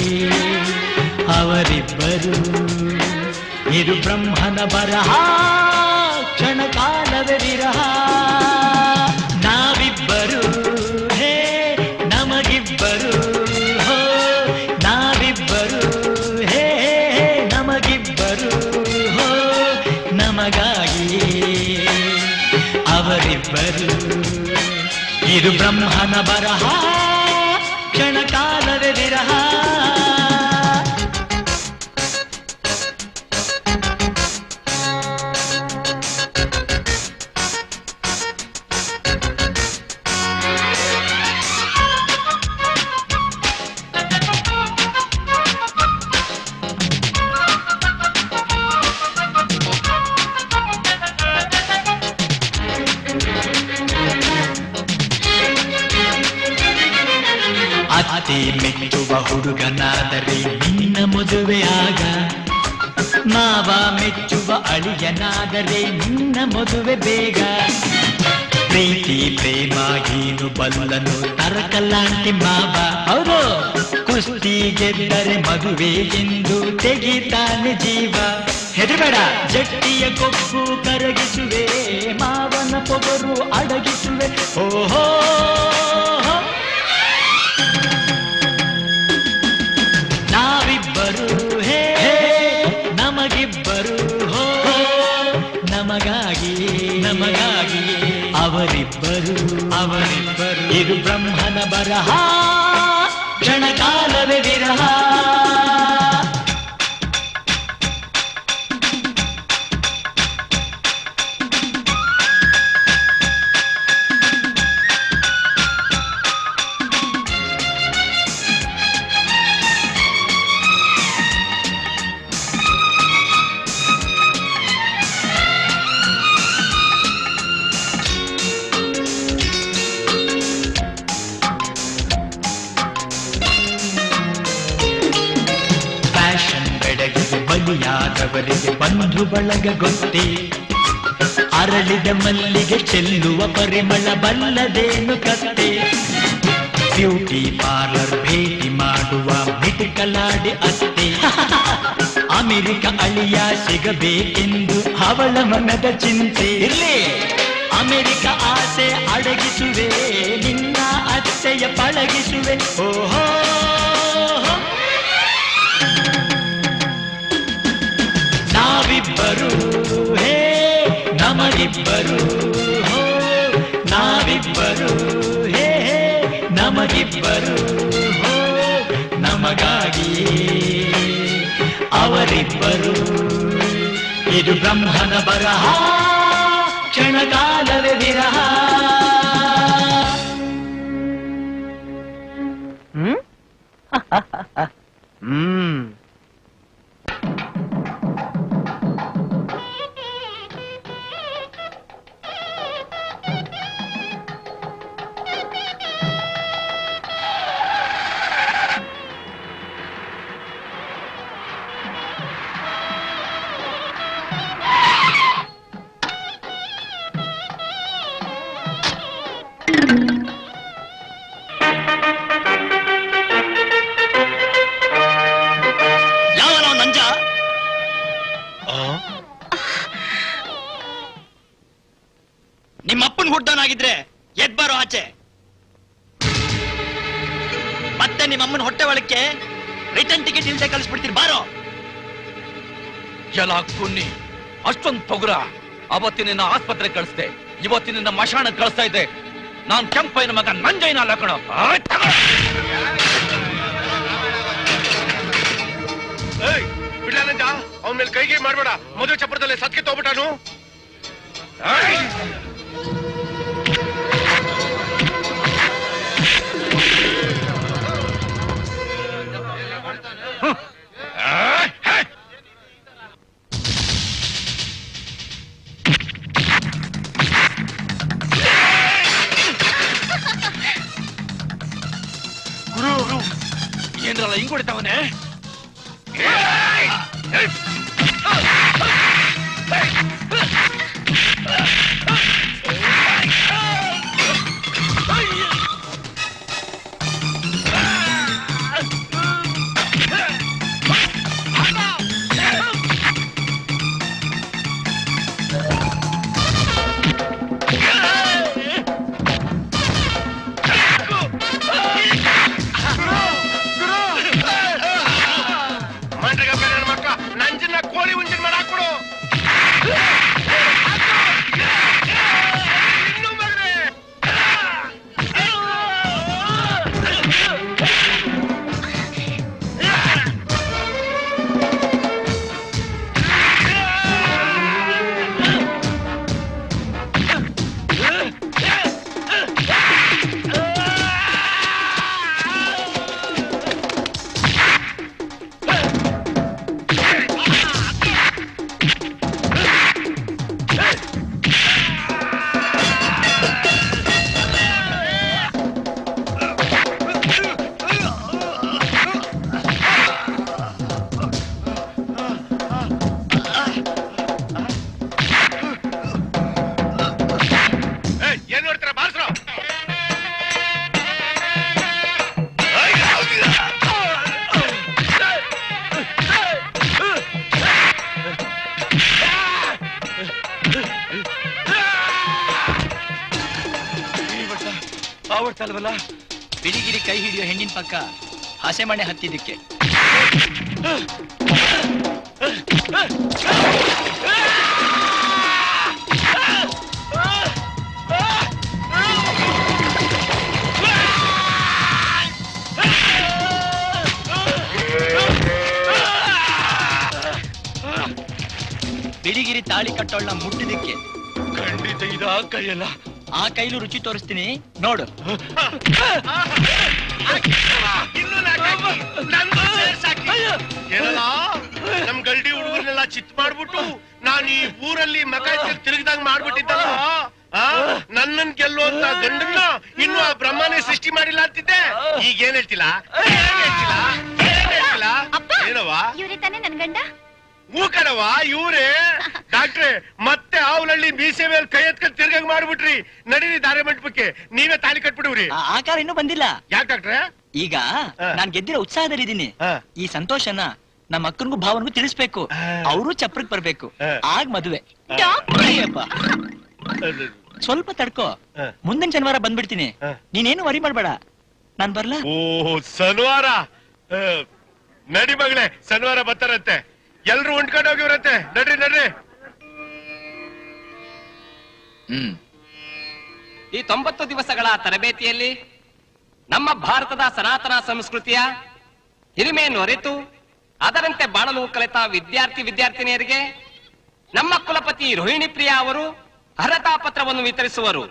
ಅವರಿಬ್ಬರು ಇದು ಬ್ರಹ್ಮನ ಬರಹ ಕ್ಷಣ ಕಾಲವೇ ವಿರಹ ನಾವಿಬ್ಬರು ಹೇ ನಮಗಿಬ್ಬರು ಹೋ ನಾವಿಬ್ಬರು ಹೇ ನಮಗಿಬ್ಬರು ಹೋ ನಮಗಾಗಿ ಅವರಿಬ್ಬರು ಇದು ಬ್ರಹ್ಮನ ಬರಹ ಕ್ಷಣ ಕಾಲವೇ ವಿರಹ ಅತ್ತೆ ಮೆಚ್ಚುವ ಹುಡುಗನಾದರೆ ನಿನ್ನ ಮದುವೆ ಆಗ ಮಾವ ಮೆಚ್ಚುವ ಅಳಿಯನಾದರೆ ನಿನ್ನ ಮದುವೆ ಬೇಗ ಪ್ರೀತಿ ಪ್ರೇಮ ಏನು ಬಲ್ಲನು ತರಕಲ್ಲಾಂಟಿ ಮಾವ ಹೌದು ಕುಸ್ತಿ ಗೆದ್ದರೆ ಮದುವೆ ಎಂದು ತೆಗಿತಾನೆ ಜೀವ ಹೆದರಬೇಡ ಜಟ್ಟಿಯ ಕೊಬ್ಬು ಕರಗಿಸುವೆ ಮಾವನ ಪೊಗರು ಅಡಗಿಸುವೆ ಓಹೋ ನಾವಿಬ್ಬರು ಹೇ ನಮಗಿಬ್ಬರು ಹೋ ನಮಗಾಗಿ ನಮಗಾಗಿ ಅವರಿಬ್ಬರು ಅವರಿಬ್ಬರು ಇದು ಬ್ರಹ್ಮನ ಬರಹ ಕ್ಷಣಕಾಲವೇ ವಿರಹ ಫ್ಯಾಷನ್ ಬೆಡಗಿಗೆ ಬಲಿಯಾದವರಿಗೆ ಬಂಧು ಬಳಗ ಗೊತ್ತೇ ಅರಳಿದ ಮಲ್ಲಿಗೆ ಚೆಲ್ಲುವ ಪರಿಮಳ ಬಲ್ಲದೇನು ಕತ್ತೆ ಬ್ಯೂಟಿ ಪಾರ್ಲರ್ ಭೇಟಿ ಮಾಡುವ ಮಿಟಿಕಲಾಡಿ ಅತ್ತೆ ಅಮೆರಿಕ ಅಳಿಯ ಸಿಗಬೇಕೆಂದು ಅವಳ ಮನದ ಚಿಂತೆ ಇರ್ಲಿ ಅಮೆರಿಕ ಆಸೆ ಅಡಗಿಸುವೆ ನಿನ್ನ ಅತ್ತೆಯ ಪಳಗಿಸುವೆ ಓಹೋ ನಾವಿಬ್ಬರು ಹೇ ನಮಗಿಬ್ಬರು ಹೋ ನಾವಿಬ್ಬರು ಹೇ ನಮಗಿಬ್ಬರು ಹೋ ನಮಗಾಗಿ ಅವರಿಬ್ಬರು ಇದು ಬ್ರಹ್ಮನ ಬರಹ ಕ್ಷಣಕಾಲವೇ ವಿರಹ ಹ್ಮ್ ಬುದ್ಧಿವಂತನಾಗಿದ್ರೆ ಎದ್ ಬಾರೋ ಆಚೆ ಮತ್ತೆ ನಿಮ್ಮ ಅಮ್ಮನ ಹೊಟ್ಟೆ ಒಳಕ್ಕೆ ರಿಟರ್ನ್ ಟಿಕೆಟ್ ಇಲ್ದೆ ಕಳಿಸ್ಬಿಡ್ತೀನಿ ಬಾರೋ ಎಲ್ಲ ಕುನ್ನಿ ಅಷ್ಟೊಂದು ಪೊಗುರ ಅವತ್ತಿನ ಆಸ್ಪತ್ರೆ ಕಳಿಸ್ದೆ ಇವತ್ತಿನ ಮಶಾಣ ಕಳಿಸ್ತಾ ಇದ್ದೆ ನಾನ್ ಕೆಂಪೈನ ಮಗ ನಂಜೈನ ಅಲ್ಲ ಕಣೋ ಆಯ್ತ್ ತಗೋ. ಏಯ್ ಬಿಡ್ಲಾನಂಜ ಅವನ ಮೇಲೆ ಕೈಗೆ ಮಾಡ್ಬೇಡ ಮದುವೆ ಚಪ್ಪರದಲ್ಲಿ ಸತ್ಕೆ ತಗೋಬಿಟ್ಟಾನು ಗುರು ಏನ್ರಲ್ಲ ಹಿಂಗ್ ಹೊಡಿತಾವನೆ ಮಂಡ್ರಿಗ ಬೇರೆ ನನ್ನ ಮಕ್ಕ ನಂಜನ್ನ ಕೋಳಿ ಉಂಜಿನ ಮಾಡಿ ಹಾಕ್ಬಿಡು ಇನ್ನು ಮಗನೇ ಏಯ್, ಏನ್ ನೋಡ್ತೀರಾ ಬಾರ್ಸ್ರು ಆವಡ್ತಲ್ವಲ್ಲ ಬಿಳಿಗಿರಿ ಕೈ ಹಿಡಿಯೋ ಹೆಣ್ಣಿನ ಪಕ್ಕ ಹಸೆ ಮಣೆ ಹತ್ತಿದ್ದಕ್ಕೆ ಬಿಳಿಗಿರಿ ತಾಳಿ ಕಟ್ಟೋಳ್ನ ಮುಟ್ಟಿದಕ್ಕೆ ಖಂಡಿತ ಇದ ಕೈಯಲ್ಲ ಆ ಕೈಲು ರುಚಿ ತೋರಿಸ್ತೀನಿ ನೋಡು ಇನ್ನು ನಾಲ್ಕಾಕಿ, ನಂದು ಸೇರ್ಸಾಕಿ. ಏನಲ್ಲ ನಮ್ ಗಲ್ಡಿ ಹುಡುಗರ್ನೆಲ್ಲ ಚಿತ್ ಮಾಡ್ಬಿಟ್ಟು ನಾನ್ ಈ ಊರಲ್ಲಿ ಮಕ ತಿರುಗಿದಂಗ್ ಮಾಡ್ಬಿಟ್ಟಿದ್ದಲ್ಲ ಆ ನನ್ನನ್ ಗೆಲ್ಲು ಅಂತ ಗಂಡನ್ನ ಇನ್ನು ಆ ಬ್ರಹ್ಮನೇ ಸೃಷ್ಟಿ ಮಾಡಿಲ್ಲ ಅಂತಿದ್ದೆ ಈಗ ಏನ್ ಹೇಳ್ತಿಲ್ಲ ಏನ್ ಹೇಳ್ತಿಲ್ಲ ಏನ್ ಹೇಳ್ತಿಲ್ಲ ಏನವ ಇವ್ರೆ ತಾನೇ ನನ್ ಗಂಡ ಹೂ ಕಣವ ಇವ್ರೇ ಡಾಕ್ಟ್ರೆ ಮತ್ತೆ ಆವ್ಲಳ್ಳಿ ಮೀಸೆ ಮೇಲೆ ಕೈ ಎತ್ಕೊಂಡ್ ತಿರ್ಗಂಗ್ ಮಾಡ್ಬಿಟ್ರಿ ನಡೀರಿ ದಾರೆ ಮಂಟಪಕ್ಕೆ ನೀವೇ ತಾಳಿ ಕಟ್ಬಿಡುವ್ರಿ ಆ ಆಕಾರ ಇನ್ನೂ ಬಂದಿಲ್ಲ ಯಾಕೆ ಡಾಕ್ಟ್ರೆ ಈಗ ನಾನ್ ಗೆದ್ದಿರೋ ಉತ್ಸಾಹದಲ್ಲಿದ್ದೀನಿ ಈ ಸಂತೋಷನ ನಮ್ಮ ಅಕ್ಕನಿಗೂ ಭಾವನಿಗೂ ತಿಳಿಸ್ಬೇಕು ಅವರು ಚಪ್ರಕ್ ಬರ್ಬೇಕು ಆಗ ಮದುವೆ ಅಯ್ಯಪ್ಪ. ಸ್ವಲ್ಪ ತಡ್ಕೋ ಮುಂದಿನ ಶನಿವಾರ ಬಂದ್ಬಿಡ್ತೀನಿ ನೀನೇನು ವರಿ ಮಾಡ್ಬೇಡ ನಾನ್ ಬರ್ಲಾ ಓ ಶನಿವಾರ ಆ, ನಡಿ ಮಗಳೇ ಶನಿವಾರ ಬರ್ತಾರಂತೆ ಎಲ್ರು ಉಂಟ್ಕೊಂಡು ಹೋಗಿವ್ರಂತೆ ನಡ್ರಿ ನಡ್ರಿ ಹ್ಮ್ ಈ ತೊಂಬತ್ತು ದಿವಸಗಳ ತರಬೇತಿಯಲ್ಲಿ ನಮ್ಮ ಭಾರತದ ಸನಾತನ ಸಂಸ್ಕೃತಿಯ ಹಿರಿಮೆಯನ್ನು ಅರಿತು ಅದರಂತೆ ಬಾಳಲು ಕಲಿತ ವಿದ್ಯಾರ್ಥಿ ವಿದ್ಯಾರ್ಥಿನಿಯರಿಗೆ ನಮ್ಮ ಕುಲಪತಿ ರೋಹಿಣಿ ಪ್ರಿಯಾ ಅವರು ಅರ್ಹತಾ ಪತ್ರವನ್ನು ವಿತರಿಸುವರು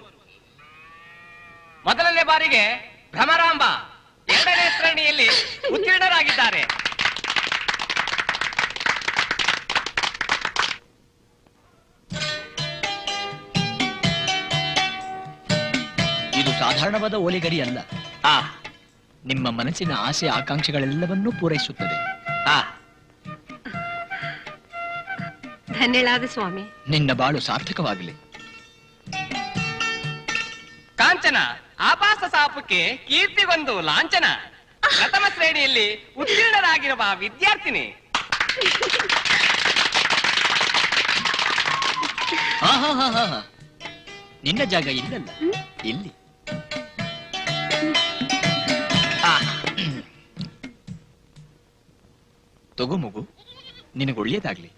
ಮೊದಲನೇ ಬಾರಿಗೆ ಭ್ರಮರಾಂಬ ಎರಡನೇ ಶ್ರೇಣಿಯಲ್ಲಿ ಉತ್ತೀರ್ಣರಾಗಿದ್ದಾರೆ ಇದು ಸಾಧಾರಣವಾದ ಓಲೆಗರಿ ಅಲ್ಲ ಆ ನಿಮ್ಮ ಮನಸ್ಸಿನ ಆಸೆ ಆಕಾಂಕ್ಷೆಗಳೆಲ್ಲವನ್ನೂ ಪೂರೈಸುತ್ತದೆ ಆ ಧನ್ಯಳಾದ ಸ್ವಾಮಿ ನಿನ್ನ ಬಾಳು ಸಾರ್ಥಕವಾಗಲಿ ಕಾಂಚನ ಆಪಾಸ ಸಾಪಕ್ಕೆ ಕೀರ್ತಿಗೊಂದು ಲಾಂಛನ ಪ್ರಥಮ ಶ್ರೇಣಿಯಲ್ಲಿ ಉತ್ತೀರ್ಣರಾಗಿರುವ ವಿದ್ಯಾರ್ಥಿನಿ ಆಹಾಹಾಹಾ. ನಿನ್ನ ಜಾಗ ಇಲ್ಲಲ್ಲ ಇಲ್ಲಿ ಆ. ತಗೋ ಮಗು ನಿನಗೆ ಒಳ್ಳೆಯದಾಗ್ಲಿ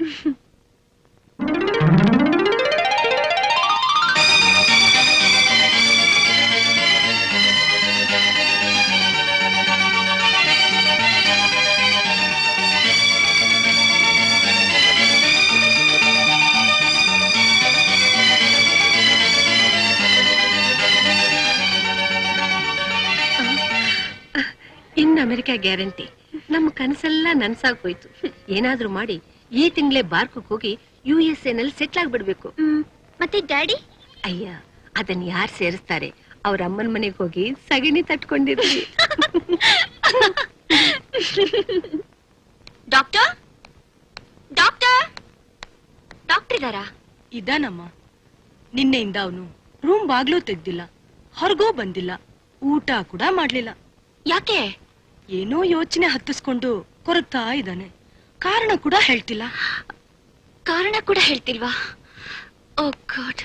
ಇನ್ ಅಮೆರಿಕ ಗ್ಯಾರಂಟಿ ನಮ್ಮ ಕನಸೆಲ್ಲ ನನ್ಸಾಗೋಯ್ತು ಏನಾದ್ರೂ ಮಾಡಿ ಈ ತಿಂಗಳೇ ಬಾರ್ಕಕ್ ಹೋಗಿ ಯು ಎಸ್ ಎ ನಲ್ಲಿ ಸೆಟ್ಲ್ ಆಗ್ಬಿಡ್ಬೇಕು ಮತ್ತೆ ಡ್ಯಾಡಿ ಅಯ್ಯ ಅದನ್ನ ಯಾರು ಸೇರಿಸ್ತಾರೆ ಅವ್ರ ಅಮ್ಮನ ಮನೆಗೆ ಹೋಗಿ ಸಗಣಿ ತಟ್ಕೊಂಡಿರ್ಲಿ ಡಾಕ್ಟರ್ ಡಾಕ್ಟರ್ ಡಾಕ್ಟರ್ ಇದಾರಾ ಇದಾನಮ್ಮ ನಿನ್ನೆಯಿಂದ ಅವನು ರೂಮ್ ಬಾಗ್ಲೂ ತೆಗ್ದಿಲ್ಲ ಹೊರಗೂ ಬಂದಿಲ್ಲ ಊಟ ಕೂಡ ಮಾಡ್ಲಿಲ್ಲ ಯಾಕೆ ಏನೋ ಯೋಚನೆ ಹತ್ತಿಸ್ಕೊಂಡು ಕೊರಗ್ತಾ ಇದ್ದಾನೆ ಕಾರಣ ಕೂಡ ಹೇಳ್ತಿಲ್ಲ ಕಾರಣ ಕೂಡ ಹೇಳ್ತಿಲ್ವಾ oh God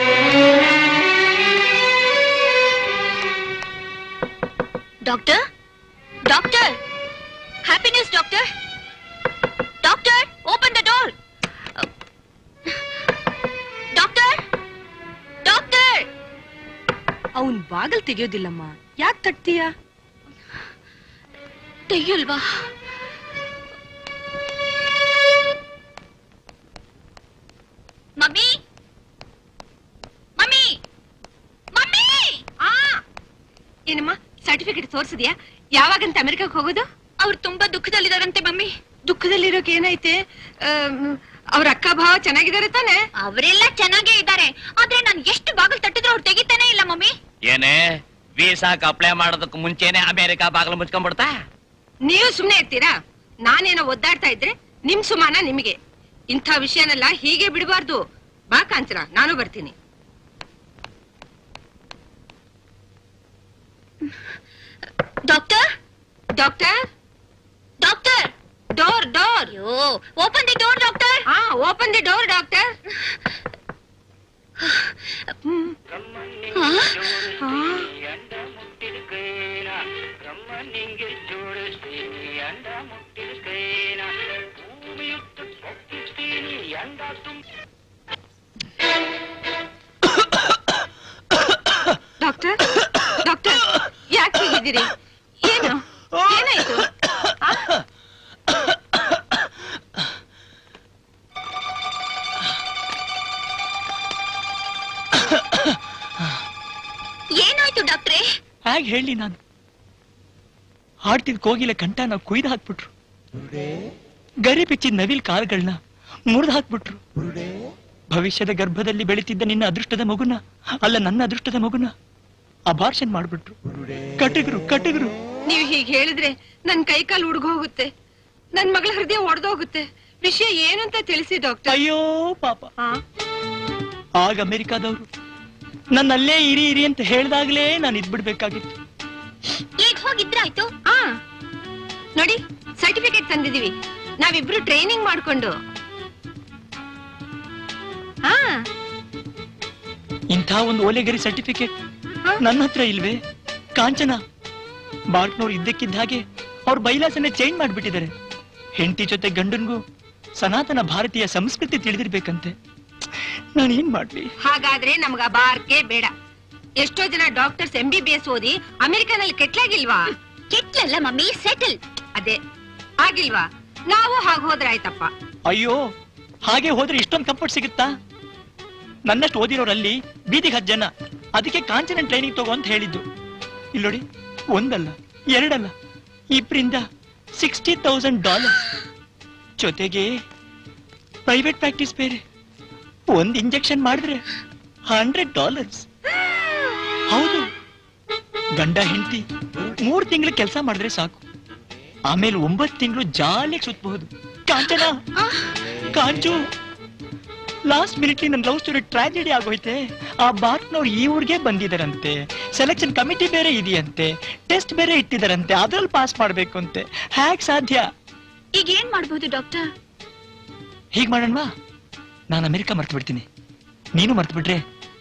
doctor doctor happy news doctor doctor open the door doctor doctor ಅವನ್ ಬಾಗಲ್ ತೆಗಿಯೋದಿಲ್ಲಮ್ಮ ಯಾಕೆ ತಟ್ತೀಯ ತೆಗಿಯಲ್ವಾ ಮಮ್ಮಿ ಮಮ್ಮಿ ಮಮ್ಮಿ ಆ ಏನಮ್ಮ ಸರ್ಟಿಫಿಕೇಟ್ ತೋರ್ಸಿದ್ಯಾ ಯಾವಾಗಂತ ಅಮೆರಿಕಕ್ಕೆ ಹೋಗೋದು ಅವ್ರು ತುಂಬಾ ದುಃಖದಲ್ಲಿದಾರಂತೆ ಮಮ್ಮಿ ದುಃಖದಲ್ಲಿರೋಕೆ ಏನೈತೆ ಆಮ್, ಅವ್ರ ಅಕ್ಕ ಭಾವ ಚೆನ್ನಾಗಿದ್ದಾರೆ ತಾನೆ ಅವರೆಲ್ಲ ಚೆನ್ನಾಗೇ ಇದ್ದಾರೆ ಆದ್ರೆ ನಾನು ಎಷ್ಟು ಬಾಗಿಲು ತಟ್ಟಿದ್ರು ಅವ್ರು ತೆಗಿತಾನೆ ಇಲ್ಲ ಮಮ್ಮಿ ಏನೇ ವೀಸಾಕ್ ಅಪ್ಲೈ ಮಾಡೋದಕ್ಕೆ ಮುಂಚೆನೆ ಅಮೆರಿಕ ಬಾಗಿಲು ಮುಚ್ಕೊಂಡ್ಬಿಡ್ತಾ ನೀವು ಸುಮ್ನೆ ಇರ್ತೀರಾ ನಾನೇನೋ ಒದ್ದಾಡ್ತಾ ಇದ್ರೆ ನಿಮ್ ಸುಮಾನ ನಿಮಗೆ ಇಂಥ ವಿಷಯನೆಲ್ಲ ಹೀಗೆ ಬಿಡಬಾರ್ದು ಬಾ ಕಾಂಚನ ನಾನು ಬರ್ತೀನಿ doctor doctor doctor door door ಅಯ್ಯೋ ಓಪನ್ ದಿ ಡೋರ್ ಡಾಕ್ಟರ್ ಹಾ open the door doctor doctor doctor ಯಾಕೆ ಹೀಗಿದ್ದೀರಿ ಏನು ಏನಾಯ್ತು ಆ? ಏನಾಯ್ತು ಡಾಕ್ಟ್ರೇ ಹೇಗೆ ಹೇಳಿ ನಾನು ಹಾಡ್ತಿದ್ ಕೋಗಿಲೆ ಕಂಠನ ಕುಯ್ದು ಹಾಕ್ಬಿಟ್ರು ಗರಿ ಬಿಚ್ಚಿದ ನವಿಲ್ ಕಾಲ್ಗಳನ್ನ ಮುರಿದು ಹಾಕ್ಬಿಟ್ರು ಭವಿಷ್ಯದ ಗರ್ಭದಲ್ಲಿ ಬೆಳೀತಿದ್ದ ನಿನ್ನ ಅದೃಷ್ಟದ ಮಗುನ ಅಲ್ಲ ನನ್ನ ಅದೃಷ್ಟದ ಮಗುನ ಅಬಾರ್ಷನ್ ಮಾಡ್ಬಿಟ್ರು ಕಟಗರು ಕಟಗರು ನೀವು ಹೀಗೆ ಹೇಳಿದ್ರೆ ನನ್ ಕೈ ಕಾಲು ಉಡ್ಗೋಗುತ್ತೆ ನನ್ ಮಗಳ ಹೃದಯ ಒಡೆದೋಗುತ್ತೆ ವಿಷಯ ಏನು ಅಂತ ತಿಳಿಸಿ ಡಾಕ್ಟರ್ ಅಯ್ಯೋ ಪಾಪ ಆಗ ಅಮೆರಿಕಾದವರು ನನ್ನ ಅಲ್ಲೇ ಇರಿ ಇರಿ ಅಂತ ಹೇಳ್ದಾಗ್ಲೇ ನಾನು ಇದ್ಬಿಡ್ಬೇಕಾಗಿತ್ತು ಈಗ ಹೋಗಿದ್ರಾಯ್ತು ಆ ನೋಡಿ ಸರ್ಟಿಫಿಕೇಟ್ ತಂದಿದೀವಿ ನಾವಿಬ್ರು ಟ್ರೈನಿಂಗ್ ಮಾಡ್ಕೊಂಡು ಹಾ ಇಂಥ ಒಂದು ಓಲೆಗರಿ ಸರ್ಟಿಫಿಕೇಟ್ ನನ್ನ ಹತ್ರ ಇಲ್ವೇ ಕಾಂಚನ ಬಾರ್ಕ್ನವ್ರು ಇದ್ದಕ್ಕಿದ್ದ ಹಾಗೆ ಅವ್ರ ಬೈಲಾಸನ್ನೇ ಚೇಂಜ್ ಮಾಡ್ಬಿಟ್ಟಿದ್ದಾರೆ ಹೆಂಡತಿ ಜೊತೆ ಗಂಡನ್ಗೂ ಸನಾತನ ಭಾರತೀಯ ಸಂಸ್ಕೃತಿ ತಿಳಿದಿರ್ಬೇಕಂತೆ ನಾನು ಏನ್ ಮಾಡ್ಲಿ ಹಾಗಾದ್ರೆ ನಮ್ಗ ಬಾರ್ಕೆ ಬೇಡ ಎಷ್ಟೋ ಜನ doctors M B B S ಓದಿ ಅಮೆರಿಕನಲ್ಲಿ ಕೆಟ್ಲಾಗಿಲ್ವಾ ಕೆಟ್ಲಲ್ಲ ಮಮ್ಮಿ ಸೆಟಲ್ ಅದೇ ಆಗಿಲ್ವಾ ನಾವು ಹಾಗೆ ಹೋದ್ರೆ ಆಯ್ತಪ್ಪ ಅಯ್ಯೋ ಹಾಗೆ ಹೋದ್ರೆ ಇಷ್ಟೊಂದು ಕಂಫರ್ಟ್ ಸಿಗುತ್ತಾ ನನ್ನಷ್ಟು ಓದಿರೋರಲ್ಲಿ ಬೀದಿಗೆ ಹತ್ತು ಜನ ಅದಕ್ಕೆ ಕಾಂಚನ ಟ್ರೈನಿಂಗ್ ತಗೋ ಅಂತ ಹೇಳಿದ್ದು ಇಲ್ಲಿ ನೋಡಿ ಒಂದಲ್ಲ ಎರಡಲ್ಲ ಇಬ್ಬರಿಂದ ಸಿಕ್ಸ್ಟಿ ತೌಸಂಡ್ ಡಾಲರ್ ಜೊತೆಗೆ ಪ್ರೈವೇಟ್ ಪ್ರಾಕ್ಟೀಸ್ ಬೇರೆ ಒಂದ್ ಇಂಜೆಕ್ಷನ್ ಮಾಡಿದ್ರೆ ಹಂಡ್ರೆಡ್ ಡಾಲರ್ಸ್ ಹೌದು ಗಂಡ ಹೆಂಡತಿ ಮೂರ್ ತಿಂಗಳು ಕೆಲಸ ಮಾಡಿದ್ರೆ ಸಾಕು ಆಮೇಲೆ ಒಂಬತ್ತು ತಿಂಗಳು ಜಾಲಿಯಾಗಿ ಸುತ್ತಬಹುದು ಕಾಂಚನ ಕಾಂಚು ಲಾಸ್ಟ್ ಮಿನಿಟ್ ನನ್ನ ಲವ್ ಸ್ಟೋರಿ ಟ್ರಾಜಿಡಿ ಆಗೋಯ್ತೆ ಆ ಬಾಟ್ನವ್ರು ಈ ಊರಿಗೆ ಬಂದಿದಾರಂತೆ ಸೆಲೆಕ್ಷನ್ ಕಮಿಟಿ ಬೇರೆ ಇದೆಯಂತೆ ಟೆಸ್ಟ್ ಬೇರೆ ಇಟ್ಟಿದಾರಂತೆ ಅದ್ರಲ್ಲಿ ಪಾಸ್ ಮಾಡ್ಬೇಕು ಅಂತೆ ಹ್ಯಾಕ್ ಸಾಧ್ಯ ಈಗ ಏನ್ ಮಾಡ್ಬೋದು ಡಾಕ್ಟರ್ ಹೀಗ್ ಮಾಡೋಣವಾ ನಾನು ಅಮೆರಿಕ ಮರ್ತು ಬಿಡ್ತೀನಿ ನೀನು ಮರ್ತು ಬಿಟ್ರೆ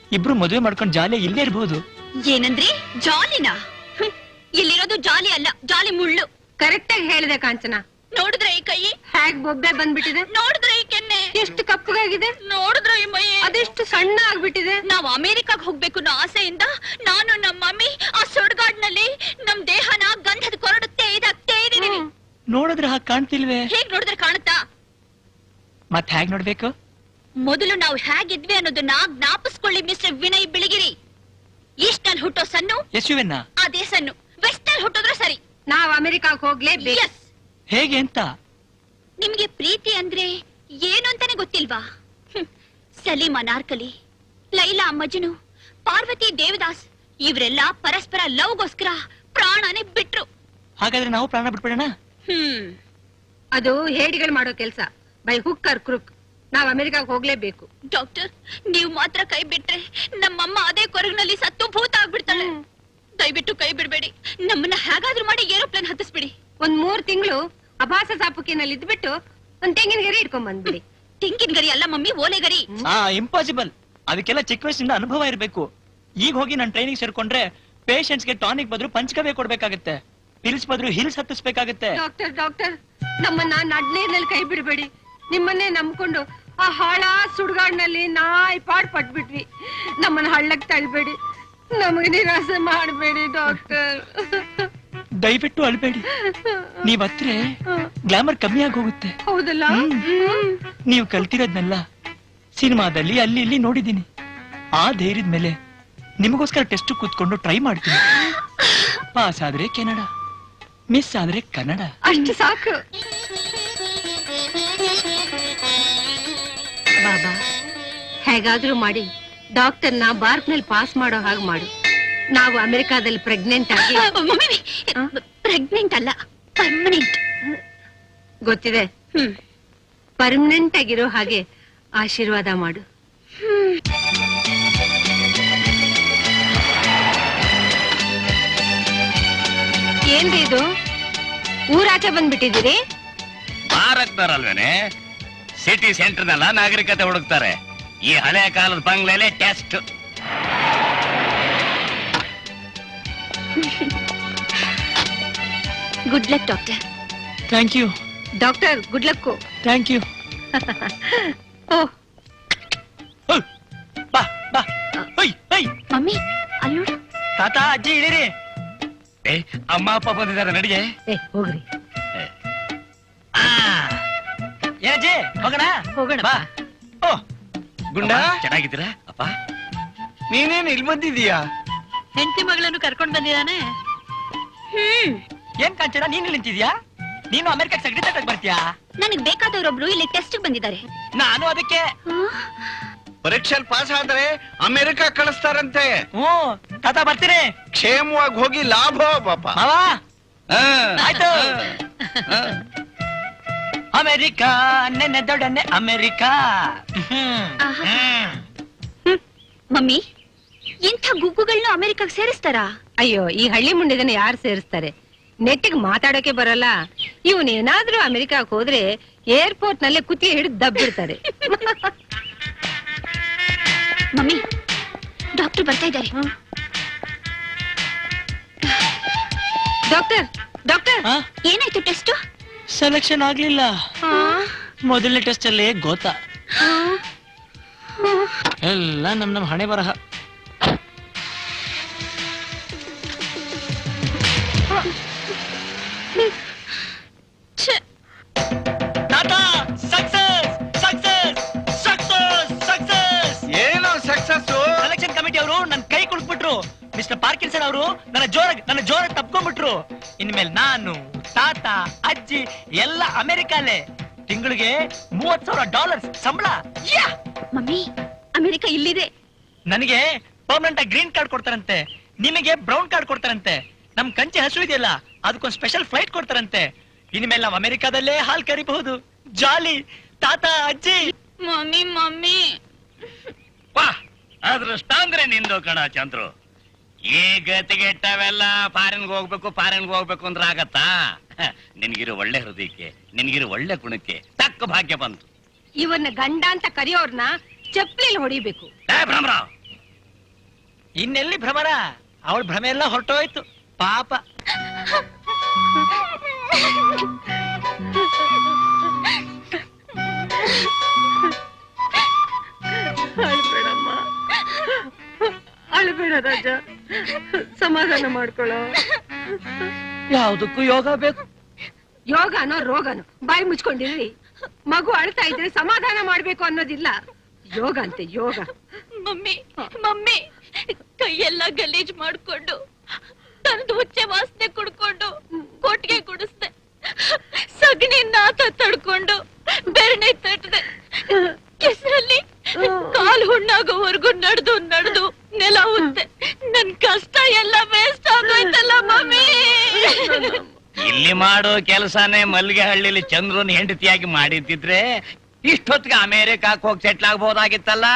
ಇಬ್ರು ಮದುವೆ ಮಾಡ್ಕೊಂಡು ಜಾಲಿ ಇಲ್ಲೇ ಇರ್ಬೋದು ಏನಂದ್ರಿ ಜಾಲಿನಾ ಹ್ಮ್. ಇಲ್ಲಿರೋದು ಜಾಲಿ ಅಲ್ಲ ಜಾಲಿ ಮುಳ್ಳು ಕರೆಕ್ಟ್ ಆಗಿ ಹೇಳಿದೆ ಕಾಂಚನ ನೋಡಿದ್ರೆ ಈ ಕೈ ಹೇಗ್ ಬೊಬ್ಬೆ ಬಂದ್ಬಿಟ್ಟಿದೆ ನೋಡಿದ್ರೆ ಈ ಕೆನ್ನೆ ಎಷ್ಟು ಕಪ್ಪಗಾಗಿದೆ ನೋಡಿದ್ರೆ ಈ ಮೈ ಅದೆಷ್ಟು ಸಣ್ಣ ಆಗ್ಬಿಟ್ಟಿದೆ ನಾವ್ ಅಮೆರಿಕಾಗ್ ಹೋಗ್ಬೇಕು ಅನ್ನೋ ಆಸೆಯಿಂದ ನಾನು ನಮ್ಮ ಮಮ್ಮಿ ಆ ಸುಡ್ಗಾಡ್ನಲ್ಲಿ ನಮ್ ದೇಹನ ಗಂಧದ ಕೊರಡುತ್ತೆ ಇದಾಗ್ತೇ ಇದೀನಿ ನೋಡಿದ್ರೆ ಹಾಗೆ ಕಾಣ್ತಿಲ್ವೇ ಹೇಗ್ ನೋಡಿದ್ರೆ ಕಾಣುತ್ತಾ ಮತ್ ಹೇಗ್ ನೋಡ್ಬೇಕು ಮೊದಲು ನಾವು ಹೇಗಿದ್ವಿ ಅನ್ನೋದನ್ನ ಜ್ಞಾಪಿಸ್ಕೊಳ್ಳಿ ಮಿಸ್ಟರ್ ವಿನಯ್ ಬಿಳಿಗಿರಿ ಈಸ್ಟ್ ನಲ್ಲಿ ಹುಟ್ಟೋ ಸನ್ನು ಯಶುವೆನ್ನ ಅದೇ ಸನ್ನು ವೆಸ್ಟ್ ನಲ್ಲಿ ಹುಟ್ಟಿದ್ರೆ ಸರಿ ನಾವ್ ಅಮೆರಿಕಾಗ್ ಹೋಗ್ಲೇಬೇಕು Yes. ಹೇಗೆ ಅಂತ ನಿಮ್ಗೆ ಪ್ರೀತಿ ಅಂದ್ರೆ ಏನು ಅಂತಾನೆ ಗೊತ್ತಿಲ್ವಾ ಹ್ಮ್. ಸಲೀಮ್ ಅನಾರ್ಕಲಿ ಲೈಲಾ ಮಜ್ನು ಪಾರ್ವತಿ ದೇವದಾಸ್ ಇವರೆಲ್ಲ ಪರಸ್ಪರ ಲವ್ಗೋಸ್ಕರ ಪ್ರಾಣನೇ ಬಿಟ್ರು ಹಾಗಾದ್ರೆ ನಾವು ಪ್ರಾಣ ಬಿಟ್ಬಿಡೋಣ ಹ್ಮ್ ಅದು ಹೇಡಿಗಳು ಮಾಡೋ ಕೆಲ್ಸ ಬೈ ಹುಕ್ ಆರ್ ಕ್ರುಕ್ ನಾವ್ ಅಮೆರಿಕಾಗ್ ಹೋಗ್ಲೇಬೇಕು ಡಾಕ್ಟರ್ ನೀವು ಮಾತ್ರ ಕೈ ಬಿಟ್ರೆ ನಮ್ಮಮ್ಮ ಅದೇ ಕೊರಗಿನಲ್ಲಿ ಸತ್ತು ಭೂತ ಆಗ್ಬಿಡ್ತಾಳೆ ದಯವಿಟ್ಟು ಕೈ ಬಿಡ್ಬೇಡಿ ನಮ್ಮನ್ನ ಹೇಗಾದ್ರೂ ಮಾಡಿ ಏರೋಪ್ಲೇನ್ ಹತ್ತಿಸ್ಬಿಡಿ ಒಂದ್ ಮೂರ್ ತಿಂಗಳು ಅಭಾಸ ಸಾಪುಕಿನಲ್ಲಿ ಇದ್ಬಿಟ್ಟು ಒಂದ್ ತೆಂಗಿನ ಗೆರೆ ಇಟ್ಕೊಂಡ್ ಬಂದ್ಬಿಡಿ ತೆಂಗಿನ ಗರಿ ಅಲ್ಲ ಮಮ್ಮಿ ಓಲೆ ಗರಿ ಆ ಇಂಪಾಸಿಬಲ್ ಅದಕ್ಕೆಲ್ಲ ಚಿಕ್ಕ ವಯಸ್ಸಿಂದ ಅನುಭವ ಇರಬೇಕು ಈಗ ಹೋಗಿ ನಾನು ಟ್ರೈನಿಂಗ್ ಸೇರ್ಕೊಂಡ್ರೆ ಪೇಷಂಟ್ಸ್ಗೆ ಟಾನಿಕ್ ಬದ್ರು ಪಂಚಕವೇ ಕೊಡ್ಬೇಕಾಗತ್ತೆ ಪಿಲ್ಸ್ ಬದ್ರು ಹಿಲ್ಸ್ ಹತ್ತಿಸ್ಬೇಕಾಗತ್ತೆ ಡಾಕ್ಟರ್ ಡಾಕ್ಟರ್ ನಮ್ಮನ್ನ ನಡ್ನೀರ್ನಲ್ಲಿ ಕೈ ಬಿಡಬೇಡಿ ನಿಮ್ಮನ್ನೇ ನಂಬ್ಕೊಂಡು ಆ ಹಾಳ ಸುಡ್ಗಾಡ್ನಲ್ಲಿ ನಾಯಿ ಪಾಡ್ ಪಟ್ಬಿಟ್ವಿ ನಮ್ಮನ್ನ ಹಳ್ಳಕ್ ತಳ್ಬೇಡಿ ನಮಗೆ ನಿರಾಸೆ ಮಾಡಬೇಡಿ ಡಾಕ್ಟರ್ ದಯವಿಟ್ಟು ಅಳ್ಬೇಡಿ ನೀವ್ ಹತ್ರ ಗ್ಲಾಮರ್ ಕಮ್ಮಿ ಆಗಿ ಹೋಗುತ್ತೆ ಹೌದಲ್ಲ ನೀವು ಕಲ್ತಿರೋದ್ನೆಲ್ಲ ಸಿನಿಮಾದಲ್ಲಿ ಅಲ್ಲಿ ಇಲ್ಲಿ ನೋಡಿದೀನಿ ಆ ಧೈರ್ಯದ ಮೇಲೆ ನಿಮಗೋಸ್ಕರ ಟೆಸ್ಟ್ ಕೂತ್ಕೊಂಡು ಟ್ರೈ ಮಾಡ್ತೀನಿ ಪಾಸ್ ಆದ್ರೆ ಕೆನಡ ಮಿಸ್ ಆದ್ರೆ ಕನ್ನಡ ಅಷ್ಟು ಸಾಕು ಬಾಬಾ ಹೇಗಾದ್ರೂ ಮಾಡಿ ಡಾಕ್ಟರ್ನ ಬಾರ್ಕ್ನಲ್ಲಿ ಪಾಸ್ ಮಾಡೋ ಹಾಗೆ ಮಾಡು ನಾವು ಅಮೆರಿಕಾದಲ್ಲಿ ಪ್ರೆಗ್ನೆಂಟ್ ಆಗಿ ಮಮ್ಮಿ ಪ್ರೆಗ್ನೆಂಟ್ ಅಲ್ಲ ಪರ್ಮನೆಂಟ್ ಗೊತ್ತಿದೆ ಪರ್ಮನೆಂಟ್ ಆಗಿರೋ ಹಾಗೆ ಆಶೀರ್ವಾದ ಮಾಡು ಏನ್ರಿ ಇದು ಊರಾಚೆ ಬಂದ್ಬಿಟ್ಟಿದ್ದೀರಿ ಮಾರಕ್ತಾರಲ್ವೇನೆ ಸಿಟಿ ಸೆಂಟರ್ನೆಲ್ಲ ನಾಗರಿಕತೆ ಹುಡುಕ್ತಾರೆ ಈ ಹಳೆ ಕಾಲದ ಬಂಗ್ಲೆಲೆ test good luck doctor thank you doctor good luck thank you ಓ ಬಾ ಬಾ ಹೊಯ್ ಹೊಯ್ ಮಮ್ಮಿ ಅಲ್ಲಿ ನೋಡು ತಾತ ಅಜ್ಜಿ ಇಳಿರಿ ಏ ಅಮ್ಮ ಅಪ್ಪ ಬಂದಿದ್ದಾರೆ ನಡಿಗೆ ಏ ಹೋಗ್ರಿ ಏನಜ್ಜಿ ಹೋಗೋಣ ಹೋಗೋಣ ಬಾ ಓ ಗುಂಡ ಚೆನ್ನಾಗಿದ್ದೀರಾ ಅಪ್ಪ ನೀನೇನ್ ಇಲ್ಲಿ ಬಂದಿದೀಯಾ ಹೆಂಡತಿ ಮಗಳನ್ನು ಕರ್ಕೊಂಡ್ ಬಂದಿದ್ದಾನೆ ಹ್ಮ್ ಏನ್ ಕಾಂಚನ ನೀನ್ ಇಲ್ಲಿ ನಿಂತಿದ್ಯಾ ನೀನು ಅಮೆರಿಕಕ್ಕೆ ಸಗಡಿ ತಟ್ಟಕ್ ಬರ್ತೀಯಾ ನನಗ್ ಬೇಕಾದವರೊಬ್ರು ಇಲ್ಲಿ ಟೆಸ್ಟ್ ಬಂದಿದ್ದಾರೆ ನಾನು ಅದಕ್ಕೆ ಪರೀಕ್ಷೆಲ್ ಪಾಸ್ ಆದ್ರೆ ಅಮೆರಿಕ ಕಳಿಸ್ತಾರಂತೆ ಹ್ಮ್ ತಾತ ಬರ್ತೀನಿ ಕ್ಷೇಮವಾಗಿ ಹೋಗಿ ಲಾಭ ಪಾಪ ಮಾವ ಹಾ. ಆಯ್ತು ಅಮೆರಿಕಾ ನೆನ್ನೆ ದೊಡ್ಡನೆ ಅಮೆರಿಕಾ ಹ್ಮ್. ಹ್ಮ್. ಮಮ್ಮಿ ಇಂಥ ಗುಗ್ಗುಗಳನ್ನ ಅಮೆರಿಕಾಗ್ ಸೇರಿಸ್ತಾರಾ ಅಯ್ಯೋ ಈ ಹಳ್ಳಿ ಮುಂಡೆದನ್ನ ಯಾರು ಸೇರಿಸ್ತಾರೆ ನೆಟ್ಟಿಗೆ ಮಾತಾಡೋಕೆ ಬರಲ್ಲ ಇವನೇನಾದ್ರೂ ಅಮೆರಿಕಾಕ್ ಹೋದ್ರೆ ಏರ್ಪೋರ್ಟ್ ನಲ್ಲೇ ಕುತ್ತಿಗೆ ಹಿಡಿದು ದಬ್ಬಿಡ್ತಾರೆ ಮಮ್ಮಿ ಡಾಕ್ಟರ್ ಬರ್ತಾ ಇದ್ದಾರೆ ಡಾಕ್ಟರ್ ಡಾಕ್ಟರ್ ಆ? ಏನಾಯ್ತು ಟೆಸ್ಟ್ ಸೆಲೆಕ್ಷನ್ ಆಗ್ಲಿಲ್ಲ ಮೊದಲನೇ ಟೆಸ್ಟ್ ಅಲ್ಲೇ ಗೋತಾ ಎಲ್ಲ ನಮ್ ನಮ್ ಹಣೆ ಬರಹ ತಾತ ಸಕ್ಸಸ್ ಸಕ್ಸಸ್ ಸಕ್ಸಸ್ ಸಕ್ಸಸ್ ಏನೋ ಸಕ್ಸಸ್ ಸೆಲೆಕ್ಷನ್ ಕಮಿಟಿ ಅವರು ನನ್ ಕೈ ಕುಳಿಸ್ಬಿಟ್ರು ಮಿಸ್ಟರ್ ಪಾರ್ಕಿನ್ಸನ್ ಅವರು ನನ್ನ ಜೋರಾಗಿ ನನ್ನ ಜೋರಾಗಿ ತಪ್ಕೊಂಡ್ಬಿಟ್ರು ಇನ್ಮೇಲೆ ನಾನು ತಾತ ಅಜ್ಜಿ ಎಲ್ಲ ಅಮೆರಿಕಾಲೇ ತಿಂಗಳಿಗೆ ಮೂವತ್ ಸಾವಿರ ಡಾಲರ್ಸ್ ಸಂಬಳ ಯಾ! ಮಮ್ಮಿ ಅಮೆರಿಕ ಇಲ್ಲಿದೆ ನನಗೆ ಪರ್ಮನೆಂಟ್ ಆಗಿ ಗ್ರೀನ್ ಕಾರ್ಡ್ ಕೊಡ್ತಾರಂತೆ ನಿಮಗೆ ಬ್ರೌನ್ ಕಾರ್ಡ್ ಕೊಡ್ತಾರಂತೆ ನಮ್ ಕಂಚಿ ಹಸು ಇದೆಯಲ್ಲ ಅದಕ್ಕೊಂದು ಸ್ಪೆಷಲ್ ಫ್ಲೈಟ್ ಕೊಡ್ತಾರಂತೆ ಇನ್ಮೇಲೆ ನಾವು ಅಮೆರಿಕಾದಲ್ಲೇ ಹಾಲ್ ಕರಿಬಹುದು ಜಾಲಿ ತಾತ ಅಜ್ಜಿ ಮಮ್ಮಿ ಮಮ್ಮಿ ವಾ ಅದೃಷ್ಟ ಅಂದ್ರೆ ನಿಂದು ಕಣ ಚಂದ್ರು ಈ ಗತಿಗೆಟ್ಟವೆಲ್ಲ ಫಾರಿನ್ಗೆ ಹೋಗ್ಬೇಕು ಫಾರಿನ್ಗೆ ಹೋಗ್ಬೇಕು ಅಂದ್ರೆ ಆಗತ್ತಾ ಹ, ನಿನ್ಗಿರೋ ಒಳ್ಳೆ ಹೃದಯಕ್ಕೆ ನಿನ್ಗಿರೋ ಒಳ್ಳೆ ಗುಣಕ್ಕೆ ತಕ್ಕ ಭಾಗ್ಯ ಬಂತು ಇವನ್ನ ಗಂಡ ಅಂತ ಕರೆಯೋರ್ನ ಚಪ್ಲಿಲ್ ಹೊಡಿಬೇಕು ಏ ಭ್ರಮರಾವ್ ಇನ್ನೆಲ್ಲಿ ಭ್ರಮರ ಅವಳ ಭ್ರಮೆ ಎಲ್ಲ ಹೊರಟೋಯ್ತು ಪಾಪ ಅಳ್ಬೇಡಮ್ಮ ಅಳ್ಬೇಡ ರಾಜ ಸಮಾಧಾನ ಮಾಡ್ಕೊಳ್ಳೋ ಯಾವುದಕ್ಕೂ ಯೋಗ ಬೇಕು ಯೋಗನೋ ರೋಗನೋ ಬಾಯಿ ಮುಚ್ಕೊಂಡಿರ್ರಿ ಮಗು ಅಳ್ತಾ ಇದ್ರೆ ಸಮಾಧಾನ ಮಾಡ್ಬೇಕು ಅನ್ನೋದಿಲ್ಲ ಯೋಗ ಅಂತೆ ಯೋಗ ಮಮ್ಮಿ ಮಮ್ಮಿ ಕೈಯೆಲ್ಲ ಗಲೀಜ್ ಮಾಡ್ಕೊಂಡು ತಂದು ಹುಚ್ಚೆ ವಾಸನೆ ಕುಡ್ಕೊಂಡು ಕೊಟ್ಟಿಗೆ ಕುಡಿಸ್ದೆ ಸಗಣಿ ನಾತ ತಡ್ಕೊಂಡು ಬೆರಣೆ ತಟ್ಟದೆ ಕೆಸರಲ್ಲಿ ಕಾಲ್ ಹುಣ್ಣಾಗೋವರೆಗೂ ನಡೆದು ನಡೆದು ನೆಲ ಉತ್ತೆ ನನ್ ಕಷ್ಟ ಎಲ್ಲ ವೇಸ್ಟ್ ಆಗೋಯ್ತಲ್ಲ ಮಮ್ಮಿ ಇಲ್ಲಿ ಮಾಡೋ ಕೆಲಸನೇ ಮಲ್ಲಿಗೆ ಹಳ್ಳಿಲಿ ಚಂದ್ರನ್ ಹೆಂಡತಿಯಾಗಿ ಮಾಡಿದ್ದಿದ್ರೆ ಇಷ್ಟೊತ್ತಿಗೆ ಅಮೇರಿಕಾಕ್ ಹೋಗಿ ಸೆಟ್ಲ್ ಆಗ್ಬೋದಾಗಿತ್ತಲ್ಲ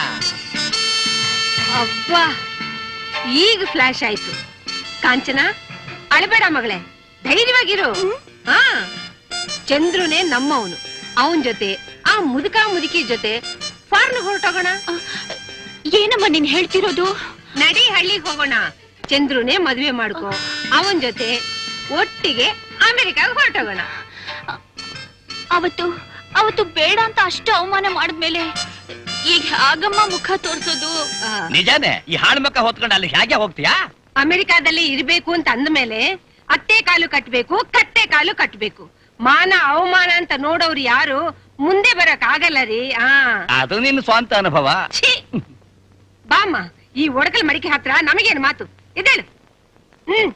ಅಬ್ಬಾ ಈಗ ಫ್ಲಾಶ್ ಆಯ್ತು ಕಾಂಚನ ಅಳಬೇಡ ಮಗಳೇ ಧೈರ್ಯವಾಗಿರು ಹಾ ಚಂದ್ರುನೇ ನಮ್ಮವನು ಅವನ್ ಜೊತೆ ಆ ಮುದುಕ ಮುದುಕಿ ಜೊತೆ ಫಾರ್ನ್ ಹೊರಟೋಗೋಣ ಏನಮ್ಮ ನೀನ್ ಹೇಳ್ತಿರೋದು ನಡಿ ಹಳ್ಳಿಗೆ ಹೋಗೋಣ ಚಂದ್ರುನೇ ಮದ್ವೆ ಮಾಡ್ಕೋ ಅವನ್ ಜೊತೆ ಒಟ್ಟಿಗೆ ಅಮೆರಿಕಾಗ ಹೊರಟೋಗೋಣ ಅವತ್ತು ಅವತ್ತು ಬೇಡ ಅಂತ ಅಷ್ಟು ಅವಮಾನ ಮಾಡಿದ್ಮೇಲೆ ಈಗ ಆಗಮ್ಮ ಮುಖ ತೋರ್ಸೋದು ನಿಜಾನೇ ಈ ಹಾಳ್ಮಕ್ಕ ಹೊತ್ಕೊಂಡು ಅಲ್ಲಿ ಹೇಗೆ ಹೋಗ್ತೀಯಾ ಅಮೆರಿಕಾದಲ್ಲಿ ಇರ್ಬೇಕು ಅಂತ ಅಂದ್ಮೇಲೆ ಅತ್ತೆ ಕಾಲು ಕಟ್ಬೇಕು ಕತ್ತೆ ಕಾಲು ಕಟ್ಬೇಕು ಮಾನ ಅವಮಾನ ಅಂತ ನೋಡೋರು ಯಾರು ಮುಂದೆ ಬರಕ್ ಆಗಲ್ಲ ರೀ ಆ ಅದು ನಿನ್ನ ಸ್ವಂತ ಅನುಭವ ಛೀ! ಬಾಮ್ಮ ಈ ಒಡಕಲ್ ಮಡಿಕೆ ಹತ್ರ ನಮಗೇನು ಮಾತು ಇದೇಳು ಹ್ಮ್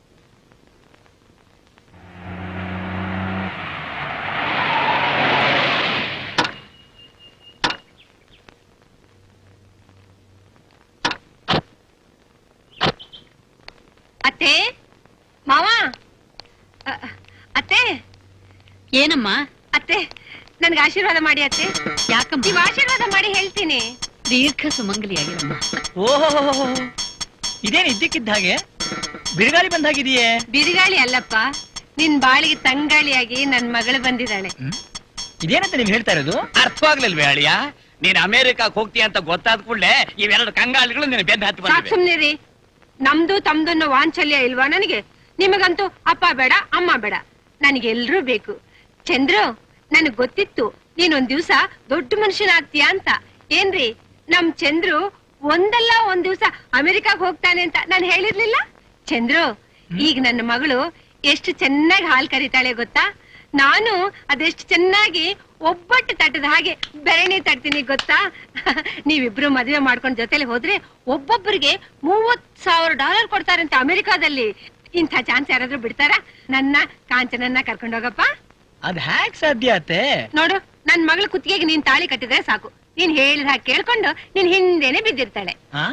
ಅತ್ತೆ ಮಾವ ಅ- ಅತ್ತೆ ಏನಮ್ಮ ಅತ್ತೆ ನನ್ಗೆ ಆಶೀರ್ವಾದ ಮಾಡಿ ಅತ್ತೆ ಯಾಕಮ್ಮ ನೀವು ಆಶೀರ್ವಾದ ಮಾಡಿ ಹೇಳ್ತೀನಿ ದೀರ್ಘ ಸುಮಂಗಲಿಯಾಗಿರಮ್ಮ ಓಹೋ ಇದೇನು ಇದ್ದಕ್ಕಿದ್ದ ಹಾಗೆ ಬಿರುಗಾಳಿ ಬಂದಾಗಿದೆಯೇ ಬಿರುಗಾಳಿ ಅಲ್ಲಪ್ಪ ನಿನ್ ಬಾಳಿಗೆ ತಂಗಾಳಿಯಾಗಿ ನನ್ ಮಗಳು ಬಂದಿದ್ದಾಳೆ ಇದೇನಂತ ನೀವ್ ಹೇಳ್ತಾ ಇರೋದು ಅರ್ಥವಾಗ್ಲಿಲ್ವೇ ಅಳಿಯ ನೀನ್ ಅಮೆರಿಕಾಕ್ ಹೋಗ್ತೀಯ ಅಂತ ಗೊತ್ತಾದ ಕೂಡಲೇ ಇವೆರಡು ಕಂಗಾಲಿಗಳು ನಿನ್ನ ಬೆನ್ನ ಹತ್ತು ಸಾಕ್ ಬಂದಿವೆ ಸುಮ್ನೆ ರೀ ನಮ್ದು ತಮ್ದನ್ನೋ ವಾಂಚಲ್ಯ ಇಲ್ವಾ ನನಗೆ ನಿಮಗಂತೂ ಅಪ್ಪ ಬೇಡ ಅಮ್ಮ ಬೇಡ ನನಗೆ ಎಲ್ರೂ ಬೇಕು ಚಂದ್ರು ನನಗ್ ಗೊತ್ತಿತ್ತು ನೀನೊಂದ್ ದಿವ್ಸ ದೊಡ್ಡ ಮನುಷ್ಯನಾಗ್ತೀಯ ಅಂತ ಏನ್ರಿ ನಮ್ ಚಂದ್ರು ಒಂದಲ್ಲ ಒಂದ್ ದಿವ್ಸ ಅಮೆರಿಕಾಗ್ ಹೋಗ್ತಾನೆ ಅಂತ ನಾನು ಹೇಳಿರ್ಲಿಲ್ಲ ಚಂದ್ರು ಈಗ ನನ್ನ ಮಗಳು ಎಷ್ಟು ಚೆನ್ನಾಗಿ ಹಾಲ್ ಕರಿತಾಳೆ ಗೊತ್ತಾ ನಾನು ಅದೆಷ್ಟು ಚೆನ್ನಾಗಿ ಒಬ್ಬಟ್ಟು ತಟ್ಟದ ಹಾಗೆ ಬೆರಣಿ ತಟ್ತೀನಿ ಗೊತ್ತಾ ನೀವಿಬ್ರು ಮದುವೆ ಮಾಡ್ಕೊಂಡ್ ಜೊತೆಲಿ ಹೋದ್ರೆ ಒಬ್ಬೊಬ್ಬರಿಗೆ ಮೂವತ್ ಸಾವಿರ ಡಾಲರ್ ಕೊಡ್ತಾರಂತೆ ಅಮೆರಿಕಾದಲ್ಲಿ ಇಂಥ ಚಾನ್ಸ್ ಯಾರಾದ್ರೂ ಬಿಡ್ತಾರಾ ನನ್ನ ಕಾಂಚನನ್ನ ಕರ್ಕೊಂಡ್ ಹೋಗಪ್ಪ ಅದ್ ಹ್ಯಾಕ್ ಸಾಧ್ಯ ಅತ್ತೆ ನೋಡು ನನ್ ಮಗಳ ಕುತ್ತಿಗೆಗೆ ನೀನ್ ತಾಳಿ ಕಟ್ಟಿದ್ರೆ ಸಾಕು ನೀನ್ ಹೇಳಿದ ಹಾಗೆ ಕೇಳ್ಕೊಂಡು ನೀನ್ ಹಿಂದೆನೆ ಬಿದ್ದಿರ್ತಾಳೆ ಆ?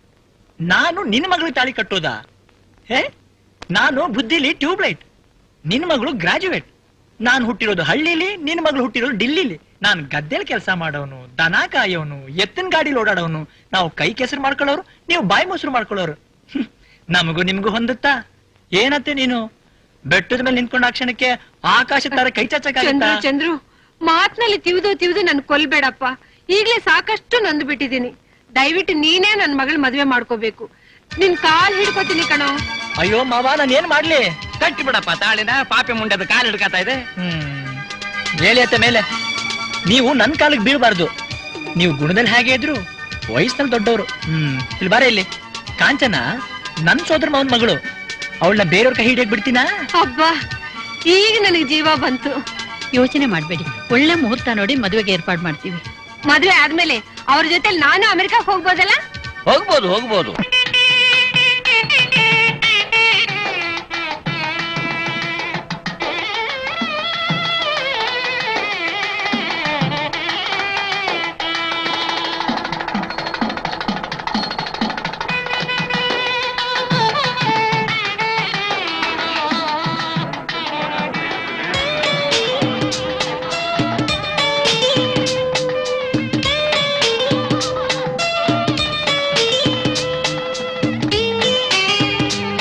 ನಾನು ನಿನ್ನ ಮಗಳಿಗೆ ತಾಳಿ ಕಟ್ಟೋದಾ ಹೇ ನಾನು ಬುದ್ಧಿಲಿ ಟ್ಯೂಬ್ಲೈಟ್ ನಿನ್ನ ಮಗಳು ಗ್ರಾಜುಯೇಟ್ ನಾನು ಹುಟ್ಟಿರೋದು ಹಳ್ಳಿಲಿ ನಿನ್ನ ಮಗಳು ಹುಟ್ಟಿರೋದು ಡಿಲ್ಲಿಲಿ ನಾನು ಗದ್ದೆಲ್ ಕೆಲಸ ಮಾಡೋನು ದನ ಕಾಯೋನು ಎತ್ತಿನ ಗಾಡಿಲಿ ಓಡಾಡೋನು ನಾವು ಕೈ ಕೆಸರು ಮಾಡ್ಕೊಳ್ಳೋರು ನೀವು ಬಾಯಿ ಮೊಸರು ಮಾಡ್ಕೊಳ್ಳೋರು ಹ್ಮ್. ನಮಗೂ ನಿಮ್ಗೂ ಹೊಂದುತ್ತಾ ಏನತ್ತೆ ನೀನು ಬೆಟ್ಟದ ಮೇಲೆ ನಿಂತ್ಕೊಂಡ ಆ ಕ್ಷಣಕ್ಕೆ ಆಕಾಶ ತರ ಕೈ ಚಂದ್ರು ಚಚ್ಚಕ್ಕಾಗತ್ತಾ ಚಂದ್ರು ಮಾತ್ನಲ್ಲಿ ತಿವ್ದು ತಿವ್ದು ನನ್ ಕೊಲ್ಬೇಡಪ್ಪ ಈಗ್ಲೇ ಸಾಕಷ್ಟು ನೊಂದು ಬಿಟ್ಟಿದ್ದೀನಿ ದಯವಿಟ್ಟು ನೀನೇ ನನ್ ಮಗಳ ಮದ್ವೆ ಮಾಡ್ಕೋಬೇಕು ನಿನ್ ಕಾಲ್ ಹಿಡ್ಕೋತೀನಿ ಕಣೋ ಅಯ್ಯೋ ಮಾವ ನಾನು ಏನ್ ಮಾಡ್ಲಿ ಕಟ್ಟಿ ಬಿಡಪ್ಪ ತಾಳಿನ ಪಾಪೆ ಮುಂಡದ ಕಾಲು ಹಿಡ್ಕತಾ ಇದೆ ಹೇಳಿ ಅತ್ತ ಮೇಲೆ ನೀವು ನನ್ ಕಾಲಿಗೆ ಬೀಳ್ಬಾರ್ದು ನೀವು ಗುಣದಲ್ಲಿ ಹೇಗೆ ಇದ್ರು ವಯಸ್ಸಲ್ಲಿ ದೊಡ್ಡವರು ಹ್ಮ್ ಇಲ್ಲಿ ಬಾರ ಇಲ್ಲಿ ಕಾಂಚನ ನನ್ ಸೋದರ ಮಾವನ್ ಮಗಳು ಅವಳನ್ನ ಬೇರೆಯವ್ರ ಕೈ ಹಿಡಿಯಕ್ ಬಿಡ್ತೀನಾ ಅಬ್ಬಾ ಈಗ ನನಗ್ ಜೀವ ಬಂತು ಯೋಚನೆ ಮಾಡ್ಬೇಡಿ ಒಳ್ಳೆ ಮುಹೂರ್ತ ನೋಡಿ ಮದುವೆಗೆ ಏರ್ಪಾಡ್ ಮಾಡ್ತೀವಿ ಮದ್ವೆ ಆದ್ಮೇಲೆ ಅವ್ರ ಜೊತೆ ನಾನು ಅಮೆರಿಕಾಕ್ ಹೋಗ್ಬೋದಲ್ಲ ಹೋಗ್ಬೋದು ಹೋಗ್ಬೋದು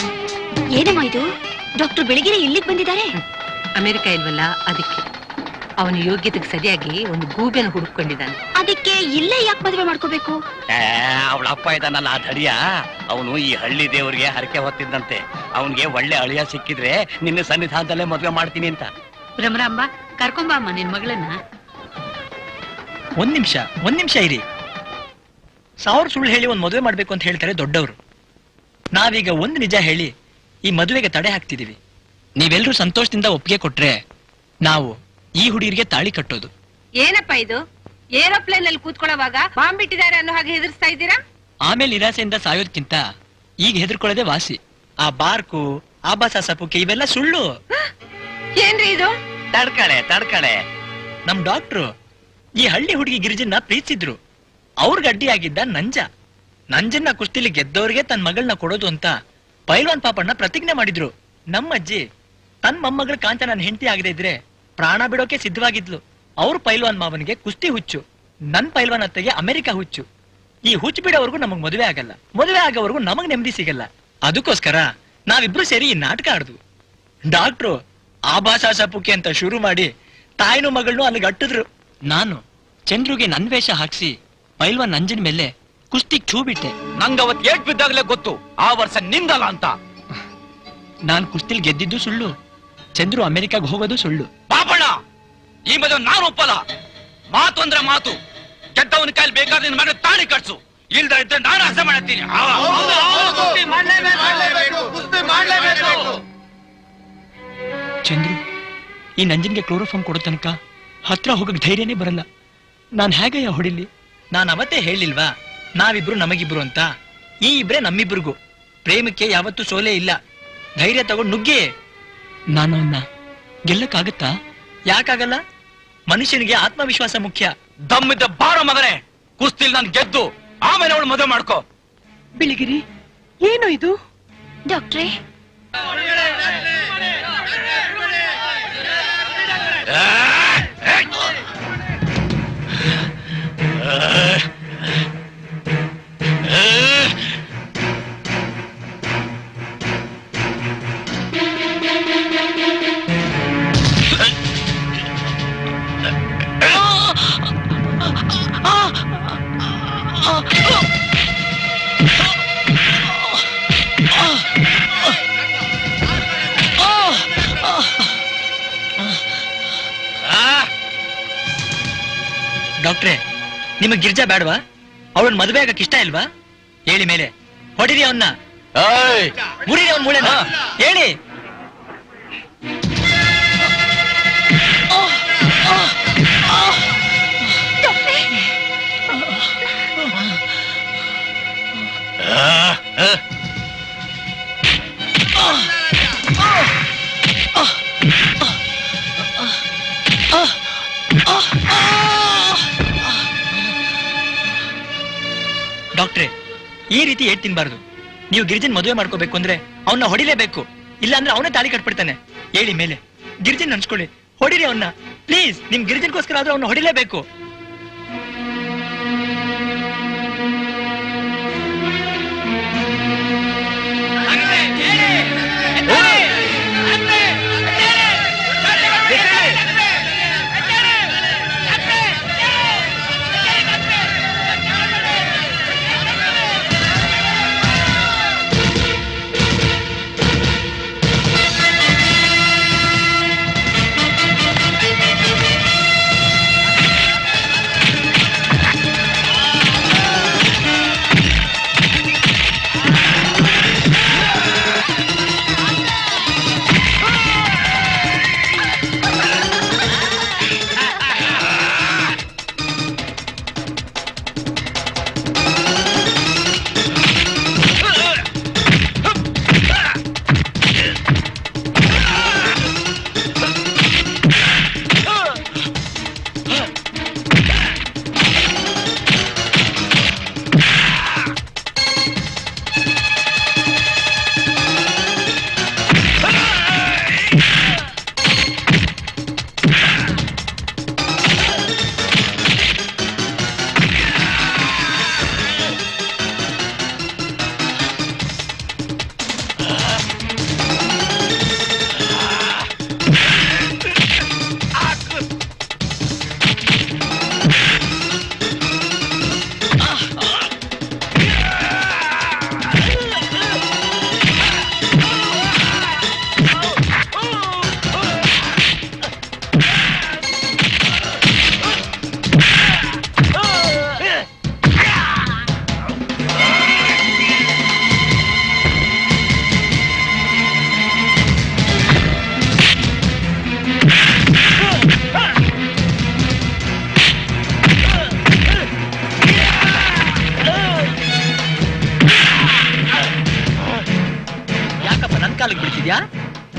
ಏನಮ್ಮ ಇದು ಡಾಕ್ಟರ್ ಬೆಳಿಗ್ಗೆ ಇಲ್ಲಿಗೆ ಬಂದಿದ್ದಾರೆ ಅಮೆರಿಕ ಇಲ್ವಲ್ಲ ಅದಕ್ಕೆ ಅವನ ಯೋಗ್ಯತೆಗೆ ಸರಿಯಾಗಿ ಒಂದು ಗೂಬೆನ ಹುಡುಕೊಂಡಿದ್ದಾನೆ ಅದಕ್ಕೆ ಇಲ್ಲೇ ಯಾಕೆ ಮದುವೆ ಮಾಡ್ಕೋಬೇಕು ಅವಳ ಅಪ್ಪ ಇದಾನಲ್ಲ ಆ ಧಡಿಯ ಅವನು ಈ ಹಳ್ಳಿ ದೇವರಿಗೆ ಹರಕೆ ಹೊತ್ತಿದ್ದಂತೆ ಅವನಿಗೆ ಒಳ್ಳೆ ಅಳಿಯ ಸಿಕ್ಕಿದ್ರೆ ನಿನ್ನ ಸನ್ನಿಧಾನದಲ್ಲೇ ಮದುವೆ ಮಾಡ್ತೀನಿ ಅಂತ ಭ್ರಮರಾಂಬ ಕರ್ಕೊಂಬ ಅಮ್ಮ ನಿನ್ ಮಗಳನ್ನ ಒಂದ್ ನಿಮಿಷ ಒಂದ್ ನಿಮಿಷ ಇರಿ ಸಾವಿರ ಸುಳ್ಳು ಹೇಳಿ ಒಂದ್ ಮದುವೆ ಮಾಡ್ಬೇಕು ಅಂತ ಹೇಳ್ತಾರೆ ದೊಡ್ಡವರು ನಾವೀಗ ಒಂದ್ ನಿಜ ಹೇಳಿ ಈ ಮದುವೆಗೆ ತಡೆ ಹಾಕ್ತಿದೀವಿ ನೀವೆಲ್ರೂ ಸಂತೋಷದಿಂದ ಒಪ್ಪಿಗೆ ಕೊಟ್ರೆ ನಾವು ಈ ಹುಡುಗಿರಿಗೆ ತಾಳಿ ಕಟ್ಟೋದು ಏನಪ್ಪ ಇದು ಏರೋಪ್ಲೇನ್ ಅಲ್ಲಿ ಕೂತ್ಕೊಳ್ಳೋವಾಗ ಬಾಂಬ್ ಬಿಟ್ಟಿದ್ದಾರೆ ಅನ್ನೋ ಹಾಗೆ ಹೆದರ್ಸ್ತಾ ಇದ್ದೀರಾ ಆಮೇಲೆ ನಿರಾಸೆಯಿಂದ ಸಾಯೋದ್ಕಿಂತ ಈಗ ಹೆದರ್ಕೊಳ್ಳೋದೇ ವಾಸಿ ಆ ಬಾರ್ಕು ಆಭಾಸ ಸಪುಕೆ ಇವೆಲ್ಲ ಸುಳ್ಳು ಏನ್ರಿ ಇದು ತಡ್ಕಳೆ ತಡ್ಕಳೆ ನಮ್ ಡಾಕ್ಟ್ರು ಈ ಹಳ್ಳಿ ಹುಡುಗಿ ಗಿರಿಜನ್ನ ಪ್ರೀತಿಸಿದ್ರು ಅವ್ರಿಗೆ ಅಡ್ಡಿಯಾಗಿದ್ದ ನಂಜ ನಂಜನ್ನ ಕುಸ್ತಿಲಿ ಗೆದ್ದವ್ರಿಗೆ ತನ್ನ ಮಗಳನ್ನ ಕೊಡೋದು ಅಂತ ಪೈಲ್ವಾನ್ ಪಾಪಣ್ಣ ಪ್ರತಿಜ್ಞೆ ಮಾಡಿದ್ರು ನಮ್ಮ ಅಜ್ಜಿ ತನ್ನ ಮೊಮ್ಮಗಳ ಕಾಂತ ನನ್ನ ಹೆಂಡತಿ ಆಗದೆ ಇದ್ರೆ ಪ್ರಾಣ ಬಿಡೋಕೆ ಸಿದ್ಧವಾಗಿದ್ಲು ಅವ್ರ ಪೈಲ್ವಾನ್ ಮಾವನಿಗೆ ಕುಸ್ತಿ ಹುಚ್ಚು ನನ್ ಪೈಲ್ವಾನ್ ಅತ್ತೆಗೆ ಅಮೆರಿಕ ಹುಚ್ಚು ಈ ಹುಚ್ಚು ಬಿಡೋವರೆಗೂ ನಮಗ್ ಮದುವೆ ಆಗಲ್ಲ ಮದುವೆ ಆಗೋವರೆಗೂ ನಮಗ್ ನೆಮ್ಮದಿ ಸಿಗಲ್ಲ ಅದಕ್ಕೋಸ್ಕರ ನಾವಿಬ್ರು ಸೇರಿ ಈ ನಾಟಕ ಆಡ್ದು ಡಾಕ್ಟ್ರು ಆಭಾಸ ಸಪುಕೆ ಅಂತ ಶುರು ಮಾಡಿ ತಾಯಿನೂ ಮಗಳನ್ನೂ ಅಲ್ಲಿಗೆ ಅಟ್ಟಿದ್ರು ನಾನು ಚಂದ್ರುಗೆ ನನ್ ವೇಷ ಹಾಕ್ಸಿ ಪೈಲ್ವಾನ್ ನಂಜನ್ ಮೇಲೆ ಕುಸ್ತಿಗ್ ಛೂ ಬಿಟ್ಟೆ ನಂಗೆ ಅವತ್ ಏಟ್ ಬಿದ್ದಾಗಲೇ ಗೊತ್ತು ಆ ವರ್ಷ ನಿಂದಲ್ಲ ಅಂತ ನಾನ್ ಕುಸ್ತಿಲ್ ಗೆದ್ದಿದ್ದು ಸುಳ್ಳು ಚಂದ್ರು ಅಮೆರಿಕಾಗ್ ಹೋಗೋದು ಸುಳ್ಳು ಪಾಪಣ್ಣ ಈ ಮದುವೆ ನಾನು ಒಪ್ಪಲ್ಲ ಮಾತು ಅಂದ್ರೆ ಮಾತು ಗೆದ್ದವನ ಕೈಲಿ ಬೇಕಾದ್ರೆ ನಿನ್ ಮನೆ ತಾಳಿ ಕಟ್ಸು ಇಲ್ದ ಇದ್ರೆ ನಾನು ಅರ್ಥ ಮಾಡತ್ತೀನಿ ಚಂದ್ರು ಈ ನಂಜನ್ಗೆ ಕ್ಲೋರೋಫಾರ್ಮ್ ಕೊಡೋ ತನಕ ಹತ್ರ ಹೋಗಕ್ ಧೈರ್ಯನೇ ಬರಲ್ಲ ನಾನ್ ಹೇಗಯ್ಯ ಹೊಡಿಲಿ ನಾನ್ ಅವತ್ತೇ ಹೇಳಿಲ್ವಾ ನಾವಿಬ್ರು ನಮಗಿಬ್ರು ಅಂತ ಈ ಇಬ್ರೇ ನಮ್ಮಿಬ್ರಿಗೂ ಪ್ರೇಮಕ್ಕೆ ಯಾವತ್ತೂ ಸೋಲೆ ಇಲ್ಲ ಧೈರ್ಯ ತಗೊಂಡ್ ನುಗ್ಗಿ ನಾನು ಅವನ್ನ ಗೆಲ್ಲಕ್ಕಾಗತ್ತಾ ಯಾಕಾಗಲ್ಲ ಮನುಷ್ಯನಿಗೆ ಆತ್ಮವಿಶ್ವಾಸ ಮುಖ್ಯ ದಮ್ಮಿದ್ದ ಬಾರೋ ಮಗನೇ ಕುಸ್ತಿಲ್ ನಾನು ಗೆದ್ದು ಆಮೇಲೆ ಅವಳು ಮದುವೆ ಮಾಡ್ಕೋ ಬಿಳಿಗಿರಿ ಏನು ಇದು ಡಾಕ್ಟ್ರೇ ಡಾಕ್ಟ್ರೆ ನಿಮಗ್ ಗಿರ್ಜಾ ಬೇಡವಾ ಅವಳನ್ ಮದುವೆ ಆಗಕ್ ಇಷ್ಟ ಇಲ್ವಾ ಹೇಳಿ ಮೇಲೆ ಹೊಡಿರಿ ಅವನ್ನ ಮುರಿರಿ ಅವನ್ ಮೂಳೆನ ಹೇಳಿ ಡಾಕ್ಟ್ರೆ ಈ ರೀತಿ ಏಟ್ ತಿನ್ಬಾರ್ದು ನೀವು ಗಿರಿಜನ್ ಮದುವೆ ಮಾಡ್ಕೋಬೇಕು ಅಂದ್ರೆ ಅವನ್ನ ಹೊಡಿಲೇಬೇಕು ಇಲ್ಲ ಅಂದ್ರೆ ಅವನೇ ತಾಳಿ ಕಟ್ಬಿಡ್ತಾನೆ ಹೇಳಿ ಮೇಲೆ ಗಿರಿಜನ್ ಅನ್ಸ್ಕೊಳ್ಳಿ ಹೊಡಿರಿ ಅವನ್ನ ಪ್ಲೀಸ್ ನಿಮ್ ಗಿರಿಜನ್ಗೋಸ್ಕರ ಆದ್ರೂ ಅವನ್ನ ಹೊಡಿಲೇಬೇಕು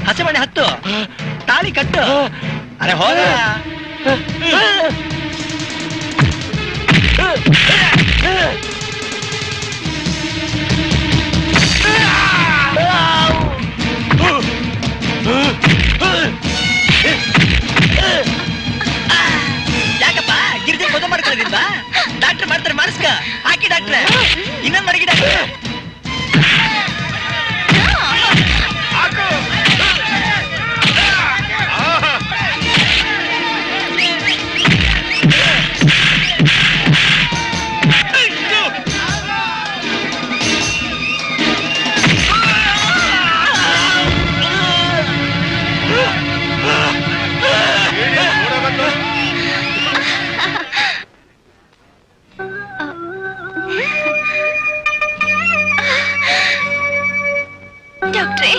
ಹಸೆ ಮನೆ ಹತ್ತು ತಾಳಿ ಕಟ್ಟು ಅರೆ ಹೋಗ ಯಾಕಪ್ಪ ಗಿರ್ಜಿ ಮದುವೆ ಮಾಡ್ಕೊಳ್ಳೋದಿಲ್ವಾ ಡಾಕ್ಟರ್ ಮಾಡ್ತಾರೆ ಮಾಡಿಸ್ಕ ಹಾಕಿ ಡಾಕ್ಟ್ರೆ ಇನ್ನೊಂದ್ ಮಡಗಿ ಡಾಕ್ಟ್ರೆ ಡಾಕ್ಟ್ರೇ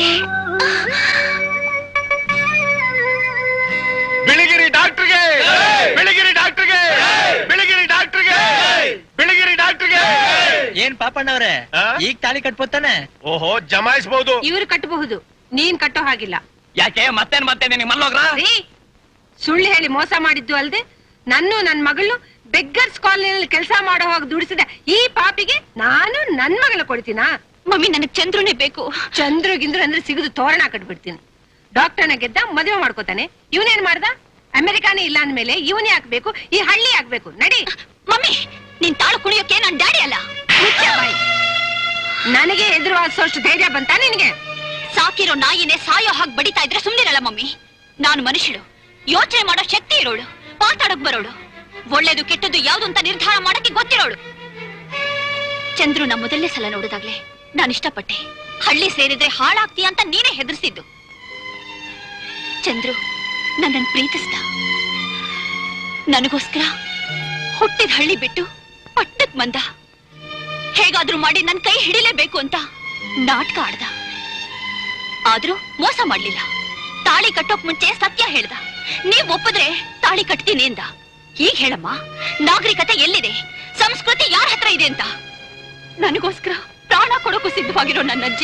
ಬಿಳಿಗಿರಿ ಡಾಕ್ಟರ್ಗೆ ಬಿಳಿಗಿರಿ ಡಾಕ್ಟರ್ಗೆ ಬಿಳಿಗಿರಿ ಡಾಕ್ಟರ್ಗೆ ಬಿಳಿಗಿರಿ ಡಾಕ್ಟರ್ಗೆ ಏನ್ ಪಾಪಣ್ಣವ್ರೆ ಈಗ ತಾಳಿ ಕಟ್ಬೋತಾನೆ ಓಹೋ ಜಮಾಯಿಸಬಹುದು ಇವ್ರು ಕಟ್ಟಬಹುದು ನೀನ್ ಕಟ್ಟೋ ಹಾಗಿಲ್ಲ ಯಾಕೆ ಮತ್ತೇನ್ ಮತ್ತೆ ನಿನಗೆ ಮಲ್ಲೋಗ್ರ ರೀ, ಸುಳ್ಳು ಹೇಳಿ ಮೋಸ ಮಾಡಿದ್ದು ಅಲ್ದೆ ನನ್ನು ನನ್ ಮಗಳು ಬೆಗ್ಗರ್ಸ್ ಕಾಲೋನಿಯಲ್ಲಿ ಕೆಲಸ ಮಾಡೋ ಹೋಗಿ ದುಡಿಸಿದ ಈ ಪಾಪಿಗೆ ನಾನು ನನ್ ಮಗಳ ಕೊಡ್ತೀನಾ ಮಮ್ಮಿ ನನಗ್ ಚಂದ್ರನೇ ಬೇಕು ಚಂದ್ರು ಗಿಂದ್ರು ಅಂದ್ರೆ ಸಿಗದು ತೋರಣ ಕಟ್ಬಿಡ್ತೀನಿ ಡಾಕ್ಟರ್ನ ಗೆದ್ದ ಮದುವೆ ಮಾಡ್ಕೋತಾನೆ ಇವನೇನ್ ಮಾಡ್ದ ಅಮೆರಿಕಾನೇ ಇಲ್ಲ ಅಂದ್ಮೇಲೆ ಇವನೇ ಹಾಕ್ಬೇಕು ಈ ಹಳ್ಳಿ ಹಾಕ್ಬೇಕು ನಡಿ ಮಮ್ಮಿ ನಿನ್ ತಾಳು ಕುಣಿಯೋಕೆ ನನ್ ಡ್ಯಾಡಿ ಅಲ್ಲ ಮುಚ್ಚ ಬಾಯಿ ನನಗೆ ಎದುರು ವಾದಿಸೋಷ್ಟು ಧೈರ್ಯ ಬಂತ ನಿನಗೆ ಸಾಕಿರೋ ನಾಯಿನೇ ಸಾಯೋ ಹಾಗೆ ಬಡಿತಾ ಇದ್ರೆ ಸುಮ್ನಿರಲ್ಲ ಮಮ್ಮಿ ನಾನು ಮನುಷ್ಯಳು ಯೋಚನೆ ಮಾಡೋ ಶಕ್ತಿ ಇರೋಳು ಮಾತಾಡಕ್ ಬರೋಳು ಒಳ್ಳೇದು ಕೆಟ್ಟದ್ದು ಯಾವ್ದು ಅಂತ ನಿರ್ಧಾರ ಮಾಡಕ್ಕೆ ಗೊತ್ತಿರೋಳು ಚಂದ್ರು ನಾ ಮೊದಲನೇ ಸಲ ನೋಡಿದಾಗ್ಲೇ ನಾನು ಇಷ್ಟಪಟ್ಟೆ ಹಳ್ಳಿ ಸೇರಿದ್ರೆ ಹಾಳಾಗ್ತೀಯ ಅಂತ ನೀನೇ ಹೆದರ್ಸಿದ್ದು ಚಂದ್ರು ನನ್ನನ್ನು ಪ್ರೀತಿಸ್ದ ನನಗೋಸ್ಕರ ಹುಟ್ಟಿದ ಹಳ್ಳಿ ಬಿಟ್ಟು ಪಟ್ಟಕ್ ಬಂದ ಹೇಗಾದ್ರೂ ಮಾಡಿ ನನ್ ಕೈ ಹಿಡಿಲೇಬೇಕು ಅಂತ ನಾಟಕ ಆಡ್ದ ಆದ್ರೂ ಮೋಸ ಮಾಡ್ಲಿಲ್ಲ ತಾಳಿ ಕಟ್ಟೋಕ್ ಮುಂಚೆ ಸತ್ಯ ಹೇಳ್ದ ನೀವ್ ಒಪ್ಪಿದ್ರೆ ತಾಳಿ ಕಟ್ತೀನಿ ಅಂದ ಈಗ ಹೇಳಮ್ಮ ನಾಗರಿಕತೆ ಎಲ್ಲಿದೆ ಸಂಸ್ಕೃತಿ ಯಾರ ಹತ್ರ ಇದೆ ಅಂತ ನನಗೋಸ್ಕರ ಪ್ರಾಣ ಕೊಡೋಕು ಸಿದ್ಧವಾಗಿರೋ ನನ್ನ ಅಜ್ಜಿ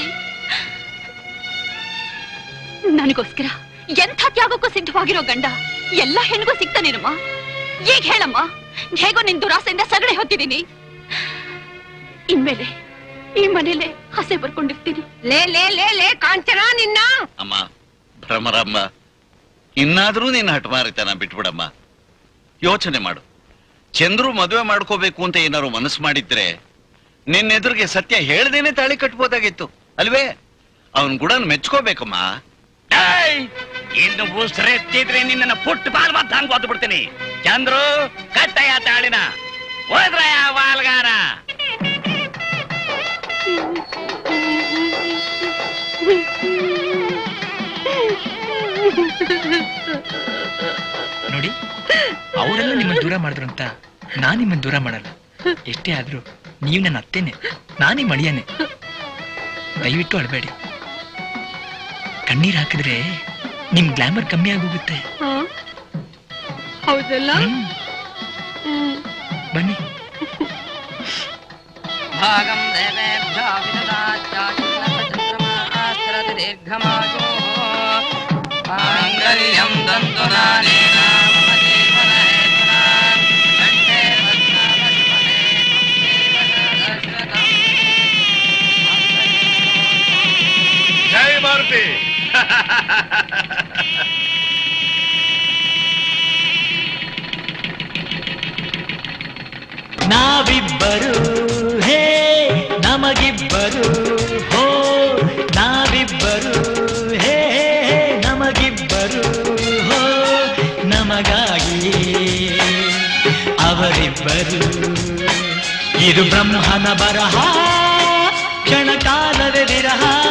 ನನಗೋಸ್ಕರ ಎಂಥ ತ್ಯಾಗಕ್ಕೂ ಸಿದ್ಧವಾಗಿರೋ ಗಂಡ ಎಲ್ಲ ಹೆಣ್ಗೂ ಸಿಗ್ತಾನೇನಮ್ಮ ಈಗ ಹೇಳಮ್ಮ ಹೇಗೋ ನಿನ್ ದುರಾಸೆಯಿಂದ ಸಗಣೆ ಹೊತ್ತಿದೀನಿ ಇನ್ಮೇಲೆ ಈ ಮನೇಲೆ ಹಸೆ ಬರ್ಕೊಂಡಿರ್ತೀನಿ ಲೇ ಲೇ ಲೇ ಲೇ ಕಾಂಚನ ನಿನ್ನ ಅಮ್ಮ ಭ್ರಮರಮ್ಮ ಇನ್ನಾದ್ರೂ ನೀನ್ ಹಠಮಾರಿತನ ಬಿಟ್ಬಿಡಮ್ಮ ಯೋಚನೆ ಮಾಡು ಚಂದ್ರು ಮದುವೆ ಮಾಡ್ಕೋಬೇಕು ಅಂತ ಏನಾರು ಮನಸ್ಸು ಮಾಡಿದ್ರೆ ನಿನ್ನೆದುರಿಗೆ ಸತ್ಯ ಹೇಳ್ದೇನೆ ತಾಳಿ ಕಟ್ಬೋದಾಗಿತ್ತು ಅಲ್ವೇ ಅವನ್ ಗುಣ ಮೆಚ್ಕೋಬೇಕಮ್ಮ ಏಯ್! ಇನ್ನು ಉಸಿರೆತ್ತಿದ್ರೆ ನಿನ್ನ ಪುಟ್ಟು ಬಾಲ್ ಬತ್ತ ಹಂಗ ಒದ್ದು ಬಿಡ್ತೀನಿ ಚಂದ್ರು ಕಟ್ಟಯ್ಯ ತಾಳಿನ ಹೋದ್ರಯ್ಯ ವಾಲ್ಗಾರ ನೋಡಿ ಅವರೆಲ್ಲ ನಿಮ್ಮನ್ನ ದೂರ ಮಾಡಿದ್ರು ಅಂತ ನಾನ್ ನಿಮ್ಮನ್ನ ದೂರ ಮಾಡಲ್ಲ ಎಷ್ಟೇ ಆದ್ರೂ ನೀವು ನನ್ನ ಅತ್ತೇನೆ ನಾನೇ ಮಡಿಯನೆ ದಯವಿಟ್ಟು ಅಳಬೇಡಿ ಕಣ್ಣೀರ್ ಹಾಕಿದ್ರೆ ನಿಮ್ ಗ್ಲಾಮರ್ ಕಮ್ಮಿ ಆಗೋಗುತ್ತೆ ಹೌದಲ್ಲ ಬನ್ನಿ ಭಾಗಂ ದೇವೇಭ್ಯೋ ವಿದದಾಚಾಚಂದ್ರಮಾಶ್ರತಿ ದೀರ್ಘಮಾಯೋ ಮಾಂಗಲ್ಯಂ ದಂತುನಾನೇನ ಮಮ ಜೀವನ ಹೇತುನಾ ಕಂಠೆ ಪದ್ಮಾವತಿಪತೆ ಮಂಗೇವ ಜೈ ಭಾರತಿ ನಾವಿಬ್ಬರು ಹೇ ನಮಗಿಬ್ಬರು ಹೋ ನಾವಿಬ್ಬರು ಹೇ ನಮಗಿಬ್ಬರು ಹೋ ನಮಗಾಗಿ ಅವರಿಬ್ಬರು ಇದು ಬ್ರಹ್ಮನ ಬರಹ ಕ್ಷಣ ಕಾಲವೇ ವಿರಹ